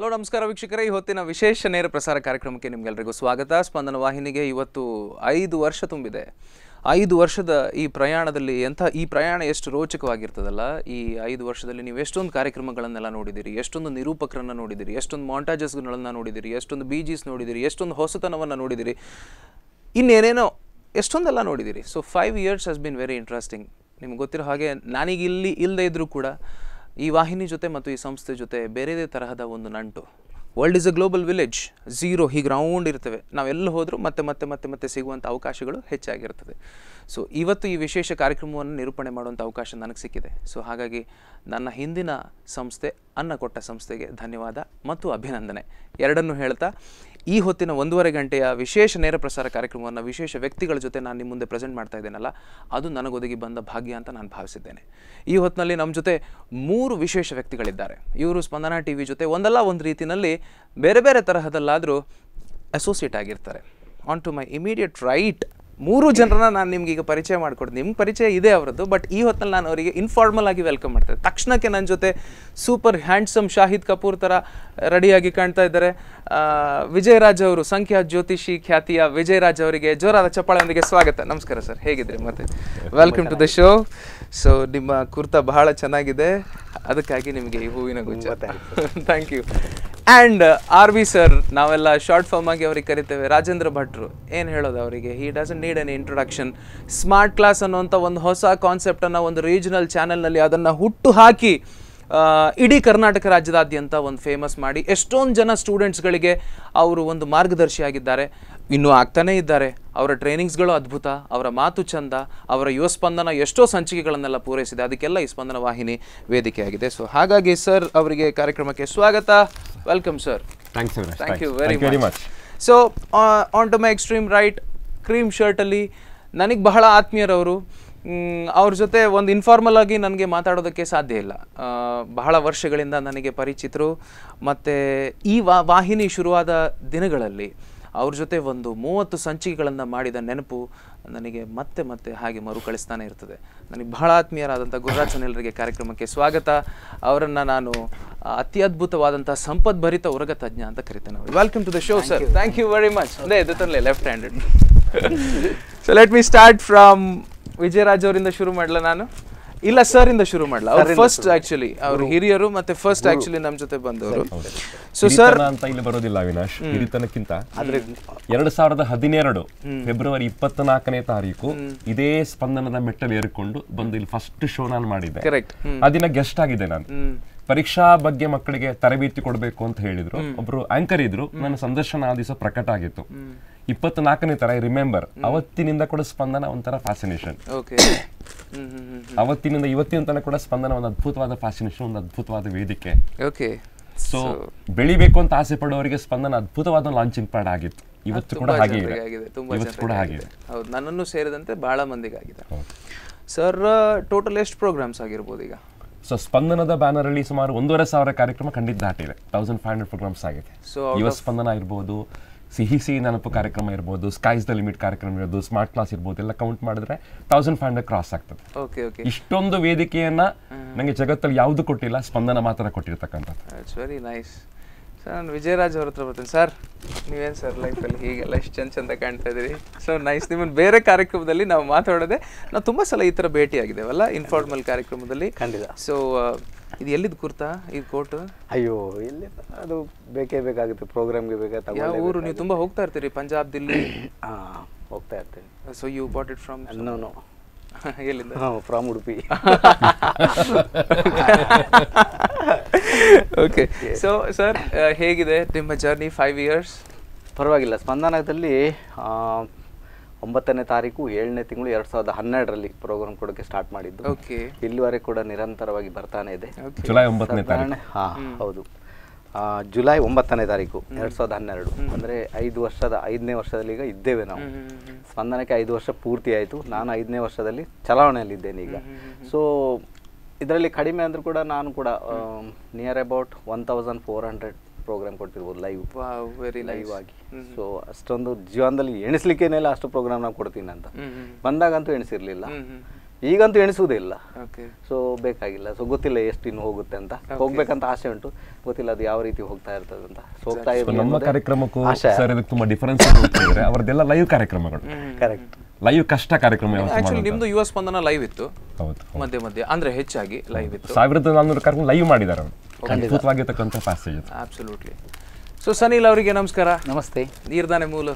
Hello ನಮಸ್ಕಾರ ವೀಕ್ಷಕರೇ ಈ ಹೊತ್ತಿನ ವಿಶೇಷ ನೇರ ಪ್ರಸಾರ ಕಾರ್ಯಕ್ರಮಕ್ಕೆ ನಿಮ್ಗೆಲ್ರಿಗೂ ಸ್ವಾಗತ ಸ್ಪಂದನ ವಾಹಿನಿಗೆ ಇವತ್ತು ಐದು ವರ್ಷ ತುಂಬಿದೆ ಐದು ವರ್ಷದ ಈ ಪ್ರಯಾಣದಲ್ಲಿ ಎಂಥ ಈ ಪ್ರಯಾಣ ಎಷ್ಟು ರೋಚಕವಾಗಿರ್ತದಲ್ಲ ಈ ಐದು ವರ್ಷದಲ್ಲಿ ನೀವು ಎಷ್ಟೊಂದು ಕಾರ್ಯಕ್ರಮಗಳನ್ನೆಲ್ಲ ನೋಡಿದಿರಿ ಎಷ್ಟೊಂದು ನಿರೂಪಕರನ್ನ ನೋಡಿದಿರಿ ಎಷ್ಟೊಂದು ಮಾಂಟಾಜಸ್ಗಳನ್ನ ನೋಡಿದಿರಿ ಎಷ್ಟೊಂದು ಬೀಜೀಸ್ ನೋಡಿದಿರಿ ಎಷ್ಟೊಂದು ಹೊಸತನವನ್ನು ನೋಡಿದಿರಿ ಇನ್ನೇನೇನೋ ಎಷ್ಟೊಂದೆಲ್ಲ ನೋಡಿದಿರಿ so five years has been very interesting ನಿಮ್ಗೆ ಗೊತ್ತಿರೋ ಹಾಗೆ ನಾನೀಗ ಇಲ್ಲಿ ಇಲ್ಲದೆ ಇದ್ದರೂ ಕೂಡ ಈ ವಾಹಿನಿ ಜೊತೆ ಮತ್ತು ಈ ಸಂಸ್ಥೆ ಜೊತೆ ಬೇರೆದೇ ತರಹದ ಒಂದು ನಂಟು world is a global village zero ಹೀಗೆ ರೌಂಡ್ ಇರ್ತವೆ ನಾವೆಲ್ಲ ಹೋದರೂ ಮತ್ತೆ ಮತ್ತೆ ಮತ್ತೆ ಮತ್ತೆ ಸಿಗುವಂಥ ಅವಕಾಶಗಳು ಹೆಚ್ಚಾಗಿರ್ತದೆ ಸೊ ಇವತ್ತು ಈ ವಿಶೇಷ ಕಾರ್ಯಕ್ರಮವನ್ನು ನಿರೂಪಣೆ ಮಾಡುವಂಥ ಅವಕಾಶ ನನಗೆ ಸಿಕ್ಕಿದೆ ಸೊ ಹಾಗಾಗಿ ನನ್ನ ಹಿಂದಿನ ಸಂಸ್ಥೆ ಅನ್ನ ಕೊಟ್ಟ ಸಂಸ್ಥೆಗೆ ಧನ್ಯವಾದ ಮತ್ತು ಅಭಿನಂದನೆ ಎರಡನ್ನೂ ಹೇಳ್ತಾ ಈ ಹೊತ್ತಿನ ಒಂದೂವರೆ ಗಂಟೆಯ ವಿಶೇಷ ನೇರ ಪ್ರಸಾರ ಕಾರ್ಯಕ್ರಮವನ್ನು ವಿಶೇಷ ವ್ಯಕ್ತಿಗಳ ಜೊತೆ ನಾನು ನಿಮ್ಮ ಮುಂದೆ ಪ್ರೆಸೆಂಟ್ ಮಾಡ್ತಾ ಇದ್ದೇನಲ್ಲ ಅದು ನನಗೊದಗಿ ಬಂದ ಭಾಗ್ಯ ಅಂತ ನಾನು ಭಾವಿಸಿದ್ದೇನೆ ಈ ಹೊತ್ತಿನಲ್ಲಿ ನಮ್ಮ ಜೊತೆ ಮೂರು ವಿಶೇಷ ವ್ಯಕ್ತಿಗಳಿದ್ದಾರೆ ಇವರು ಸ್ಪಂದನ ಟಿ ವಿ ಜೊತೆ ಒಂದಲ್ಲ ಒಂದು ರೀತಿಯಲ್ಲಿ ಬೇರೆ ಬೇರೆ ತರಹದಲ್ಲಾದರೂ ಅಸೋಸಿಯೇಟ್ ಆಗಿರ್ತಾರೆ on to my immediate right ಮೂರು ಜನರನ್ನ ನಾನು ನಿಮ್ಗೆ ಈಗ ಪರಿಚಯ ಮಾಡಿಕೊಡ್ತೀನಿ ನಿಮ್ಗೆ ಪರಿಚಯ ಇದೆ ಅವರದ್ದು ಬಟ್ ಈ ಹೊತ್ತಲ್ಲಿ ನಾನು ಅವರಿಗೆ ಇನ್ಫಾರ್ಮಲ್ ಆಗಿ ವೆಲ್ಕಮ್ ಮಾಡ್ತೇನೆ ತಕ್ಷಣಕ್ಕೆ ನನ್ನ ಜೊತೆ ಸೂಪರ್ ಹ್ಯಾಂಡ್ಸಮ್ ಶಾಹಿದ್ ಕಪೂರ್ ಥರ ರೆಡಿಯಾಗಿ ಕಾಣ್ತಾ ಇದ್ದಾರೆ ಆ, ವಿಜಯರಾಜ್ ಅವರು ಸಂಖ್ಯಾ ಜ್ಯೋತಿಷಿ ಖ್ಯಾತಿಯ ವಿಜಯರಾಜ್ ಅವರಿಗೆ ಜೋರಾದ ಚಪ್ಪಾಳೆಯೊಂದಿಗೆ ಸ್ವಾಗತ ನಮಸ್ಕಾರ ಸರ್ ಹೇಗಿದ್ರಿ ಮತ್ತೆ welcome to the show so ನಿಮ್ಮ ಕುರ್ತಾ ಬಹಳ ಚೆನ್ನಾಗಿದೆ ಅದಕ್ಕಾಗಿ ನಿಮಗೆ ಈ ಹೂವಿನ ಗುಚ್ಛ thank you and R V sir ನಾವೆಲ್ಲ ಶಾರ್ಟ್ ಫಾರ್ಮ್ ಆಗಿ ಅವ್ರಿಗೆ ಕರಿತೇವೆ ರಾಜೇಂದ್ರ ಭಟ್ರು ಏನು ಹೇಳೋದು ಅವರಿಗೆ he doesn't need an introduction smart class ಅನ್ನುವಂಥ ಒಂದು ಹೊಸ ಕಾನ್ಸೆಪ್ಟನ್ನು ಒಂದು ರೀಜನಲ್ ಚಾನೆಲ್ನಲ್ಲಿ ಅದನ್ನು ಹುಟ್ಟು ಹಾಕಿ ಆ, ಇಡೀ ಕರ್ನಾಟಕ ರಾಜ್ಯದಾದ್ಯಂತ ಒಂದು ಫೇಮಸ್ ಮಾಡಿ ಎಷ್ಟೊಂದು ಜನ ಸ್ಟೂಡೆಂಟ್ಸ್ಗಳಿಗೆ ಅವರು ಒಂದು ಮಾರ್ಗದರ್ಶಿಯಾಗಿದ್ದಾರೆ ಇನ್ನೂ ಆಗ್ತಾನೇ ಇದ್ದಾರೆ ಅವರ ಟ್ರೈನಿಂಗ್ಸ್ಗಳು ಅದ್ಭುತ ಅವರ ಮಾತು ಚಂದ ಅವರ ಯುವ ಸ್ಪಂದನ ಎಷ್ಟೋ ಸಂಚಿಕೆಗಳನ್ನೆಲ್ಲ ಪೂರೈಸಿದೆ ಅದಕ್ಕೆಲ್ಲ ಈ ಸ್ಪಂದನ ವಾಹಿನಿ ವೇದಿಕೆಯಾಗಿದೆ ಸೊ ಹಾಗಾಗಿ ಸರ್ ಅವರಿಗೆ ಕಾರ್ಯಕ್ರಮಕ್ಕೆ ಸ್ವಾಗತ ವೆಲ್ಕಮ್ ಸರ್ ಥ್ಯಾಂಕ್ಸ್ ಅವರೇ thank you very very much much so on to my extreme right cream ಶರ್ಟಲ್ಲಿ ನನಗೆ ಬಹಳ ಆತ್ಮೀಯರವರು ಮ್, ಅವ್ರ ಜೊತೆ ಒಂದು ಇನ್ಫಾರ್ಮಲ್ ಆಗಿ ನನಗೆ ಮಾತಾಡೋದಕ್ಕೆ ಸಾಧ್ಯ ಇಲ್ಲ ಆ, ಬಹಳ ವರ್ಷಗಳಿಂದ ನನಗೆ ಪರಿಚಿತರು ಮತ್ತು ಈ ವಾ ವಾಹಿನಿ ಶುರುವಾದ ದಿನಗಳಲ್ಲಿ ಅವ್ರ ಜೊತೆ ಒಂದು ಮೂವತ್ತು ಸಂಚಿಕೆಗಳನ್ನು ಮಾಡಿದ ನೆನಪು ನನಗೆ ಮತ್ತೆ ಮತ್ತೆ ಹಾಗೆ ಮರುಕಳಿಸ್ತಾನೆ ಇರ್ತದೆ ನನಗೆ ಬಹಳ ಆತ್ಮೀಯರಾದಂಥ ಗುರುರಾಜ್ ಸುನಿಲ್ರಿಗೆ ಕಾರ್ಯಕ್ರಮಕ್ಕೆ ಸ್ವಾಗತ ಅವರನ್ನು ನಾನು ಆ, ಅತಿ ಅದ್ಭುತವಾದಂಥ ಸಂಪದ್ಭರಿತ ಉರಗ ತಜ್ಞ ಅಂತ ಕರಿತೇನೆ welcome to the show sir thank you very much ಅದೇ ಇದು ತರಲೇ left handed so let me start from Vijayraj ಅವರಿಂದ ಶುರು ಮಾಡಲ ನಾನು ಇಲ್ಲ ಸರ್ ಇಂದ ಶುರು ಮಾಡಲ ಅವ್ರು ಫಸ್ಟ್ ಆಕ್ಚುಲಿ ಅವ್ರು ಹಿರಿಯರು ಮತ್ತೆ ಫಸ್ಟ್ ಆಕ್ಚುಲಿ ನಮ್ಮ ಜೊತೆ ಬಂದವರು ಸೊ ಸರ್ ಹಿರಿತನ ಅಂತ ಇಲ್ಲಿ ಬರೋದಿಲ್ಲ ಅವಿನಾಶ್ ಹಿರಿತನಕ್ಕಿಂತ ಎರಡು ಸಾವಿರದ ಹದಿನೆರಡು ಫೆಬ್ರವರಿ ಇಪ್ಪತ್ನಾಲ್ಕನೇ ತಾರೀಕು ಇದೇ ಸ್ಪಂದನದ ಮೆಟ್ಟಲು ಏರಿಕೊಂಡು ಬಂದು ಇಲ್ಲಿ ಫಸ್ಟ್ ಶೋ ನಾನು ಮಾಡಿದ್ದೆ ಕರೆಕ್ಟ್ ಆ ದಿನ ಗೆಸ್ಟ್ ಆಗಿದೆ ನಾನು ಪರೀಕ್ಷಾ ಬಗ್ಗೆ ಮಕ್ಕಳಿಗೆ ತರಬೇತಿ ಕೊಡಬೇಕು ಅಂತ ಹೇಳಿದ್ರು ಒಬ್ರು ಆಂಕರ್ ಇದ್ರು ನನ್ನ ಸಂದರ್ಶನ ಆ ದಿವಸ ಪ್ರಕಟ ಆಗಿತ್ತು ಇಪ್ಪತ್ನಾಲ್ಕನೇ ತರ ರಿಮೆಂಬರ್ ಅವತ್ತಿನಿಂದ ಕೂಡ ಸ್ಪಂದನ ಒಂಥರ ಫ್ಯಾಸಿನೇಷನ್ ಓಕೆ ಹ್ಮ್ ಹ್ಮ್ ಹ್ಮ್ ಅವತ್ತಿನಿಂದ ಇವತ್ತಿನ ತನಕ ಕೂಡ ಸ್ಪಂದನ ಒಂದು ಅದ್ಭುತವಾದ ಫ್ಯಾಸಿನೇಷನ್ ಒಂದು ಅದ್ಭುತವಾದ ವೇದಿಕೆ ಓಕೆ ಸೊ ಬೆಳಿಬೇಕು ಅಂತ ಆಸೆ ಪಡೋರಿಗೆ ಸ್ಪಂದನ ಅದ್ಭುತವಾದ ಲಾಂಚಿಂಗ್ ಪ್ಯಾಡ್ ಆಗಿತ್ತು ಇವತ್ತು ಕೂಡ ಹಾಗೆ ಇದೆ ಆಗಿದೆ ತುಂಬಾ ಇವತ್ತು ಕೂಡ ಹಾಗೆ ಇದೆ ಹೌದು ನನ್ನನ್ನು ಸೇರಿದಂತೆ ಬಹಳ ಮಂದಿಗಾಗಿದೆ ಸರ್ ಟೋಟಲ್ ಎಷ್ಟು ಪ್ರೋಗ್ರಾಮ್ಸ್ ಆಗಿರ್ಬೋದು ಈಗ ಸೊ ಸ್ಪಂದನದ ಬ್ಯಾನರ್ ಅಲ್ಲಿ ಸುಮಾರು ಒಂದೂವರೆ ಸಾವಿರ ಕಾರ್ಯಕ್ರಮ ಖಂಡಿತ ದಾಟಿದೆ ತೌಸಂಡ್ ಫೈವ್ ಹಂಡ್ರೆಡ್ ಪ್ರೋಗ್ರಾಮ್ಸ್ ಆಗಿದೆ ಸೊ ಯುವ ಸ್ಪಂದನ ಇರ್ಬೋದು ಸಿಹಿ ಸಿಹಿ ನೆನಪು ಕಾರ್ಯಕ್ರಮ ಇರ್ಬೋದು ಸ್ಕೈಸ್ ದ ಲಿಮಿಟ್ ಕಾರ್ಯಕ್ರಮ ಇರ್ಬೋದು ಸ್ಮಾರ್ಟ್ ಕ್ಲಾಸ್ ಇರ್ಬೋದು ಎಲ್ಲ ಕೌಂಟ್ ಮಾಡಿದ್ರೆ ತೌಸಂಡ್ ಫೈವ್ ಹಂಡ್ರೆಡ್ ಕ್ರಾಸ್ ಆಗ್ತದೆ ಓಕೆ ಓಕೆ ಇಷ್ಟೊಂದು ವೇದಿಕೆಯನ್ನ ನಂಗೆ ಜಗತ್ತಲ್ಲಿ ಯಾವುದು ಕೊಟ್ಟಿಲ್ಲ ಸ್ಪಂದನ ಮಾತ್ರ ಕೊಟ್ಟಿರ್ತಕ್ಕಂಥದ್ದು ಇಟ್ಸ್ ವೆರಿ ನೈಸ್ ಸರ್ ನಾನು ವಿಜಯರಾಜ್ ಅವ್ರ ಹತ್ರ ಬರ್ತೀನಿ ಸರ್ ನೀವೇನು ಸರ್ ಲೈಫಲ್ಲಿ ಹೀಗೆಲ್ಲ ಎಷ್ಟು ಚಂದ ಚಂದ ಕಾಣ್ತಾ ಇದ್ದೀರಿ ಸೊ ನೈಸ್ ನಿಮ್ಮನ್ನು ಬೇರೆ ಕಾರ್ಯಕ್ರಮದಲ್ಲಿ ನಾವು ಮಾತಾಡೋದೆ ನಾವು ತುಂಬ ಸಲ ಈ ಥರ ಭೇಟಿ ಆಗಿದ್ದೇವಲ್ಲ ಇನ್ಫಾರ್ಮಲ್ ಕಾರ್ಯಕ್ರಮದಲ್ಲಿ ಖಂಡಿತ ಸೊ ಇದು ಎಲ್ಲಿದ್ದು ಕುರ್ತಾ ಇದು ಕೋಟು ಅಯ್ಯೋ ಇಲ್ಲಿ ಅದು ಬೇಕೇ ಬೇಕಾಗುತ್ತೆ ಪ್ರೋಗ್ರಾಮ್ಗೆ ಬೇಕಾ ಯಾವ ತಗೊಳ್ಳೇ ಊರು ನೀವು ತುಂಬ ಹೋಗ್ತಾ ಇರ್ತೀರಿ ಪಂಜಾಬ್ ದಿಲ್ಲಿ ಹಾ ಹೋಗ್ತಾ ಇರ್ತೀನಿ so you bought it from ನಾನು ಎಲ್ಲಿಂದ ಹಾಂ from Udupi okay so sir ಹೇಗಿದೆ ನಿಮ್ಮ ಜರ್ನಿ ಫೈವ್ ಇಯರ್ಸ್ ಪರವಾಗಿಲ್ಲ ಸ್ಪಂದನದಲ್ಲಿ ಆ, ಒಂಬತ್ತನೇ ತಾರೀಕು ಏಳನೇ ತಿಂಗಳು ಎರಡು ಸಾವಿರದ ಹನ್ನೆರಡರಲ್ಲಿ ಪ್ರೋಗ್ರಾಮ್ ಕೊಡೋಕ್ಕೆ ಸ್ಟಾರ್ಟ್ ಮಾಡಿದ್ದು ಓಕೆ ಇಲ್ಲಿವರೆಗೆ ಕೂಡ ನಿರಂತರವಾಗಿ ಬರ್ತಾನೆ ಇದೆ ಓಕೆ ಜುಲೈ ಒಂಬತ್ತನೇ ತಾರೀಕು ಸಾಧಾರಣ ಹಾ ಹೌದು ಆ, ಜುಲೈ ಒಂಬತ್ತನೇ ತಾರೀಕು ಎರಡು ಸಾವಿರದ ಹನ್ನೆರಡು ಅಂದರೆ ಐದು ವರ್ಷದ ಐದನೇ ವರ್ಷದಲ್ಲಿ ಈಗ ಇದ್ದೇವೆ ನಾವು ಸ್ಪಂದನಕ್ಕೆ ಐದು ವರ್ಷ ಪೂರ್ತಿ ಆಯಿತು ನಾನು ಐದನೇ ವರ್ಷದಲ್ಲಿ ಚಲಾವಣೆಯಲ್ಲಿದ್ದೇನೆ ಈಗ ಸೊ ಇದರಲ್ಲಿ ಕಡಿಮೆ ಅಂದರೂ ಕೂಡ ನಾನು ಕೂಡ near about one thousand four hundred programme ಕೊಡ್ತಿರ್ಬೋದು live wow very live nice ಆಗಿ ಸೊ ಅಷ್ಟೊಂದು ಜೀವನದಲ್ಲಿ ಎಣಿಸ್ಲಿಕ್ಕೇನೆಲ್ಲ ಅಷ್ಟು ಪ್ರೋಗ್ರಾಮ್ ನಾವು ಕೊಡ್ತೀನಿ ಅಂತ ಬಂದಾಗಂತೂ ಎಣಿಸಿರ್ಲಿಲ್ಲ ಈಗಂತೂ ಎಣಿಸುವುದೇ ಇಲ್ಲ ಓಕೆ ಸೊ ಬೇಕಾಗಿಲ್ಲ ಸೊ ಗೊತ್ತಿಲ್ಲ ಎಷ್ಟು ಇನ್ನು ಹೋಗುತ್ತೆ ಅಂತ ಹೋಗ್ಬೇಕಂತ ಆಸೆ ಉಂಟು ಗೊತ್ತಿಲ್ಲ ಅದು ಯಾವ ರೀತಿ ಹೋಗ್ತಾ ಇರ್ತದೆ ಅಂತ ಸೊ ಹೋಗ್ತಾ So, ಇರಲಿ ನಮ್ಮ ಕಾರ್ಯಕ್ರಮಕ್ಕೂ ಆಶಯ ಸರ್ ಇದಕ್ಕೆ ತುಂಬಾ ಡಿಫರೆನ್ಸ್ ಹೋಗ್ತಿದ್ರೆ ಅವರದೆಲ್ಲ ಲೈವ್ ಕಾರ್ಯಕ್ರಮಗಳು ಕರೆಕ್ಟ್ ಲೈವ್ ಕಷ್ಟ ಕಾರ್ಯಕ್ರಮ ಯಾವತ್ತೂ ಆಕ್ಚುಲಿ ಮಾಡೋದು. ನಿಮ್ದು ಯುವ ಸ್ಪಂದನ ಲೈವ್ ಇತ್ತು ಹೌದು ಮಧ್ಯೆ ಮಧ್ಯೆ ಅಂದ್ರೆ ಹೆಚ್ಚಾಗಿ ಲೈವ್ ಇತ್ತು ಸಾವಿರದ ನಾನ್ನೂರು ಕಾರ್ಯಕ್ರಮ ಲೈವ್ ಮಾಡಿದ್ದಾರೆ ಅವರು ಅದ್ಭುತವಾಗಿರ್ತಕ್ಕಂಥ ಪ್ಯಾಸೇಜ್ ಅಬ್ಸಲ್ಯೂಟ್ಲಿ ಸೊ ಸನಿಲ್ ಅವರಿಗೆ ನಮಸ್ಕಾರ ನಮಸ್ತೆ ನೀರ್ದಾನೆ ಮೂಲ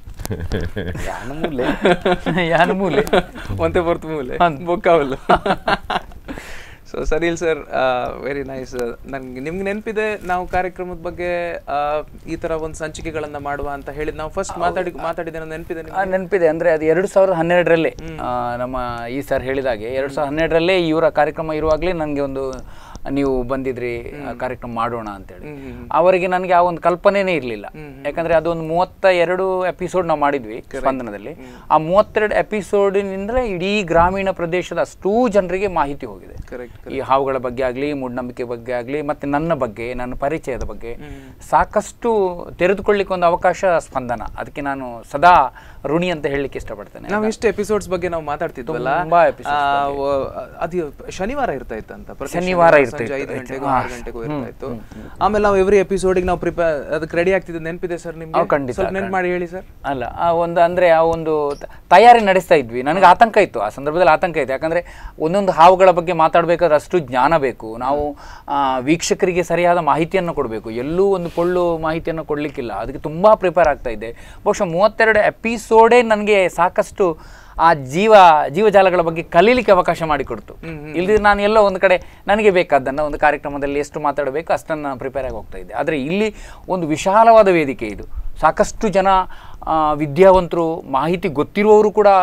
ಯಾನ ಮೂಲೆ ಯಾನು ಮೂಲೆ ಒಂತೆ ಬರ್ತು ಮೂಲೆ ಬೊಕ್ಕಾವಲ್ಲು so Sanil sir very nice ನನ್ಗೆ ನಿಮ್ಗೆ ನೆನಪಿದೆ ನಾವು ಕಾರ್ಯಕ್ರಮದ ಬಗ್ಗೆ ಆ, ಈ ತರ ಒಂದು ಸಂಚಿಕೆಗಳನ್ನ ಮಾಡುವ ಅಂತ ಹೇಳಿದ್ ನಾವು ಫಸ್ಟ್ ಮಾತಾಡಿ ಮಾತಾಡಿದ ನೆನಪಿದೆ ಆ, ನೆನಪಿದೆ ಅಂದ್ರೆ ಅದು ಎರಡು ಸಾವಿರದ ಹನ್ನೆರಡರಲ್ಲೇ ನಮ್ಮ ಈ ಸರ್ ಹೇಳಿದಾಗೆ ಎರಡು ಸಾವಿರದ ಹನ್ನೆರಡರಲ್ಲೇ ಇವರ ಕಾರ್ಯಕ್ರಮ ಇರುವಾಗಲೇ ನನಗೆ ಒಂದು ನೀವು ಬಂದಿದ್ರಿ ಆ, ಕಾರ್ಯಕ್ರಮ ಮಾಡೋಣ ಅಂತೇಳಿ ಅವರಿಗೆ ನನಗೆ ಆ ಒಂದು ಕಲ್ಪನೆನೇ ಇರಲಿಲ್ಲ ಯಾಕಂದ್ರೆ ಅದೊಂದು ಮೂವತ್ತ ಎರಡು ಎಪಿಸೋಡ್ ನಾವು ಮಾಡಿದ್ವಿ ಸ್ಪಂದನದಲ್ಲಿ ಆ ಮೂವತ್ತೆರಡು ಎಪಿಸೋಡಿನಿಂದಲೇ ಇಡೀ ಗ್ರಾಮೀಣ ಪ್ರದೇಶದ ಅಷ್ಟೂ ಜನರಿಗೆ ಮಾಹಿತಿ ಹೋಗಿದೆ ಕರೆಕ್ಟ್ ಈ ಹಾವುಗಳ ಬಗ್ಗೆ ಆಗಲಿ ಮೂಢನಂಬಿಕೆ ಬಗ್ಗೆ ಆಗಲಿ ಮತ್ತೆ ನನ್ನ ಬಗ್ಗೆ ನನ್ನ ಪರಿಚಯದ ಬಗ್ಗೆ ಸಾಕಷ್ಟು ತೆರೆದುಕೊಳ್ಳಿಕ್ಕೆ ಒಂದು ಅವಕಾಶ ಸ್ಪಂದನ ಅದಕ್ಕೆ ನಾನು ಸದಾ ಋಣಿ ಅಂತ ಹೇಳಲಿಕ್ಕೆ ಇಷ್ಟಪಡ್ತೇನೆ ನಾವು ಎಷ್ಟು ಎಪಿಸೋಡ್ಸ್ ಬಗ್ಗೆ ನಾವು ಮಾತಾಡ್ತಿದ್ವಲ್ಲ ತುಂಬಾ episodes ಆ, ವ- ಅದು ಶನಿವಾರ ಇರ್ತಾ ಇತ್ತಂತ ಪ್ರತಿ ಶನಿವಾರ ಇರ್ತಾ ಸಂಜೆ ಇತ್ತು. ಐದು ಗಂಟೆಗೂ ಆರು ಗಂಟೆಗೂ ಇರ್ತಾ ಇತ್ತು ಆಮೇಲೆ ನಾವು ಎವ್ರಿ ಎಪಿಸೋಡಿಗೆ ನಾವು ಪ್ರಿಪೇರ್ ಅದಕ್ಕೆ ರೆಡಿ ಆಗ್ತಿದ್ದು ನೆನಪಿದೆ ಸರ್ ನಿಮ್ಗೆ ಹೌದು, ಖಂಡಿತ, ಸ್ವಲ್ಪ ನೆನ್ಪು ಮಾಡಿ ಹೇಳಿ ಸರ್ ಅಲ್ಲ ಆ ಒಂದು ಅಂದ್ರೆ ಆ ಒಂದು ತ- ತಯಾರಿ ನಡೆಸ್ತಾ ಇದ್ವಿ ನನಗೆ ಆತಂಕ ಇತ್ತು ಆ ಸಂದರ್ಭದಲ್ಲಿ ಆತಂಕ ಇತ್ತು ಯಾಕಂದ್ರೆ ಒಂದೊಂದು ಹಾವುಗಳ ಬಗ್ಗೆ ಮಾತಾಡಬೇಕಾದ್ರೆ ಅಷ್ಟು ಜ್ಞಾನ ಬೇಕು ನಾವು ಆ, ವೀಕ್ಷಕರಿಗೆ ಸರಿಯಾದ ಮಾಹಿತಿಯನ್ನು ಕೊಡಬೇಕು ಎಲ್ಲೂ ಒಂದು ಪೊಳ್ಳು ಮಾಹಿತಿಯನ್ನು ಕೊಡಲಿಕ್ಕಿಲ್ಲ ಅದಕ್ಕೆ ತುಂಬಾ ಪ್ರಿಪೇರ್ ಆಗ್ತಾ ಇದ್ದೆ ಬಹುಶಃ ಮೂವತ್ತೆರಡು ಎಪಿಸೋಡೇ ನನಗೆ ಸಾಕಷ್ಟು ಆ ಜೀವ ಜೀವಜಾಲಗಳ ಬಗ್ಗೆ ಕಲೀಲಿಕ್ಕೆ ಅವಕಾಶ ಮಾಡಿಕೊಡ್ತು ಇಲ್ಲಿ ನಾನು ಎಲ್ಲೋ ಒಂದು ಕಡೆ ನನಗೆ ಬೇಕಾದ್ದನ್ನು ಒಂದು ಕಾರ್ಯಕ್ರಮದಲ್ಲಿ ಎಷ್ಟು ಮಾತಾಡಬೇಕು ಅಷ್ಟನ್ನು ಪ್ರಿಪೇರ್ ಆಗಿ ಹೋಗ್ತಾ ಇದ್ದೆ ಆದರೆ ಇಲ್ಲಿ ಒಂದು ವಿಶಾಲವಾದ ವೇದಿಕೆ ಇದು ಸಾಕಷ್ಟು ಜನ ಆ, ವಿದ್ಯಾವಂತರು ಮಾಹಿತಿ ಗೊತ್ತಿರುವವರು ಕೂಡ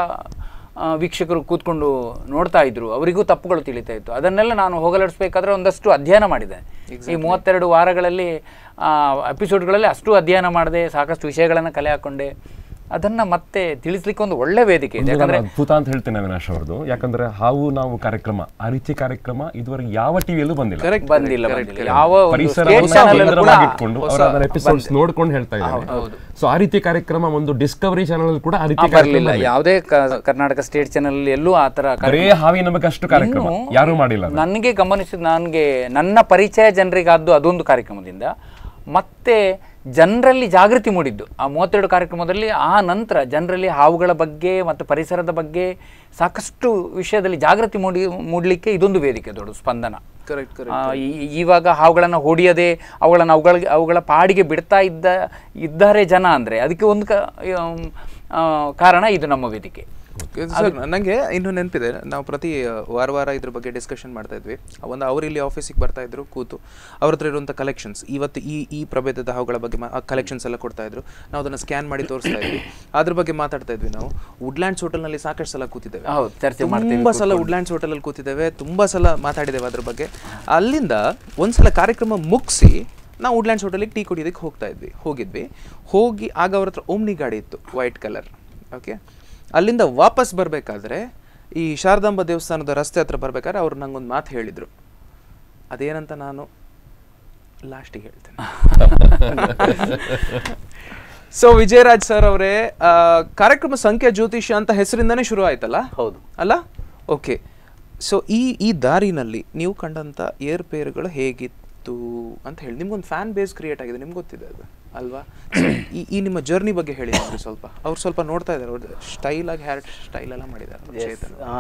ಆ, ವೀಕ್ಷಕರು ಕೂತ್ಕೊಂಡು ನೋಡ್ತಾ ಇದ್ರು ಅವರಿಗೂ ತಪ್ಪುಗಳು ತಿಳಿತಾ ಇತ್ತು ಅದನ್ನೆಲ್ಲ ನಾನು ಹೋಗಲಾಡಿಸ್ಬೇಕಾದ್ರೆ ಒಂದಷ್ಟು ಅಧ್ಯಯನ ಮಾಡಿದೆ ಈ ಮೂವತ್ತೆರಡು ವಾರಗಳಲ್ಲಿ ಎಪಿಸೋಡ್ಗಳಲ್ಲಿ ಅಷ್ಟು ಅಧ್ಯಯನ ಮಾಡಿದೆ ಸಾಕಷ್ಟು ವಿಷಯಗಳನ್ನು ಕಲೆ ಹಾಕೊಂಡೆ ಅದನ್ನ ಮತ್ತೆ ತಿಳಿಸ್ಲಿಕ್ಕೆ ಒಂದು ಒಳ್ಳೆ ವೇದಿಕೆ ಇದೆ ಇದು ನಾನು ಯಾಕಂದ್ರೆ ಅದ್ಭುತ ಅಂತ ಹೇಳ್ತೇನೆ ಅವಿನಾಶ್ ಅವ್ರದ್ದು ಯಾಕಂದ್ರೆ ಹಾವು ನಾವು ಕಾರ್ಯಕ್ರಮ ಆ ರೀತಿ ಕಾರ್ಯಕ್ರಮ ಇದುವರೆಗೆ ಯಾವ ಟಿವಿಯಲ್ಲೂ ಬಂದಿಲ್ಲ ಕರೆಕ್ಟ್ ಬಂದಿಲ್ಲ ಬಂದಿಲ್ಲ ಯಾವ ಒಂದು ಪರಿಸರವನ್ನ state channel ಅಲ್ಲೂ ಕೂಡ ಕೇಂದ್ರವಾಗಿಟ್ಕೊಂಡು ಅವರ ಅದರ ಎಪಿಸೋಡ್ಸ್ ನೋಡ್ಕೊಂಡು ಹೇಳ್ತಾ ಇದ್ದಾರೆ ಸೊ ಆ ರೀತಿ ಕಾರ್ಯಕ್ರಮ ಒಂದು ಡಿಸ್ಕವರಿ ಚಾನಲ್ ಕೂಡ ಆ ರೀತಿ ಕಾರ್ಯಕ್ರಮ ಬರಲಿಲ್ಲ ಯಾವುದೇ ಕ- ಕರ್ನಾಟಕ ಸ್ಟೇಟ್ ಚಾನಲ್ ಎಲ್ಲೂ ಆ ತರ ಬರೇ ಹಾವಿನ ಬಗ್ಗೆ ಅಷ್ಟು ಕಾರ್ಯಕ್ರಮ ಇನ್ನು ಯಾರು ಮಾಡಿಲ್ಲ ಅದನ್ನ. ನನಗೆ ಗಮನಿಸಿದ ನನಗೆ ನನ್ನ ಪರಿಚಯ ಜನರಿಗಾದ್ದು ಅದೊಂದು ಕಾರ್ಯಕ್ರಮದಿಂದ ಮತ್ತೆ ಜನರಲ್ಲಿ ಜಾಗೃತಿ ಮೂಡಿದ್ದು ಆ ಮೂವತ್ತೆರಡು ಕಾರ್ಯಕ್ರಮದಲ್ಲಿ ಆ ನಂತರ ಜನರಲ್ಲಿ ಹಾವುಗಳ ಬಗ್ಗೆ ಮತ್ತು ಪರಿಸರದ ಬಗ್ಗೆ ಸಾಕಷ್ಟು ವಿಷಯದಲ್ಲಿ ಜಾಗೃತಿ ಮೂಡಿ ಮೂಡಲಿಕ್ಕೆ ಇದೊಂದು ವೇದಿಕೆ ದೊಡ್ಡ ಸ್ಪಂದನ ಕರೆಕ್ಟ್ ಕರೆಕ್ಟ್ ಆ, ಈ- ಇವಾಗ ಹಾವುಗಳನ್ನು ಹೊಡಿಯದೆ ಅವುಗಳನ್ನು ಅವುಗಳಿಗೆ ಅವುಗಳ ಪಾಡಿಗೆ ಬಿಡ್ತಾ ಇದ್ದ ಇದ್ದಾರೆ ಜನ ಅಂದರೆ ಅದಕ್ಕೆ ಒಂದು ಕ ಆಮ್, ಆ, ಕಾರಣ ಇದು ನಮ್ಮ ವೇದಿಕೆ ಸರ್ ನನಗೆ ಇನ್ನೂ ನೆನಪಿದೆ ನಾವು ಪ್ರತಿ ಆ, ವಾರ ವಾರ ಇದ್ರ ಬಗ್ಗೆ ಡಿಸ್ಕಷನ್ ಮಾಡ್ತಾ ಇದ್ವಿ ಒಂದು ಅವ್ರು ಇಲ್ಲಿ ಆಫೀಸಿಗೆ ಬರ್ತಾ ಇದ್ರು ಕೂತು ಅವ್ರ ಹತ್ರ ಇರುವಂಥ ಕಲೆಕ್ಷನ್ಸ್ ಇವತ್ತು ಈ ಈ ಪ್ರಭೇದದ ಹಾವುಗಳ ಬಗ್ಗೆ ಕಲೆಕ್ಷನ್ಸ್ ಎಲ್ಲ ಕೊಡ್ತಾ ಇದ್ರು ನಾವು ಅದನ್ನ ಸ್ಕ್ಯಾನ್ ಮಾಡಿ ತೋರಿಸ್ತಾ ಇದ್ವಿ ಅದ್ರ ಬಗ್ಗೆ ಮಾತಾಡ್ತಾ ಇದ್ವಿ ನಾವು ವುಡ್ಲ್ಯಾಂಡ್ಸ್ ಹೋಟೆಲ್ನಲ್ಲಿ ಸಾಕಷ್ಟು ಸಲ ಕೂತಿದ್ದೇವೆ ಹೌದು ಚರ್ಚೆ ಮಾಡ್ತೀವಿ ತುಂಬಾ ಸಲ ವುಡ್ಲ್ಯಾಂಡ್ಸ್ ಹೋಟೆಲಲ್ಲಿ ಕೂತಿದ್ದೇವೆ ತುಂಬಾ ಸಲ ಮಾತಾಡಿದ್ದೇವೆ ಅದ್ರ ಬಗ್ಗೆ ಅಲ್ಲಿಂದ ಒಂದ್ಸಲ ಕಾರ್ಯಕ್ರಮ ಮುಗಿಸಿ ನಾವು ವುಡ್ಲ್ಯಾಂಡ್ಸ್ ಹೋಟೆಲಿಗೆ ಟೀ ಕುಡಿಯೋದಕ್ಕೆ ಹೋಗ್ತಾ ಇದ್ವಿ ಹೋಗಿದ್ವಿ ಹೋಗಿ ಆಗ ಅವ್ರ ಹತ್ರ ಓಮ್ನಿ ಗಾಡಿ ಇತ್ತು ವೈಟ್ ಕಲರ್ ಓಕೆ ಅಲ್ಲಿಂದ ವಾಪಸ್ ಬರಬೇಕಾದ್ರೆ ಈ ಶಾರದಾಂಬ ದೇವಸ್ಥಾನದ ರಸ್ತೆ ಹತ್ರ ಬರ್ಬೇಕಾದ್ರೆ ಅವ್ರು ನಂಗೊಂದು ಮಾತು ಹೇಳಿದ್ರು ಅದೇನಂತ ನಾನು ಲಾಸ್ಟಿಗೆ ಹೇಳ್ತೇನೆ ಸೊ ವಿಜಯರಾಜ್ ಸರ್ ಅವರೇ ಆ, ಕಾರ್ಯಕ್ರಮ ಸಂಖ್ಯಾ ಜ್ಯೋತಿಷ್ಯ ಅಂತ ಹೆಸರಿಂದಾನೇ ಶುರು ಆಯ್ತಲ್ಲ ಹೌದು ಅಲ್ಲ ಓಕೆ ಸೊ ಈ ಈ ದಾರಿನಲ್ಲಿ ನೀವು ಕಂಡಂತ ಏರ್ಪೇರುಗಳು ಹೇಗಿತ್ತು ಅಂತ ಹೇಳಿ ನಿಮ್ಗೊಂದು ಫ್ಯಾನ್ ಬೇಸ್ ಕ್ರಿಯೇಟ್ ಆಗಿದೆ ನಿಮ್ಗೆ ಗೊತ್ತಿದೆ ಅದು ಅಲ್ವಾ So, ಈ ಈ ನಿಮ್ಮ ಜರ್ನಿ ಬಗ್ಗೆ ಹೇಳಿ ನಮ್ಗೆ ಸ್ವಲ್ಪ ಅವ್ರು ಸ್ವಲ್ಪ ನೋಡ್ತಾ ಇದ್ದಾರೆ ಅವ್ರದ್ದು ಸ್ಟೈಲ್ ಆಗಿ ಹೇರ್ ಸ್ಟೈಲ್ ಎಲ್ಲ ಮಾಡಿದ್ದಾರೆ ಅವ್ರು ಚೇತನ್ ಆ,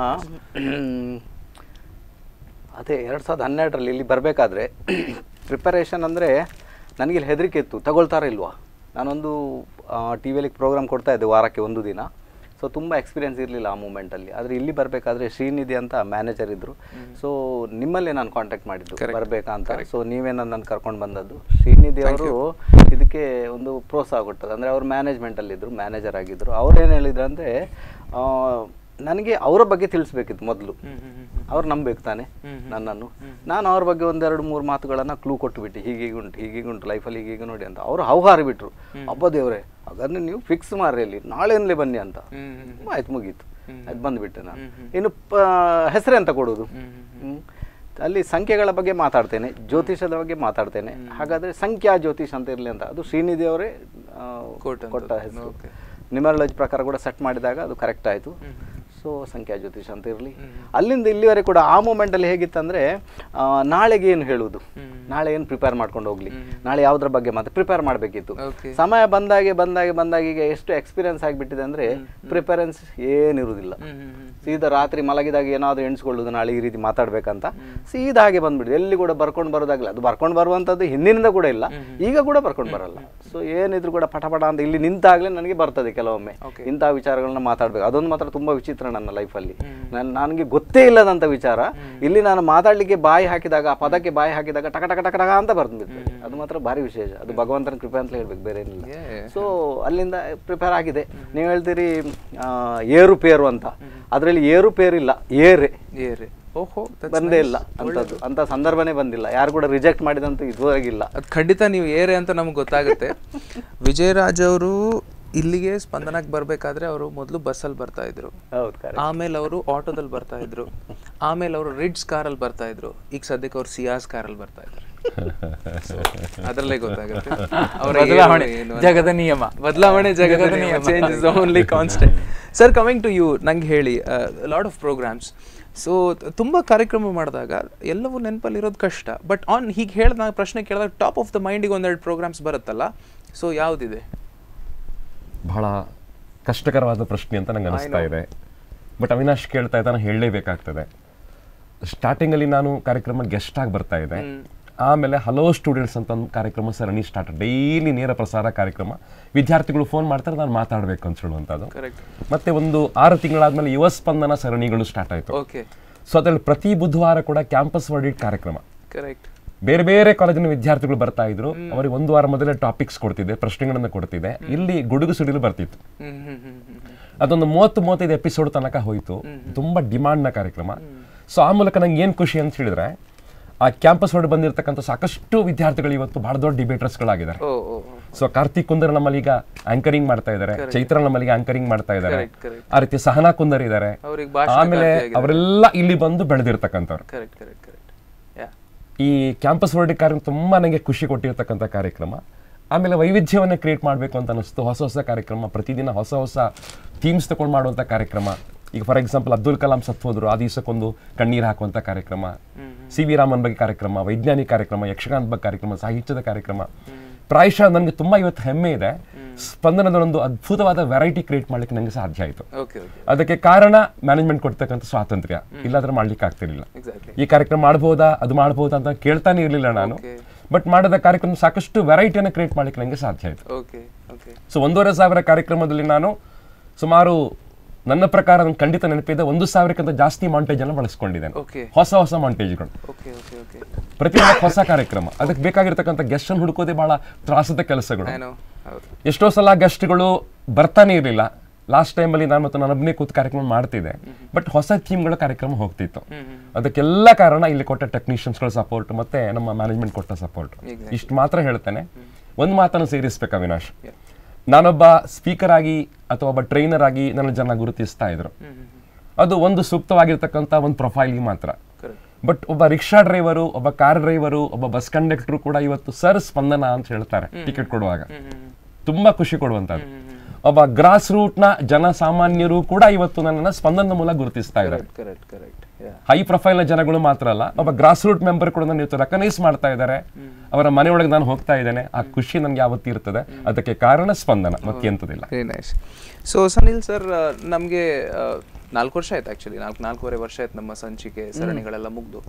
ಅದೇ ಎರಡು ಸಾವಿರದ ಹನ್ನೆರಡರಲ್ಲಿ ಇಲ್ಲಿ ಬರಬೇಕಾದ್ರೆ ಪ್ರಿಪರೇಷನ್ ಅಂದರೆ ನನಗೆ ಇಲ್ಲಿ ಹೆದರಿಕೆ ಇತ್ತು ತಗೊಳ್ತಾರ ಇಲ್ವಾ ನಾನೊಂದು ಟಿ ವಿಯಲ್ಲಿ ಪ್ರೋಗ್ರಾಮ್ ಕೊಡ್ತಾ ಇದ್ದೆ ವಾರಕ್ಕೆ ಒಂದು ದಿನ ಸೊ ತುಂಬ ಎಕ್ಸ್ಪೀರಿಯನ್ಸ್ ಇರಲಿಲ್ಲ ಆ ಮೂಮೆಂಟಲ್ಲಿ ಆದರೆ ಇಲ್ಲಿ ಬರಬೇಕಾದ್ರೆ ಶ್ರೀನಿಧಿ ಅಂತ ಮ್ಯಾನೇಜರ್ ಇದ್ದರು ಸೊ ನಿಮ್ಮಲ್ಲೇ ನಾನು ಕಾಂಟ್ಯಾಕ್ಟ್ ಮಾಡಿದ್ದು ಬರಬೇಕಾ ಅಂತ ಸೊ ನೀವೇ ನನ್ನನ್ನು ಕರ್ಕೊಂಡು ಬಂದದ್ದು ಶ್ರೀನಿಧಿ ಅವರು ಇದಕ್ಕೆ ಒಂದು ಪ್ರೋತ್ಸಾಹ ಕೊಟ್ಟದ್ದು ಅಂದರೆ ಅವ್ರು ಮ್ಯಾನೇಜ್ಮೆಂಟಲ್ಲಿದ್ದರು ಮ್ಯಾನೇಜರ್ ಆಗಿದ್ದರು ಅವ್ರು ಏನು ಹೇಳಿದ್ರು ಅಂದರೆ ನನಗೆ ಅವರ ಬಗ್ಗೆ ತಿಳಿಸ್ಬೇಕಿತ್ತು ಮೊದಲು ಅವ್ರು ನಂಬೇಕು ತಾನೆ ನನ್ನನ್ನು ನಾನು ಅವ್ರ ಬಗ್ಗೆ ಒಂದೆರಡು ಮೂರು ಮಾತುಗಳನ್ನು ಕ್ಲೂ ಕೊಟ್ಟುಬಿಟ್ಟು ಹೀಗೀಗುಂಟು ಹೀಗೀಗುಂಟು ಲೈಫಲ್ಲಿ ಹೀಗೀಗ ನೋಡಿ ಅಂತ ಅವರು ಹೌ ಹಾರಿಬಿಟ್ರು ಹಬ್ಬ ದೇವ್ರೆ ಹಾಗಾದ್ರೆ ನೀವು ಫಿಕ್ಸ್ ಮಾರ್ರಿ ಇಲ್ಲಿ ನಾಳೆಯಿಂದಲೇ ಬನ್ನಿ ಅಂತ ಆಯ್ತು ಮುಗೀತು ಅದು ಬಂದುಬಿಟ್ಟೆ ನಾನು ಇನ್ನು ಪ ಹೆಸರೇ ಅಂತ ಕೊಡೋದು ಹ್ಮ್. ಅಲ್ಲಿ ಸಂಖ್ಯೆಗಳ ಬಗ್ಗೆ ಮಾತಾಡ್ತೇನೆ ಜ್ಯೋತಿಷದ ಬಗ್ಗೆ ಮಾತಾಡ್ತೇನೆ ಹಾಗಾದ್ರೆ ಸಂಖ್ಯಾ ಜ್ಯೋತಿಷ್ ಅಂತ ಇರಲಿ ಅಂತ ಅದು ಶ್ರೀನಿಧಿ ಅವರೇ ಆ, ಕೊಟ್ಟಂಥದ್ದು. ಕೊಟ್ಟ ಹೆಸರು Okay. ನ್ಯೂಮರಾಲಜಿ ಪ್ರಕಾರ ಕೂಡ ಸೆಟ್ ಮಾಡಿದಾಗ ಅದು ಕರೆಕ್ಟ್ ಆಯಿತು ಸೊ ಸಂಖ್ಯಾ ಜ್ಯೋತಿಷ್ ಅಂತ ಇರಲಿ ಅಲ್ಲಿಂದ ಇಲ್ಲಿವರೆಗೆ ಕೂಡ ಆ ಮೂಮೆಂಟಲ್ಲಿ ಹೇಗಿತ್ತಂದರೆ ನಾಳೆಗೆ ಏನು ಹೇಳುವುದು ನಾಳೆ ಏನು ಪ್ರಿಪೇರ್ ಮಾಡ್ಕೊಂಡು ಹೋಗ್ಲಿ ನಾಳೆ ಯಾವುದ್ರ ಬಗ್ಗೆ ಮತ್ತೆ ಪ್ರಿಪೇರ್ ಮಾಡಬೇಕಿತ್ತು Okay. ಸಮಯ ಬಂದಾಗೆ ಬಂದಾಗೆ ಬಂದಾಗ ಈಗ ಎಷ್ಟು ಎಕ್ಸ್ಪೀರಿಯನ್ಸ್ ಆಗಿಬಿಟ್ಟಿದೆ ಅಂದರೆ ಪ್ರಿಪೇರೆನ್ಸ್ ಏನಿರುವುದಿಲ್ಲ ಸೀದಾ ರಾತ್ರಿ ಮಲಗಿದಾಗ ಏನಾದರೂ ಎಣಿಸ್ಕೊಳ್ಳೋದು ನಾಳೆ ಈ ರೀತಿ ಮಾತಾಡ್ಬೇಕಂತ ಸೀದಾ ಹಾಗೆ ಬಂದ್ಬಿಡುದು ಎಲ್ಲಿ ಕೂಡ ಬರ್ಕೊಂಡು ಬರೋದಾಗಲ್ಲ ಅದು ಬರ್ಕೊಂಡು ಬರುವಂಥದ್ದು ಹಿಂದಿನಿಂದ ಕೂಡ ಇಲ್ಲ ಈಗ ಕೂಡ ಬರ್ಕೊಂಡು ಬರಲ್ಲ ಸೊ ಏನಿದ್ರು ಕೂಡ ಪಟ ಪಟ ಅಂತ ಇಲ್ಲಿ ನಿಂತಾಗಲೇ ನನಗೆ ಬರ್ತದೆ ಕೆಲವೊಮ್ಮೆ ಇಂಥ ವಿಚಾರಗಳನ್ನ ಮಾತಾಡ್ಬೇಕು ಅದೊಂದು ಮಾತ್ರ ತುಂಬಾ ವಿಚಿತ್ರ ನನ್ನ ಲೈಫಲ್ಲಿ ನನ್ನ ನನಗೆ ಗೊತ್ತೇ ಇಲ್ಲದಂಥ ವಿಚಾರ ಇಲ್ಲಿ ನಾನು ಮಾತಾಡ್ಲಿಕ್ಕೆ ಬಾಯಿ ಹಾಕಿದಾಗ ಆ ಪದಕ್ಕೆ ಬಾಯಿ ಹಾಕಿದಾಗ ಟಕ ಟಕ ಟಕ ಟಕ ಅಂತ ಬರ್ದ್ಬಿಡ್ತದೆ ಅದು ಮಾತ್ರ ಭಾರಿ ವಿಶೇಷ ಅದು ಭಗವಂತನ ಕೃಪೆ ಅಂತ ಹೇಳ್ಬೇಕು ಬೇರೆ ಏನಿಲ್ಲ ಸೊ ಅಲ್ಲಿಂದ ಪ್ರಿಪೇರ್ ಆಗಿದೆ ನೀವು ಹೇಳ್ತೀರಿ ಆ, ಏರುಪೇರು ಅಂತ ಅದರಲ್ಲಿ ಏರುಪೇರಿಲ್ಲ ಏರೆ ಏರೆ ಓಹೋ that's ಬಂದೇ nice. ಇಲ್ಲ ಅಂತದ್ದು ಅಂತ ಸಂದರ್ಭನೇ ಬಂದಿಲ್ಲ ಯಾರು ಕೂಡ ರಿಜೆಕ್ಟ್ ಮಾಡಿದಂತೂ ಇದುವರೆಗಿಲ್ಲ ಅದ್ ಖಂಡಿತ ನೀವು ಏರೆ ಅಂತ ನಮ್ಗೆ ಗೊತ್ತಾಗುತ್ತೆ ವಿಜಯರಾಜ್ ಅವರು ಇಲ್ಲಿಗೆ ಸ್ಪಂದನಕ್ಕೆ ಬರ್ಬೇಕಾದ್ರೆ ಅವರು ಮೊದಲು ಬಸ್ಸಲ್ಲಿ ಬರ್ತಾ ಇದ್ರು ಹೌದು ಕರೆಕ್ಟ್ ಆಮೇಲೆ ಅವರು ಆಟೋದಲ್ಲಿ ಬರ್ತಾ ಇದ್ರು ಆಮೇಲೆ ಅವರು ರಿಡ್ಸ್ ಕಾರಲ್ಲಿ ಬರ್ತಾ ಇದ್ರು ಈಗ ಸದ್ಯಕ್ಕೆ ಅವ್ರು ಸಿಯಾಸ್ ಕಾರಲ್ಲಿ ಬರ್ತಾ ಇದ್ದಾರೆ ಅದರಲ್ಲೇ ಗೊತ್ತಾಗುತ್ತೆ ಅವ್ರ ಬದಲಾವಣೆ ಏನು- ಏನು ಅಂತ. ಜಗದ ನಿಯಮ ಬದಲಾವಣೆ ಜಗದ ಜಗದ ನಿಯಮ ನಿಯಮ. Change is only constant sir coming to you ನಂಗೆ ಹೇಳಿ ಲಾಟ್ ಆಫ್ ಪ್ರೋಗ್ರಾಮ್ಸ್ ಸೊ ತುಂಬ ಕಾರ್ಯಕ್ರಮ ಮಾಡಿದಾಗ ಎಲ್ಲವೂ ನೆನಪಲ್ಲಿರೋದು ಕಷ್ಟ ಬಟ್ ಆನ್ ಹೀಗೆ ಹೇಳ್ದ ನಾನು ಪ್ರಶ್ನೆ ಕೇಳಿದಾಗ ಟಾಪ್ ಆಫ್ ದ ಮೈಂಡಿಗೆ ಒಂದೆರಡು ಪ್ರೋಗ್ರಾಮ್ಸ್ ಬರುತ್ತಲ್ಲ ಸೊ ಯಾವುದಿದೆ ಬಹಳ ಕಷ್ಟಕರವಾದ ಪ್ರಶ್ನೆ ಅಂತ ನಂಗೆ ಅನಿಸ್ತಾ ಇದೆ ಬಟ್ ಅವಿನಾಶ್ ಕೇಳ್ತಾ ಇದ್ದಾನೆ ಹೇಳಲೇಬೇಕಾಗ್ತದೆ ಸ್ಟಾರ್ಟಿಂಗಲ್ಲಿ ನಾನು ಕಾರ್ಯಕ್ರಮ ಗೆಸ್ಟ್ ಆಗಿ ಬರ್ತಾ ಇದೆ ಆಮೇಲೆ ಹಲೋ ಸ್ಟೂಡೆಂಟ್ಸ್ ಅಂತ ಒಂದು ಕಾರ್ಯಕ್ರಮ ಸರಣಿ ಸ್ಟಾರ್ಟ್ ಡೈಲಿ ನೇರ ಪ್ರಸಾರ ಕಾರ್ಯಕ್ರಮ ವಿದ್ಯಾರ್ಥಿಗಳು ಫೋನ್ ಮಾಡ್ತಾರೆ ನಾನು ಮಾತಾಡಬೇಕು ಅಂತ ಹೇಳುವಂಥದ್ದು ಕರೆಕ್ಟ್ ಮತ್ತೆ ಒಂದು ಆರು ತಿಂಗಳಾದ್ಮೇಲೆ ಯುವ ಸ್ಪಂದನ ಸರಣಿಗಳು ಸ್ಟಾರ್ಟ್ ಆಯಿತು ಓಕೆ ಸೊ ಅದರಲ್ಲಿ ಪ್ರತಿ ಬುಧವಾರ ಕೂಡ ಕ್ಯಾಂಪಸ್ ವರ್ಡಿಟ್ ಕಾರ್ಯಕ್ರಮ ಕರೆಕ್ಟ್ ಬೇರೆ ಬೇರೆ ಕಾಲೇಜಿನ ವಿದ್ಯಾರ್ಥಿಗಳು ಬರ್ತಾ ಇದ್ರು ಅವರಿಗೆ ಒಂದು ವಾರ ಮೊದಲೇ ಟಾಪಿಕ್ಸ್ ಕೊಡ್ತಿದ್ದೆ ಪ್ರಶ್ನೆಗಳನ್ನು ಕೊಡ್ತಿದ್ದೆ ಇಲ್ಲಿ ಗುಡುಗು ಸಿಡಿಲು ಬರ್ತಿತ್ತು ಹ್ಮ್ ಹ್ಮ್ ಹ್ಮ್ ಹ್ಮ್ ಅದೊಂದು ಮೂವತ್ತು ಮೂವತ್ತೈದು ಎಪಿಸೋಡ್ ತನಕ ಹೋಯಿತು ತುಂಬಾ ಡಿಮಾಂಡ್ನ ಕಾರ್ಯಕ್ರಮ ಸೊ ಆ ಮೂಲಕ ನಂಗೆ ಏನು ಖುಷಿ ಅಂತ ಹೇಳಿದ್ರೆ ಆ ಕ್ಯಾಂಪಸ್ ಹೊರಗೆ ಬಂದಿರತಕ್ಕಂಥ ಸಾಕಷ್ಟು ವಿದ್ಯಾರ್ಥಿಗಳು ಇವತ್ತು ಬಹಳ ದೊಡ್ಡ ಡಿಬೇಟರ್ಸ್ಗಳಾಗಿದ್ದಾರೆ ಓ ಓ ಸೊ ಕಾರ್ತಿಕ್ ಕುಂದರ್ ನಮ್ಮಲ್ಲಿ ಈಗ ಆಂಕರಿಂಗ್ ಮಾಡ್ತಾ ಇದ್ದಾರೆ ಚೈತ್ರ ನಮ್ಮಲ್ಲಿ ಈಗ ಆಂಕರಿಂಗ್ ಮಾಡ್ತಾ ಇದ್ದಾರೆ Correct, correct. ಆ ರೀತಿ ಸಹನಾ ಕುಂದರ್ ಇದ್ದಾರೆ ಅವ್ರಿಗೆ ಭಾಷಣ ಆಮೇಲೆ ಅವರೆಲ್ಲ ಇಲ್ಲಿ ಬಂದು ಬೆಳೆದಿರ್ತಕ್ಕಂಥವ್ರು ಕರೆಕ್ಟ್ ಕರೆಕ್ಟ್ ಕರೆಕ್ಟ್ ಯಾ ಈ ಕ್ಯಾಂಪಸ್ ವರ್ಲ್ಡ್ ಕಾರ್ಯಕ್ರಮ ತುಂಬಾ ನನಗೆ ಖುಷಿ ಕೊಟ್ಟಿರ್ತಕ್ಕಂಥ ಕಾರ್ಯಕ್ರಮ ಆಮೇಲೆ ವೈವಿಧ್ಯವನ್ನ ಕ್ರಿಯೇಟ್ ಮಾಡಬೇಕು ಅಂತ ಅನಿಸ್ತು ಹೊಸ ಹೊಸ ಕಾರ್ಯಕ್ರಮ ಪ್ರತಿದಿನ ಹೊಸ ಹೊಸ ಥೀಮ್ಸ್ ತಗೊಂಡು ಮಾಡುವಂಥ ಕಾರ್ಯಕ್ರಮ ಈಗ ಫಾರ್ ಎಕ್ಸಾಂಪಲ್ ಅಬ್ದುಲ್ ಕಲಾಂ ಸತ್ ಹೋದ್ರು ಆ ದಿವಸಕ್ಕೊಂದು ಕಣ್ಣೀರು ಹಾಕುವಂಥ ಕಾರ್ಯಕ್ರಮ ಸಿ ವಿ ರಾಮನ್ ಬಗ್ಗೆ ಕಾರ್ಯಕ್ರಮ ವೈಜ್ಞಾನಿಕ ಕಾರ್ಯಕ್ರಮ ಯಕ್ಷಗಾನ ಬಗ್ಗೆ ಕಾರ್ಯಕ್ರಮ ಸಾಹಿತ್ಯದ ಕಾರ್ಯಕ್ರಮ ಪ್ರಾಯಶಃ ನನಗೆ ತುಂಬಾ ಇವತ್ತು ಹೆಮ್ಮೆ ಇದೆ ಸ್ಪಂದನದ ಒಂದು ಅದ್ಭುತವಾದ ವೆರೈಟಿ ಕ್ರಿಯೇಟ್ ಮಾಡ್ಲಿಕ್ಕೆ ನನಗೆ ಸಾಧ್ಯ ಆಯಿತು ಓಕೆ ಓಕೆ ಅದಕ್ಕೆ ಕಾರಣ ಮ್ಯಾನೇಜ್ಮೆಂಟ್ ಕೊಡ್ತಕ್ಕಂಥ ಸ್ವಾತಂತ್ರ್ಯ ಇಲ್ಲಾಂದ್ರೆ ಮಾಡ್ಲಿಕ್ಕೆ ಆಗ್ತಿರ್ಲಿಲ್ಲ ಎಕ್ಸಾಕ್ಟ್ಲಿ ಈ ಕಾರ್ಯಕ್ರಮ ಮಾಡ್ಬೋದಾ ಅದು ಮಾಡ್ಬೋದಾ ಅಂತ ಕೇಳ್ತಾನೆ ಇರಲಿಲ್ಲ ನಾನು Okay. ಬಟ್ ಮಾಡಿದ ಕಾರ್ಯಕ್ರಮ ಸಾಕಷ್ಟು ವೆರೈಟಿಯನ್ನು ಕ್ರಿಯೇಟ್ ಮಾಡ್ಲಿಕ್ಕೆ ನನಗೆ ಸಾಧ್ಯ ಆಯಿತು ಓಕೆ ಓಕೆ ಸೊ ಒಂದೂವರೆ ಸಾವಿರ ಕಾರ್ಯಕ್ರಮದಲ್ಲಿ ನಾನು ಸುಮಾರು ನನ್ನ ಪ್ರಕಾರ ನಂಗೆ ಖಂಡಿತ ನೆನಪಿದೆ ಒಂದು ಸಾವಿರಕ್ಕಿಂತ ಜಾಸ್ತಿ ಮಾಂಟೇಜ್ ಅನ್ನು ಬಳಸ್ಕೊಂಡಿದ್ದೇನೆ ಓಕೆ ಹೊಸ ಹೊಸ ಮಾಂಟೇಜ್ಗಳು ಓಕೆ ಓಕೆ ಓಕೆ ಪ್ರತಿ ಹೊಸ ಕಾರ್ಯಕ್ರಮ ಅದಕ್ಕೆ ಬೇಕಾಗಿರ್ತಕ್ಕಂಥ ಗೆಸ್ಟ್ ಅನ್ನು ಹುಡುಕೋದೇ ಬಹಳ ತ್ರಾಸದ ಕೆಲಸಗಳು ಏನೋ ಹೌದು ಎಷ್ಟೋ ಸಲ ಗೆಸ್ಟ್ಗಳು ಬರ್ತಾನೆ ಇರಲಿಲ್ಲ ಲಾಸ್ಟ್ ಟೈಮಲ್ಲಿ ನಾನು ಮತ್ತು ನನ್ನೊಬ್ಬನೇ ಕೂತು ಕಾರ್ಯಕ್ರಮ ಮಾಡ್ತಿದ್ದೆ ಬಟ್ ಹೊಸ ಥೀಮ್ಗಳ ಕಾರ್ಯಕ್ರಮ ಹೋಗ್ತಿತ್ತು ಅದಕ್ಕೆಲ್ಲ ಕಾರಣ ಇಲ್ಲಿ ಕೊಟ್ಟ ಟೆಕ್ನಿಷಿಯನ್ಸ್ಗಳ ಸಪೋರ್ಟ್ ಮತ್ತೆ ನಮ್ಮ ಮ್ಯಾನೇಜ್ಮೆಂಟ್ ಕೊಟ್ಟ ಸಪೋರ್ಟ್ Exactly. ಇಷ್ಟು ಮಾತ್ರ ಹೇಳ್ತೇನೆ ಒಂದು ಮಾತನ್ನು ಸೇರಿಸ್ಬೇಕು ಅವಿನಾಶ್ ನಾನೊಬ್ಬ ಸ್ಪೀಕರ್ ಆಗಿ ಅಥವಾ ಒಬ್ಬ ಟ್ರೈನರ್ ಆಗಿ ನನ್ನ ಜನ ಗುರುತಿಸ್ತಾ ಇದ್ರು ಅದು ಒಂದು ಸೂಕ್ತವಾಗಿರ್ತಕ್ಕಂಥ ಒಂದು ಪ್ರೊಫೈಲ್ಗೆ ಮಾತ್ರ ಕರೆಕ್ಟ್ ಬಟ್ ಒಬ್ಬ ರಿಕ್ಷಾ ಡ್ರೈವರು ಒಬ್ಬ ಕಾರ್ ಡ್ರೈವರು ಒಬ್ಬ ಬಸ್ ಕಂಡಕ್ಟರ್ ಕೂಡ ಇವತ್ತು ಸರ್ ಸ್ಪಂದನ ಅಂತ ಹೇಳ್ತಾರೆ ಟಿಕೆಟ್ ಕೊಡುವಾಗ ತುಂಬಾ ಖುಷಿ ಕೊಡುವಂತದ್ದು ಒಬ್ಬ ಗ್ರಾಸ್ ರೂಟ್ ನ ಜನಸಾಮಾನ್ಯರು ಕೂಡ ಇವತ್ತು ನನ್ನನ್ನ ಸ್ಪಂದನದ ಮೂಲಕ ಗುರುತಿಸ್ತಾ ಇದ್ದಾರೆ correct correct ya high profile ನ ಜನಗಳು ಮಾತ್ರ ಅಲ್ಲ ಒಬ್ಬ ಗ್ರಾಸ್ ರೂಟ್ ಮೆಂಬರ್ ಕೂಡ ನನ್ನ ಇವತ್ತು ರೆಕಗ್ನೈಸ್ ಮಾಡ್ತಾ ಇದ್ದಾರೆ ಅವರ ಮನೆಯೊಳಗೆ ನಾನು ಹೋಗ್ತಾ ಇದ್ದೇನೆ ಆ ಖುಷಿ ನನಗೆ ಯಾವತ್ತೂ ಇರ್ತದೆ ಅದಕ್ಕೆ ಕಾರಣ ಸ್ಪಂದನ ಮತ್ತೆಂತದಿಲ್ಲ very nice so Sanil sir ನಮಗೆ ನಾಲ್ಕು ವರ್ಷ ಆಯ್ತು ಆ್ಯಕ್ಚುಲಿ ನಾಲ್ಕು ನಾಲ್ಕೂವರೆ ವರ್ಷ ಆಯ್ತು ನಮ್ಮ ಸಂಚಿಕೆ ಸರಣಿಗಳೆಲ್ಲ ಮುಗ್ದು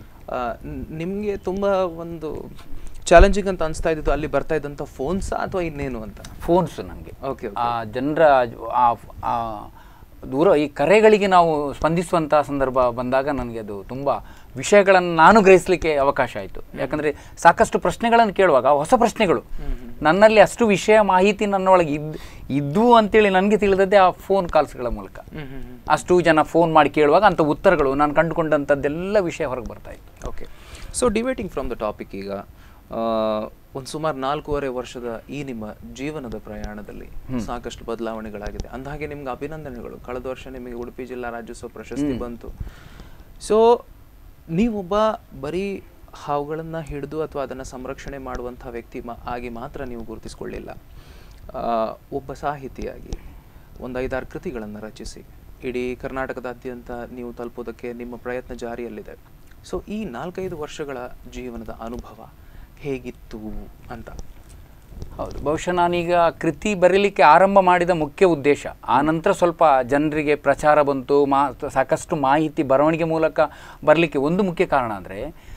ನಿಮಗೆ ತುಂಬ ಒಂದು ಚಾಲೆಂಜಿಂಗ್ ಅಂತ ಅನಿಸ್ತಾ ಇದ್ದಿದ್ದು ಅಲ್ಲಿ ಬರ್ತಾ ಇದ್ದಂಥ ಫೋನ್ಸಾ ಅಥವಾ ಇನ್ನೇನು ಅಂತ ಫೋನ್ಸ್ ನನಗೆ ಓಕೆ ಆ ಜನರ ಆ ಆ ದೂರ ಈ ಕರೆಗಳಿಗೆ ನಾವು ಸ್ಪಂದಿಸುವಂತಹ ಸಂದರ್ಭ ಬಂದಾಗ ನನಗೆ ಅದು ತುಂಬ ವಿಷಯಗಳನ್ನು ನಾನು ಗ್ರಹಿಸಲಿಕ್ಕೆ ಅವಕಾಶ ಆಯಿತು ಯಾಕಂದರೆ ಸಾಕಷ್ಟು ಪ್ರಶ್ನೆಗಳನ್ನು ಕೇಳುವಾಗ ಹೊಸ ಪ್ರಶ್ನೆಗಳು ನನ್ನಲ್ಲಿ ಅಷ್ಟು ವಿಷಯ ಮಾಹಿತಿ ನನ್ನೊಳಗೆ ಇದ್ ಇದ್ವು ಅಂತೇಳಿ ನನಗೆ ತಿಳಿದದ್ದೇ ಆ ಫೋನ್ ಕಾಲ್ಸ್ಗಳ ಮೂಲಕ ಅಷ್ಟು ಜನ ಫೋನ್ ಮಾಡಿ ಕೇಳುವಾಗ ಅಂಥ ಉತ್ತರಗಳು ನಾನು ಕಂಡುಕೊಂಡಂಥದ್ದೆಲ್ಲ ವಿಷಯ ಹೊರಗೆ ಬರ್ತಾ ಇತ್ತು okay so debating from the topic ಈಗ ಒಂದು ಸುಮಾರು ನಾಲ್ಕೂವರೆ ವರ್ಷದ ಈ ನಿಮ್ಮ ಜೀವನದ ಪ್ರಯಾಣದಲ್ಲಿ ಸಾಕಷ್ಟು ಬದಲಾವಣೆಗಳಾಗಿದೆ ಅಂದಹಾಗೆ ನಿಮ್ಗೆ ಅಭಿನಂದನೆಗಳು ಕಳೆದ ವರ್ಷ ನಿಮಗೆ ಉಡುಪಿ ಜಿಲ್ಲಾ ರಾಜ್ಯೋತ್ಸವ ಪ್ರಶಸ್ತಿ ಬಂತು ಸೊ ನೀವೊಬ್ಬ ಬರೀ ಹಾವುಗಳನ್ನು ಹಿಡಿದು ಅಥವಾ ಅದನ್ನು ಸಂರಕ್ಷಣೆ ಮಾಡುವಂಥ ವ್ಯಕ್ತಿ ಮಾ ಆಗಿ ಮಾತ್ರ ನೀವು ಗುರುತಿಸ್ಕೊಳ್ಳಿಲ್ಲ ಆ, ಒಬ್ಬ ಸಾಹಿತಿಯಾಗಿ ಒಂದು ಐದಾರು ಕೃತಿಗಳನ್ನು ರಚಿಸಿ ಇಡೀ ಕರ್ನಾಟಕದಾದ್ಯಂತ ನೀವು ತಲುಪೋದಕ್ಕೆ ನಿಮ್ಮ ಪ್ರಯತ್ನ ಜಾರಿಯಲ್ಲಿದೆ ಸೊ ಈ ನಾಲ್ಕೈದು ವರ್ಷಗಳ ಜೀವನದ ಅನುಭವ ಹೇಗಿತ್ತು ಅಂತ ಹೌದು ಬಹುಶಃ ನಾನೀಗ ಕೃತಿ ಬರೀಲಿಕ್ಕೆ ಆರಂಭ ಮಾಡಿದ ಮುಖ್ಯ ಉದ್ದೇಶ ಆ ನಂತರ ಸ್ವಲ್ಪ ಜನರಿಗೆ ಪ್ರಚಾರ ಬಂತು ಮಾ ಸಾಕಷ್ಟು ಮಾಹಿತಿ ಬರವಣಿಗೆ ಮೂಲಕ ಬರಲಿಕ್ಕೆ ಒಂದು ಮುಖ್ಯ ಕಾರಣ ಅಂದರೆ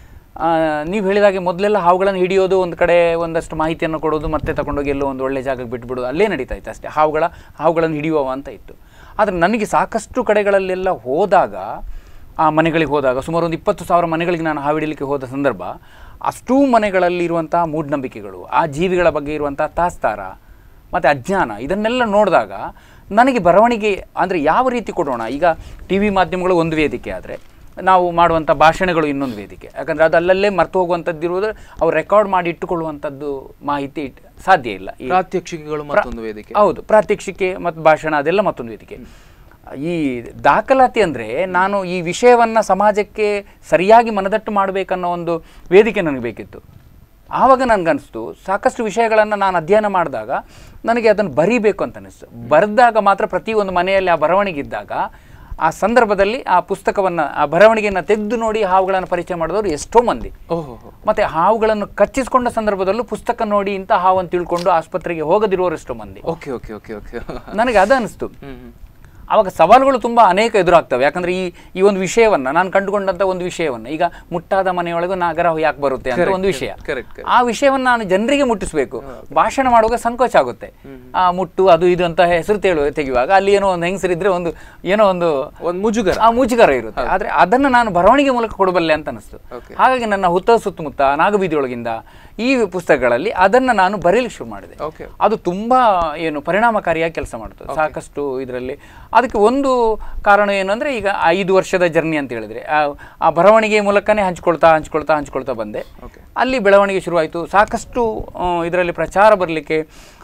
ನೀವು ಹೇಳಿದಾಗೆ ಮೊದಲೆಲ್ಲ ಹಾವುಗಳನ್ನು ಹಿಡಿಯೋದು ಒಂದು ಕಡೆ ಒಂದಷ್ಟು ಮಾಹಿತಿಯನ್ನು ಕೊಡೋದು ಮತ್ತೆ ತಗೊಂಡೋಗಿ ಎಲ್ಲೋ ಒಂದು ಒಳ್ಳೆ ಜಾಗಕ್ಕೆ ಬಿಟ್ಬಿಡೋದು ಅಲ್ಲೇ ನಡೀತಾ ಇತ್ತು ಅಷ್ಟೇ ಹಾವುಗಳ ಹಾವುಗಳನ್ನು ಹಿಡಿಯುವ ಅಂತ ಇತ್ತು ಆದರೆ ನನಗೆ ಸಾಕಷ್ಟು ಕಡೆಗಳಲ್ಲೆಲ್ಲ ಹೋದಾಗ ಆ ಮನೆಗಳಿಗೆ ಹೋದಾಗ ಸುಮಾರು ಒಂದು ಇಪ್ಪತ್ತು ಸಾವಿರ ಮನೆಗಳಿಗೆ ನಾನು ಹಾವಿಡಲಿಕ್ಕೆ ಹೋದ ಸಂದರ್ಭ ಅಷ್ಟೂ ಮನೆಗಳಲ್ಲಿ ಇರುವಂತಹ ಮೂಢನಂಬಿಕೆಗಳು ಆ ಜೀವಿಗಳ ಬಗ್ಗೆ ಇರುವಂತಹ ತಾಸ್ತಾರ ಮತ್ತು ಅಜ್ಞಾನ ಇದನ್ನೆಲ್ಲ ನೋಡಿದಾಗ ನನಗೆ ಬರವಣಿಗೆ ಅಂದರೆ ಯಾವ ರೀತಿ ಕೊಡೋಣ ಈಗ ಟಿ ವಿ ಮಾಧ್ಯಮಗಳು ಒಂದು ವೇದಿಕೆ ಆದರೆ ನಾವು ಮಾಡುವಂಥ ಭಾಷಣಗಳು ಇನ್ನೊಂದು ವೇದಿಕೆ ಯಾಕಂದರೆ ಅದು ಅಲ್ಲಲ್ಲೇ ಮರ್ತು ಹೋಗುವಂಥದ್ದು ಇರುವುದು ಅವ್ರು ರೆಕಾರ್ಡ್ ಮಾಡಿ ಇಟ್ಟುಕೊಳ್ಳುವಂಥದ್ದು ಮಾಹಿತಿ ಇಟ್- ಸಾಧ್ಯ ಇಲ್ಲ ಈ ಪ್ರಾತ್ಯಕ್ಷಿಕೆಗಳು ಮತ್ತೊಂದು ವೇದಿಕೆ ಹೌದು ಪ್ರಾತ್ಯಕ್ಷಿಕೆ ಮತ್ತು ಭಾಷಣ ಅದೆಲ್ಲ ಮತ್ತೊಂದು ವೇದಿಕೆ ಈ ದಾಖಲಾತಿ ಅಂದರೆ ನಾನು ಈ ವಿಷಯವನ್ನು ಸಮಾಜಕ್ಕೆ ಸರಿಯಾಗಿ ಮನದಟ್ಟು ಮಾಡಬೇಕನ್ನೋ ಒಂದು ವೇದಿಕೆ ನನಗೆ ಬೇಕಿತ್ತು ಆವಾಗ ನನಗನ್ನಿಸ್ತು ಸಾಕಷ್ಟು ವಿಷಯಗಳನ್ನು ನಾನು ಅಧ್ಯಯನ ಮಾಡಿದಾಗ ನನಗೆ ಅದನ್ನು ಬರೀಬೇಕು ಅಂತ ಅನಿಸ್ತು ಬರೆದಾಗ ಮಾತ್ರ ಪ್ರತಿಯೊಂದು ಮನೆಯಲ್ಲಿ ಆ ಬರವಣಿಗೆ ಇದ್ದಾಗ ಆ ಸಂದರ್ಭದಲ್ಲಿ ಆ ಪುಸ್ತಕವನ್ನು ಆ ಬರವಣಿಗೆಯನ್ನು ತೆಗೆದು ನೋಡಿ ಹಾವುಗಳನ್ನು ಪರಿಚಯ ಮಾಡಿದವರು ಎಷ್ಟೋ ಮಂದಿ ಓಹೋ ಮತ್ತೆ ಹಾವುಗಳನ್ನು ಕಚ್ಚಿಸಿಕೊಂಡ ಸಂದರ್ಭದಲ್ಲೂ ಪುಸ್ತಕ ನೋಡಿ ಇಂಥ ಹಾವನ್ನು ತಿಳ್ಕೊಂಡು ಆಸ್ಪತ್ರೆಗೆ ಹೋಗದಿರುವವರು ಎಷ್ಟೋ ಮಂದಿ ಓಕೆ ಓಕೆ ಓಕೆ ಓಕೆ ನನಗೆ ಅದು ಅನಿಸ್ತು ಹ್ಮ್ ಹ್ಮ್. ಆವಾಗ ಸವಾಲುಗಳು ತುಂಬ ಅನೇಕ ಎದುರಾಗ್ತವೆ ಯಾಕಂದ್ರೆ ಈ ಈ ಒಂದು ವಿಷಯವನ್ನು ನಾನು ಕಂಡುಕೊಂಡಂಥ ಒಂದು ವಿಷಯವನ್ನು ಈಗ ಮುಟ್ಟಾದ ಮನೆಯೊಳಗೂ ನಾಗರ ಯಾಕೆ ಬರುತ್ತೆ ಅಂತ ಒಂದು ವಿಷಯ correct, correct. ಆ ವಿಷಯವನ್ನು ನಾನು ಜನರಿಗೆ ಮುಟ್ಟಿಸಬೇಕು ಭಾಷಣ ಮಾಡುವಾಗ ಸಂಕೋಚ ಆಗುತ್ತೆ ಆ ಮುಟ್ಟು ಅದು ಇದು ಅಂತ ಹೆಸರು ತೇಳುವ ತೆಗೆಯುವಾಗ ಅಲ್ಲಿ ಏನೋ ಒಂದು ಹೆಂಗಸರಿದ್ರೆ ಒಂದು ಏನೋ ಒಂದು ಒಂದು ಮುಜುಗರ ಆ ಮುಜುಗರ ಇರುತ್ತೆ ಆದ್ರೆ ಅದನ್ನು ನಾನು ಬರವಣಿಗೆ ಮೂಲಕ ಕೊಡಬಲ್ಲೆ ಅಂತ ಅನಿಸ್ತು Okay. ಹಾಗಾಗಿ ನನ್ನ ಹುತ್ತ ಸುತ್ತಮುತ್ತ ನಾಗಬೀದಿಯೊಳಗಿಂದ ಈ ಪುಸ್ತಕಗಳಲ್ಲಿ ಅದನ್ನು ನಾನು ಬರೀಲಿಕ್ಕೆ ಶುರು ಮಾಡಿದೆ ಓಕೆ ಅದು ತುಂಬಾ ಏನು ಪರಿಣಾಮಕಾರಿಯಾಗಿ ಕೆಲಸ ಮಾಡ್ತದೆ ಸಾಕಷ್ಟು ಇದರಲ್ಲಿ ಅದಕ್ಕೆ ಒಂದು ಕಾರಣ ಏನು ಅಂದ್ರೆ ಈಗ ಐದು ವರ್ಷದ ಜರ್ನಿ ಅಂತ ಹೇಳಿದ್ರೆ ಆ- ಆ ಬರವಣಿಗೆ ಮೂಲಕನೇ ಹಂಚ್ಕೊಳ್ತಾ ಹಂಚ್ಕೊಳ್ತಾ ಹಂಚ್ಕೊಳ್ತಾ ಬಂದೆ Okay. ಅಲ್ಲಿ ಬೆಳವಣಿಗೆ ಶುರುವಾಯಿತು ಸಾಕಷ್ಟು ಇದರಲ್ಲಿ ಪ್ರಚಾರ ಬರಲಿಕ್ಕೆ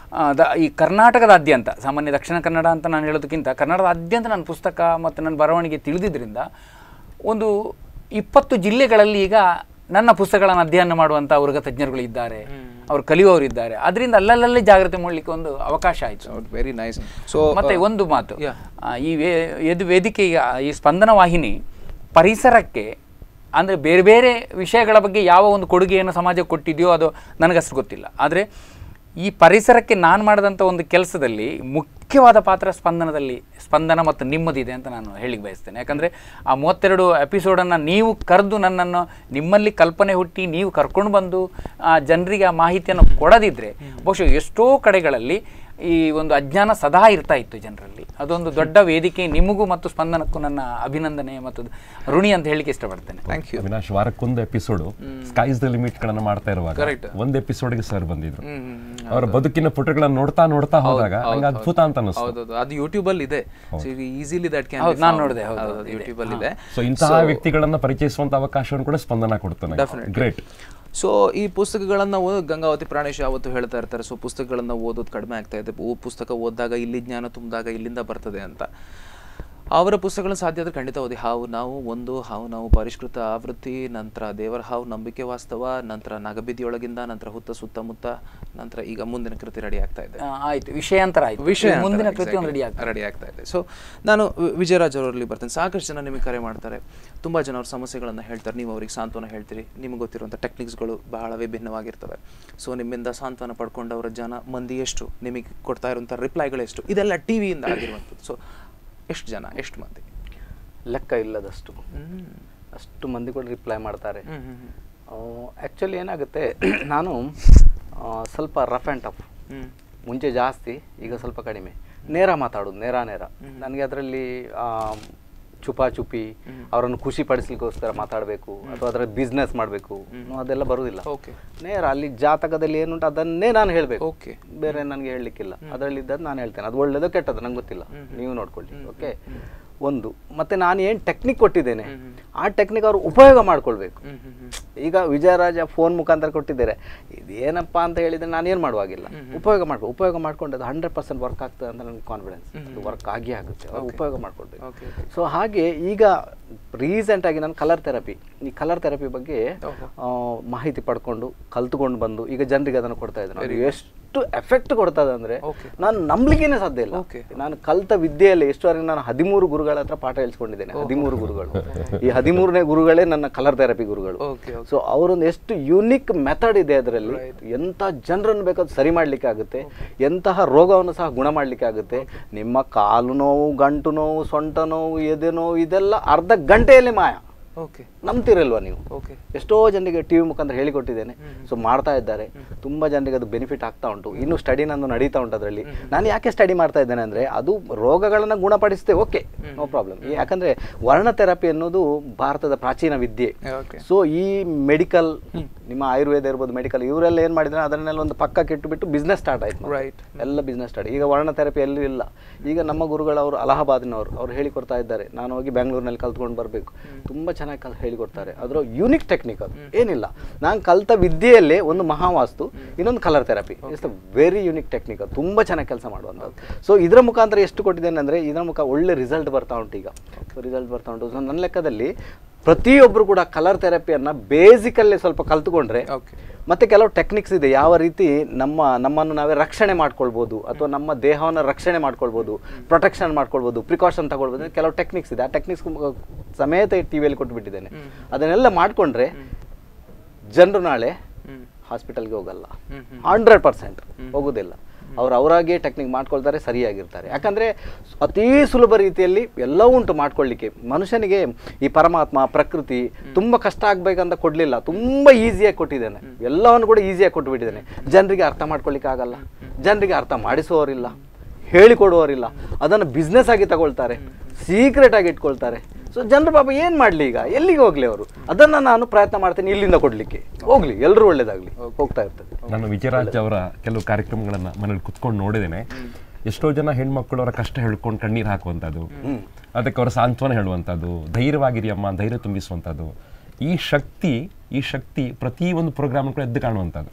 ಈ ಕರ್ನಾಟಕದಾದ್ಯಂತ ಸಾಮಾನ್ಯ ದಕ್ಷಿಣ ಕನ್ನಡ ಅಂತ ನಾನು ಹೇಳೋದಕ್ಕಿಂತ ಕನ್ನಡದಾದ್ಯಂತ ನನ್ನ ಪುಸ್ತಕ ಮತ್ತು ನನ್ನ ಬರವಣಿಗೆ ತಿಳಿದಿದ್ದರಿಂದ ಒಂದು ಇಪ್ಪತ್ತು ಜಿಲ್ಲೆಗಳಲ್ಲಿ ಈಗ ನನ್ನ ಪುಸ್ತಕಗಳನ್ನು ಅಧ್ಯಯನ ಮಾಡುವಂಥ ವರ್ಗ ತಜ್ಞರುಗಳು ಇದ್ದಾರೆ ಅವರು ಕಲಿಯುವವರು ಇದ್ದಾರೆ ಅದರಿಂದ ಅಲ್ಲಲ್ಲೇ ಜಾಗೃತಿ ಮಾಡಲಿಕ್ಕೆ ಒಂದು ಅವಕಾಶ ಆಯಿತು ವೆರಿ ನೈಸ್ ಸೊ ಮತ್ತೆ ಒಂದು ಮಾತು Yeah. ಆ, ಈ ವೇ ಇದು ವೇದಿಕೆ ಈಗ ಈ ಸ್ಪಂದನ ವಾಹಿನಿ ಪರಿಸರಕ್ಕೆ ಅಂದರೆ ಬೇರೆ ಬೇರೆ ವಿಷಯಗಳ ಬಗ್ಗೆ ಯಾವ ಒಂದು ಕೊಡುಗೆಯನ್ನು ಸಮಾಜಕ್ಕೆ ಕೊಟ್ಟಿದೆಯೋ ಅದು ನನಗಷ್ಟು ಗೊತ್ತಿಲ್ಲ ಆದರೆ ಈ ಪರಿಸರಕ್ಕೆ ನಾನು ಮಾಡಿದಂಥ ಒಂದು ಕೆಲಸದಲ್ಲಿ ಮುಖ್ಯವಾದ ಪಾತ್ರ ಸ್ಪಂದನದಲ್ಲಿ ಸ್ಪಂದನ ಮತ್ತು ನಿಮ್ಮದಿದೆ ಅಂತ ನಾನು ಹೇಳಿಕ್ಕೆ ಬಯಸ್ತೇನೆ ಯಾಕಂದರೆ ಆ ಮೂವತ್ತೆರಡು ಎಪಿಸೋಡನ್ನು ನೀವು ಕರೆದು ನನ್ನನ್ನು ನಿಮ್ಮಲ್ಲಿ ಕಲ್ಪನೆ ಹುಟ್ಟಿ ನೀವು ಕರ್ಕೊಂಡು ಬಂದು ಆ ಜನರಿಗೆ ಆ ಮಾಹಿತಿಯನ್ನು ಕೊಡದಿದ್ದರೆ ಬಹುಶಃ ಎಷ್ಟೋ ಕಡೆಗಳಲ್ಲಿ ಈ ಒಂದು ಅಜ್ಞಾನ ಸದಾ ಇರ್ತಾ ಇತ್ತು ಜನರಲ್ಲಿ ಅದೊಂದು ದೊಡ್ಡ ವೇದಿಕೆ ನಿಮಗೂ ಮತ್ತು ಸ್ಪಂದನಕ್ಕೂ ನನ್ನ ಅಭಿನಂದನೆ ಮತ್ತು ಋಣಿ ಅಂತ ಹೇಳಿಕ್ಕೆ ಇಷ್ಟಪಡ್ತೇನೆ ಥ್ಯಾಂಕ್ ಯು ಅವಿನಾಶ್ ವಾರಕ್ಕೊಂದು ಎಪಿಸೋಡು ಸ್ಕೈಸ್ ದ ಲಿಮಿಟ್ ಗಳನ್ನ ಮಾಡ್ತಾ ಇರುವಾಗ Correct. ಒಂದ್ ಎಪಿಸೋಡ್ಗೆ ಸರ್ ಬಂದಿದ್ರು ಹ್ಮ್, ಹ್ಮ್, ಹ್ಮ್. ಅವರ ಬದುಕಿನ ಪುಟಗಳನ್ನ ನೋಡ್ತಾ ನೋಡ್ತಾ ಹೋದಾಗ ನಂಗೆ ಅದ್ಭುತ ಅಂತ ಅನಿಸ್ತು ಹೌದೌದು ಅದು ಯೂಟ್ಯೂಬ್ ಅಲ್ಲಿ ಇದೆ ಈಸಿಲಿ ದಟ್ ಕ್ಯಾನ್ ಹೌದು, ನಾನ್ ನೋಡ್ದೆ, ಹೌದು, ಹೌದು, ಇದೆ. ಯೂಟ್ಯೂಬ್ ಅಲ್ಲಿ ಇದೆ ಸೊ ಇಂತಹ ವ್ಯಕ್ತಿಗಳನ್ನ ಪರಿಚಯಿಸುವಂತ ಅವಕಾಶವನ್ನು ಕೂಡ ಸ್ಪಂದನ ಕೊಡ್ತಾನೆ ಗ್ರೇಟ್ ಸೊ ಈ ಪುಸ್ತಕಗಳನ್ನ ಓದ್ ಗಂಗಾವತಿ ಪ್ರಾಣೇಶ್ ಯಾವತ್ತು ಹೇಳ್ತಾ ಇರ್ತಾರೆ ಸೊ ಪುಸ್ತಕಗಳನ್ನ ಓದೋದು ಕಡಿಮೆ ಆಗ್ತಾ ಇದೆ ಓ ಪುಸ್ತಕ ಓದಿದಾಗ ಇಲ್ಲಿ ಜ್ಞಾನ ತುಂಬಿದಾಗ ಇಲ್ಲಿಂದ ಬರ್ತದೆ ಅಂತ ಅವರ ಪುಸ್ತಕಗಳನ್ನ ಸಾಧ್ಯ ಆದ್ರೆ ಖಂಡಿತ ಓದಿ ಹಾವು ನಾವು ಒಂದು ಹಾವು ನಾವು ಪರಿಷ್ಕೃತ ಆವೃತ್ತಿ ನಂತರ ದೇವರ ಹಾವು ನಂಬಿಕೆ ವಾಸ್ತವ ನಂತರ ನಗಬಿದಿಯೊಳಗಿಂದ ನಂತರ ಹುತ್ತ ಸುತ್ತಮುತ್ತ ನಂತರ ಈಗ ಮುಂದಿನ ಕೃತಿ ರೆಡಿ ಆಗ್ತಾ ಇದೆ ಆ, ಆಯ್ತು ವಿಷಯಾಂತರ ಆಯ್ತು ವಿಷಯ ಈಗ ಮುಂದಿನ ಕೃತಿ ಒಂದು ರೆಡಿ ಆಗ್ತದೆ ರೆಡಿ ಆಗ್ತಾ ಇದೆ ಸೊ ನಾನು ವಿ- ವಿಜಯರಾಜ್ ಅವರಲ್ಲಿ ಬರ್ತೇನೆ ಸಾಕಷ್ಟು ಜನ ನಿಮಗೆ ಕರೆ ಮಾಡ್ತಾರೆ ತುಂಬ ಜನ ಅವ್ರ ಸಮಸ್ಯೆಗಳನ್ನು ಹೇಳ್ತಾರೆ ನೀವು ಅವ್ರಿಗೆ ಸಾಂತ್ವನ ಹೇಳ್ತೀರಿ ನಿಮಗೆ ಗೊತ್ತಿರುವಂಥ ಟೆಕ್ನಿಕ್ಸ್ಗಳು ಬಹಳ ವಿಭಿನ್ನವಾಗಿರ್ತವೆ ಸೊ ನಿಮ್ಮಿಂದ ಸಾಂತ್ವನ ಪಡ್ಕೊಂಡವರ ಜನ ಮಂದಿ ಎಷ್ಟು ನಿಮಗೆ ಕೊಡ್ತಾ ಇರುವಂಥ ರಿಪ್ಲೈಗಳು ಎಷ್ಟು ಇದೆಲ್ಲ ಟಿ ವಿಯಿಂದ ಆಗಿರುವಂಥದ್ದು ಸೊ ಎಷ್ಟು ಜನ ಎಷ್ಟು ಮಂದಿ ಲೆಕ್ಕ ಇಲ್ಲದಷ್ಟು ಅಷ್ಟು ಮಂದಿ ಕೂಡ ರಿಪ್ಲೈ ಮಾಡ್ತಾರೆ ಆ್ಯಕ್ಚುಲಿ ಏನಾಗುತ್ತೆ ನಾನು ಆ, ಸ್ವಲ್ಪ ರಫ್ ಆ್ಯಂಡ್ ಟಫ್ ಹ್ಮ್. ಮುಂಚೆ ಜಾಸ್ತಿ ಈಗ ಸ್ವಲ್ಪ ಕಡಿಮೆ ನೇರ ಮಾತಾಡೋದು ನೇರ ನೇರ ನನಗೆ ಅದರಲ್ಲಿ ಚುಪಾಚುಪಿ ಅವರನ್ನು ಖುಷಿ ಪಡಿಸ್ಲಿಕ್ಕೋಸ್ಕರ ಮಾತಾಡಬೇಕು ಅಥವಾ ಅದರ ಬಿಸ್ನೆಸ್ ಮಾಡಬೇಕು ಅದೆಲ್ಲ ಬರುವುದಿಲ್ಲ ಓಕೆ ನೇರ ಅಲ್ಲಿ ಜಾತಕದಲ್ಲಿ ಏನುಂಟು ಅದನ್ನೇ ನಾನು ಹೇಳಬೇಕು ಓಕೆ ಬೇರೆ ನನಗೆ ಹೇಳಲಿಕ್ಕಿಲ್ಲ ಅದರಲ್ಲಿ ಇದ್ದದ್ದು ನಾನು ಹೇಳ್ತೇನೆ ಅದು ಒಳ್ಳೇದೋ ಕೆಟ್ಟದ್ದು ನಂಗೆ ಗೊತ್ತಿಲ್ಲ ನೀವು ನೋಡ್ಕೊಳ್ಳಿ ಓಕೆ ಒಂದು ಮತ್ತೆ ನಾನು ಏನು ಟೆಕ್ನಿಕ್ ಕೊಟ್ಟಿದ್ದೇನೆ ಆ ಟೆಕ್ನಿಕ್ ಅವರು ಉಪಯೋಗ ಮಾಡ್ಕೊಳ್ಬೇಕು ಹ್ಮ್ ಹ್ಮ್ ಹ್ಮ್ ಈಗ ವಿಜಯರಾಜ ಫೋನ್ ಮುಖಾಂತರ ಕೊಟ್ಟಿದ್ದಾರೆ ಇದೇನಪ್ಪ ಅಂತ ಹೇಳಿದ್ರೆ ನಾನು ಏನು ಮಾಡುವಾಗಿಲ್ಲ ಉಪಯೋಗ ಮಾಡ್ಕೊ ಉಪಯೋಗ ಮಾಡ್ಕೊಂಡು ಅದು ಹಂಡ್ರೆಡ್ ಪರ್ಸೆಂಟ್ ವರ್ಕ್ ಆಗ್ತದೆ ಅಂತ ನನಗೆ ಕಾನ್ಫಿಡೆನ್ಸ್ ಅದು ವರ್ಕ್ ಆಗಿ ಆಗುತ್ತೆ ಅವ್ರು ಉಪಯೋಗ ಮಾಡ್ಕೊಳ್ಬೇಕು ಓಕೆ ಸೊ ಹಾಗೆ ಈಗ ರೀಸೆಂಟ್ ಆಗಿ ನಾನು ಕಲರ್ ಥೆರಪಿ ಈ ಕಲರ್ ಥೆರಪಿ ಬಗ್ಗೆ ಆ, ಮಾಹಿತಿ ಪಡ್ಕೊಂಡು ಕಲ್ತ್ಕೊಂಡು ಬಂದು ಈಗ ಜನರಿಗೆ ಅದನ್ನು ಕೊಡ್ತಾ ಇದ್ದೇನೆ ಅದು ಎಷ್ಟು ಎಫೆಕ್ಟ್ ಕೊಡ್ತದೆ ಅಂದ್ರೆ Okay. ನಾನು ನಂಬಲಿಕ್ಕೇನೆ ಸಾಧ್ಯ ಇಲ್ಲ Okay. ನಾನು ಕಲ್ತ ವಿದ್ಯೆಯಲ್ಲಿ ಎಷ್ಟುವರೆಗೆ ನಾನು ಹದಿಮೂರು ಗುರುಗಳ ಹತ್ರ ಪಾಠ ಹೇಳ್ಸ್ಕೊಂಡಿದ್ದೇನೆ ಹದಿಮೂರು ಗುರುಗಳು ಈ ಹದಿಮೂರನೇ ಗುರುಗಳೇ ನನ್ನ ಕಲರ್ ಥೆರಪಿ ಗುರುಗಳು ಓಕೆ ಸೊ ಅವರೊಂದು ಎಷ್ಟು ಯುನಿಕ್ ಮೆಥಡ್ ಇದೆ ಅದರಲ್ಲಿ ಎಂಥ ಜನರನ್ನು ಬೇಕಾದ್ರೂ ಸರಿ ಮಾಡಲಿಕ್ಕೆ ಆಗುತ್ತೆ ಎಂತಹ ರೋಗವನ್ನು ಸಹ ಗುಣ ಮಾಡಲಿಕ್ಕೆ ಆಗುತ್ತೆ ನಿಮ್ಮ ಕಾಲು ನೋವು ಗಂಟು ನೋವು ಸೊಂಟ ನೋವು ಎದೆ ನೋವು ಇದೆಲ್ಲ ಅರ್ಧ ಗಂಟೆಯಲ್ಲಿ ಮಾಯ ಓಕೆ ನಂಬ್ತಿರಲ್ವಾ ನೀವು ಓಕೆ ಎಷ್ಟೋ ಜನರಿಗೆ ಟಿ ವಿ ಮುಖಾಂತರ ಹೇಳಿಕೊಟ್ಟಿದ್ದೇನೆ ಸೊ ಮಾಡ್ತಾ ಇದ್ದಾರೆ ತುಂಬಾ ಜನರಿಗೆ ಅದು ಬೆನಿಫಿಟ್ ಆಗ್ತಾ ಉಂಟು ಇನ್ನು ಸ್ಟಡಿ ನಂದು ನಡೀತಾ ಉಂಟು ಅದರಲ್ಲಿ ನಾನು ಯಾಕೆ ಸ್ಟಡಿ ಮಾಡ್ತಾ ಇದ್ದೇನೆ ಅಂದ್ರೆ ಅದು ರೋಗಗಳನ್ನ ಗುಣಪಡಿಸುತ್ತೆ ಓಕೆ ನೋ ಪ್ರಾಬ್ಲಮ್ ಯಾಕಂದ್ರೆ ವರ್ಣ ಥೆರಪಿ ಅನ್ನೋದು ಭಾರತದ ಪ್ರಾಚೀನ ವಿದ್ಯೆ ಓಕೆ ಸೊ ಈ ಮೆಡಿಕಲ್ ನಿಮ್ಮ ಆಯುರ್ವೇದ ಇರ್ಬೋದು ಮೆಡಿಕಲ್ ಇವರೆಲ್ಲ ಏನು ಮಾಡಿದ್ರೆ ಅದನ್ನೆಲ್ಲ ಒಂದು ಪಕ್ಕಕ್ಕೆ ಇಟ್ಟುಬಿಟ್ಟು ಬಿಸ್ನೆಸ್ ಸ್ಟಾರ್ಟ್ ಆಯ್ತು ಮತ್ತೆ. ರೈಟ್ ಎಲ್ಲ ಬಿಸ್ನೆಸ್ ಸ್ಟಾರ್ಟ್ ಈಗ ವರ್ಣ ಥೆರಪಿ ಎಲ್ಲೂ ಇಲ್ಲ ಈಗ ನಮ್ಮ ಗುರುಗಳು ಅವರು ಅಲಹಾಬಾದ್ನವರು ಅವ್ರು ಹೇಳಿಕೊಡ್ತಾ ಇದ್ದಾರೆ ನಾನು ಹೋಗಿ ಬೆಂಗಳೂರಿನಲ್ಲಿ ಕಲ್ತ್ಕೊಂಡು ಬರಬೇಕು ತುಂಬ ಚೆನ್ನಾಗಿ ಕಲ್ ಹೇಳಿಕೊಡ್ತಾರೆ ಅದರ ಯೂನಿಕ್ ಟೆಕ್ನಿಕ್ ಅದು ಏನಿಲ್ಲ ನಾನು ಕಲ್ತ ವಿದ್ಯೆಯಲ್ಲೇ ಒಂದು ಮಹಾವಾಸ್ತು ಇನ್ನೊಂದು colour therapy it's very unique technique ಅದು ತುಂಬ ಚೆನ್ನಾಗಿ ಕೆಲಸ ಮಾಡುವಂಥದ್ದು ಸೊ ಇದರ ಮುಖಾಂತರ ಎಷ್ಟು ಕೊಟ್ಟಿದ್ದೇನೆ ಅಂದರೆ ಇದರ ಮುಖ ಒಳ್ಳೆ ರಿಸಲ್ಟ್ ಬರ್ತಾ ಉಂಟು ಈಗ ರಿಸಲ್ಟ್ ಬರ್ತಾ ಉಂಟು ಸೊ ನನ್ನ ಲೆಕ್ಕದಲ್ಲಿ ಪ್ರತಿಯೊಬ್ಬರು ಕೂಡ ಕಲರ್ ಥೆರಪಿಯನ್ನು ಬೇಸಿಕಲ್ಲೇ ಸ್ವಲ್ಪ ಕಲ್ತ್ಕೊಂಡ್ರೆ ಓಕೆ ಮತ್ತೆ ಕೆಲವು ಟೆಕ್ನಿಕ್ಸ್ ಇದೆ ಯಾವ ರೀತಿ ನಮ್ಮ ನಮ್ಮನ್ನು ನಾವೇ ರಕ್ಷಣೆ ಮಾಡ್ಕೊಳ್ಬೋದು ಅಥವಾ ನಮ್ಮ ದೇಹವನ್ನು ರಕ್ಷಣೆ ಮಾಡ್ಕೊಳ್ಬೋದು ಪ್ರೊಟೆಕ್ಷನ್ ಮಾಡ್ಕೊಳ್ಬೋದು ಪ್ರಿಕಾಷನ್ ತಗೊಳ್ಬೋದು ಅಂತ ಕೆಲವು ಟೆಕ್ನಿಕ್ಸ್ ಇದೆ ಆ ಟೆಕ್ನಿಕ್ಸ್ ಸಮೇತ ಟಿ ವಿಯಲ್ಲಿ ಕೊಟ್ಬಿಟ್ಟಿದ್ದೇನೆ ಅದನ್ನೆಲ್ಲ ಮಾಡಿಕೊಂಡ್ರೆ ಜನರು ನಾಳೆ ಹ್ಮ್ ಹಾಸ್ಪಿಟಲ್ಗೆ ಹೋಗಲ್ಲ ಹ್ಮ್ ಹ್ಮ್ ಹಂಡ್ರೆಡ್ ಪರ್ಸೆಂಟ್ ಹೋಗೋದಿಲ್ಲ ಅವ್ರು ಅವರಾಗೆ ಟೆಕ್ನಿಕ್ ಮಾಡ್ಕೊಳ್ತಾರೆ ಸರಿಯಾಗಿರ್ತಾರೆ ಯಾಕಂದ್ರೆ ಅತೀ ಸುಲಭ ರೀತಿಯಲ್ಲಿ ಎಲ್ಲವೂ ಉಂಟು ಮಾಡ್ಕೊಳ್ಳಿಕ್ಕೆ ಮನುಷ್ಯನಿಗೆ ಈ ಪರಮಾತ್ಮ ಪ್ರಕೃತಿ ತುಂಬಾ ಕಷ್ಟ ಆಗ್ಬೇಕಂತ ಕೊಡ್ಲಿಲ್ಲ ತುಂಬಾ ಈಸಿಯಾಗಿ ಕೊಟ್ಟಿದ್ದೇನೆ ಎಲ್ಲವನ್ನು ಕೂಡ ಈಸಿಯಾಗಿ ಕೊಟ್ಟುಬಿಟ್ಟಿದ್ದೇನೆ ಜನರಿಗೆ ಅರ್ಥ ಮಾಡ್ಕೊಳ್ಳಿಕ್ಕೆ ಆಗಲ್ಲ ಜನರಿಗೆ ಅರ್ಥ ಮಾಡಿಸುವವರಿಲ್ಲ ಹೇಳಿಕೊಡುವವರಿಲ್ಲ ಅದನ್ನು ಬಿಸ್ನೆಸ್ ಆಗಿ ತಗೊಳ್ತಾರೆ ಸೀಕ್ರೆಟ್ ಆಗಿ ಇಟ್ಕೊಳ್ತಾರೆ ಸೊ ಜನರು ಪಾಪ ಏನು ಮಾಡಲಿ ಈಗ ಎಲ್ಲಿಗೆ ಹೋಗ್ಲಿ ಅವರು ಅದನ್ನು ನಾನು ಪ್ರಯತ್ನ ಮಾಡ್ತೀನಿ ಇಲ್ಲಿಂದ ಕೊಡಲಿಕ್ಕೆ ಹೋಗ್ಲಿ ಎಲ್ಲರೂ ಒಳ್ಳೇದಾಗ್ಲಿ ಹೋಗ್ತಾ ಇರ್ತದೆ ನಾನು ವಿಜಯರಾಜ್ ಅವರ ಕೆಲವು ಕಾರ್ಯಕ್ರಮಗಳನ್ನ ಮನೇಲಿ ಕುತ್ಕೊಂಡು ನೋಡಿದ್ದೇನೆ ಎಷ್ಟೋ ಜನ ಹೆಣ್ಮಕ್ಳು ಅವರ ಕಷ್ಟ ಹೇಳ್ಕೊಂಡು ಕಣ್ಣೀರು ಹಾಕುವಂಥದ್ದು ಅದಕ್ಕೆ ಅವರ ಸಾಂತ್ವನ ಹೇಳುವಂಥದ್ದು ಧೈರ್ಯವಾಗಿರಿ ಅಮ್ಮ ಧೈರ್ಯ ತುಂಬಿಸುವಂಥದ್ದು ಈ ಶಕ್ತಿ ಈ ಶಕ್ತಿ ಪ್ರತಿ ಒಂದು ಪ್ರೋಗ್ರಾಮ್ ಕೂಡ ಎದ್ದು ಕಾಣುವಂಥದ್ದು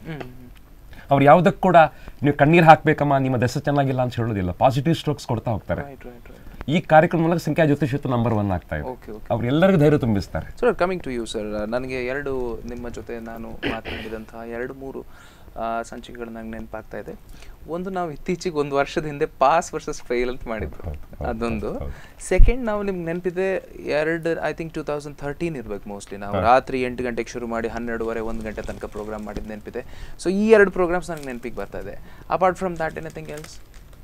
ಅವ್ರು ಯಾವುದಕ್ಕೆ ಕೂಡ ನೀವು ಕಣ್ಣೀರು ಹಾಕ್ಬೇಕಮ್ಮ ನಿಮ್ಮ ದೆಸ ಚೆನ್ನಾಗಿಲ್ಲ ಅಂತ ಹೇಳೋದಿಲ್ಲ ಪಾಸಿಟಿವ್ ಸ್ಟ್ರೋಕ್ಸ್ ಕೊಡ್ತಾ ಹೋಗ್ತಾರೆ ರೈಟ್ ರೈಟ್ ರೈಟ್ ಈ ಕಾರ್ಯಕ್ರಮ ಮೂಲಕ ಸಂಖ್ಯಾ ಜ್ಯೋತಿಷತ್ವ ನಂಬರ್ ಒನ್ ಆಗ್ತಾ ಇದೆ ಓಕೆ ಓಕೆ ಅವ್ರೆಲ್ಲರಿಗೂ ಧೈರ್ಯ ತುಂಬಿಸ್ತಾರೆ sir coming to you sir ನನಗೆ ಎರಡು ನಿಮ್ಮ ಜೊತೆ ನಾನು ಮಾತನಾಡಿದಂತಹ ಎರಡು ಮೂರು ಆ, ಸಂಚಿಕೆಗಳು ನಂಗೆ ನೆನಪಾಗ್ತಾ ಇದೆ ಒಂದು ನಾವು ಇತ್ತೀಚೆಗೆ ಒಂದು ವರ್ಷದ ಹಿಂದೆ ಪಾಸ್ ವರ್ಸಸ್ ಫೇಲ್ ಅಂತ ಮಾಡಿದ್ರು ಅದೊಂದು ಸೆಕೆಂಡ್ ನಾವು ನಿಮ್ಗೆ ನೆನಪಿದೆ ಎರಡು I think two thousand thirteen ಇರ್ಬೇಕು ಮೋಸ್ಟ್ಲಿ ನಾವು ರಾತ್ರಿ ಎಂಟು ಗಂಟೆಗೆ ಶುರು ಮಾಡಿ ಹನ್ನೆರಡುವರೆ ಒಂದು ಗಂಟೆ ತನಕ ಪ್ರೋಗ್ರಾಮ್ ಮಾಡಿದ ನೆನಪಿದೆ ಸೊ ಈ ಎರಡು ಪ್ರೋಗ್ರಾಮ್ಸ್ ನನಗೆ ನೆನಪಿಗೆ ಬರ್ತಾ ಇದೆ apart from that anything else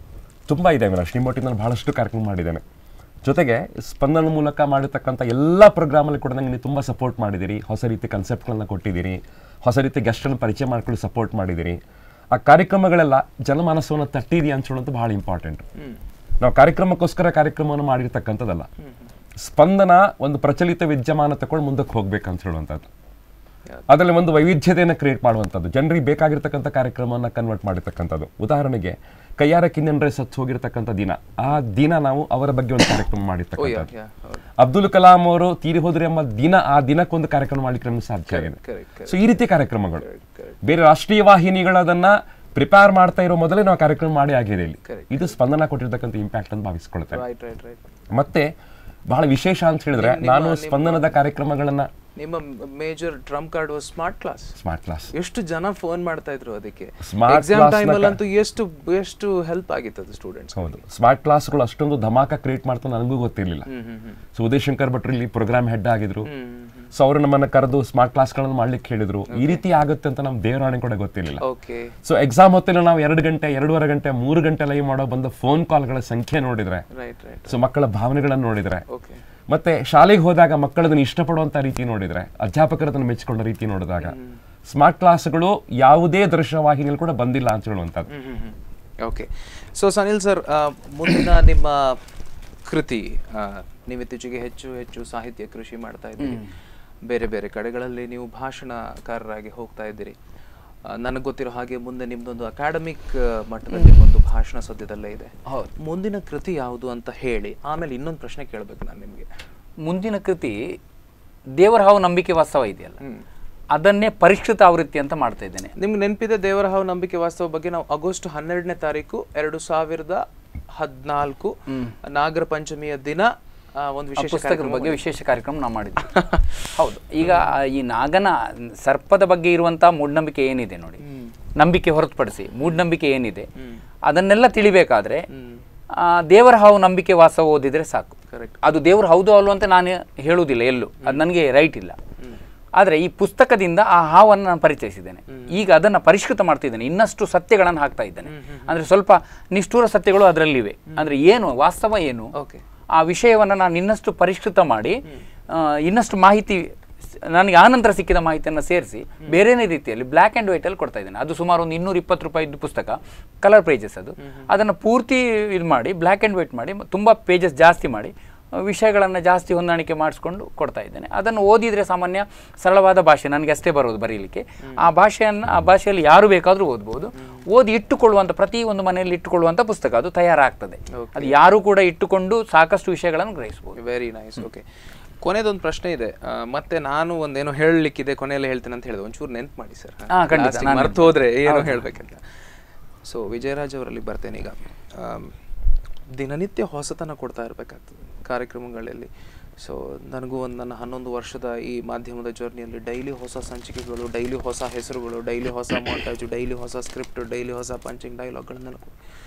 ತುಂಬ ಇದೆ ಮೇಡಮ್ ಶ್ರೀಮೋಟಿನಲ್ಲಿ ಬಹಳಷ್ಟು ಕಾರ್ಯಕ್ರಮ ಮಾಡಿದ್ದೇನೆ ಜೊತೆಗೆ ಸ್ಪಂದನ ಮೂಲಕ ಮಾಡಿರ್ತಕ್ಕಂಥ ಎಲ್ಲ ಪ್ರೋಗ್ರಾಮಲ್ಲಿ ಕೂಡ ನಂಗೆ ನೀವು ತುಂಬ ಸಪೋರ್ಟ್ ಮಾಡಿದ್ದೀರಿ ಹೊಸ ರೀತಿ ಕನ್ಸೆಪ್ಟ್ಗಳನ್ನ ಕೊಟ್ಟಿದ್ದೀರಿ ಹೊಸ ರೀತಿ ಗೆಸ್ಟನ್ನು ಪರಿಚಯ ಮಾಡ್ಕೊಳ್ಳಿ ಸಪೋರ್ಟ್ ಮಾಡಿದ್ದೀರಿ ಆ ಕಾರ್ಯಕ್ರಮಗಳೆಲ್ಲ ಜನಮಾನಸವನ್ನು ತಟ್ಟಿದೆಯಾ ಅಂತ ಹೇಳೋದು ಬಹಳ ಇಂಪಾರ್ಟೆಂಟ್ ನಾವು ಕಾರ್ಯಕ್ರಮಕ್ಕೋಸ್ಕರ ಕಾರ್ಯಕ್ರಮವನ್ನು ಮಾಡಿರ್ತಕ್ಕಂಥದ್ದಲ್ಲ ಸ್ಪಂದನ ಒಂದು ಪ್ರಚಲಿತ ವಿದ್ಯಮಾನ ತಗೊಂಡು ಮುಂದಕ್ಕೆ ಹೋಗ್ಬೇಕಂತ ಹೇಳುವಂಥದ್ದು ಅದರಲ್ಲಿ ಒಂದು ವೈವಿಧ್ಯತೆಯನ್ನು ಕ್ರಿಯೇಟ್ ಮಾಡುವಂಥದ್ದು ಜನರಿಗೆ ಬೇಕಾಗಿರ್ತಕ್ಕಂಥ ಕಾರ್ಯಕ್ರಮವನ್ನು ಕನ್ವರ್ಟ್ ಮಾಡಿರ್ತಕ್ಕಂಥದ್ದು ಉದಾಹರಣೆಗೆ ಕೈಯಾರ ಕಿನ್ನಂಡ್ರೆ ಸತ್ತು ಹೋಗಿರ್ತಕ್ಕಂಥ ದಿನ ಆ ದಿನ ನಾವು ಅವರ ಬಗ್ಗೆ ಒಂದು ಕಾರ್ಯಕ್ರಮ ಮಾಡಿರ್ತಕ್ಕಂಥದ್ದು ಯಾ ಹೌದು ಅಬ್ದುಲ್ ಕಲಾಂ ಅವರು ತೀರಿ ಹೋದ್ರೆ ಎಂಬ ದಿನ ಆ ದಿನಕ್ಕೊಂದು ಕಾರ್ಯಕ್ರಮ ಮಾಡ್ಲಿಕ್ಕೆ ನಮ್ಗೆ ಸಾಧ್ಯ ಆಗಿದೆ ಕರೆಕ್ಟ್ ಸೊ ಈ ರೀತಿ ಕಾರ್ಯಕ್ರಮಗಳು ಬೇರೆ ರಾಷ್ಟ್ರೀಯ ವಾಹಿನಿಗಳು ಅದನ್ನ ಪ್ರಿಪೇರ್ ಮಾಡ್ತಾ ಇರೋ ಮೊದಲೇ ನಾವು ಕಾರ್ಯಕ್ರಮ ಮಾಡಿ ಆಗಿದೆ ಇಲ್ಲಿ Correct. ಇದು ಸ್ಪಂದನ ಕೊಟ್ಟಿರ್ತಕ್ಕಂಥ ಇಂಪ್ಯಾಕ್ಟ್ ಅಂತ ಭಾವಿಸ್ಕೊಳ್ತೇನೆ ರೈಟ್ ರೈಟ್ ರೈಟ್ ಮತ್ತೆ ಬಹಳ ವಿಶೇಷ ಅಂತ ಹೇಳಿದ್ರೆ ನಾನು ಸ್ಪಂದನದ ಕಾರ್ಯಕ್ರಮಗಳನ್ನ ನಿಮ್ಮ major trump card was smart class smart class ಎಷ್ಟು ಜನ ಫೋನ್ ಮಾಡ್ತಾ ಇದ್ರು ಅದಕ್ಕೆ Smart ಎಕ್ಸಾಮ್ class ನ ಟೈಮ್ ಕ- ಅಂತೂ ಎಷ್ಟು ಎಷ್ಟು ಹೆಲ್ಪ್ ಆಗಿತ್ತು ಅದು ಸ್ಟೂಡೆಂಟ್ಸ್ ಹೌದು ಸ್ಮಾರ್ಟ್ ಕ್ಲಾಸ್ಗಳು ಅಷ್ಟೊಂದು ಧಮಾಕ ಕ್ರಿಯೇಟ್ ಮಾಡ್ತಾ ನನಗೂ ಗೊತ್ತಿರಲಿಲ್ಲ ಸೊ ಉದಯ್ ಶಂಕರ್ ಭಟ್ರು ಇಲ್ಲಿ ಪ್ರೋಗ್ರಾಮ್ ಹೆಡ್ ಆಗಿದ್ರು ಸೊ ಅವರು ನಮ್ಮನ್ನ ಕರೆದು ಸ್ಮಾರ್ಟ್ ಕ್ಲಾಸ್ಗಳನ್ನು ಮಾಡ್ಲಿಕ್ಕೆ ಹೇಳಿದ್ರು ಈ ರೀತಿ ಆಗುತ್ತೆ ಅಂತ ನಮ್ ದೇವರಾಣೆ ಕೂಡ ಗೊತ್ತಿರಲಿಲ್ಲ ಓಕೆ ಸೊ ಎಕ್ಸಾಮ್ ಹೊತ್ತಲ್ಲಿ ನಾವು ಎರಡು ಗಂಟೆ ಎರಡೂವರೆ ಗಂಟೆ ಮೂರು ಗಂಟೆ ಲೈವ್ ಮಾಡೋ ಬಂದ ಫೋನ್ ಕಾಲ್ಗಳ ಸಂಖ್ಯೆ ನೋಡಿದ್ರೆ ರೈಟ್ ರೈಟ್ ಸೊ ಮಕ್ಕಳ ಭಾವನೆಗಳನ್ನು ನೋಡಿದ್ರೆ ಓಕೆ ಮತ್ತೆ ಶಾಲೆಗೆ ಹೋದಾಗ ಮಕ್ಕಳದನ್ನ ಇಷ್ಟಪಡುವಂತ ರೀತಿ ನೋಡಿದ್ರೆ ಅಧ್ಯಾಪಕರು ಅದನ್ನು ಮೆಚ್ಚಿಕೊಂಡ ರೀತಿ ನೋಡಿದಾಗ ಸ್ಮಾರ್ಟ್ ಕ್ಲಾಸ್ಗಳು ಯಾವುದೇ ದೃಶ್ಯವಾಹಿನಿಯಲ್ಲಿ ಕೂಡ ಬಂದಿಲ್ಲ ಅಂತ ಹೇಳುವಂಥದ್ದು ಓಕೆ ಸೊ ಸನಿಲ್ ಸರ್ ಮುಂದಿನ ನಿಮ್ಮ ಕೃತಿ ಆ, ನೀವು ಇತ್ತೀಚೆಗೆ ಹೆಚ್ಚು ಹೆಚ್ಚು ಸಾಹಿತ್ಯ ಕೃಷಿ ಮಾಡ್ತಾ ಇದ್ದೀರಿ ಬೇರೆ ಬೇರೆ ಕಡೆಗಳಲ್ಲಿ ನೀವು ಭಾಷಣಕಾರರಾಗಿ ಹೋಗ್ತಾ ಇದ್ದೀರಿ ನನಗೆ ಗೊತ್ತಿರೋ ಹಾಗೆ ಮುಂದೆ ನಿಮ್ದೊಂದು ಅಕಾಡೆಮಿಕ್ ಮಟ್ಟದಲ್ಲಿ ಒಂದು ಭಾಷಣ ಸದ್ಯದಲ್ಲೇ ಇದೆ ಹೌದು. ಮುಂದಿನ ಕೃತಿ ಯಾವುದು ಅಂತ ಹೇಳಿ ಆಮೇಲೆ ಇನ್ನೊಂದು ಪ್ರಶ್ನೆ ಕೇಳಬೇಕು ನಾನು ನಿಮಗೆ ಮುಂದಿನ ಕೃತಿ ದೇವರ ಹಾವು ನಂಬಿಕೆ ವಾಸ್ತವ ಇದೆಯಲ್ಲ ಅದನ್ನೇ ಪರಿಷ್ಕೃತ ಆವೃತ್ತಿ ಅಂತ ಮಾಡ್ತಾ ಇದ್ದೇನೆ ನಿಮ್ಗೆ ನೆನಪಿದೆ ದೇವರ ಹಾವು ನಂಬಿಕೆ ವಾಸ್ತವ ಬಗ್ಗೆ ನಾವು ಆಗಸ್ಟ್ ಹನ್ನೆರಡನೇ ತಾರೀಕು ಎರಡು ಸಾವಿರದ ಹದಿನಾಲ್ಕು ನಾಗರ ಪಂಚಮಿಯ ದಿನ ಆ, ಒಂದು ಆ ವಿಶೇಷ ಪುಸ್ತಕದ ಬಗ್ಗೆ ವಿಶೇಷ ಕಾರ್ಯಕ್ರಮ ನಾವು ಮಾಡಿದ್ವಿ ಹೌದು ಈಗ ಆ ಈ ನಾಗನ ಸರ್ಪದ ಬಗ್ಗೆ ಇರುವಂತ ಮೂಢನಂಬಿಕೆ ಏನಿದೆ ನೋಡಿ ನಂಬಿಕೆ ಹೊರತುಪಡಿಸಿ ಮೂಢನಂಬಿಕೆ ಏನಿದೆ ಅದನ್ನೆಲ್ಲ ತಿಳಿಬೇಕಾದ್ರೆ ಆ, ದೇವರ ಹಾವು ನಂಬಿಕೆ ವಾಸ ಓದಿದ್ರೆ ಸಾಕು ಕರೆಕ್ಟ್ ಅದು ದೇವ್ರು ಹೌದು ಅಲ್ವೋ ಅಂತ ನಾನು ಹೇಳುವುದಿಲ್ಲ ಎಲ್ಲೂ ಅದು ನನಗೆ ರೈಟ್ ಇಲ್ಲ ಆದರೆ ಈ ಪುಸ್ತಕದಿಂದ ಆ ಹಾವನ್ನು ನಾನು ಪರಿಚಯಿಸಿದ್ದೇನೆ ಈಗ ಅದನ್ನು ಪರಿಷ್ಕೃತ ಮಾಡ್ತಿದ್ದೇನೆ ಇನ್ನಷ್ಟು ಸತ್ಯಗಳನ್ನು ಹಾಕ್ತಾ ಇದ್ದೇನೆ ಅಂದರೆ ಸ್ವಲ್ಪ ನಿಷ್ಠೂರ ಸತ್ಯಗಳು ಅದರಲ್ಲಿವೆ ಅಂದರೆ ಏನು ವಾಸ್ತವ ಏನು ಓಕೆ ಆ ವಿಷಯವನ್ನು ನಾನು ಇನ್ನಷ್ಟು ಪರಿಷ್ಕೃತ ಮಾಡಿ ಆ, ಇನ್ನಷ್ಟು ಮಾಹಿತಿ ಸ್- ನನಗೆ ಆನಂತರ ಸಿಕ್ಕಿದ ಮಾಹಿತಿಯನ್ನು ಸೇರಿಸಿ ಬೇರೆನೇ ರೀತಿಯಲ್ಲಿ ಬ್ಲ್ಯಾಕ್ ಆ್ಯಂಡ್ ವೈಟಲ್ಲಿ ಕೊಡ್ತಾ ಇದ್ದೇನೆ ಅದು ಸುಮಾರು ಒಂದು ಇನ್ನೂರ ಇಪ್ಪತ್ತು ರೂಪಾಯಿದ್ದು ಪುಸ್ತಕ ಕಲರ್ ಪೇಜಸ್ ಅದು ಅದನ್ನು ಪೂರ್ತಿ ಇದು ಮಾಡಿ ಬ್ಲ್ಯಾಕ್ ಆ್ಯಂಡ್ ವೈಟ್ ಮಾಡಿ ಮ- ತುಂಬ ಪೇಜಸ್ ಜಾಸ್ತಿ ಮಾಡಿ ವಿಷಯಗಳನ್ನು ಜಾಸ್ತಿ ಹೊಂದಾಣಿಕೆ ಮಾಡಿಸ್ಕೊಂಡು ಕೊಡ್ತಾ ಇದ್ದೇನೆ ಅದನ್ನು ಓದಿದರೆ ಸಾಮಾನ್ಯ ಸರಳವಾದ ಭಾಷೆ ನನಗೆ ಅಷ್ಟೇ ಬರೋದು ಬರೀಲಿಕ್ಕೆ ಆ ಭಾಷೆಯನ್ನು ಆ ಭಾಷೆಯಲ್ಲಿ ಯಾರು ಬೇಕಾದರೂ ಓದ್ಬೋದು ಓದಿ ಇಟ್ಟುಕೊಳ್ಳುವಂಥ ಪ್ರತಿ ಒಂದು ಮನೆಯಲ್ಲಿ ಇಟ್ಟುಕೊಳ್ಳುವಂಥ ಪುಸ್ತಕ ಅದು ತಯಾರಾಗ್ತದೆ ಅದು ಯಾರು ಕೂಡ ಇಟ್ಟುಕೊಂಡು ಸಾಕಷ್ಟು ವಿಷಯಗಳನ್ನು ಗ್ರಹಿಸ್ಬೋದು ವೆರಿ ನೈಸ್ ಓಕೆ ಕೊನೆದೊಂದು ಪ್ರಶ್ನೆ ಇದೆ ಆ, ಮತ್ತೆ ನಾನು ಒಂದೇನೋ ಹೇಳಲಿಕ್ಕಿದೆ ಕೊನೆಯಲ್ಲಿ ಹೇಳ್ತೇನೆ ಅಂತ ಹೇಳಿದೆ ಒಂಚೂರು ನೆನ್ಪು ಮಾಡಿ ಸರ್ ಹಾ, ಖಂಡಿತ, ನಾನು ಮರ್ತು ಹೋದ್ರೆ ಏನೋ ಹೇಳ್ಬೇಕಂತ ಸೊ ವಿಜಯರಾಜ್ ಅವರಲ್ಲಿ ಬರ್ತೇನೆ ಈಗ ಆಮ್, ದಿನನಿತ್ಯ ಹೊಸತನ ಕೊಡ್ತಾ ಇರಬೇಕಾಗ್ತದೆ ಕಾರ್ಯಕ್ರಮಗಳಲ್ಲಿ ಸೊ ನನಗೂ ಒಂದು ನನ್ನ ಹನ್ನೊಂದು ವರ್ಷದ ಈ ಮಾಧ್ಯಮದ ಜರ್ನಿಯಲ್ಲಿ ಡೈಲಿ ಹೊಸ ಸಂಚಿಕೆಗಳು ಡೈಲಿ ಹೊಸ ಹೆಸರುಗಳು ಡೈಲಿ ಹೊಸ ಮಾಂಟಾಜು ಡೈಲಿ ಹೊಸ ಸ್ಕ್ರಿಪ್ಟ್ ಡೈಲಿ ಹೊಸ ಪಂಚಿಂಗ್ ಡೈಲಾಗ್ಗಳನ್ನೆಲ್ಲ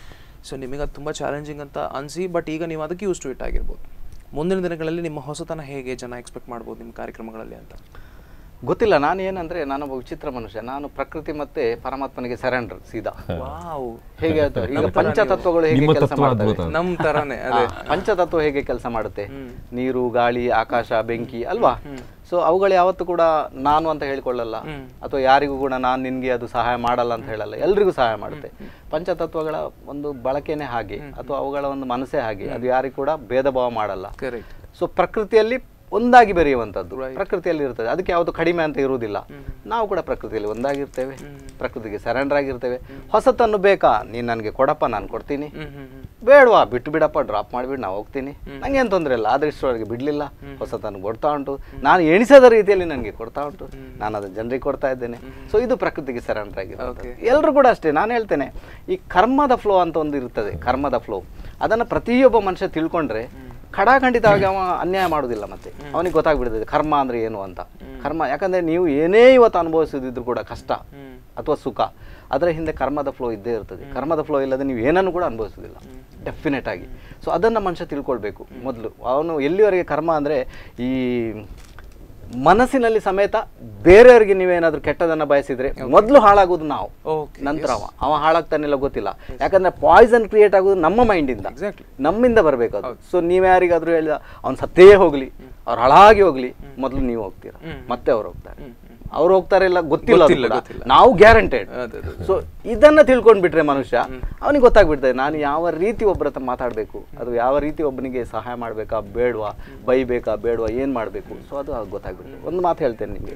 ಸೊ ನಿಮಗೆ ಅದು ತುಂಬ ಚಾಲೆಂಜಿಂಗ್ ಅಂತ ಅನಿಸಿ ಬಟ್ ಈಗ ನೀವು ಅದಕ್ಕೆ ಯೂಸ್ ಟು ಇಟ್ ಆಗಿರ್ಬೋದು ಮುಂದಿನ ದಿನಗಳಲ್ಲಿ ನಿಮ್ಮ ಹೊಸತನ ಹೇಗೆ ಜನ ಎಕ್ಸ್ಪೆಕ್ಟ್ ಮಾಡ್ಬೋದು ನಿಮ್ಮ ಕಾರ್ಯಕ್ರಮಗಳಲ್ಲಿ ಅಂತ ಗೊತ್ತಿಲ್ಲ ನಾನು ಏನಂದ್ರೆ ನಾನೊಬ್ಬ ವಿಚಿತ್ರ ಮನುಷ್ಯ ನಾನು ಪ್ರಕೃತಿ ಮತ್ತೆ ಪರಮಾತ್ಮನಿಗೆ ಸರೆಂಡರ್ ಸೀದಾ ವಾವ್ ಹೇಗೆ ಅದು? ಈಗ ಪಂಚತತ್ವಗಳು ಹೇಗೆ ನಿಮ್ಮ ಕೆಲಸ ತತ್ವ ಮಾಡ್ತವೆ ಅದ್ಭುತ. ನಮ್ ತರಾನೇ ಆ, ಅದೇ ಪಂಚತತ್ವ ಹೇಗೆ ಕೆಲಸ ಮಾಡುತ್ತೆ ನೀರು ಗಾಳಿ ಆಕಾಶ ಬೆಂಕಿ ಅಲ್ವಾ ಸೊ ಅವುಗಳು ಯಾವತ್ತೂ ಕೂಡ ನಾನು ಅಂತ ಹೇಳಿಕೊಳ್ಳಲ್ಲ ಅಥವಾ ಯಾರಿಗೂ ಕೂಡ ನಾನು ನಿನ್ಗೆ ಅದು ಸಹಾಯ ಮಾಡಲ್ಲ ಅಂತ ಹೇಳಲ್ಲ ಎಲ್ರಿಗೂ ಸಹಾಯ ಮಾಡುತ್ತೆ ಪಂಚತತ್ವಗಳ ಒಂದು ಬಳಕೆನೇ ಹಾಗೆ ಅಥವಾ ಅವುಗಳ ಒಂದು ಮನಸ್ಸೇ ಹಾಗೆ ಅದು ಯಾರಿಗೂ ಕೂಡ ಭೇದ ಭಾವ ಮಾಡಲ್ಲ ಕರೆಕ್ಟ್ ಸೊ ಪ್ರಕೃತಿಯಲ್ಲಿ ಒಂದಾಗಿ ಬೆರೆಯುವಂಥದ್ದು ಪ್ರಕೃತಿಯಲ್ಲಿ ಇರ್ತದೆ ಅದಕ್ಕೆ ಯಾವುದು ಕಡಿಮೆ ಅಂತ ಇರುವುದಿಲ್ಲ ನಾವು ಕೂಡ ಪ್ರಕೃತಿಯಲ್ಲಿ ಒಂದಾಗಿರ್ತೇವೆ ಪ್ರಕೃತಿಗೆ ಸರೆಂಡರ್ ಆಗಿರ್ತೇವೆ ಹೊಸತನ್ನು ಬೇಕಾ ನೀನು ನನಗೆ ಕೊಡಪ್ಪ ನಾನು ಕೊಡ್ತೀನಿ ಬೇಡವಾ ಬಿಟ್ಟು ಬಿಡಪ್ಪ ಡ್ರಾಪ್ ಮಾಡಿಬಿಟ್ಟು ನಾವು ಹೋಗ್ತೀನಿ ನಂಗೆ ಏನು ತೊಂದರೆ ಇಲ್ಲ ಆದ್ರೆ ಇಷ್ಟರವರೆಗೆ ಬಿಡಲಿಲ್ಲ ಹೊಸತನ್ನು ಕೊಡ್ತಾ ಉಂಟು ನಾನು ಎಣಿಸದ ರೀತಿಯಲ್ಲಿ ನನಗೆ ಕೊಡ್ತಾ ಉಂಟು ನಾನು ಅದನ್ನು ಜನರಿಗೆ ಕೊಡ್ತಾ ಇದ್ದೇನೆ ಸೊ ಇದು ಪ್ರಕೃತಿಗೆ ಸರೆಂಡರ್ ಆಗಿರುತ್ತೆ ಎಲ್ಲರೂ ಕೂಡ ಅಷ್ಟೇ ನಾನು ಹೇಳ್ತೇನೆ ಈ ಕರ್ಮದ ಫ್ಲೋ ಅಂತ ಒಂದು ಇರ್ತದೆ ಕರ್ಮದ ಫ್ಲೋ ಅದನ್ನು ಪ್ರತಿಯೊಬ್ಬ ಮನುಷ್ಯ ತಿಳ್ಕೊಂಡ್ರೆ ಖಡಾಖಂಡಿತವಾಗಿ ಅವ ಅನ್ಯಾಯ ಮಾಡುವುದಿಲ್ಲ ಮತ್ತೆ ಅವನಿಗೆ ಗೊತ್ತಾಗ್ಬಿಡ್ತದೆ ಕರ್ಮ ಅಂದ್ರೆ ಏನು ಅಂತ ಕರ್ಮ ಯಾಕಂದ್ರೆ ನೀವು ಏನೇ ಇವತ್ತು ಅನುಭವಿಸದಿದ್ರು ಕೂಡ ಕಷ್ಟ ಅಥವಾ ಸುಖ ಅದರ ಹಿಂದೆ ಕರ್ಮದ ಫ್ಲೋ ಇದ್ದೇ ಇರ್ತದೆ ಕರ್ಮದ ಫ್ಲೋ ಇಲ್ಲದೆ ನೀವು ಏನನ್ನು ಕೂಡ ಅನುಭವಿಸೋದಿಲ್ಲ ಡೆಫಿನೆಟ್ ಆಗಿ ಸೊ ಅದನ್ನು ಮನುಷ್ಯ ತಿಳ್ಕೊಳ್ಬೇಕು ಮೊದಲು ಅವನು ಎಲ್ಲಿವರೆಗೆ ಕರ್ಮ ಅಂದರೆ ಈ ಮನಸ್ಸಿನಲ್ಲಿ ಸಮೇತ ಬೇರೆಯವರಿಗೆ ನೀವೇನಾದ್ರೂ ಕೆಟ್ಟದನ್ನ ಬಯಸಿದ್ರೆ ಮೊದಲು ಹಾಳಾಗೋದು ನಾವು Okay, ನಂತರ ಅವ ಅವ ಹಾಳಾಗ್ತಾನೆಲ್ಲ ಗೊತ್ತಿಲ್ಲ ಯಾಕಂದ್ರೆ ಪಾಯ್ಸನ್ ಕ್ರಿಯೇಟ್ ಆಗೋದು ನಮ್ಮ ಮೈಂಡಿಂದ Exactly. ನಮ್ಮಿಂದ ಬರಬೇಕು ಅದು ಸೊ ನೀವ್ ಯಾರಿಗಾದ್ರೂ ಹೇಳಿದ ಅವ್ನು ಸತ್ತೇ ಹೋಗ್ಲಿ ಅವ್ರು ಹಾಳಾಗಿ ಹೋಗ್ಲಿ ಮೊದಲು ನೀವು ಹೋಗ್ತೀರಾ ಮತ್ತೆ ಅವ್ರು ಹೋಗ್ತಾರೆ ಅವ್ರು ಹೋಗ್ತಾರೆ ಇಲ್ಲ ಗೊತ್ತಿಲ್ಲ ಅದು ಗೊತ್ತಿಲ್ಲ, ಕೂಡ. ಗೊತ್ತಿಲ್ಲ. ನಾವು ಗ್ಯಾರಂಟೆಡ್ ಅದೇ, ಅದೇ, ಸೊ ಇದನ್ನ ತಿಳ್ಕೊಂಡ್ಬಿಟ್ರೆ ಮನುಷ್ಯ ಅವನಿಗೆ ಗೊತ್ತಾಗ್ಬಿಡ್ತದೆ ನಾನು ಯಾವ ರೀತಿ ಒಬ್ಬರ ಹತ್ರ ಮಾತಾಡಬೇಕು ಅದು ಯಾವ ರೀತಿ ಒಬ್ಬನಿಗೆ ಸಹಾಯ ಮಾಡ್ಬೇಕಾ ಬೇಡವಾ ಬೈಬೇಕಾ ಬೇಡವಾ ಏನು ಮಾಡಬೇಕು ಸೊ ಅದು ಅವ್ರಿಗೆ ಗೊತ್ತಾಗ್ಬಿಡ್ತದೆ ಒಂದು ಮಾತು ಹೇಳ್ತೇನೆ ನಿಮಗೆ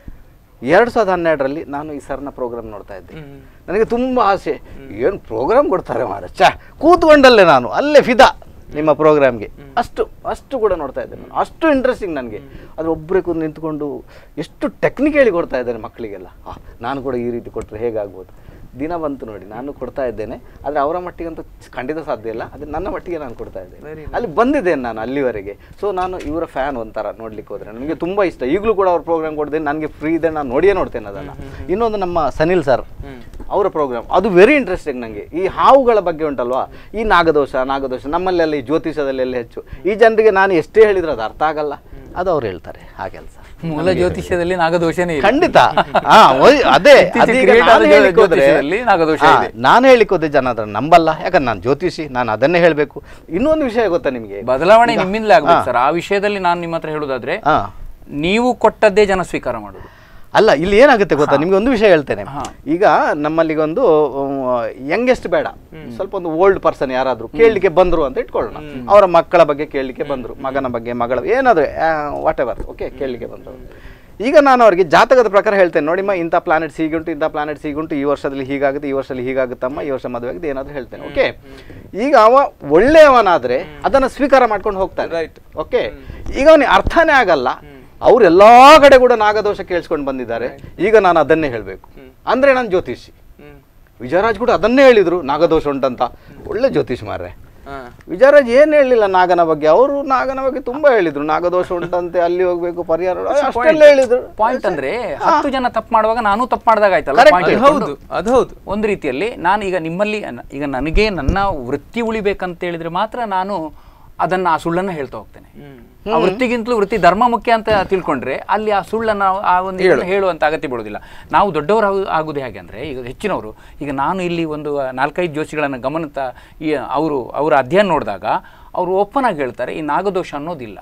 ಎರಡು ಸಾವಿರದ ಹನ್ನೆರಡರಲ್ಲಿ ನಾನು ಈ ಸರ್ನ ಪ್ರೋಗ್ರಾಮ್ ನೋಡ್ತಾ ಇದ್ದೆ ನನಗೆ ತುಂಬ ಆಸೆ ಏನು ಪ್ರೋಗ್ರಾಮ್ ಕೊಡ್ತಾರೆ ಮಾರ ಛ ಕೂತ್ಕೊಂಡಲ್ಲೇ ನಾನು ಅಲ್ಲೇ ಫಿದಾ ನಿಮ್ಮ ಪ್ರೋಗ್ರಾಮ್ಗೆ ಅಷ್ಟು ಅಷ್ಟು ಕೂಡ ನೋಡ್ತಾ ಇದ್ದೆ ನಾನು ಅಷ್ಟು ಇಂಟ್ರೆಸ್ಟಿಂಗ್ ನನಗೆ ಅದ್ರ ಒಬ್ಬರೇ ಕೂತು ನಿಂತ್ಕೊಂಡು ಎಷ್ಟು ಟೆಕ್ನಿಕ್ ಹೇಳಿ ಕೊಡ್ತಾ ಇದ್ದಾರೆ ಮಕ್ಕಳಿಗೆಲ್ಲ ಆ, ನಾನು ಕೂಡ ಈ ರೀತಿ ಕೊಟ್ಟರೆ ಹೇಗಾಗ್ಬೋದು ದಿನ ಬಂತು ನೋಡಿ ನಾನು ಕೊಡ್ತಾ ಇದ್ದೇನೆ ಆದರೆ ಅವರ ಮಟ್ಟಿಗಂತೂ ಖಂಡಿತ ಸಾಧ್ಯ ಇಲ್ಲ ಅದು ನನ್ನ ಮಟ್ಟಿಗೆ ನಾನು ಕೊಡ್ತಾ ಇದ್ದೇನೆ ಅಲ್ಲಿ ಬಂದಿದ್ದೇನೆ ನಾನು ಅಲ್ಲಿವರೆಗೆ ಸೊ ನಾನು ಇವರ ಫ್ಯಾನ್ ಒಂಥರ ನೋಡ್ಲಿಕ್ಕೆ ಹೋದ್ರೆ ನನಗೆ ತುಂಬ ಇಷ್ಟ ಈಗಲೂ ಕೂಡ ಅವ್ರ ಪ್ರೋಗ್ರಾಮ್ ಕೊಡ್ತೇನೆ ನನಗೆ ಫ್ರೀ ಇದೆ ನಾನು ನೋಡಿಯೇ ನೋಡ್ತೇನೆ ಅದನ್ನು ಇನ್ನೊಂದು ನಮ್ಮ ಸನಿಲ್ ಸರ್ ಅವರ ಪ್ರೋಗ್ರಾಮ್ ಅದು ವೆರಿ ಇಂಟ್ರೆಸ್ಟಿಂಗ್ ನನಗೆ ಈ ಹಾವುಗಳ ಬಗ್ಗೆ ಉಂಟಲ್ವಾ ಈ ನಾಗದೋಷ ನಾಗದೋಷ ನಮ್ಮಲ್ಲೆಲ್ಲ ಈ ಜ್ಯೋತಿಷದಲ್ಲೆಲ್ಲ ಹೆಚ್ಚು ಈ ಜನರಿಗೆ ನಾನು ಎಷ್ಟೇ ಹೇಳಿದ್ರೆ ಅದು ಅರ್ಥ ಆಗಲ್ಲ ಅದು ಅವ್ರು ಹೇಳ್ತಾರೆ ಆ ಕೆಲಸ ಮೂಲ ಜ್ಯೋತಿಷ್ಯದಲ್ಲಿ ನಾಗದೋಷನೇ ಇಲ್ಲ ಖಂಡಿತ ಹಾ, ಒಯ್- ಅದೇ ಇತ್ತೀಚೆಗೆ ಅದೀಗ create ನಾನು ಆದ ಹೇಳಿಕ್ಕೆ ಹೋದ್ರೆ- ಜ್ಯೋತಿಷ್ಯದಲ್ಲಿ ನಾಗದೋಷ ಹಾ, ಇದೆ. ನಾನು ಹೇಳಿಕ್ಕೆ ಹೋದೆ ಜನ ಅದನ್ನ ನಂಬಲ್ಲ ಯಾಕಂದ್ರೆ ನಾನು ಜ್ಯೋತಿಷಿ ನಾನು ಅದನ್ನೇ ಹೇಳಬೇಕು ಇನ್ನೊಂದು ವಿಷಯ ಗೊತ್ತಾ ನಿಮಗೆ ಬದಲಾವಣೆ ನಿಮ್ಮಿಂದಲೇ ಆಗ್ಬೇಕು ಸರ್ ಆ ವಿಷಯದಲ್ಲಿ ನಾನು ನಿಮ್ಮ ಹತ್ರ ಹೇಳುದಾದ್ರೆ ಹಾ ನೀವು ಕೊಟ್ಟದ್ದೇ ಜನ ಸ್ವೀಕಾರ ಮಾಡುದು ಅಲ್ಲ ಇಲ್ಲಿ ಏನಾಗುತ್ತೆ ಗೊತ್ತಾ ನಿಮ್ಗೆ ಒಂದು ವಿಷಯ ಹೇಳ್ತೇನೆ ಈಗ ನಮ್ಮಲ್ಲಿಗೊಂದು ಯಂಗೆಸ್ಟ್ ಬೇಡ ಸ್ವಲ್ಪ ಒಂದು ಓಲ್ಡ್ ಪರ್ಸನ್ ಯಾರಾದ್ರೂ ಕೇಳಲಿಕ್ಕೆ ಬಂದ್ರು ಅಂತ ಇಟ್ಕೊಳ್ಳೋಣ ಅವರ ಮಕ್ಕಳ ಬಗ್ಗೆ ಕೇಳಲಿಕ್ಕೆ ಬಂದ್ರು ಮಗನ ಬಗ್ಗೆ ಮಗಳ ಏನಾದ್ರು ವಾಟ್ ಎವರ್ ಓಕೆ ಕೇಳಲಿಕ್ಕೆ ಬಂದ್ರು ಈಗ ನಾನು ಅವರಿಗೆ ಜಾತಕದ ಪ್ರಕಾರ ಹೇಳ್ತೇನೆ ನೋಡಿಮ್ಮ ಇಂಥ ಪ್ಲಾನೆಟ್ಸ್ ಹೀಗುಂಟು ಇಂಥ ಪ್ಲಾನೆಟ್ಸ್ ಹೀಗುಂಟು ಈ ವರ್ಷದಲ್ಲಿ ಹೀಗಾಗುತ್ತೆ ಈ ವರ್ಷದಲ್ಲಿ ಹೀಗಾಗುತ್ತಮ್ಮ ಈ ವರ್ಷ ಮದುವೆ ಆಗಿದೆ ಏನಾದ್ರು ಹೇಳ್ತೇನೆ ಓಕೆ ಈಗ ಅವ ಒಳ್ಳೆಯವನಾದ್ರೆ ಅದನ್ನ ಸ್ವೀಕಾರ ಮಾಡ್ಕೊಂಡು ಹೋಗ್ತಾನೆ Right. ಓಕೆ ಈಗ ಅವನಿಗೆ ಅರ್ಥನೇ ಆಗಲ್ಲ ಅವ್ರು ಎಲ್ಲಾ ಕಡೆ ಕೂಡ ನಾಗದೋಷ ಕೇಳಿಸ್ಕೊಂಡು ಬಂದಿದ್ದಾರೆ ಈಗ ನಾನು ಅದನ್ನೇ ಹೇಳಬೇಕು ಅಂದ್ರೆ ನಾನು ಜ್ಯೋತಿಷಿ ಹ್ಮ್ ವಿಜಯರಾಜ್ ಕೂಡ ಅದನ್ನೇ ಹೇಳಿದ್ರು ನಾಗದೋಷ ಉಂಟಂತ ಒಳ್ಳೆ ಜ್ಯೋತಿಷ್ ಮಾರ್ರೆ ಹಾ ವಿಜಯರಾಜ್ ಏನ್ ಹೇಳಿಲ್ಲ ನಾಗನ ಬಗ್ಗೆ ಅವರು ನಾಗನ ಬಗ್ಗೆ ತುಂಬಾ ಹೇಳಿದ್ರು ನಾಗದೋಷ ಉಂಟಂತೆ ಅಲ್ಲಿ ಹೋಗ್ಬೇಕು ಪರಿಹಾರ ಅಷ್ಟೆಲ್ಲ ಹೇಳಿದ್ರು ಪಾಯಿಂಟ್ ಅಂದ್ರೆ ಹತ್ತು ಜನ ತಪ್ಪು ಮಾಡುವಾಗ ನಾನು ತಪ್ಪು ಮಾಡಿದಾಗ ಆಯ್ತಲ್ಲ Correct. point ಅದು ಹೇಳ್ಕೊಂಡು. ಹೌದು ಅದು ಹೌದು ಒಂದು ರೀತಿಯಲ್ಲಿ ನಾನು ಈಗ ನಿಮ್ಮಲ್ಲಿ ನ- ಈಗ ನನಗೆ ನನ್ನ ವೃತ್ತಿ ಉಳಿಬೇಕಂತ ಹೇಳಿದ್ರೆ ಮಾತ್ರ ನಾನು ಅದನ್ನ ಆ ಸುಳ್ಳನ್ನ ಹೇಳ್ತಾ ಹೋಗ್ತೇನೆ ಆ ವೃತ್ತಿಗಿಂತಲೂ ವೃತ್ತಿ ಧರ್ಮ ಮುಖ್ಯ ಅಂತ ತಿಳ್ಕೊಂಡ್ರೆ ಅಲ್ಲಿ ಆ ಸುಳ್ಳನ್ನ ಆ ಒಂದು ಇದನ್ನ ಹೇಳುವಂತ ಅಗತ್ಯ ಬೀಳೋದಿಲ್ಲ ನಾವು ದೊಡ್ಡವರು ಆಗು- ಆಗುದು ಹೇಗೆ ಅಂದ್ರೆ ಈಗ ಹೆಚ್ಚಿನವರು ಈಗ ನಾನು ಇಲ್ಲಿ ಒಂದು ನಾಲ್ಕೈದು ಜೋಶಿಗಳನ್ನು ಗಮನಿತ ಈ ಅವರು ಅವರ ಅಧ್ಯಯನ ನೋಡಿದಾಗ ಅವರು ಓಪನ್ ಆಗಿ ಹೇಳ್ತಾರೆ ಈ ನಾಗದೋಷ ಅನ್ನೋದಿಲ್ಲ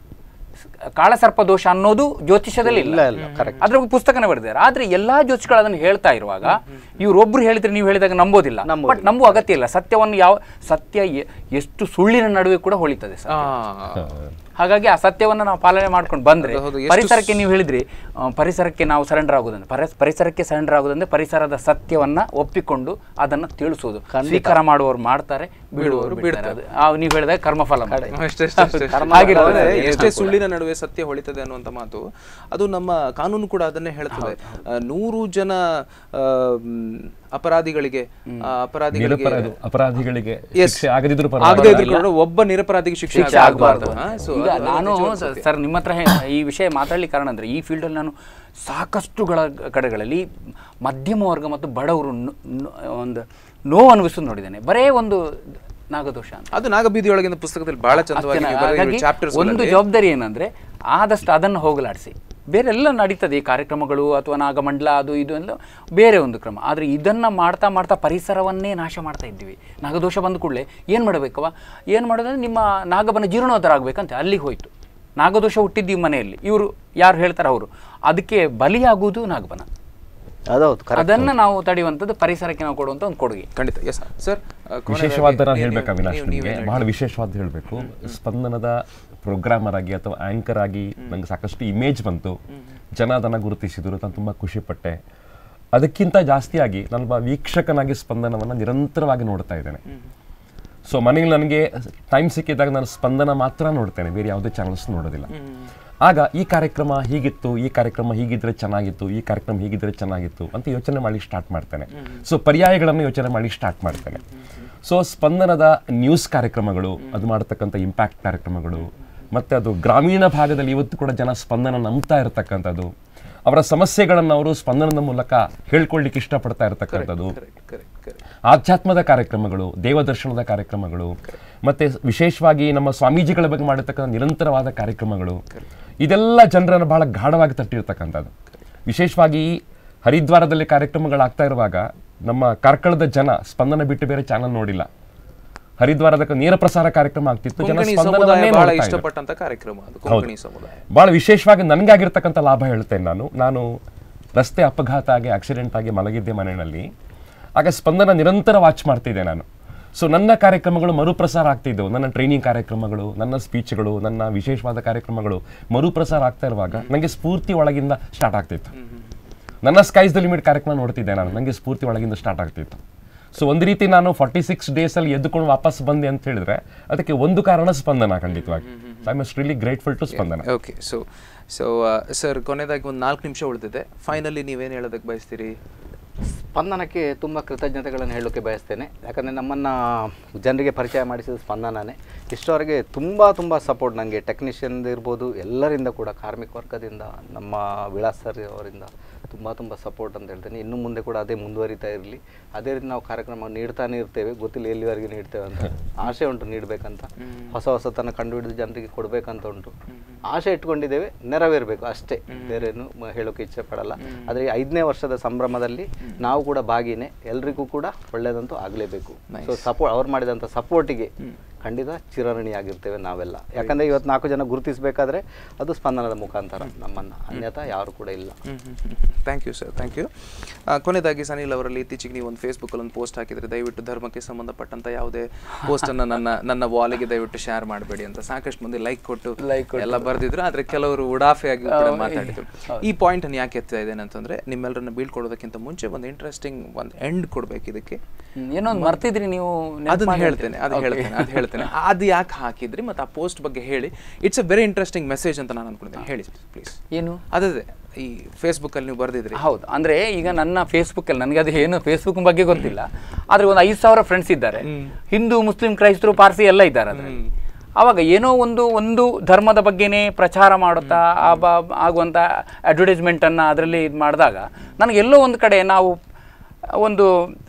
ಕಾಳಸರ್ಪ ದೋಷ ಅನ್ನೋದು ಜ್ಯೋತಿಷದಲ್ಲಿ ಇಲ್ಲ ಇಲ್ಲ ಇಲ್ಲ ಕರೆಕ್ಟ್ ಅದ್ರ ಬಗ್ಗೆ ಪುಸ್ತಕನ ಬರೆದಿದ್ದಾರೆ ಆದ್ರೆ ಎಲ್ಲಾ ಜ್ಯೋತಿಷಿಗಳು ಅದನ್ನು ಹೇಳ್ತಾ ಇರುವಾಗ ಇವ್ರೊಬ್ರು ಹೇಳಿದ್ರೆ ನೀವು ಹೇಳಿದಾಗ ನಂಬೋದಿಲ್ಲ ಬಟ್ ನಂಬುವ ಅಗತ್ಯ ಇಲ್ಲ ಸತ್ಯವನ್ನು ಯಾವ ಸತ್ಯ ಎ- ಎಷ್ಟು ಸುಳ್ಳಿನ ನಡುವೆ ಕೂಡ ಹೊಳಿತದೆ ಸರ್ ಆ ಹಾಗಾಗಿ ಆ ಸತ್ಯವನ್ನ ನಾವು ಪಾಲನೆ ಮಾಡ್ಕೊಂಡು ಬಂದ್ರೆ ಹೌದು, ಎಷ್ಟು ಪರಿಸರಕ್ಕೆ ನೀವು ಹೇಳಿದ್ರಿ ಆ, ಪರಿಸರಕ್ಕೆ ನಾವು ಸರೆಂಡರ್ ಆಗೋದಂದ್ರೆ ಪರ- ಪರಿಸರಕ್ಕೆ ಸರೆಂಡರ್ ಆಗೋದಂದ್ರೆ ಪರಿಸರದ ಸತ್ಯವನ್ನ ಒಪ್ಪಿಕೊಂಡು ಅದನ್ನ ತಿಳಿಸೋದು ಸ್ವೀಕಾರ ಮಾಡುವವರು ಮಾಡ್ತಾರೆ ಬಿಡುವವರು ಬಿಡ್ತಾರೆ ಅದು ಆ, ನೀವು ಹೇಳಿದಾಗ ಕರ್ಮಫಲ ಮಾಡಿ. ಅಷ್ಟೇ ಅಷ್ಟೇ, ಅಷ್ಟೇ. ಹಾಗಿರ್ತದೆ. ಹಾಗೆ ಎಷ್ಟೇ ಸುಳ್ಳಿನ ನಡುವೆ ಸತ್ಯ ಹೊಳಿತದೆ ಅನ್ನುವಂತ ಮಾತು ಅದು ನಮ್ಮ ಕಾನೂನು ಕೂಡ ಅದನ್ನೇ ಹೇಳ್ತದೆ ಆ, ನೂರು ಜನ ಆ, ಮ್, ಅಪರಾಧಿಗಳಿಗೆ ಆ, ಅಪರಾಧಿಗಳಿಗೆ ನಿರಪರಾಧ ಅಪರಾಧಿಗಳಿಗೆ Yes. ಶಿಕ್ಷೆ ಆಗದಿದ್ರು ಆಗದೇ ಇದ್ರು ಕೂಡ ಒಬ್ಬ ನಿರಪರಾಧಿಗೆ ಶಿಕ್ಷೆ ಆಗಬಾರ್ದು ಸೊ ಈಗ ನಾನು ಸರ್ ನಿಮ್ಮ ಹತ್ರ ಹೇ- ಈ ವಿಷಯ ಮಾತಾಡ್ಲಿಕ್ಕೆ ಕಾರಣ ಅಂದ್ರೆ ಈ ಫೀಲ್ಡಲ್ಲಿ ನಾನು ಸಾಕಷ್ಟುಗಳ ಕಡೆಗಳಲ್ಲಿ ಮಧ್ಯಮ ವರ್ಗ ಮತ್ತು ಬಡವರು ನ- ನ- ಒಂದು ನೋವು ಅನುಭವಿಸೋದು ನೋಡಿದ್ದೇನೆ ಬರೇ ಒಂದು ನಾಗದೋಷ ಅಂತ ಅದು ನಾಗಬೀದಿಯೊಳಗಿನ ಪುಸ್ತಕದಲ್ಲಿ ಬಹಳ ಚಂದವಾಗಿ ನೀವು ಬರೆದಿರೋ ಹಾಗಾಗಿ chapters ಒಂದು ಗಳಲ್ಲಿ ಜವಾಬ್ದಾರಿ ಏನಂದ್ರೆ ಆದಷ್ಟು ಅದನ್ನು ಹೋಗಲಾಡಿಸಿ ಬೇರೆಲ್ಲ ನಡೀತದೆ ಈ ಕಾರ್ಯಕ್ರಮಗಳು ಅಥವಾ ನಾಗಮಂಡಲ ಅದು ಇದು ಎಲ್ಲ ಬೇರೆ ಒಂದು ಕ್ರಮ ಆದರೆ ಇದನ್ನ ಮಾಡ್ತಾ ಮಾಡ್ತಾ ಪರಿಸರವನ್ನೇ ನಾಶ ಮಾಡ್ತಾ ಇದ್ದೀವಿ ನಾಗದೋಷ ಬಂದ ಕೂಡಲೇ ಏನು ಮಾಡಬೇಕವ ಏನು ಮಾಡೋದಂದ್ರೆ ನಿಮ್ಮ ನಾಗಬನ ಜೀರ್ಣೋದ್ಧಾರ ಆಗ್ಬೇಕಂತೆ ಅಲ್ಲಿಗೆ ಹೋಯ್ತು ನಾಗದೋಷ ಹುಟ್ಟಿದ್ದು ಈ ಮನೆಯಲ್ಲಿ ಇವರು ಯಾರು ಹೇಳ್ತಾರೆ ಅವರು ಅದಕ್ಕೆ ಬಲಿಯಾಗುವುದು ನಾಗಬನ ಅದೌದು ಕರೆಕ್ಟ್ ಅದನ್ನ ನಾವು ತಡೆಯುವಂಥದ್ದು ಪರಿಸರಕ್ಕೆ ನಾವು ಕೊಡುವಂಥ ಒಂದು ಕೊಡುಗೆ ಖಂಡಿತ ಎಸ್ ಸರ್ ವಿಶೇಷವಾದ ನಾನು ಹೇಳ್ಬೇಕು ಅವಿನಾಶ್ ನಿಮಗೆ ಬಹಳ ವಿಶೇಷವಾದ ಹೇಳಬೇಕು ಸ್ಪಂದನದ ಪ್ರೋಗ್ರಾಮರ್ ಆಗಿ ಅಥವಾ ಆಂಕರ್ ಆಗಿ ನಂಗೆ ಸಾಕಷ್ಟು ಇಮೇಜ್ ಬಂತು ಜನ ಅದನ್ನ ಗುರುತಿಸಿದ್ರು ನಾನು ತುಂಬಾ ಖುಷಿ ಪಟ್ಟೆ ಅದಕ್ಕಿಂತ ಜಾಸ್ತಿಯಾಗಿ ನಾನೊಬ್ಬ ವೀಕ್ಷಕನಾಗಿ ಸ್ಪಂದನವನ್ನ ನಿರಂತರವಾಗಿ ನೋಡ್ತಾ ಇದ್ದೇನೆ ಸೊ ಮನೇಲಿ ನನಗೆ ಟೈಮ್ ಸಿಕ್ಕಿದಾಗ ನಾನು ಸ್ಪಂದನ ಮಾತ್ರ ನೋಡ್ತೇನೆ ಬೇರೆ ಯಾವುದೇ ಚಾನಲ್ಸ್ ನೋಡೋದಿಲ್ಲ ಆಗ ಈ ಕಾರ್ಯಕ್ರಮ ಹೀಗಿತ್ತು ಈ ಕಾರ್ಯಕ್ರಮ ಹೀಗಿದ್ರೆ ಚೆನ್ನಾಗಿತ್ತು ಈ ಕಾರ್ಯಕ್ರಮ ಹೀಗಿದ್ರೆ ಚೆನ್ನಾಗಿತ್ತು ಅಂತ ಯೋಚನೆ ಮಾಡಿ ಸ್ಟಾರ್ಟ್ ಮಾಡ್ತೇನೆ ಸೊ ಪರ್ಯಾಯಗಳನ್ನು ಯೋಚನೆ ಮಾಡಿ ಸ್ಟಾರ್ಟ್ ಮಾಡ್ತೇನೆ ಸೊ ಸ್ಪಂದನದ ನ್ಯೂಸ್ ಕಾರ್ಯಕ್ರಮಗಳು ಅದು ಮಾಡತಕ್ಕಂಥ ಇಂಪ್ಯಾಕ್ಟ್ ಕಾರ್ಯಕ್ರಮಗಳು ಮತ್ತೆ ಅದು ಗ್ರಾಮೀಣ ಭಾಗದಲ್ಲಿ ಇವತ್ತು ಕೂಡ ಜನ ಸ್ಪಂದನ ನಂಬ್ತಾ ಇರತಕ್ಕಂಥದ್ದು ಅವರ ಸಮಸ್ಯೆಗಳನ್ನು ಅವರು ಸ್ಪಂದನದ ಮೂಲಕ ಹೇಳ್ಕೊಳ್ಳಿಕ್ಕೆ ಇಷ್ಟಪಡ್ತಾ ಇರತಕ್ಕಂಥದ್ದು ಕರೆಕ್ಟ್ ಕರೆಕ್ಟ್ ಕರೆಕ್ಟ್ ಆಧ್ಯಾತ್ಮದ ಕಾರ್ಯಕ್ರಮಗಳು ದೇವದರ್ಶನದ ಕಾರ್ಯಕ್ರಮಗಳು ಮತ್ತೆ ವಿಶೇಷವಾಗಿ ನಮ್ಮ ಸ್ವಾಮೀಜಿಗಳ ಬಗ್ಗೆ ಮಾಡಿರ್ತಕ್ಕಂಥ ನಿರಂತರವಾದ ಕಾರ್ಯಕ್ರಮಗಳು ಇದೆಲ್ಲ ಜನರನ್ನು ಬಹಳ ಗಾಢವಾಗಿ ತಟ್ಟಿರ್ತಕ್ಕಂಥದ್ದು ವಿಶೇಷವಾಗಿ ಹರಿದ್ವಾರದಲ್ಲಿ ಕಾರ್ಯಕ್ರಮಗಳಾಗ್ತಾ ಇರುವಾಗ ನಮ್ಮ ಕಾರ್ಕಳದ ಜನ ಸ್ಪಂದನ ಬಿಟ್ಟು ಬೇರೆ ಚಾನಲ್ ನೋಡಿಲ್ಲ ಹರಿದ್ವಾರದ ನೇರ ಪ್ರಸಾರ ಕಾರ್ಯಕ್ರಮ ಆಗ್ತಿತ್ತು ಜನ ಕೊಂಕಣಿ ಸ್ಪಂದನವನ್ನೇ ಸಮುದಾಯ ಬಹಳ ನೋಡ್ತಾ ಇದ್ರು. ಇಷ್ಟಪಟ್ಟಂತ ಕಾರ್ಯಕ್ರಮ ಅದು ಕೊಂಕಣಿ ಸಮುದಾಯ ಬಹಳ ವಿಶೇಷವಾಗಿ ನನಗಾಗಿರ್ತಕ್ಕಂಥ ಲಾಭ ಹೇಳ್ತೇನೆ ನಾನು ನಾನು ರಸ್ತೆ ಅಪಘಾತ ಆಗಿ ಆಕ್ಸಿಡೆಂಟ್ ಆಗಿ ಮಲಗಿದ್ದೆ ಮನೆಯಲ್ಲಿ ಆಗ ಸ್ಪಂದನ ನಿರಂತರ ವಾಚ್ ಮಾಡ್ತಿದ್ದೆ ನಾನು ಸೊ ನನ್ನ ಕಾರ್ಯಕ್ರಮಗಳು ಮರುಪ್ರಸಾರ ಆಗ್ತಿದ್ದವು ನನ್ನ ಟ್ರೈನಿಂಗ್ ಕಾರ್ಯಕ್ರಮಗಳು ನನ್ನ ಸ್ಪೀಚ್ಗಳು ನನ್ನ ವಿಶೇಷವಾದ ಕಾರ್ಯಕ್ರಮಗಳು ಮರುಪ್ರಸಾರ ಆಗ್ತಾ ಇರುವಾಗ ನನಗೆ ಸ್ಫೂರ್ತಿ ಒಳಗಿಂದ ಸ್ಟಾರ್ಟ್ ಆಗ್ತಿತ್ತು ನನ್ನ ಸ್ಕೈಸ್ ದ ಲಿಮಿಟ್ ಕಾರ್ಯಕ್ರಮ ನೋಡ್ತಿದ್ದೆ ನಾನು ನನಗೆ ಸ್ಫೂರ್ತಿ ಒಳಗಿಂದ ಸ್ಟಾರ್ಟ್ ಆಗ್ತಿತ್ತು ಸೊ ಒಂದು ರೀತಿ ನಾನು ಫಾರ್ಟಿ ಸಿಕ್ಸ್ ಡೇಸಲ್ಲಿ ಎದ್ದುಕೊಂಡು ವಾಪಸ್ ಬಂದೆ ಅಂತ ಹೇಳಿದ್ರೆ ಅದಕ್ಕೆ ಒಂದು ಕಾರಣ ಸ್ಪಂದನ ಖಂಡಿತವಾಗಿ I must really grateful to Spandana okay so so sir ಕೊನೆಯದಾಗಿ ಒಂದು ನಾಲ್ಕು ನಿಮಿಷ ಉಳಿದಿದೆ ಫೈನಲಿ ನೀವೇನು ಹೇಳೋದಕ್ಕೆ ಬಯಸ್ತೀರಿ ಸ್ಪಂದನಕ್ಕೆ ತುಂಬ ಕೃತಜ್ಞತೆಗಳನ್ನು ಹೇಳೋಕ್ಕೆ ಬಯಸ್ತೇನೆ ಯಾಕಂದರೆ ನಮ್ಮನ್ನು ಜನರಿಗೆ ಪರಿಚಯ ಮಾಡಿಸಿದ ಸ್ಪಂದನನೇ ಇಷ್ಟವರೆಗೆ ತುಂಬ ತುಂಬ ಸಪೋರ್ಟ್ ನನಗೆ ಟೆಕ್ನಿಷಿಯನ್ ಇರ್ಬೋದು ಎಲ್ಲರಿಂದ ಕೂಡ ಕಾರ್ಮಿಕ ವರ್ಗದಿಂದ ನಮ್ಮ ವಿಳಾಸ್ ಸರ್ ಅವರಿಂದ ತುಂಬ ತುಂಬ ಸಪೋರ್ಟ್ ಅಂತ ಹೇಳ್ತೇನೆ ಇನ್ನು ಮುಂದೆ ಕೂಡ ಅದೇ ಮುಂದುವರಿತಾ ಇರಲಿ ಅದೇ ರೀತಿ ನಾವು ಕಾರ್ಯಕ್ರಮ ನೀಡ್ತಾನೆ ಇರ್ತೇವೆ ಗೊತ್ತಿಲ್ಲ ಎಲ್ಲಿವರೆಗೆ ನೀಡ್ತೇವೆ ಅಂತ ಆಸೆ ಉಂಟು ನೀಡಬೇಕಂತ ಹೊಸ ಹೊಸತನ ಕಂಡುಹಿಡಿದು ಜನರಿಗೆ ಕೊಡಬೇಕಂತ ಉಂಟು ಆಸೆ ಇಟ್ಕೊಂಡಿದ್ದೇವೆ ನೆರವೇರಬೇಕು ಅಷ್ಟೇ ಬೇರೇನು ಮ- ಹೇಳೋಕೆ ಇಚ್ಛೆ ಪಡಲ್ಲ ಆದರೆ ಈ ಐದನೇ ವರ್ಷದ ಸಂಭ್ರಮದಲ್ಲಿ ನಾವು ಕೂಡ ಭಾಗಿನೇ ಎಲ್ರಿಗೂ ಕೂಡ ಒಳ್ಳೇದಂತೂ ಆಗಲೇಬೇಕು ಸೊ ಸಪೋರ್ಟ್ ಅವ್ರು ಮಾಡಿದಂಥ ಸಪೋರ್ಟಿಗೆ ಖಂಡಿತ ಚಿರಋಣಿಯಾಗಿರ್ತೇವೆ ನಾವೆಲ್ಲ ಯಾಕಂದ್ರೆ ಇವತ್ತು ನಾಲ್ಕು ಜನ ಗುರುತಿಸಬೇಕಾದ್ರೆ ಅದು ಸ್ಪಂದನದ ಮುಖಾಂತರ ನಮ್ಮನ್ನ ಅನ್ಯಥಾ ಯಾರು ಕೂಡ ಇಲ್ಲ thank you sir thank you ಕೊನೆಯದಾಗಿ ಸನಿಲ್ ಅವರಲ್ಲಿ ಇತ್ತೀಚೆಗೆ ನೀವು ಒಂದು ಫೇಸ್ಬುಕ್ಕಲ್ಲಿ ಒಂದು ಪೋಸ್ಟ್ ಹಾಕಿದ್ರೆ ದಯವಿಟ್ಟು ಧರ್ಮಕ್ಕೆ ಸಂಬಂಧಪಟ್ಟಂತ ಯಾವುದೇ ಪೋಸ್ಟನ್ನು ನನ್ನ ನನ್ನ ವಾಲಿಗೆ ದಯವಿಟ್ಟು ಶೇರ್ ಮಾಡಬೇಡಿ ಅಂತ ಸಾಕಷ್ಟು ಮಂದಿ ಲೈಕ್ ಕೊಟ್ಟು ಎಲ್ಲ ಬರೆದಿದ್ರು ಆದರೆ ಕೆಲವರು ಉಡಾಫೆಯಾಗಿ ಕೂಡ ಮಾತಾಡಿದ್ರು ಈ ಪಾಯಿಂಟ್ ಅನ್ನು ಯಾಕೆ ಎತ್ತಾ ಇದ್ದೇನೆ ಅಂತಂದ್ರೆ ನಿಮ್ಮೆಲ್ಲರನ್ನ ಬೀಳ್ಕೊಡೋದಕ್ಕಿಂತ ಮುಂಚೆ ಒಂದು ಇಂಟ್ರೆಸ್ಟಿಂಗ್ ಒಂದು ಎಂಡ್ ಕೊಡ್ಬೇಕು ಇದಕ್ಕೆ ಹ್ಮ್, ಏನೋ ಒಂದು ಮರ್ತಿದ್ರಿ ನೀವು ನೆನ್ಪ್ ಅದನ್ನ ಮಾಡಿ ಹೇಳ್ತೇನೆ ಅದು Okay. ಹೇಳ್ತೇನೆ ಅದು ಹೇಳ್ತೇನೆ ಕೇಳ್ತೇನೆ ಅದು ಯಾಕೆ ಹಾಕಿದ್ರಿ ಮತ್ತು ಆ ಪೋಸ್ಟ್ ಬಗ್ಗೆ ಹೇಳಿ it's a very interesting message ಅಂತ ನಾನು ಅನ್ಕೊಂಡಿದ್ದೇನೆ ಹೇಳಿ ಪ್ಲೀಸ್ ಏನು ಅದೇ ಈ ಫೇಸ್ಬುಕ್ ಅಲ್ಲಿ ನೀವು ಬರ್ದಿದ್ರಿ ಹೌದು ಅಂದ್ರೆ ಈಗ ನನ್ನ ಫೇಸ್ಬುಕ್ ಅಲ್ಲಿ ನನಗೆ ಅದು ಏನು ಫೇಸ್ಬುಕ್ ಬಗ್ಗೆ ಗೊತ್ತಿಲ್ಲ ಆದ್ರೆ ಒಂದು ಐದು ಸಾವಿರ ಫ್ರೆಂಡ್ಸ್ ಇದ್ದಾರೆ ಹಿಂದೂ ಮುಸ್ಲಿಂ ಕ್ರೈಸ್ತರು ಪಾರ್ಸಿ ಎಲ್ಲ ಇದ್ದಾರೆ ಅದರಲ್ಲಿ ಅವಾಗ ಏನೋ ಒಂದು ಒಂದು ಧರ್ಮದ ಬಗ್ಗೆನೇ ಪ್ರಚಾರ ಮಾಡುತ್ತಾ ಆ ಬ- ಆಗುವಂಥ ಅಡ್ವರ್ಟೈಸ್ಮೆಂಟ್ ಅನ್ನ ಅದರಲ್ಲಿ ಇದು ಮಾಡಿದಾಗ ನನಗೆ ಎಲ್ಲೋ ಒಂದು ಕಡೆ ನಾವು ಒಂದು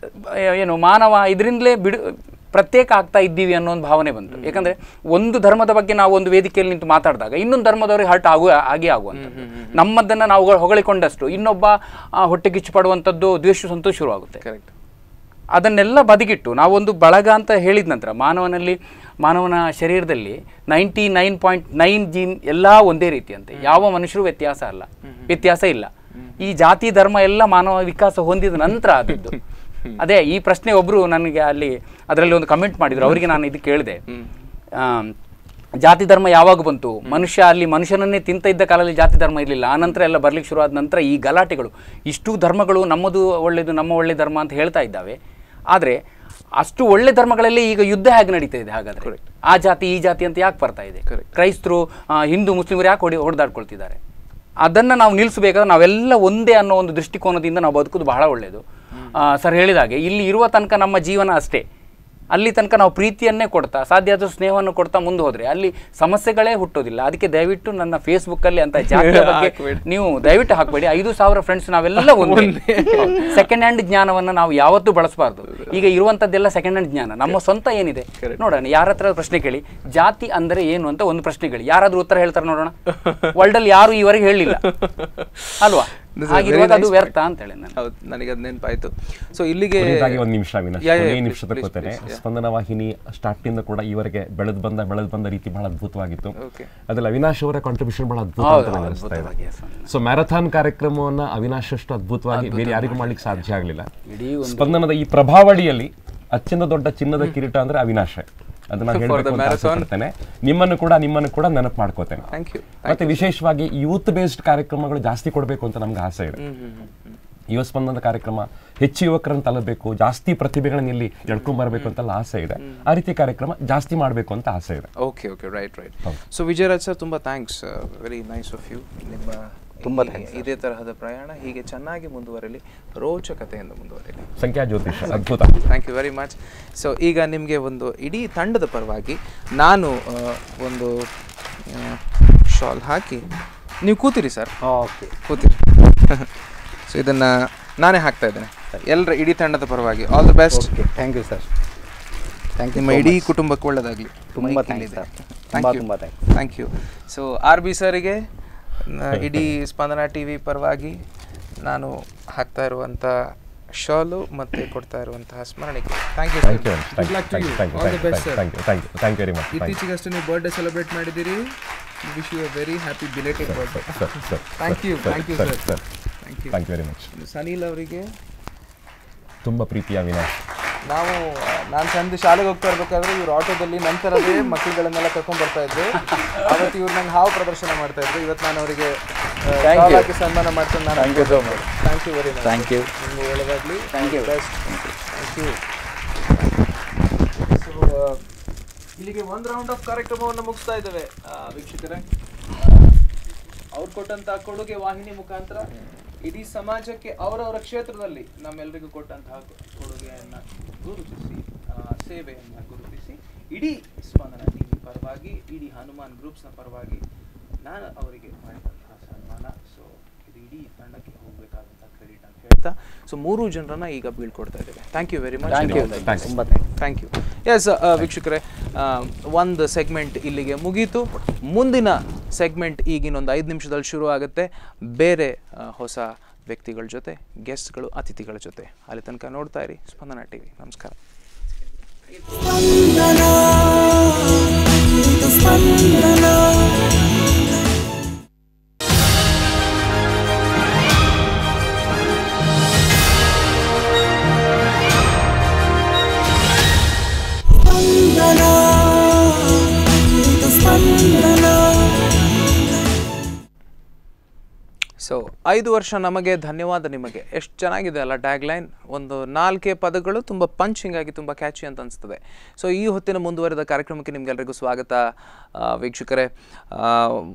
ಆ, ಏನು ಮಾನವ ಇದರಿಂದಲೇ ಬಿಡು ಪ್ರತ್ಯೇಕ ಆಗ್ತಾ ಇದ್ದೀವಿ ಅನ್ನೋ ಒಂದು ಭಾವನೆ ಬಂತು ಯಾಕಂದ್ರೆ ಒಂದು ಧರ್ಮದ ಬಗ್ಗೆ ನಾವು ಒಂದು ವೇದಿಕೆಯಲ್ಲಿ ನಿಂತು ಮಾತಾಡಿದಾಗ ಇನ್ನೊಂದು ಧರ್ಮದವರಿಗೆ ಹರ್ಟ್ ಆಗುವ ಆಗೇ ಆಗುವಂಥದ್ದು ನಮ್ಮದನ್ನ ನಾವು ಹೊಗಳಿಕೊಂಡಷ್ಟು ಇನ್ನೊಬ್ಬ ಆ, ಹೊಟ್ಟೆ ಕಿಚ್ಚು ಪಡುವಂಥದ್ದು ದ್ವೇಷ ಸಂತೋಷ ಶುರುವಾಗುತ್ತೆ ಕರೆಕ್ಟ್ ಅದನ್ನೆಲ್ಲ ಬದಿಗಿಟ್ಟು ನಾವೊಂದು ಬಳಗ ಅಂತ ಹೇಳಿದ ನಂತರ ಮಾನವನಲ್ಲಿ ಮಾನವನ ಶರೀರದಲ್ಲಿ ninety nine point nine gene ಎಲ್ಲ ಒಂದೇ ರೀತಿಯಂತೆ ಯಾವ ಮನುಷ್ಯರು ವ್ಯತ್ಯಾಸ ಅಲ್ಲ ವ್ಯತ್ಯಾಸ ಇಲ್ಲ ಈ ಜಾತಿ ಧರ್ಮ ಎಲ್ಲ ಮಾನವ ವಿಕಾಸ ಹೊಂದಿದ ನಂತರ ಆದದ್ದು ಅದೇ ಈ ಪ್ರಶ್ನೆ ಒಬ್ರು ನನಗೆ ಅಲ್ಲಿ ಅದರಲ್ಲಿ ಒಂದು ಕಮೆಂಟ್ ಮಾಡಿದ್ರು ಅವರಿಗೆ ನಾನು ಇದು ಕೇಳಿದೆ ಆಮ್, ಜಾತಿ ಧರ್ಮ ಯಾವಾಗ ಬಂತು ಮನುಷ್ಯ ಅಲ್ಲಿ ಮನುಷ್ಯನನ್ನೇ ತಿಂತ ಇದ್ದ ಕಾಲದಲ್ಲಿ ಜಾತಿ ಧರ್ಮ ಇರಲಿಲ್ಲ ಆನಂತರ ಎಲ್ಲ ಬರ್ಲಿಕ್ಕೆ ಶುರುವಾದ ನಂತರ ಈ ಗಲಾಟೆಗಳು ಇಷ್ಟು ಧರ್ಮಗಳು ನಮ್ಮದು ಒಳ್ಳೆಯದು ನಮ್ಮ ಒಳ್ಳೆ ಧರ್ಮ ಅಂತ ಹೇಳ್ತಾ ಇದ್ದಾವೆ ಆದರೆ ಅಷ್ಟು ಒಳ್ಳೆ ಧರ್ಮಗಳಲ್ಲಿ ಈಗ ಯುದ್ಧ ಹೇಗೆ ನಡೀತಾ ಇದೆ ಹಾಗಾದ್ರೆ ಆ ಜಾತಿ ಈ ಜಾತಿ ಅಂತ ಯಾಕೆ ಬರ್ತಾ ಇದೆ ಕ್ರೈಸ್ತರು ಆ, ಹಿಂದೂ ಮುಸ್ಲಿಮರು ಯಾಕೆ ಹೊಡಿ ಹೊಡೆದಾಡ್ಕೊಳ್ತಿದ್ದಾರೆ ಅದನ್ನು ನಾವು ನಿಲ್ಲಿಸಬೇಕಾದ್ರೆ ನಾವೆಲ್ಲ ಒಂದೇ ಅನ್ನೋ ಒಂದು ದೃಷ್ಟಿಕೋನದಿಂದ ನಾವು ಬದುಕೋದು ಬಹಳ ಒಳ್ಳೆಯದು ಸರ್ ಹೇಳಿದಾಗೆ ಇಲ್ಲಿ ಇರುವ ತನಕ ನಮ್ಮ ಜೀವನ ಅಷ್ಟೇ ಅಲ್ಲಿ ತನಕ ನಾವು ಪ್ರೀತಿಯನ್ನೇ ಕೊಡ್ತಾ ಸಾಧ್ಯ ಆದಷ್ಟು ಸ್ನೇಹವನ್ನು ಕೊಡ್ತಾ ಮುಂದೆ ಹೋದ್ರೆ ಅಲ್ಲಿ ಸಮಸ್ಯೆಗಳೇ ಹುಟ್ಟೋದಿಲ್ಲ ಅದಕ್ಕೆ ದಯವಿಟ್ಟು ನನ್ನ ಫೇಸ್ಬುಕ್ ಅಲ್ಲಿ ಅಂತ ಜಾತಿಯ ಬಗ್ಗೆ ನೀವು ದಯವಿಟ್ಟು ಹಾಕಬೇಡಿ ಐದು ಸಾವಿರ ಫ್ರೆಂಡ್ಸ್ ನಾವೆಲ್ಲ ಒಂದೇ ಸೆಕೆಂಡ್ ಹ್ಯಾಂಡ್ ಜ್ಞಾನವನ್ನ ನಾವು ಯಾವತ್ತೂ ಬಳಸಬಾರ್ದು ಈಗ ಇರುವಂತದ್ದೆಲ್ಲ ಸೆಕೆಂಡ್ ಹ್ಯಾಂಡ್ ಜ್ಞಾನ ನಮ್ಮ ಸ್ವಂತ ಏನಿದೆ ನೋಡೋಣ ಯಾರ ಹತ್ರ ಪ್ರಶ್ನೆ ಕೇಳಿ ಜಾತಿ ಅಂದರೆ ಏನು ಅಂತ ಒಂದು ಪ್ರಶ್ನೆ ಕೇಳಿ ಯಾರಾದ್ರೂ ಉತ್ತರ ಹೇಳ್ತಾರೆ ನೋಡೋಣ ವರ್ಲ್ಡ್ ಅಲ್ಲಿ ಯಾರು ಈವರೆಗೆ ಹೇಳಿಲ್ಲ ಅಲ್ವಾ This is a ಹಾಗಿರುವಾಗ very ಅದು nice ವ್ಯರ್ಥ ಅಂತ ಹೇಳಿ ನಾನು ಹೌದು ನನಗೆ ಅದು ನೆನಪಾಯ್ತು ಸೊ ಇಲ್ಲಿಗೆ ಕೊನೆಯದಾಗಿ ಒಂದು ನಿಮಿಷ ಅವಿನಾಶ್ Yeah, yeah, ಕೊನೆಯ please, ನಿಮಿಷ please, ತಗೋತೇನೆ please, yeah. ಸ್ಪಂದನ ವಾಹಿನಿ ಸ್ಟಾರ್ಟ್ ಇಂದ ಕೂಡ ಈವರೆಗೆ ಬೆಳೆದು ಬಂದ ಬೆಳೆದು ಬಂದ ರೀತಿ ಬಹಳ ಅದ್ಭುತವಾಗಿತ್ತು Okay. ಅದ್ರಲ್ಲಿ ಅವಿನಾಶ್ ಅವರ ಕಾಂಟ್ರಿಬ್ಯೂಷನ್ ಬಹಳ ಅದ್ಭುತ ಹೌದು, ಅಂತ ನಂಗೆ ಹೌದು, ಅನಿಸ್ತಾ ಇದೆ ಅದ್ಭುತವಾಗಿ, yes. ಸೊ ಮ್ಯಾರಥಾನ್ ಕಾರ್ಯಕ್ರಮವನ್ನ ಅವಿನಾಶ್ ಅಷ್ಟು ಅದ್ಭುತವಾಗಿ ಬೇರೆ ಯಾರಿಗೂ ಮಾಡ್ಲಿಕ್ಕೆ ಸಾಧ್ಯ ಆಗಲಿಲ್ಲ ಸ್ಪಂದನದ ಈ ಪ್ರಭಾವಳಿಯಲ್ಲಿ ಅತ್ಯಂತ ದೊಡ್ಡ ಚಿನ್ನದ ಕಿರೀಟ ಅಂದ್ರೆ ಅವಿನಾಶ್ ಅದನ್ನ For the ಹೇಳಬೇಕು ಅಂತ marathon. ಆಸೆಪಡ್ತೇನೆ ನಿಮ್ಮನ್ನು ಕೂಡ ನಿಮ್ಮನ್ನು ಕೂಡ ನೆನಪು ಮಾಡ್ಕೋತೇನೆ ಥ್ಯಾಂಕ್ ಯು ಮತ್ತೆ ವಿಶೇಷವಾಗಿ ಯೂತ್ ಬೇಸ್ಡ್ ಕಾರ್ಯಕ್ರಮಗಳು ಜಾಸ್ತಿ ಕೊಡಬೇಕು ಅಂತ ನಮ್ಗೆ ಆಸೆ ಇದೆ ಯುವ ಸ್ಪಂದನದ ಕಾರ್ಯಕ್ರಮ ಹೆಚ್ಚು ಯುವಕರನ್ನು ತಲುಪಬೇಕು ಜಾಸ್ತಿ ಪ್ರತಿಭೆಗಳನ್ನ ಇಲ್ಲಿ ಎಳ್ಕೊಂಡ್ ಬರಬೇಕು ಅಂತೆಲ್ಲ ಆಸೆ ಇದೆ ಆ ರೀತಿ ಕಾರ್ಯಕ್ರಮ ಜಾಸ್ತಿ ಮಾಡಬೇಕು ಅಂತ ಆಸೆ ಇದೆ okay okay right right so Vijayraj sir ತುಂಬ thanks very nice of you ನಿಮ್ಮ ತುಂಬಾ ಈ- thanks, ಇದೇ ತರಹದ ಪ್ರಯಾಣ ಹೀಗೆ ಚೆನ್ನಾಗಿ ಮುಂದುವರಲಿ ರೋಚಕತೆಯಿಂದ ಮುಂದುವರಲಿ ಸಂಖ್ಯಾ ಜ್ಯೋತಿಷ ಅದ್ಭುತ thank you very much so ಈಗ ನಿಮಗೆ ಒಂದು ಇಡೀ ತಂಡದ ಪರವಾಗಿ ನಾನು ಆ, ಒಂದು ಶಾಲ್ ಹಾಕಿ ನೀವು ಕೂತಿರಿ ಸರ್ ಓಕೆ ಕೂತಿರಿ ಸೊ ಇದನ್ನು ನಾನೇ ಹಾಕ್ತಾ ಇದ್ದೇನೆ ಎಲ್ಲರ ಇಡೀ ತಂಡದ ಪರವಾಗಿ all the best okay thank you sir thank you ನಿಮ್ಮ ಇಡೀ ಕುಟುಂಬಕ್ಕೆ ಒಳ್ಳೆಯದಾಗಲಿ ತುಂಬ ಥ್ಯಾಂಕ್ಸ್ ಸರ್ ತುಂಬ ತುಂಬ thanks thank you so R B ಸರಿಗೆ ನ- ಇಡೀ ಸ್ಪಂದನ ಟಿ ವಿ ಪರವಾಗಿ ನಾನು ಹಾಕ್ತಾ ಇರುವಂಥ ಶಾಲು ಮತ್ತು ಕೊಡ್ತಾ ಇರುವಂತಹ ಸ್ಮರಣಿಕೆ thank you thank you thank you thank you thank you thank you thank you very much ಇತ್ತೀಚೆಗಷ್ಟೇ ನೀವು ಬರ್ಡೇ ಸೆಲೆಬ್ರೇಟ್ ಮಾಡಿದ್ದೀರಿ wish you a very happy belated birthday sir sir thank you thank you sir sir thank you thank you very much Sanil ಅವರಿಗೆ ತುಂಬ ಪ್ರೀತಿಯ ಅವಿನಾಶ್ ನಾವು ನಾನು ಸಂಜೆ ಶಾಲೆಗೆ ಹೋಗ್ತಾ ಇರ್ಬೇಕಾದ್ರೆ ಇವ್ರು ಆಟೋದಲ್ಲಿ ನಂತರದೇ ಮಕ್ಕಳುಗಳನ್ನೆಲ್ಲ ಕರ್ಕೊಂಡ್ ಬರ್ತಾ ಇದ್ರು ಅವತ್ತು ಇವ್ರು ನಂಗೆ ಹಾವು ಪ್ರದರ್ಶನ ಮಾಡ್ತಾ ಇದ್ರು ಇವತ್ತು ನಾನು ಅವರಿಗೆ Thank you. ಹಾಕಿ ಸನ್ಮಾನ ಮಾಡ್ಕೊಂಡು ನಾನು Thank you so much. Thank you very much thank you ನಿಮ್ಗೆ ಒಳ್ಳೆದಾಗಲಿ Thank you. Best thank you so ಇಲ್ಲಿಗೆ ಒಂದು ರೌಂಡ್ ಆಫ್ ಕಾರ್ಯಕ್ರಮವನ್ನು ಮುಗಿಸ್ತಾ ಇದ್ದೇವೆ ಆ, ವೀಕ್ಷಕರೇ ಅವ್ರು ಕೊಟ್ಟಂತ ಕೊಡುಗೆ ವಾಹಿನಿ ಮುಖಾಂತರ ಇಡೀ ಸಮಾಜಕ್ಕೆ ಅವರವರ ಕ್ಷೇತ್ರದಲ್ಲಿ ನಮ್ಮೆಲ್ಲರಿಗೂ ಕೊಟ್ಟಂತಹ ಕೊಡುಗೆಯನ್ನ ಗುರುತಿಸಿ ಆ, ಸೇವೆಯನ್ನ ಗುರುತಿಸಿ ಇಡೀ ಸ್ಪಂದನ ಟಿವಿ ಪರವಾಗಿ ಇಡೀ ಹನುಮಾನ್ ಗ್ರೂಪ್ಸ್ನ ಪರವಾಗಿ ನಾನು ಅವರಿಗೆ ಮಾಡಿದಂತಹ ಸನ್ಮಾನ ಸೊ ಇದು ಇಡೀ ತಂಡಕ್ಕೆ ಹೋಗಬೇಕಾದಂತಹ ಕ್ರೆಡಿಟ್ ಅಂತ ಹೇಳ್ತಾ ಸೊ ಮೂರು ಜನರನ್ನ ಈಗ ಬೀಳ್ಕೊಡ್ತಾ ಇದ್ದೇವೆ thank you very much Thank you. ತುಂಬ ಥ್ಯಾಂಕ್ಸ್ ಥ್ಯಾಂಕ್ ಯು ಎಸ್ ವೀಕ್ಷಕರೇ ಒಂದು ಸೆಗ್ಮೆಂಟ್ ಇಲ್ಲಿಗೆ ಮುಗೀತು ಮುಂದಿನ ಸೆಗ್ಮೆಂಟ್ ಈಗಿನೊಂದು ಐದು ನಿಮಿಷದಲ್ಲಿ ಶುರು ಆಗುತ್ತೆ ಬೇರೆ ಆ, ಹೊಸ ವ್ಯಕ್ತಿಗಳ ಜೊತೆ ಗೆಸ್ಟ್ಗಳು ಅತಿಥಿಗಳ ಜೊತೆ ಅಲ್ಲಿ ತನಕ ನೋಡ್ತಾ ಇರಿ ಸ್ಪಂದನ ಟಿವಿ ನಮಸ್ಕಾರ ಸ್ಪಂದನ ಇದು ಸ್ಪಂದನ ಸ್ಪಂದನ ಇದು ಸ್ಪಂದನ ಸೊ ಐದು ವರ್ಷ ನಮಗೆ ಧನ್ಯವಾದ ನಿಮಗೆ ಎಷ್ಟು ಚೆನ್ನಾಗಿದೆ ಅಲ್ಲ ಟ್ಯಾಗ್ಲೈನ್ ಒಂದು ನಾಲ್ಕೇ ಪದಗಳು ತುಂಬ ಪಂಚಿಂಗ್ ಆಗಿ ತುಂಬ ಕ್ಯಾಚಿ ಅಂತ ಅನಿಸ್ತದೆ ಸೊ ಈ ಹೊತ್ತಿನ ಮುಂದುವರೆದ ಕಾರ್ಯಕ್ರಮಕ್ಕೆ ನಿಮಗೆಲ್ಲರಿಗೂ ಸ್ವಾಗತ ಆ, ವೀಕ್ಷಕರೇ ಆ,